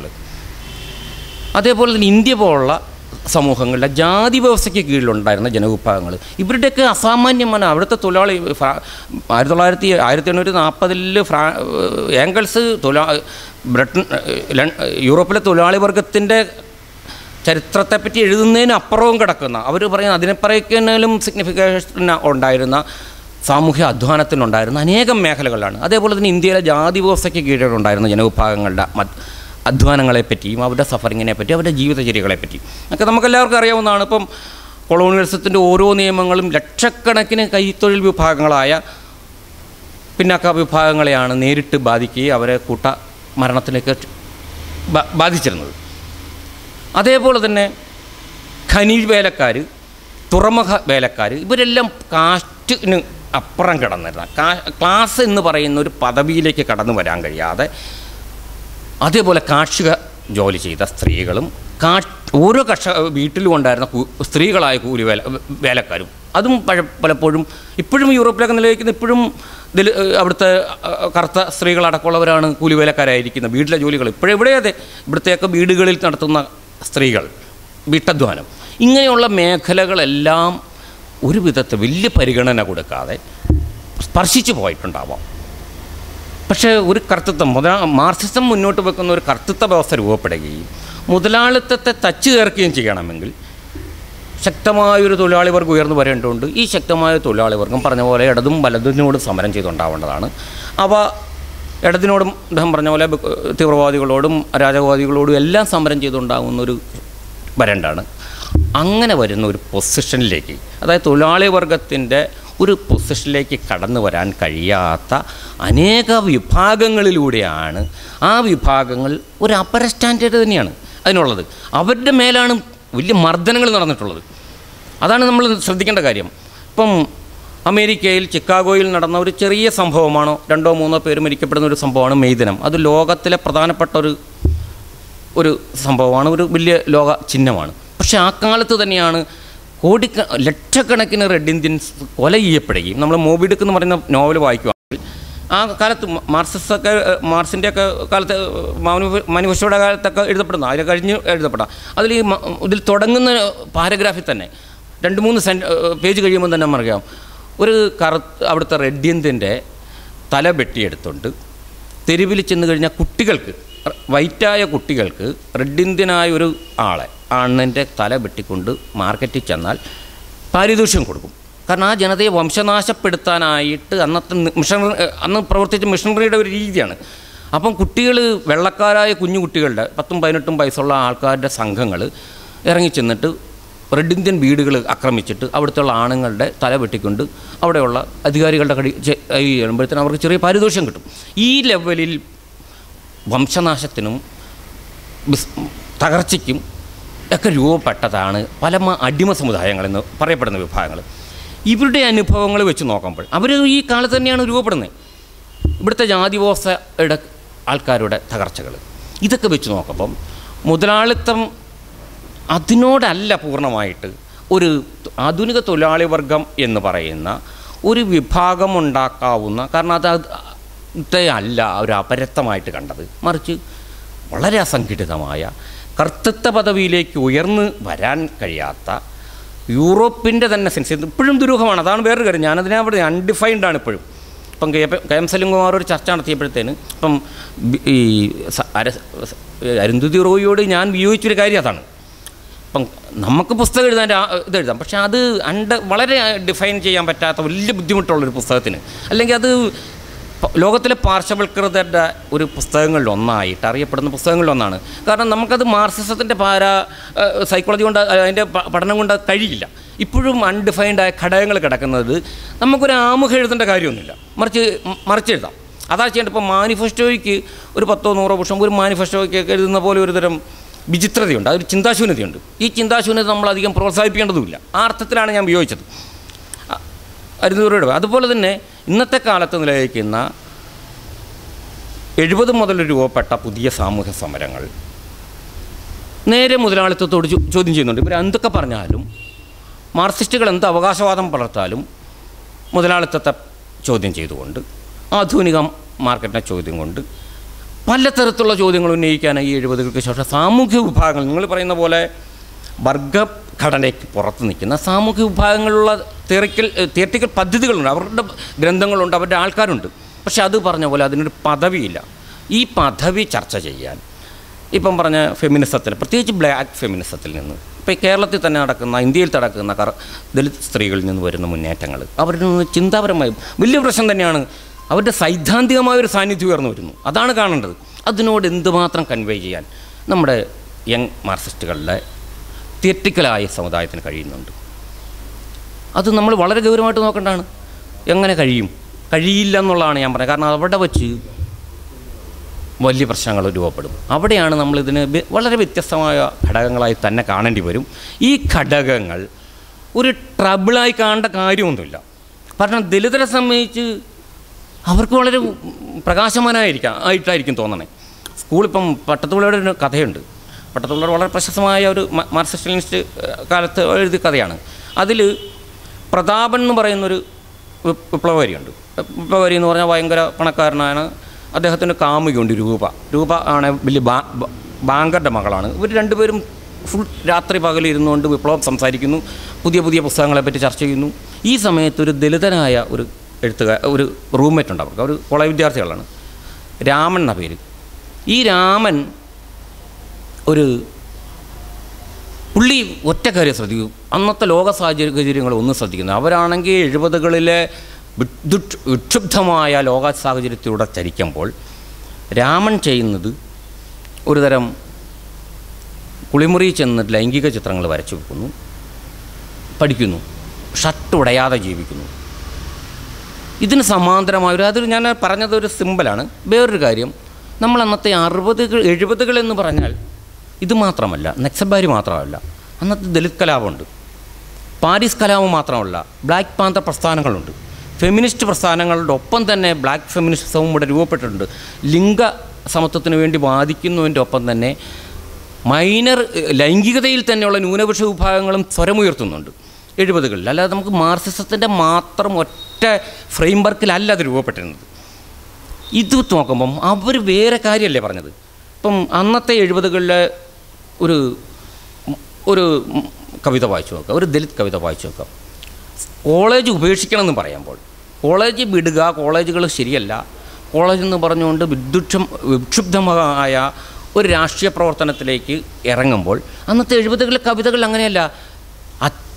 അതേപോലെ തന്നെ ഇന്ത്യ പോലുള്ള സമൂഹങ്ങളിലെ ജാതി വ്യവസ്ഥയ്ക്ക് കീഴിലുണ്ടായിരുന്ന ജനവിഭാഗങ്ങൾ ഇവരുടെയൊക്കെ അസാമാന്യമാണ് അവിടുത്തെ തൊഴിലാളി ഫ്രാ- ആയിരത്തി തൊള്ളായിരത്തി ആയിരത്തി എണ്ണൂറ്റി നാൽപ്പതിൽ ഫ്രാ ഏംഗൾസ് തൊഴിലാ ബ്രിട്ടൻ ലൺ- യൂറോപ്പിലെ തൊഴിലാളി വർഗത്തിൻ്റെ ചരിത്രത്തെപ്പറ്റി എഴുതുന്നതിന് അപ്പുറവും കിടക്കുന്ന അവർ പറയുന്ന അതിനെപ്പറയ്ക്കുന്നതിലും സിഗ്നിഫിക്കേഷൻ ഉണ്ടായിരുന്ന സാമൂഹ്യ അധ്വാനത്തിനുണ്ടായിരുന്ന അനേകം മേഖലകളാണ് അതേപോലെ തന്നെ ഇന്ത്യയിലെ ജാതി വ്യവസ്ഥയ്ക്ക് കീഴിലുണ്ടായിരുന്ന ജനവിഭാഗങ്ങളുടെ മത് അധ്വാനങ്ങളെപ്പറ്റിയും അവരുടെ സഫറിങ്ങിനെ പറ്റി അവരുടെ ജീവിതചര്യകളെപ്പറ്റി ഒക്കെ നമുക്കെല്ലാവർക്കും അറിയാവുന്നതാണ് ഇപ്പം കൊളോണിയലിസത്തിൻ്റെ ഓരോ നിയമങ്ങളും ലക്ഷക്കണക്കിന് കൈത്തൊഴിൽ വിഭാഗങ്ങളായ പിന്നാക്ക വിഭാഗങ്ങളെയാണ് നേരിട്ട് ബാധിക്കുകയും അവരെ കൂട്ട മരണത്തിലേക്ക് ബാ- ബാധിച്ചിരുന്നത് അതേപോലെ തന്നെ ഖനീജ് വേലക്കാർ തുറമുഖ വേലക്കാർ ഇവരെല്ലാം കാസ്റ്റിന് അപ്പുറം കിടന്നിരുന്ന കാ- ക്ലാസ് എന്ന് പറയുന്ന ഒരു പദവിയിലേക്ക് കടന്നു വരാൻ കഴിയാതെ അതേപോലെ കാർഷിക ജോലി ചെയ്ത സ്ത്രീകളും കാ ഓരോ കർഷക വീട്ടിലും ഉണ്ടായിരുന്ന കു- സ്ത്രീകളായ കൂലി വേല വേലക്കാരും അതും പഴ പലപ്പോഴും ഇപ്പോഴും യൂറോപ്പിലൊക്കെ നിലനിൽക്കുന്ന ഇപ്പോഴും ഇതിൽ അവിടുത്തെ അഹ്, കറുത്ത സ്ത്രീകളടക്കമുള്ളവരാണ് കൂലി വേലക്കാരായിരിക്കുന്നത് വീട്ടിലെ ജോലികൾ ഇപ്പോഴും ഇവിടെ അതെ ഇവിടുത്തെയൊക്കെ വീടുകളിൽ നടത്തുന്ന സ്ത്രീകൾ വീട്ടധ്വാനം ഇങ്ങനെയുള്ള മേഖലകളെല്ലാം ഒരു വിധത്തിൽ വലിയ പരിഗണന കൊടുക്കാതെ സ്പർശിച്ചു പോയിട്ടുണ്ടാവാം പക്ഷേ ഒരു കർത്തൃത്വം മുതലാ മാർക്സിസം മുന്നോട്ട് വെക്കുന്ന ഒരു കർത്തൃത്വ വ്യവസ്ഥ രൂപപ്പെടുകയും മുതലാളിത്തത്തെ തച്ചു ചേർക്കുകയും ചെയ്യണമെങ്കിൽ ശക്തമായൊരു തൊഴിലാളി വർഗം ഉയർന്നു വരേണ്ടതുണ്ട് ഈ ശക്തമായ തൊഴിലാളി വർഗം പറഞ്ഞ പോലെ ഇടതും വലതിനോടും സമരം ചെയ്തുണ്ടാവേണ്ടതാണ് അവ ഇടതിനോടും അദ്ദേഹം പറഞ്ഞ പോലെ ബ- തീവ്രവാദികളോടും അരാജകവാദികളോടും എല്ലാം സമരം ചെയ്തുണ്ടാകുന്ന ഒരു വരണ്ടാണ് അങ്ങനെ വരുന്ന ഒരു പൊസിഷനിലേക്ക് അതായത് തൊഴിലാളി വർഗത്തിൻ്റെ ഒരു പൊസിഷനിലേക്ക് കടന്നു വരാൻ കഴിയാത്ത അനേക വിഭാഗങ്ങളിലൂടെയാണ് ആ വിഭാഗങ്ങൾ ഒരു അപ്പർ സ്റ്റാൻഡേർഡ് തന്നെയാണ് അതിനുള്ളത് അവരുടെ മേലാണ് വലിയ മർദ്ദനങ്ങൾ നടന്നിട്ടുള്ളത് അതാണ് നമ്മൾ ശ്രദ്ധിക്കേണ്ട കാര്യം ഇപ്പം അമേരിക്കയിൽ ചിക്കാഗോയിൽ നടന്ന ഒരു ചെറിയ സംഭവമാണോ രണ്ടോ മൂന്നോ പേര് മരിക്കപ്പെടുന്ന ഒരു സംഭവമാണ് മെയ്ദിനം അത് ലോകത്തിലെ പ്രധാനപ്പെട്ട ഒരു ഒരു സംഭവമാണ് ഒരു വലിയ ലോക ചിഹ്നമാണ് പക്ഷേ ആ കാലത്ത് തന്നെയാണ് കോടിക്ക ലക്ഷക്കണക്കിന് റെഡ് ഇന്ത്യൻസ് കൊല ചെയ്യപ്പെടുകയും നമ്മൾ മോബിഡിക്ക് എന്ന് പറയുന്ന നോവൽ വായിക്കുകയാണെങ്കിൽ ആ കാലത്ത് മ- മാർക്സിസ്റ്റൊക്കെ ഏഹ്, മാർക്സിൻ്റെയൊക്കെ കാലത്ത് മാനിഫെസ്റ്റോയുടെ കാലത്തൊക്കെ എഴുതപ്പെടുന്ന അതിൽ കഴിഞ്ഞ് എഴുതപ്പെട്ട അതിൽ ഈ മ- ഇതിൽ തുടങ്ങുന്ന പാരഗ്രാഫിൽ തന്നെ രണ്ട് മൂന്ന് സെൻ പേജ് കഴിയുമ്പോൾ തന്നെ നമുക്കറിയാം ഒരു കറുത്ത് അവിടുത്തെ റെഡ് ഇന്ത്യൻ്റെ തല വെട്ടിയെടുത്തുകൊണ്ട് തെരുവിൽ ചെന്ന് കഴിഞ്ഞാൽ കുട്ടികൾക്ക് വൈറ്റായ കുട്ടികൾക്ക് റെഡ് ഇന്ത്യനായ ഒരു ആളെ ആണിൻ്റെ തല വെട്ടിക്കൊണ്ട് മാർക്കറ്റിൽ ചെന്നാൽ പാരിതോഷികം കൊടുക്കും കാരണം ആ ജനതയെ വംശനാശപ്പെടുത്താനായിട്ട് അന്നത്തെ നി- മിഷണറി അന്ന് പ്രവർത്തിച്ച മിഷണറിയുടെ ഒരു രീതിയാണ് അപ്പം കുട്ടികൾ വെള്ളക്കാരായ കുഞ്ഞു കുട്ടികളുടെ പത്തും പതിനെട്ടും വയസ്സുള്ള ആൾക്കാരുടെ സംഘങ്ങൾ ഇറങ്ങിച്ചെന്നിട്ട് റെഡ് ഇന്ത്യൻ വീടുകൾ ആക്രമിച്ചിട്ട് അവിടുത്തെ ആണുങ്ങളുടെ തല വെട്ടിക്കൊണ്ട് അവിടെയുള്ള അധികാരികളുടെ കടി ചെ- ഈ ചെയ്യുമ്പോഴത്തേനും അവർക്ക് ചെറിയ പാരിതോഷികം കിട്ടും ഈ ലെവലിൽ വംശനാശത്തിനും ബിസ് തകർച്ചയ്ക്കും ഒക്കെ രൂപപ്പെട്ടതാണ് പല മ- അടിമ സമുദായങ്ങളെന്ന് പറയപ്പെടുന്ന വിഭാഗങ്ങൾ ഇവരുടെ അനുഭവങ്ങൾ വെച്ച് നോക്കുമ്പോൾ അവർ ഈ കാലത്ത് തന്നെയാണ് രൂപപ്പെടുന്നത് ഇവിടുത്തെ ജാതിവോസയുടെ ആൾക്കാരുടെ തകർച്ചകൾ ഇതൊക്കെ വെച്ച് നോക്കുമ്പം മുതലാളിത്തം അതിനോടല്ല പൂർണ്ണമായിട്ട് ഒരു ആധുനിക തൊഴിലാളി വർഗം എന്ന് പറയുന്ന ഒരു വിഭാഗം ഉണ്ടാക്കാവുന്ന കാരണം അത് അത് അല്ല ഒരു അപരത്തമായിട്ട് കണ്ടത് മറിച്ച് വളരെ അസംഘടിതമായ കർത്തൃത്വ പദവിയിലേക്ക് ഉയർന്നു വരാൻ കഴിയാത്ത യൂറോപ്പിൻ്റെ തന്നെ സെൻസ് ഇത് ഇപ്പോഴും ദുരൂഹമാണ് അതാണ് വേറൊരു കാര്യം ഞാനതിനെ അവിടെ അൺഡിഫൈൻഡ് ആണ് ഇപ്പോഴും ഇപ്പം K P- K M Salimkumar ഒരു ചർച്ച നടത്തിയപ്പോഴത്തേന് ഇപ്പം ബി- ഈ സ- അര അരുന്ധതി റോയിയോട് ഞാൻ വിയോജിച്ചൊരു കാര്യം അതാണ് ഇപ്പം നമുക്ക് പുസ്തകം എഴുതാൻ രാ- ഇത് എഴുതാം പക്ഷേ അത് അണ്ട വളരെ ഡിഫൈൻ ചെയ്യാൻ പറ്റാത്ത വലിയ ബുദ്ധിമുട്ടുള്ളൊരു പുസ്തകത്തിന് അല്ലെങ്കിൽ അത് പ- ലോകത്തിലെ പാർശ്വവൽകൃതരുടെ ഒരു പുസ്തകങ്ങളിൽ ഒന്നായിട്ട് അറിയപ്പെടുന്ന പുസ്തകങ്ങളിൽ ഒന്നാണ് കാരണം നമുക്കത് മാർക്സിസത്തിൻ്റെ പാര സൈക്കോളജി കൊണ്ട് അതിൻ്റെ പ- പഠനം കൊണ്ട് അത് കഴിയില്ല ഇപ്പോഴും അൺഡിഫൈൻഡ് ആയ ഘടകങ്ങൾ കിടക്കുന്നത് നമുക്കൊരു ആമുഖം എഴുതേണ്ട കാര്യമൊന്നുമില്ല മറിച്ച് മ- മറിച്ചെഴുതാം അതാ ചെയ്യേണ്ടത് ഇപ്പോൾ മാനിഫെസ്റ്റോയ്ക്ക് ഒരു പത്തോ നൂറോ വർഷം ഒരു മാനിഫെസ്റ്റോയ്ക്ക് എഴുതുന്ന പോലെ ഒരു തരം വിചിത്രതയുണ്ട് അതൊരു ചിന്താശൂന്യതയുണ്ട് ഈ ചിന്താശൂന്യത നമ്മൾ അധികം പ്രോത്സാഹിപ്പിക്കേണ്ടതുമില്ല ആ അർത്ഥത്തിലാണ് ഞാൻ ഉപയോഗിച്ചത് അരുന്നൂറ് അതുപോലെ തന്നെ ഇന്നത്തെ കാലത്ത് നിലനിൽക്കുന്ന എഴുപത് മുതൽ രൂപപ്പെട്ട പുതിയ സാമൂഹ്യ സമരങ്ങൾ നേരെ മുതലാളിത്തത്തോട് ചോ- ചോദ്യം ചെയ്യുന്നുണ്ട് ഇവർ എന്തൊക്കെ പറഞ്ഞാലും മാർക്സിസ്റ്റുകൾ എന്ത് അവകാശവാദം വളർത്താലും മുതലാളിത്തത്തെ ചോദ്യം ചെയ്തുകൊണ്ട് ആധുനിക മാർക്കറ്റിനെ ചോദ്യം കൊണ്ട് പലതരത്തിലുള്ള ചോദ്യങ്ങൾ ഉന്നയിക്കാനായി ഈ എഴുപതുകൾക്ക് ശേഷം സാമൂഹ്യ വിഭാഗങ്ങൾ നിങ്ങൾ പറയുന്ന പോലെ വർഗഘടനയ്ക്ക് പുറത്ത് നിൽക്കുന്ന സാമൂഹ്യ വിഭാഗങ്ങളുള്ള തിയറിക്കൽ തിയറ്റിക്കൽ പദ്ധതികളുണ്ട് അവരുടെ ഗ്രന്ഥങ്ങളുണ്ട് അവരുടെ ആൾക്കാരുണ്ട് പക്ഷെ അത് പറഞ്ഞ പോലെ അതിനൊരു പദവിയില്ല ഈ പദവി ചർച്ച ചെയ്യാൻ ഇപ്പം പറഞ്ഞ ഫെമിനിസത്തിൽ പ്രത്യേകിച്ച് ബ്ലാക്ക് ഫെമിനിസത്തിൽ നിന്ന് ഇപ്പോൾ ഈ കേരളത്തിൽ തന്നെ നടക്കുന്ന ഇന്ത്യയിൽ നടക്കുന്ന കറ ദലിത് സ്ത്രീകളിൽ നിന്ന് വരുന്ന മുന്നേറ്റങ്ങൾ അവരിൽ നിന്ന് ചിന്താപരമായി വലിയ പ്രശ്നം തന്നെയാണ് അവരുടെ സൈദ്ധാന്തികമായ ഒരു സാന്നിധ്യം ഉയർന്നു വരുന്നു അതാണ് കാണേണ്ടത് അതിനോട് എന്തുമാത്രം കൺവേ ചെയ്യാൻ നമ്മുടെ യങ് മാർക്സിസ്റ്റുകളുടെ തിയറ്റിക്കലായ സമുദായത്തിന് കഴിയുന്നുണ്ട് അത് നമ്മൾ വളരെ ഗൗരവമായിട്ട് നോക്കേണ്ടതാണ് എങ്ങനെ കഴിയും കഴിയില്ല എന്നുള്ളതാണ് ഞാൻ പറഞ്ഞത് കാരണം അവിടെ വച്ച് വലിയ പ്രശ്നങ്ങൾ രൂപപ്പെടും അവിടെയാണ് നമ്മളിതിന് വ്യ- വളരെ വ്യത്യസ്തമായ ഘടകങ്ങളായി തന്നെ കാണേണ്ടി വരും ഈ ഘടകങ്ങൾ ഒരു ട്രബിളായി കാണേണ്ട കാര്യമൊന്നുമില്ല കാരണം ദലിതരെ സംബന്ധിച്ച് അവർക്ക് വളരെ പ്രകാശമാനായിരിക്കാം ആയിട്ടായിരിക്കും തോന്നണേ സ്കൂളിപ്പം പട്ടത്തുള്ളിയുടെ ഒരു കഥയുണ്ട് പട്ടത്തുള്ളിയുടെ വളരെ പ്രശസ്തമായ ഒരു മ- മാർക്സിസ്റ്റ് ലെനിനിസ്റ്റ് ഏഹ്, കാലത്ത് എഴുതിയ കഥയാണ് അതിൽ പ്രതാപൻ എന്ന് പറയുന്നൊരു വി- വിപ്ലവകാരിയുണ്ട് വിപ്ലവകാരി എന്ന് പറഞ്ഞാൽ ഭയങ്കര പണക്കാരനാണ് അദ്ദേഹത്തിന് കാമുകയുണ്ട് രൂപ രൂപ ആണ് വലിയ ബാ ബ- ബാങ്കറുടെ മകളാണ് ഇവർ രണ്ടുപേരും ഫുൾ രാത്രി പകൽ ഇരുന്നുകൊണ്ട് വിപ്ലവം സംസാരിക്കുന്നു പുതിയ പുതിയ പുസ്തകങ്ങളെ പറ്റി ചർച്ച ചെയ്യുന്നു ഈ സമയത്ത് ഒരു ദലിതനായ ഒരു എഴുത്തുകാർ ഒരു റൂംമേറ്റ് ഉണ്ട് അവർക്ക് ഒരു കോളേജ് വിദ്യാർത്ഥികളാണ് രാമൻ എന്ന പേര് ഈ രാമൻ ഒരു പുള്ളി ഒറ്റ കാര്യം ശ്രദ്ധിക്കും അന്നത്തെ ലോക സാഹചര്യങ്ങൾ ഒന്നും ശ്രദ്ധിക്കുന്നത് അവരാണെങ്കിൽ എഴുപതുകളിലെ വിദ്യുഷ് വിക്ഷുബ്ധമായ ലോക സാഹചര്യത്തിലൂടെ ചരിക്കുമ്പോൾ രാമൻ ചെയ്യുന്നത് ഒരു തരം കുളിമുറി ചെന്നിട്ട് ലൈംഗിക ചിത്രങ്ങൾ വരച്ചു വെക്കുന്നു പഠിക്കുന്നു ഷർട്ട് ഉടയാതെ ജീവിക്കുന്നു ഇതിന് സമാന്തരമായ ഒരു അത് ഞാൻ പറഞ്ഞത് ഒരു സിമ്പലാണ് വേറൊരു കാര്യം നമ്മൾ അന്നത്തെ അറുപതുകൾ എഴുപതുകൾ എന്ന് പറഞ്ഞാൽ ഇത് മാത്രമല്ല നക്സൽബാരി മാത്രമല്ല അന്നത്തെ ദലിത് കലാപമുണ്ട് പാരീസ് കലാപം മാത്രമല്ല ബ്ലാക്ക് പാന്ത പ്രസ്ഥാനങ്ങളുണ്ട് ഫെമിനിസ്റ്റ് പ്രസ്ഥാനങ്ങളുടെ ഒപ്പം തന്നെ ബ്ലാക്ക് ഫെമിനിസവും ഇവിടെ രൂപപ്പെട്ടിട്ടുണ്ട് ലിംഗ സമത്വത്തിന് വേണ്ടി വാദിക്കുന്നതിൻ്റെ ഒപ്പം തന്നെ മൈനർ ഏഹ്, ലൈംഗികതയിൽ തന്നെയുള്ള ന്യൂനപക്ഷ വിഭാഗങ്ങളും സ്വരമുയർത്തുന്നുണ്ട് എഴുപതുകളിൽ അല്ലാതെ നമുക്ക് മാർക്സിസത്തിൻ്റെ മാത്രം ഒറ്റ ഫ്രെയിം വർക്കിലല്ല അത് രൂപപ്പെട്ടിരുന്നത് ഇത് നോക്കുമ്പം അവർ വേറെ കാര്യമല്ലേ പറഞ്ഞത് ഇപ്പം അന്നത്തെ എഴുപതുകളിലെ ഒരു ഒരു കവിത വായിച്ചു നോക്കുക ഒരു ദലിത് കവിത വായിച്ചു നോക്കുക കോളേജ് ഉപേക്ഷിക്കണമെന്ന് പറയുമ്പോൾ കോളേജ് വിടുക കോളേജുകൾ ശരിയല്ല കോളേജ് എന്ന് പറഞ്ഞുകൊണ്ട് വിദ്യുക്ഷം വിക്ഷുബ്ധമായ ഒരു രാഷ്ട്രീയ പ്രവർത്തനത്തിലേക്ക് ഇറങ്ങുമ്പോൾ അന്നത്തെ എഴുപതുകളിലെ കവിതകൾ അങ്ങനെയല്ല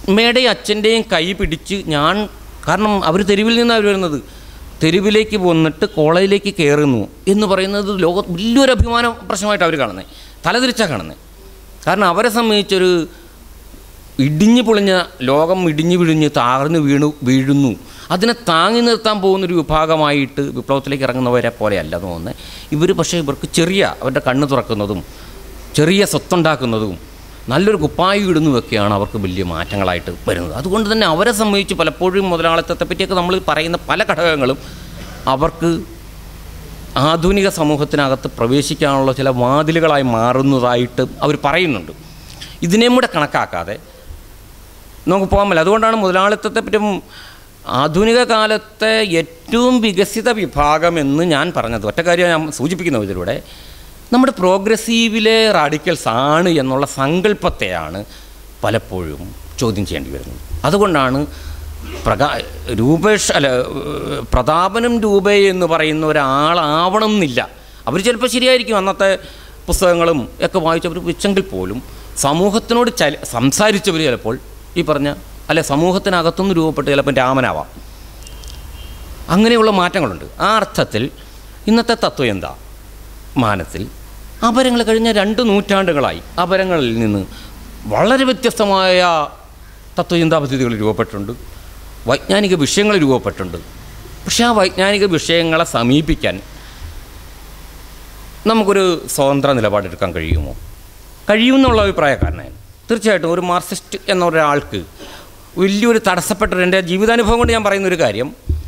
അമ്മയുടെയും അച്ഛൻ്റെയും കൈ പിടിച്ച് ഞാൻ കാരണം അവർ തെരുവിൽ നിന്നാണ് അവർ വരുന്നത് തെരുവിലേക്ക് വന്നിട്ട് കോളേജിലേക്ക് കയറുന്നു എന്ന് പറയുന്നത് ലോക വലിയൊരു അഭിമാന പ്രശ്നമായിട്ട് അവർ കാണുന്നത് തലതിരിച്ചാണ് കാണുന്നത് കാരണം അവരെ സംബന്ധിച്ചൊരു ഇടിഞ്ഞു പൊളിഞ്ഞ ലോകം ഇടിഞ്ഞു വിഴിഞ്ഞ് താഴ്ന്നു വീണു വീഴുന്നു അതിനെ താങ്ങി നിർത്താൻ പോകുന്നൊരു വിഭാഗമായിട്ട് വിപ്ലവത്തിലേക്ക് ഇറങ്ങുന്നവരെ പോലെയല്ല തോന്നുന്നത് ഇവർ പക്ഷേ ഇവർക്ക് ചെറിയ അവരുടെ കണ്ണ് തുറക്കുന്നതും ചെറിയ സ്വത്തുണ്ടാക്കുന്നതും നല്ലൊരു കുപ്പായി ഇടുന്നതൊക്കെയാണ് അവർക്ക് വലിയ മാറ്റങ്ങളായിട്ട് വരുന്നത് അതുകൊണ്ട് തന്നെ അവരെ സംബന്ധിച്ച് പലപ്പോഴും മുതലാളിത്തത്തെ പറ്റിയൊക്കെ നമ്മൾ പറയുന്ന പല ഘടകങ്ങളും അവർക്ക് ആധുനിക സമൂഹത്തിനകത്ത് പ്രവേശിക്കാനുള്ള ചില വാതിലുകളായി മാറുന്നതായിട്ട് അവർ പറയുന്നുണ്ട് ഇതിനെയും കൂടെ കണക്കാക്കാതെ നമുക്ക് പോകാൻ പറ്റില്ല അതുകൊണ്ടാണ് മുതലാളിത്തത്തെ പറ്റും ആധുനിക കാലത്തെ ഏറ്റവും വികസിത വിഭാഗമെന്ന് ഞാൻ പറഞ്ഞത് ഒറ്റ കാര്യം ഞാൻ സൂചിപ്പിക്കുന്നു ഇതിലൂടെ നമ്മുടെ പ്രോഗ്രസീവിലെ റാഡിക്കൽസ് ആണ് എന്നുള്ള സങ്കല്പത്തെയാണ് പലപ്പോഴും ചോദ്യം ചെയ്യേണ്ടി വരുന്നത് അതുകൊണ്ടാണ് പ്രകാ രൂപേഷ് അല്ല ഏഹ്, പ്രതാപനും രൂപേ എന്ന് പറയുന്ന ഒരാളാവണം എന്നില്ല അവർ ചിലപ്പോൾ ശരിയായിരിക്കും അന്നത്തെ പുസ്തകങ്ങളും ഒക്കെ വായിച്ചവർ വെച്ചെങ്കിൽ പോലും സമൂഹത്തിനോട് ചല സംസാരിച്ചവർ ചിലപ്പോൾ ഈ പറഞ്ഞ അല്ലെ സമൂഹത്തിനകത്തുനിന്ന് രൂപപ്പെട്ട് ചിലപ്പോൾ രാമനാവാം അങ്ങനെയുള്ള മാറ്റങ്ങളുണ്ട് ആ അർത്ഥത്തിൽ ഇന്നത്തെ തത്വം എന്താ മാനത്തിൽ അപരങ്ങൾ കഴിഞ്ഞ രണ്ട് നൂറ്റാണ്ടുകളായി അപരങ്ങളിൽ നിന്ന് വളരെ വ്യത്യസ്തമായ തത്വചിന്താ പദ്ധതികൾ രൂപപ്പെട്ടിട്ടുണ്ട് വൈജ്ഞാനിക വിഷയങ്ങൾ രൂപപ്പെട്ടിട്ടുണ്ട് പക്ഷേ ആ വൈജ്ഞാനിക വിഷയങ്ങളെ സമീപിക്കാൻ നമുക്കൊരു സ്വതന്ത്ര നിലപാടെടുക്കാൻ കഴിയുമോ കഴിയുമെന്നുള്ള അഭിപ്രായക്കാരനാണ് തീർച്ചയായിട്ടും ഒരു മാർക്സിസ്റ്റ് എന്ന ഒരാൾക്ക് വലിയൊരു തടസ്സപ്പെട്ട എൻ്റെ ജീവിതാനുഭവം കൊണ്ട് ഞാൻ പറയുന്ന ഒരു കാര്യം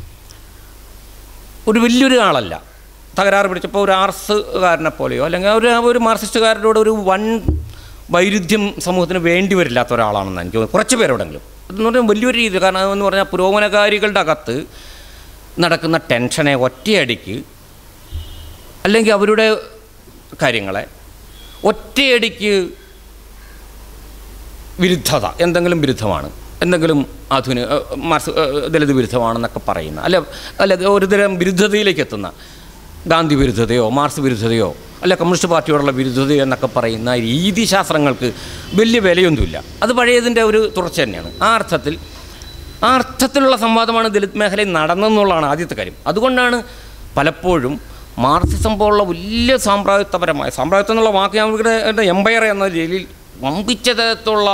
ഒരു വലിയൊരു ആളല്ല തകരാറ് പിടിച്ചപ്പോൾ ഒരു ആർസുകാരനെ പോലെയോ അല്ലെങ്കിൽ ഒരു ഒരു മാർക്സിസ്റ്റുകാരനോട് ഒരു വൻ വൈരുദ്ധ്യം സമൂഹത്തിന് വേണ്ടി വരില്ലാത്ത ഒരാളാണെന്ന് എനിക്ക് തോന്നുന്നു കുറച്ച് പേരോടെങ്കിലും അതെന്ന് പറഞ്ഞാൽ വലിയൊരു രീതി കാരണം അതെന്ന് പറഞ്ഞാൽ പുരോഗമനകാരികളുടെ അകത്ത് നടക്കുന്ന ടെൻഷനെ ഒറ്റയടിക്ക് അല്ലെങ്കിൽ അവരുടെ കാര്യങ്ങളെ ഒറ്റയടിക്ക് വിരുദ്ധത എന്തെങ്കിലും വിരുദ്ധമാണ് എന്തെങ്കിലും ആധുനിക ഏഹ്, മാർസ് ഏഹ്, ദലിത് വിരുദ്ധമാണെന്നൊക്കെ പറയുന്ന അല്ല അല്ല ഒരു തരം വിരുദ്ധതയിലേക്ക് എത്തുന്ന ഗാന്ധി വിരുദ്ധതയോ മാർക്സ് വിരുദ്ധതയോ അല്ല കമ്മ്യൂണിസ്റ്റ് പാർട്ടിയോടുള്ള വിരുദ്ധതയോ എന്നൊക്കെ പറയുന്ന രീതിശാസ്ത്രങ്ങൾക്ക് വലിയ വിലയൊന്നുമില്ല അത് പഴയതിൻ്റെ ഒരു തുടർച്ച തന്നെയാണ് ആ അർത്ഥത്തിൽ ആ അർത്ഥത്തിലുള്ള സംവാദമാണ് ദലിത് മേഖലയിൽ നടന്നെന്നുള്ളതാണ് ആദ്യത്തെ കാര്യം അതുകൊണ്ടാണ് പലപ്പോഴും മാർക്സിസം പോലുള്ള വലിയ സാമ്രാജ്യത്വപരമായ സാമ്രാജ്യത്വം എന്നുള്ള വാക്ക് ഞാൻ ഇവിടെ എംപയർ എന്ന രീതിയിൽ വമ്പിച്ച തരത്തിലുള്ള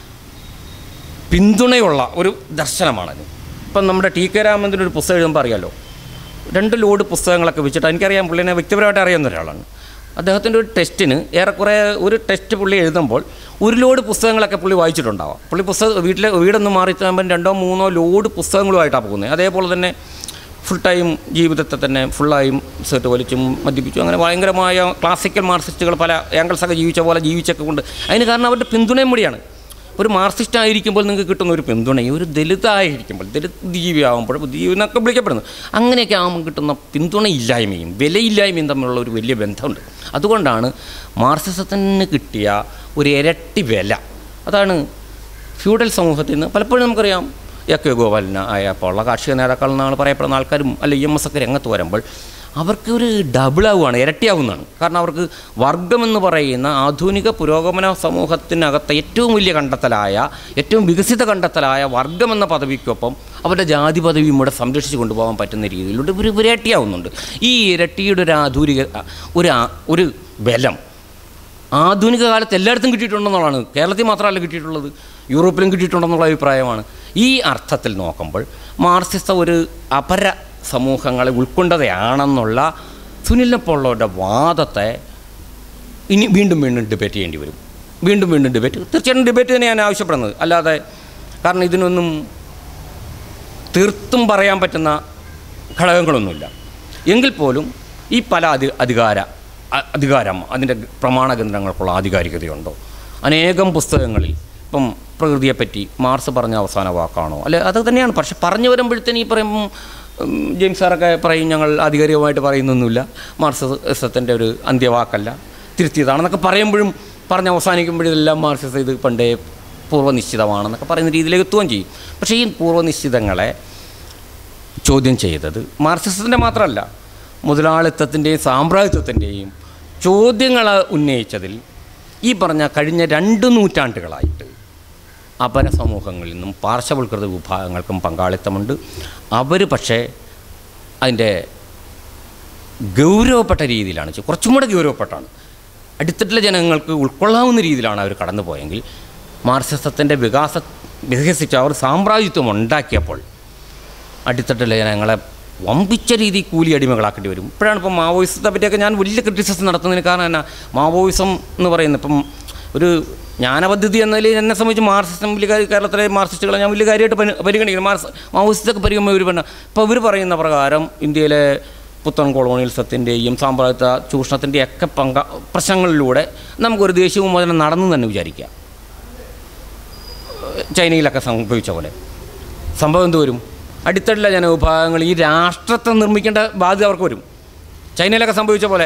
പിന്തുണയുള്ള ഒരു ദർശനമാണത് ഇപ്പം നമ്മുടെ ടി കെ രാമൻ്റെ ഒരു പുസ്തകം എഴുതുമ്പോൾ അറിയാലോ രണ്ട് ലോഡ് പുസ്തകങ്ങളൊക്കെ വെച്ചിട്ട് എനിക്കറിയാം പുള്ളിനെ വ്യക്തിപരമായിട്ട് അറിയാവുന്ന ഒരാളാണ് അദ്ദേഹത്തിൻ്റെ ഒരു ടെസ്റ്റിന് ഏറെക്കുറെ ഒരു ടെസ്റ്റ് പുള്ളി എഴുതുമ്പോൾ ഒരു ലോഡ് പുസ്തകങ്ങളൊക്കെ പുള്ളി വായിച്ചിട്ടുണ്ടാവാം പുള്ളി പുസ്തകം വീട്ടിലെ വീടൊന്ന് മാറി കഴിയുമ്പോൾ രണ്ടോ മൂന്നോ ലോഡ് പുസ്തകങ്ങളുമായിട്ടാണ് പോകുന്നത് അതേപോലെ തന്നെ ഫുൾ ടൈം ജീവിതത്തെ തന്നെ ഫുള്ളായും സെറ്റ് വലിച്ചും മദ്യപിച്ചും അങ്ങനെ ഭയങ്കരമായ ക്ലാസിക്കൽ മാർക്സിസ്റ്റുകൾ പല ആംഗിൾസൊക്കെ ജീവിച്ച പോലെ ജീവിച്ചൊക്കെ കൊണ്ട് അതിന് കാരണം അവരുടെ പിന്തുണയും കൂടിയാണ് ഒരു മാർക്സിസ്റ്റ് ആയിരിക്കുമ്പോൾ നിങ്ങൾക്ക് കിട്ടുന്ന ഒരു പിന്തുണയും ഒരു ദലിതായിരിക്കുമ്പോൾ ദലിത് ജീവിയാകുമ്പോൾ ജീവി എന്നൊക്കെ വിളിക്കപ്പെടുന്നു അങ്ങനെയൊക്കെ ആകുമ്പോൾ കിട്ടുന്ന പിന്തുണയില്ലായ്മയും വിലയില്ലായ്മയും തമ്മിലുള്ള ഒരു വലിയ ബന്ധമുണ്ട് അതുകൊണ്ടാണ് മാർക്സിസത്തിന് കിട്ടിയ ഒരു ഇരട്ടി വില അതാണ് ഫ്യൂഡൽ സമൂഹത്തിൽ നിന്ന് പലപ്പോഴും നമുക്കറിയാം എ കെ ഗോപാലന ആയപ്പോഴുള്ള കാർഷിക നേതാക്കൾ എന്നാണ് പറയപ്പെടുന്ന ആൾക്കാരും അല്ല ഇ എം എസ് ഒക്കെ രംഗത്ത് വരുമ്പോൾ അവർക്ക് ഒരു ഡബിളാവുകയാണ് ഇരട്ടിയാവുന്നതാണ് കാരണം അവർക്ക് വർഗമെന്ന് പറയുന്ന ആധുനിക പുരോഗമന സമൂഹത്തിനകത്തെ ഏറ്റവും വലിയ കണ്ടെത്തലായ ഏറ്റവും വികസിത കണ്ടെത്തലായ വർഗമെന്ന പദവിക്കൊപ്പം അവരുടെ ജാതി പദവിയും കൂടെ സംരക്ഷിച്ച് കൊണ്ടുപോകാൻ പറ്റുന്ന രീതിയിലൂടെ ഒരു ഇരട്ടിയാവുന്നുണ്ട് ഈ ഇരട്ടിയുടെ ഒരു ആധുനിക ഒരു ആ- ഒരു ബലം ആധുനിക കാലത്ത് എല്ലായിടത്തും കിട്ടിയിട്ടുണ്ടെന്നുള്ളതാണ് കേരളത്തിൽ മാത്രമല്ല കിട്ടിയിട്ടുള്ളത് യൂറോപ്പിലും കിട്ടിയിട്ടുണ്ടെന്നുള്ള അഭിപ്രായമാണ് ഈ അർത്ഥത്തിൽ നോക്കുമ്പോൾ മാർക്സിസ ഒരു അപര സമൂഹങ്ങളെ ഉൾക്കൊണ്ടതാണെന്നുള്ള സുനിലിനെ പോലുള്ളവരുടെ വാദത്തെ ഇനി വീണ്ടും വീണ്ടും ഡിബേറ്റ് ചെയ്യേണ്ടി വരും വീണ്ടും വീണ്ടും ഡിബേറ്റ് തീർച്ചയായിട്ടും ഡിബേറ്റ് തന്നെ ഞാൻ ആവശ്യപ്പെടുന്നത് അല്ലാതെ കാരണം ഇതിനൊന്നും തീർത്തും പറയാൻ പറ്റുന്ന ഘടകങ്ങളൊന്നുമില്ല എങ്കിൽ പോലും ഈ പല അധി അധികാര അ- അധികാരം അതിൻ്റെ പ്രമാണഗ്രന്ഥങ്ങൾക്കുള്ള ആധികാരികതയുണ്ടോ അനേകം പുസ്തകങ്ങളിൽ ഇപ്പം പ്രകൃതിയെപ്പറ്റി മാർസ് പറഞ്ഞ അവസാന വാക്കാണോ അല്ലെ അത് തന്നെയാണ് പക്ഷെ പറഞ്ഞു വരുമ്പോഴത്തേന് ഈ പറയും ഉം, ജെയിംസ് സാറൊക്കെ പറയും ഞങ്ങൾ ആധികാരികമായിട്ട് പറയുന്നൊന്നുമില്ല മാർക്സിസത്തിൻ്റെ ഒരു അന്ത്യവാക്കല്ല തിരുത്തിയതാണെന്നൊക്കെ പറയുമ്പോഴും പറഞ്ഞ് അവസാനിക്കുമ്പോഴെല്ലാം മാർക്സിസം ഇത് പണ്ടേ പൂർവ്വനിശ്ചിതമാണെന്നൊക്കെ പറയുന്ന രീതിയിലേക്ക് എത്തുകയും ചെയ്യും പക്ഷേ ഈ പൂർവ്വനിശ്ചിതങ്ങളെ ചോദ്യം ചെയ്തത് മാർക്സിസത്തിൻ്റെ മാത്രമല്ല മുതലാളിത്തത്തിൻ്റെയും സാമ്രാജ്യത്വത്തിൻ്റെയും ചോദ്യങ്ങൾ ഉന്നയിച്ചതിൽ ഈ പറഞ്ഞ കഴിഞ്ഞ രണ്ട് നൂറ്റാണ്ടുകളായിട്ട് അപര സമൂഹങ്ങളിൽ നിന്നും പാർശ്വവൽകൃത വിഭാഗങ്ങൾക്കും പങ്കാളിത്തമുണ്ട് അവർ പക്ഷേ അതിൻ്റെ ഗൗരവപ്പെട്ട രീതിയിലാണ് ചെ- കുറച്ചും കൂടെ ഗൗരവപ്പെട്ടാണ് അടിത്തട്ടിലെ ജനങ്ങൾക്ക് ഉൾക്കൊള്ളാവുന്ന രീതിയിലാണ് അവർ കടന്നു പോയെങ്കിൽ മാർക്സിസത്തിൻ്റെ വികാസ വികസിച്ച അവർ സാമ്രാജ്യത്വം ഉണ്ടാക്കിയപ്പോൾ അടിത്തട്ടിലെ ജനങ്ങളെ വമ്പിച്ച രീതി കൂലി അടിമകളാക്കേണ്ടി വരും ഇപ്പോഴാണ് ഇപ്പം മാവോയിസത്തെ പറ്റിയൊക്കെ ഞാൻ വലിയ ക്രിറ്റിസിസം നടത്തുന്നതിന് കാരണം എന്നാ മാവോയിസം എന്ന് പറയുന്നത് ഇപ്പം ഒരു ജ്ഞാനപദ്ധതി എന്ന നിലയിൽ എന്നെ സംബന്ധിച്ച് മാർക്സിസം വലിയ കാര്യം- കേരളത്തിലെ മാർക്സിസ്റ്റുകളെ ഞാൻ വലിയ കാര്യമായിട്ട് പരി- പരിഗണിക്കുന്നു മാർക്സ് മാവോയിസ്റ്റൊക്കെ പരിഗണിക്കുമ്പോൾ ഇവർ പറഞ്ഞ ഇപ്പോൾ ഇവർ പറയുന്ന പ്രകാരം ഇന്ത്യയിലെ പുത്തൻ കൊളോണിയലിസത്തിൻ്റെയും സാമ്രാജ്യത്വ ചൂഷണത്തിൻ്റെയും ഒക്കെ പങ്ക പ്രശ്നങ്ങളിലൂടെ നമുക്കൊരു ദേശീയ വിമോചനം നടന്നു തന്നെ വിചാരിക്കാം ചൈനയിലൊക്കെ സംഭവിച്ച പോലെ സംഭവം എന്ത് വരും അടിത്തട്ടിലെ ജനവിഭാഗങ്ങൾ ഈ രാഷ്ട്രത്തെ നിർമ്മിക്കേണ്ട ബാധ്യത അവർക്ക് വരും ചൈനയിലൊക്കെ സംഭവിച്ച പോലെ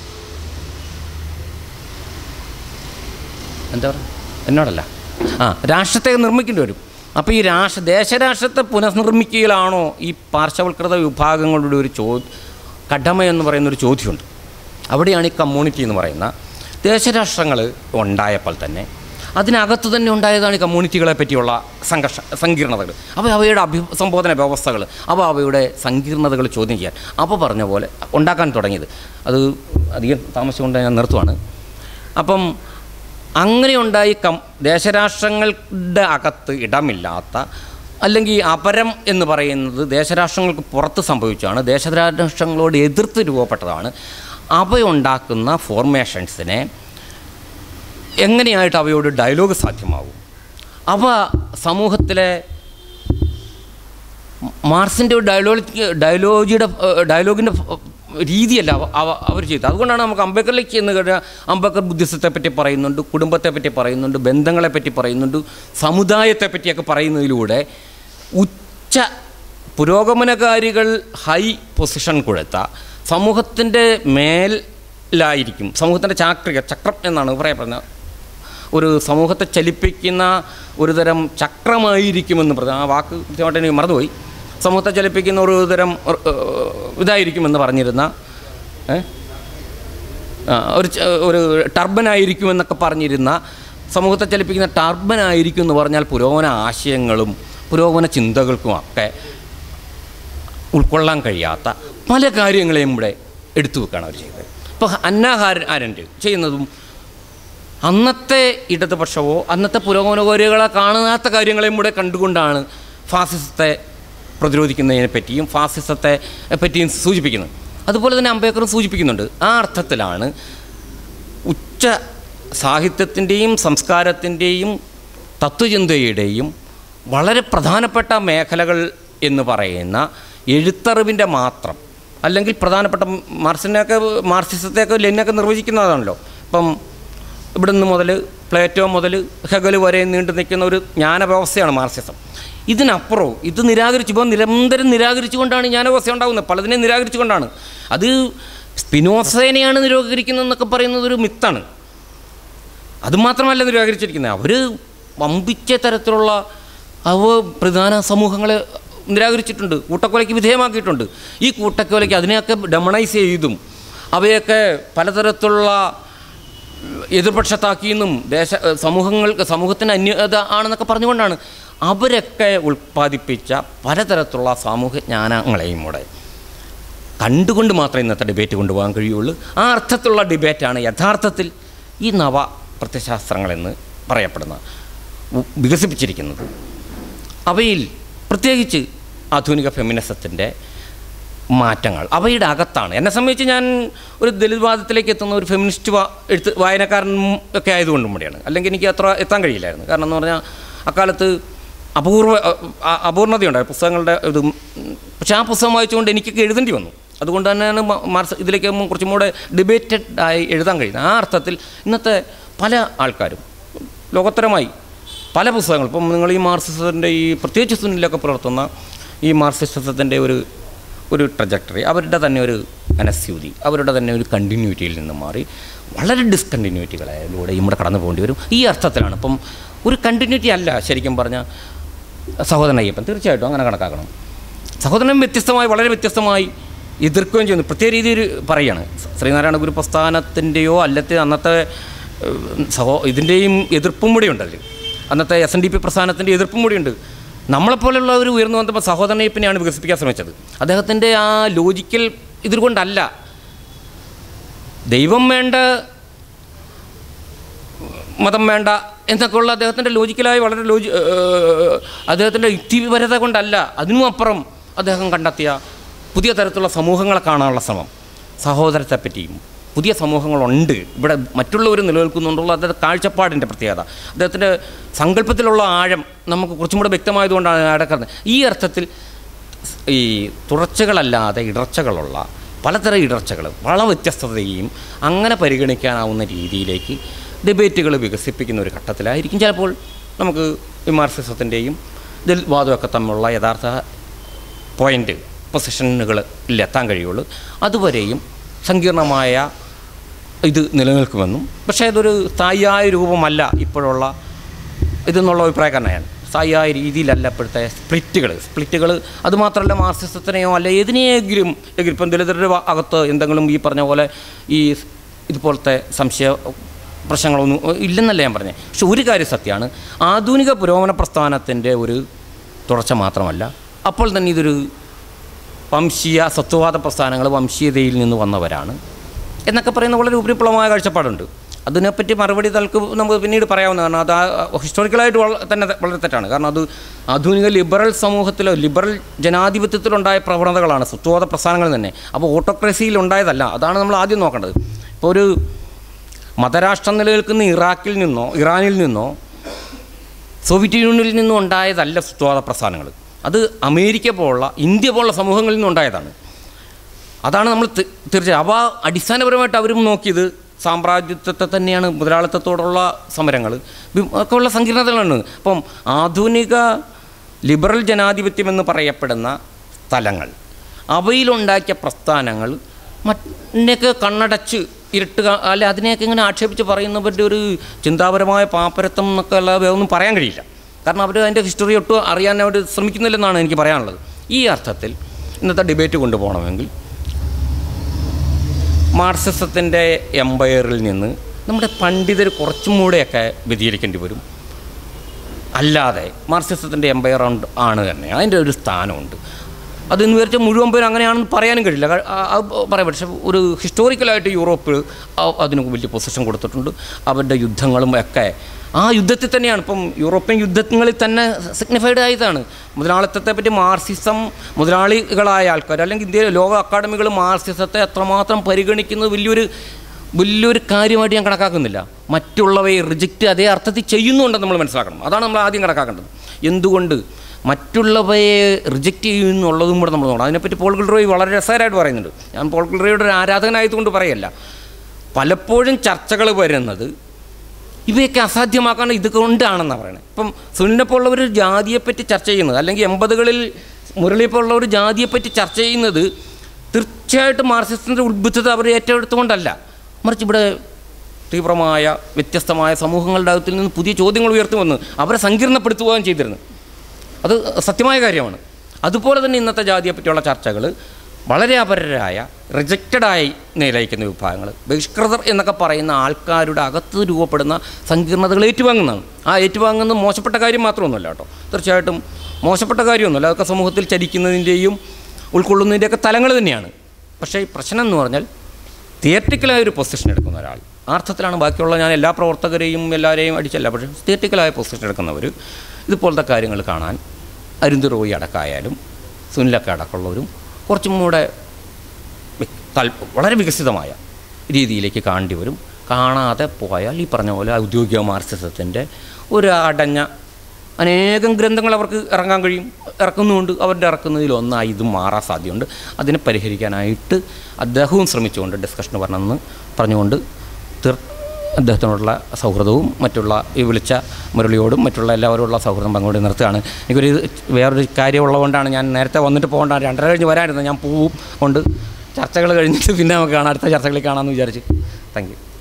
എന്താ പറയുക എന്നോടല്ല ആ രാഷ്ട്രത്തെ നിർമ്മിക്കേണ്ടി വരും അപ്പോൾ ഈ രാഷ്ട്ര ദേശരാഷ്ട്രത്തെ പുനർനിർമ്മിക്കലാണോ ഈ പാർശ്വവൽകൃത വിഭാഗങ്ങളുടെ ഒരു ചോ കടമ എന്ന് പറയുന്ന ഒരു ചോദ്യമുണ്ട് അവിടെയാണ് ഈ കമ്മ്യൂണിറ്റി എന്ന് പറയുന്ന ദേശരാഷ്ട്രങ്ങൾ ഉണ്ടായപ്പോൾ തന്നെ അതിനകത്ത് തന്നെ ഉണ്ടായതാണ് ഈ കമ്മ്യൂണിറ്റികളെ പറ്റിയുള്ള സംഘർഷ സങ്കീർണതകൾ അപ്പോൾ അവയുടെ അഭിസംബോധന വ്യവസ്ഥകൾ അപ്പോൾ അവയുടെ സങ്കീർണതകൾ ചോദ്യം ചെയ്യാൻ അപ്പോൾ പറഞ്ഞ പോലെ ഉണ്ടാക്കാൻ തുടങ്ങിയത് അത് അധികം താമസം കൊണ്ട് ഞാൻ നിർത്തുവാണ് അപ്പം അങ്ങനെ ഉണ്ടായി കം ദേശരാഷ്ട്രങ്ങളുടെ അകത്ത് ഇടമില്ലാത്ത അല്ലെങ്കിൽ അപരം എന്ന് പറയുന്നത് ദേശരാഷ്ട്രങ്ങൾക്ക് പുറത്ത് സംഭവിച്ചാണ് ദേശരാഷ്ട്രങ്ങളോട് എതിർത്ത് രൂപപ്പെട്ടതാണ് അവയുണ്ടാക്കുന്ന ഫോർമേഷൻസിനെ എങ്ങനെയായിട്ട് അവയോട് ഡയലോഗ് സാധ്യമാവും അവ സമൂഹത്തിലെ മാർസിൻ്റെ ഒരു ഡയലോഗ് ഡയലോജിയുടെ ഡയലോഗിൻ്റെ രീതിയല്ല അവ- അവ- അവർ ചെയ്തത് അതുകൊണ്ടാണ് നമുക്ക് അംബേദ്കറിലേക്ക് ചെന്ന് കഴിഞ്ഞാൽ അംബേദ്കർ ബുദ്ധിസത്തെ പറ്റി പറയുന്നുണ്ട് കുടുംബത്തെ പറ്റി പറയുന്നുണ്ട് ബന്ധങ്ങളെ പറ്റി പറയുന്നുണ്ട് സമുദായത്തെ പറ്റിയൊക്കെ പറയുന്നതിലൂടെ ഉച്ച പുരോഗമനകാരികൾ ഹൈ പൊസിഷൻ കൊടുത്ത സമൂഹത്തിൻ്റെ മേലായിരിക്കും സമൂഹത്തിൻ്റെ ചാക്രിക ചക്രം എന്നാണ് പറയപ്പെടുന്നത് ഒരു സമൂഹത്തെ ചലിപ്പിക്കുന്ന ഒരുതരം ചക്രമായിരിക്കുമെന്ന് പറഞ്ഞ ആ വാക്ക് കൃത്യമായിട്ട് എനിക്ക് മറന്നുപോയി സമൂഹത്തെ ചലിപ്പിക്കുന്ന ഒരു തരം ഏഹ്, ഇതായിരിക്കുമെന്ന് പറഞ്ഞിരുന്ന ഏ? ആ, ഒരു ച- ഒരു ടർബനായിരിക്കുമെന്നൊക്കെ പറഞ്ഞിരുന്ന സമൂഹത്തെ ചലിപ്പിക്കുന്ന ടർബനായിരിക്കും എന്ന് പറഞ്ഞാൽ പുരോഗമന ആശയങ്ങളും പുരോഗമന ചിന്തകൾക്കുമൊക്കെ ഉൾക്കൊള്ളാൻ കഴിയാത്ത പല കാര്യങ്ങളെയും ഇവിടെ എടുത്തു വെക്കുകയാണ് അവർ ചെയ്തത് ഇപ്പോൾ അന്നാഹാര ആരൻ്റെ ചെയ്യുന്നതും അന്നത്തെ ഇടതുപക്ഷമോ അന്നത്തെ പുരോഗമനകാരികളെ കാണാത്ത കാര്യങ്ങളെയും കൂടെ കണ്ടുകൊണ്ടാണ് ഫാസിസത്തെ പ്രതിരോധിക്കുന്നതിനെ പറ്റിയും ഫാസിസത്തെ പറ്റിയും സൂചിപ്പിക്കുന്നത് അതുപോലെ തന്നെ അംബേദ്കറും സൂചിപ്പിക്കുന്നുണ്ട് ആ അർത്ഥത്തിലാണ് ഉച്ച സാഹിത്യത്തിൻ്റെയും സംസ്കാരത്തിൻ്റെയും തത്വചിന്തയുടെയും വളരെ പ്രധാനപ്പെട്ട മേഖലകൾ എന്ന് പറയുന്ന എഴുത്തറിവിൻ്റെ മാത്രം അല്ലെങ്കിൽ പ്രധാനപ്പെട്ട മാർസിനെയൊക്കെ മാർസിസത്തെയൊക്കെ ലെന്നൊക്കെ നിർവചിക്കുന്നതാണല്ലോ ഇപ്പം ഇവിടുന്ന് മുതൽ പ്ലേറ്റോ മുതൽ ഹെഗൽ വരെ നീണ്ടു നിൽക്കുന്ന ഒരു ജ്ഞാനവ്യവസ്ഥയാണ് മാർസിസം ഇതിനപ്പുറവും ഇത് നിരാകരിച്ചു ഇപ്പോൾ നിരന്തരം നിരാകരിച്ചുകൊണ്ടാണ് ജ്ഞാനവ്യവസ്ഥ ഉണ്ടാകുന്നത് പലതിനെ നിരാകരിച്ചുകൊണ്ടാണ് അത് സ്പിനോസേനെയാണ് നിരാകരിക്കുന്നതെന്നൊക്കെ പറയുന്നത് ഒരു മിത്താണ് അതുമാത്രമല്ല നിരാകരിച്ചിരിക്കുന്നത് അവർ വമ്പിച്ച തരത്തിലുള്ള അവ പ്രധാന സമൂഹങ്ങളെ നിരാകരിച്ചിട്ടുണ്ട് കൂട്ടക്കൊലയ്ക്ക് വിധേയമാക്കിയിട്ടുണ്ട് ഈ കൂട്ടക്കൊലയ്ക്ക് അതിനെയൊക്കെ ഡെമണൈസ് ചെയ്തും അവയൊക്കെ പലതരത്തിലുള്ള എതിർപക്ഷത്താക്കിയെന്നും ദേശ സമൂഹങ്ങൾക്ക് സമൂഹത്തിന് അന്യത ആണെന്നൊക്കെ പറഞ്ഞുകൊണ്ടാണ് അവരൊക്കെ ഉൽപ്പാദിപ്പിച്ച പലതരത്തിലുള്ള സാമൂഹ്യ ജ്ഞാനങ്ങളെയും കൂടെ കണ്ടുകൊണ്ട് മാത്രമേ ഇന്നത്തെ ഡിബേറ്റ് കൊണ്ടുപോകാൻ കഴിയുള്ളൂ ആ അർത്ഥത്തിലുള്ള ഡിബേറ്റാണ് യഥാർത്ഥത്തിൽ ഈ നവ പ്രത്യശാസ്ത്രങ്ങളെന്ന് പറയപ്പെടുന്ന ഉ- വികസിപ്പിച്ചിരിക്കുന്നത് അവയിൽ പ്രത്യേകിച്ച് ആധുനിക ഫെമിനിസത്തിൻ്റെ മാറ്റങ്ങൾ അവയുടെ അകത്താണ് എന്നെ സംബന്ധിച്ച് ഞാൻ ഒരു ദലിത് വാദത്തിലേക്ക് എത്തുന്ന ഒരു ഫെമിനിസ്റ്റ് വാ എഴുത്ത് വായനക്കാരനും ഒക്കെ ആയതുകൊണ്ടും കൂടിയാണ് അല്ലെങ്കിൽ എനിക്ക് അത്ര എത്താൻ കഴിയില്ലായിരുന്നു കാരണം എന്ന് പറഞ്ഞാൽ അക്കാലത്ത് അപൂർവ അ- അ- അപൂർണതയുണ്ടായി പുസ്തകങ്ങളുടെ ഇത് ഉം, പക്ഷേ ആ പുസ്തകം വായിച്ചുകൊണ്ട് എനിക്കൊക്കെ എഴുതേണ്ടി വന്നു അതുകൊണ്ട് തന്നെയാണ് മ- മാർസ് ഇതിലേക്ക് ആകുമ്പോൾ കുറച്ചും കൂടെ ഡിബേറ്റഡ് ആയി എഴുതാൻ കഴിയുന്നത് ആ അർത്ഥത്തിൽ ഇന്നത്തെ പല ആൾക്കാരും ലോകോത്തരമായി പല പുസ്തകങ്ങൾ ഇപ്പം നിങ്ങൾ ഈ മാർക്സിസത്തിൻ്റെ ഈ പ്രത്യേകിച്ച് സുനിലൊക്കെ പുലർത്തുന്ന ഈ മാർക്സിസത്തിൻ്റെ ഒരു ഒരു ട്രജക്ടറി അവരുടെ തന്നെ ഒരു അനസ്യൂതി അവരുടെ തന്നെ ഒരു കണ്ടിന്യൂറ്റിയിൽ നിന്ന് മാറി വളരെ ഡിസ്കണ്ടിന്യൂറ്റികളിലൂടെ ഇവിടെ കടന്നു പോകേണ്ടി വരും ഈ അർത്ഥത്തിലാണ് ഇപ്പം ഒരു കണ്ടിന്യൂറ്റി അല്ല ശരിക്കും പറഞ്ഞാൽ സഹോദരൻ അയ്യപ്പൻ തീർച്ചയായിട്ടും അങ്ങനെ കണക്കാക്കണം സഹോദരൻ വ്യത്യസ്തമായി വളരെ വ്യത്യസ്തമായി എതിർക്കുകയും ചെയ്യുന്നു പ്രത്യേക രീതിയിൽ പറയുകയാണ് ശ്രീനാരായണ ഗുരു പ്രസ്ഥാനത്തിൻ്റെയോ അല്ലത്തെ അന്നത്തെ ഏഹ്, സഹോ ഇതിൻ്റെയും എതിർപ്പും കൂടി ഉണ്ട് അതിൽ അന്നത്തെ എസ് എൻ ഡി പി പ്രസ്ഥാനത്തിൻ്റെ എതിർപ്പും കൂടിയുണ്ട് നമ്മളെപ്പോലുള്ളവർ ഉയർന്നു വന്നപ്പോൾ സഹോദരനെപ്പിനെയാണ് വികസിപ്പിക്കാൻ ശ്രമിച്ചത് അദ്ദേഹത്തിൻ്റെ ആ ലോജിക്കൽ ഇതുകൊണ്ടല്ല ദൈവം വേണ്ട മതം വേണ്ട എന്നൊക്കെയുള്ള അദ്ദേഹത്തിൻ്റെ ലോജിക്കലായി വളരെ ലോജി ഏഹ് അദ്ദേഹത്തിൻ്റെ യുക്തിപരത കൊണ്ടല്ല അതിനും അപ്പുറം അദ്ദേഹം കണ്ടെത്തിയ പുതിയ തരത്തിലുള്ള സമൂഹങ്ങളെ കാണാനുള്ള ശ്രമം സഹോദരത്തെ പറ്റിയും പുതിയ സമൂഹങ്ങളുണ്ട് ഇവിടെ മറ്റുള്ളവർ നിലനിൽക്കുന്നുണ്ടുള്ള അദ്ദേഹത്തെ കാഴ്ചപ്പാടിൻ്റെ പ്രത്യേകത അദ്ദേഹത്തിൻ്റെ സങ്കല്പത്തിലുള്ള ആഴം നമുക്ക് കുറച്ചും കൂടെ വ്യക്തമായതുകൊണ്ടാണ് അടക്കുന്നത് ഈ അർത്ഥത്തിൽ ഈ തുടർച്ചകളല്ലാതെ ഇടർച്ചകളുള്ള പലതരം ഇടർച്ചകൾ വളരെ വ്യത്യസ്തതയും അങ്ങനെ പരിഗണിക്കാനാവുന്ന രീതിയിലേക്ക് ഡിബേറ്റുകൾ വികസിപ്പിക്കുന്ന ഒരു ഘട്ടത്തിലായിരിക്കും ചിലപ്പോൾ നമുക്ക് വിമാർസിസത്തിൻ്റെയും ഇതിൽ വാദമൊക്കെ തമ്മിലുള്ള യഥാർത്ഥ പോയിൻ്റ് പൊസിഷനുകളിൽ എത്താൻ കഴിയുള്ളൂ അതുവരെയും സങ്കീർണമായ ഇത് നിലനിൽക്കുമെന്നും പക്ഷേ ഇതൊരു സ്ഥായിയായ രൂപമല്ല ഇപ്പോഴുള്ള ഇതെന്നുള്ള അഭിപ്രായക്കാരനായാണ് സ്ഥായിയായ രീതിയിലല്ല ഇപ്പോഴത്തെ സ്പ്ലിറ്റുകൾ സ്പ്ലിറ്റുകൾ അതുമാത്രമല്ല മാർസിസത്തിനെയോ അല്ല ഏതിനെയെങ്കിലും എങ്കിലും ഇപ്പം ദളിതരുടെ ഭാ- അകത്ത് എന്തെങ്കിലും ഈ പറഞ്ഞ പോലെ ഈ ഇതുപോലത്തെ സംശയ പ്രശ്നങ്ങളൊന്നും ഇല്ലെന്നല്ല ഞാൻ പറഞ്ഞത് പക്ഷെ ഒരു കാര്യം സത്യമാണ് ആധുനിക പുരോഗമന പ്രസ്ഥാനത്തിൻ്റെ ഒരു തുടർച്ച മാത്രമല്ല അപ്പോൾ തന്നെ ഇതൊരു വംശീയ സത്വവാദ പ്രസ്ഥാനങ്ങൾ വംശീയതയിൽ നിന്ന് വന്നവരാണ് എന്നൊക്കെ പറയുന്ന വളരെ ഉപരിപ്ലവമായ കാഴ്ചപ്പാടുണ്ട് അതിനെപ്പറ്റി മറുപടി തൽക്ക് നമുക്ക് പിന്നീട് പറയാവുന്നതാണ് അത് ഹിസ്റ്റോറിക്കലായിട്ട് വള തന്നെ വളരെ തെറ്റാണ് കാരണം അത് ആധുനിക ലിബറൽ സമൂഹത്തിലോ ലിബറൽ ജനാധിപത്യത്തിലുണ്ടായ പ്രവണതകളാണ് സത്വവാദ പ്രസ്ഥാനങ്ങൾ തന്നെ അപ്പോൾ ഓട്ടോക്രസിയിൽ ഉണ്ടായതല്ല അതാണ് നമ്മൾ ആദ്യം നോക്കേണ്ടത് ഇപ്പോൾ ഒരു മതരാഷ്ട്രം നിലനിൽക്കുന്ന ഇറാഖിൽ നിന്നോ ഇറാനിൽ നിന്നോ സോവിയറ്റ് യൂണിയനിൽ നിന്നും ഉണ്ടായതല്ല സത്വാദ പ്രസ്ഥാനങ്ങൾ അത് അമേരിക്ക പോലുള്ള ഇന്ത്യ പോലുള്ള സമൂഹങ്ങളിൽ നിന്നും ഉണ്ടായതാണ് അതാണ് നമ്മൾ തി- തീർച്ചയായും അവ അടിസ്ഥാനപരമായിട്ട് അവരും നോക്കിയത് സാമ്രാജ്യത്വത്തെ തന്നെയാണ് മുതലാളിത്തത്തോടുള്ള സമരങ്ങൾ വി- ഒക്കെ ഉള്ള സങ്കീർണതകളാണ് അപ്പം ആധുനിക ലിബറൽ ജനാധിപത്യം എന്ന് പറയപ്പെടുന്ന സ്ഥലങ്ങൾ അവയിലുണ്ടാക്കിയ പ്രസ്ഥാനങ്ങൾ മറ്റൊക്കെ കണ്ണടച്ച് ഇരുട്ടുക അല്ലെ അതിനെയൊക്കെ ഇങ്ങനെ ആക്ഷേപിച്ച് പറയുന്നവരുടെ ഒരു ചിന്താപരമായ പാപ്പരത്വം എന്നൊക്കെ അല്ലാതെ ഒന്നും പറയാൻ കഴിയില്ല കാരണം അവർ അതിൻ്റെ ഹിസ്റ്ററി ഒട്ടും അറിയാൻ അവർ ശ്രമിക്കുന്നില്ലെന്നാണ് എനിക്ക് പറയാനുള്ളത് ഈ അർത്ഥത്തിൽ ഇന്നത്തെ ഡിബേറ്റ് കൊണ്ടുപോകണമെങ്കിൽ മാർക്സിസത്തിൻ്റെ എംപയറിൽ നിന്ന് നമ്മുടെ പണ്ഡിതർ കുറച്ചും കൂടെയൊക്കെ വ്യതിചരിക്കേണ്ടി വരും അല്ലാതെ മാർക്സിസത്തിൻ്റെ എംപയർ ഉണ്ട് ആണ് തന്നെ അതിൻ്റെ ഒരു സ്ഥാനമുണ്ട് അത് എന്ന് വിചാരിച്ചാൽ മുഴുവൻ പേരും അങ്ങനെയാണെന്ന് പറയാനും കഴിയില്ല ക- ആ- അത് പറയാം പക്ഷേ ഒരു ഹിസ്റ്റോറിക്കലായിട്ട് യൂറോപ്പ് ആ- അതിന് വലിയ പൊസിഷൻ കൊടുത്തിട്ടുണ്ട് അവരുടെ യുദ്ധങ്ങളും ഒക്കെ ആ യുദ്ധത്തിൽ തന്നെയാണ് ഇപ്പം യൂറോപ്യൻ യുദ്ധങ്ങളിൽ തന്നെ സിഗ്നിഫൈഡ് ആയതാണ് മുതലാളിത്തത്തെ പറ്റി മാർസിസം മുതലാളികളായ ആൾക്കാർ അല്ലെങ്കിൽ ഇന്ത്യയിലെ ലോക അക്കാഡമികൾ മാർസിസത്തെ അത്രമാത്രം പരിഗണിക്കുന്നത് വലിയൊരു വലിയൊരു കാര്യമായിട്ട് ഞാൻ കണക്കാക്കുന്നില്ല മറ്റുള്ളവയെ റിജക്റ്റ് അതേ അർത്ഥത്തിൽ ചെയ്യുന്നുണ്ടെന്ന് നമ്മൾ മനസ്സിലാക്കണം അതാണ് നമ്മൾ ആദ്യം കണക്കാക്കേണ്ടത് എന്തുകൊണ്ട് മറ്റുള്ളവയെ റിജക്റ്റ് ചെയ്യുന്നുള്ളതും കൂടെ നമ്മൾ നോക്കണം അതിനെപ്പറ്റി പോൾ ഗിൽറോയ് വളരെ രസകരമായിട്ട് പറയുന്നുണ്ട് ഞാൻ പോൾ ഗിൽറോയുടെ ഒരു ആരാധകനായതുകൊണ്ട് പറയല്ല പലപ്പോഴും ചർച്ചകൾ വരുന്നത് ഇവയൊക്കെ അസാധ്യമാക്കാൻ ഇത് കൊണ്ടാണെന്നാണ് പറയുന്നത് ഇപ്പം സുനിനെപ്പോലുള്ളവർ ജാതിയെപ്പറ്റി ചർച്ച ചെയ്യുന്നത് അല്ലെങ്കിൽ എൺപതുകളിൽ മുരളിയെപ്പോലുള്ളവർ ജാതിയെപ്പറ്റി ചർച്ച ചെയ്യുന്നത് തീർച്ചയായിട്ടും മാർക്സിസ്റ്റിൻ്റെ ഉത്ബുദ്ധത അവർ ഏറ്റെടുത്തുകൊണ്ടല്ല മറിച്ച് ഇവിടെ തീവ്രമായ വ്യത്യസ്തമായ സമൂഹങ്ങളുടെ അകത്തിൽ നിന്ന് പുതിയ ചോദ്യങ്ങൾ ഉയർത്തി വന്ന് അവരെ സങ്കീർണപ്പെടുത്തുകയും ചെയ്തിരുന്നു അത് സത്യമായ കാര്യമാണ് അതുപോലെ തന്നെ ഇന്നത്തെ ജാതിയെ പറ്റിയുള്ള ചർച്ചകൾ വളരെ അപരരായ റിജക്റ്റഡായി നിലയിക്കുന്ന വിഭാഗങ്ങൾ ബഹിഷ്കൃതർ എന്നൊക്കെ പറയുന്ന ആൾക്കാരുടെ അകത്ത് രൂപപ്പെടുന്ന സങ്കീർണതകൾ ഏറ്റുവാങ്ങുന്നതാണ് ആ ഏറ്റുവാങ്ങുന്നത് മോശപ്പെട്ട കാര്യം മാത്രമൊന്നുമല്ല കേട്ടോ തീർച്ചയായിട്ടും മോശപ്പെട്ട കാര്യമൊന്നുമല്ല അതൊക്കെ സമൂഹത്തിൽ ചലിക്കുന്നതിൻ്റെയും ഉൾക്കൊള്ളുന്നതിൻ്റെയൊക്കെ തലങ്ങൾ തന്നെയാണ് പക്ഷേ ഈ പ്രശ്നം എന്ന് പറഞ്ഞാൽ തിയറ്റിക്കലായ ഒരു പൊസിഷൻ എടുക്കുന്ന ഒരാൾ ആ അർത്ഥത്തിലാണ് ബാക്കിയുള്ള ഞാൻ എല്ലാ പ്രവർത്തകരെയും എല്ലാവരെയും അടിച്ചല്ല പക്ഷേ തിയറ്റിക്കലായ പൊസിഷൻ എടുക്കുന്നവർ ഇതുപോലത്തെ കാര്യങ്ങൾ കാണാൻ അരുന്ത് റോയി അടക്കമായാലും സുനിലൊക്കെ അടക്കമുള്ളവരും കുറച്ചും കൂടെ വി- താല്പ വളരെ വികസിതമായ രീതിയിലേക്ക് കാണേണ്ടി വരും കാണാതെ പോയാൽ ഈ പറഞ്ഞ പോലെ ഔദ്യോഗിക മാർക്സിസത്തിൻ്റെ ഒരു അടഞ്ഞ അനേകം ഗ്രന്ഥങ്ങൾ അവർക്ക് ഇറങ്ങാൻ കഴിയും ഇറക്കുന്നുമുണ്ട് അവരുടെ ഇറക്കുന്നതിൽ ഒന്നായി ഇത് മാറാൻ സാധ്യതയുണ്ട് അതിനെ പരിഹരിക്കാനായിട്ട് അദ്ദേഹവും ശ്രമിച്ചുകൊണ്ട് ഡിസ്കഷന് പറഞ്ഞെന്ന് പറഞ്ഞുകൊണ്ട് തീർ അദ്ദേഹത്തിനോടുള്ള സൗഹൃദവും മറ്റുള്ള ഈ വിളിച്ച മുരളിയോടും മറ്റുള്ള എല്ലാവരോടുള്ള സൗഹൃദം പങ്കുകൊണ്ട് നിർത്തുകയാണ് എനിക്കൊരു ഇത് വേറൊരു കാര്യമുള്ളതുകൊണ്ടാണ് ഞാൻ നേരത്തെ വന്നിട്ട് പോകേണ്ട രണ്ടര കഴിഞ്ഞ് വരായിരുന്നു ഞാൻ പോവും കൊണ്ട് ചർച്ചകൾ കഴിഞ്ഞിട്ട് പിന്നെ നമുക്ക് കാണാം അടുത്ത ചർച്ചകളിൽ കാണാമെന്ന് വിചാരിച്ച് താങ്ക് യു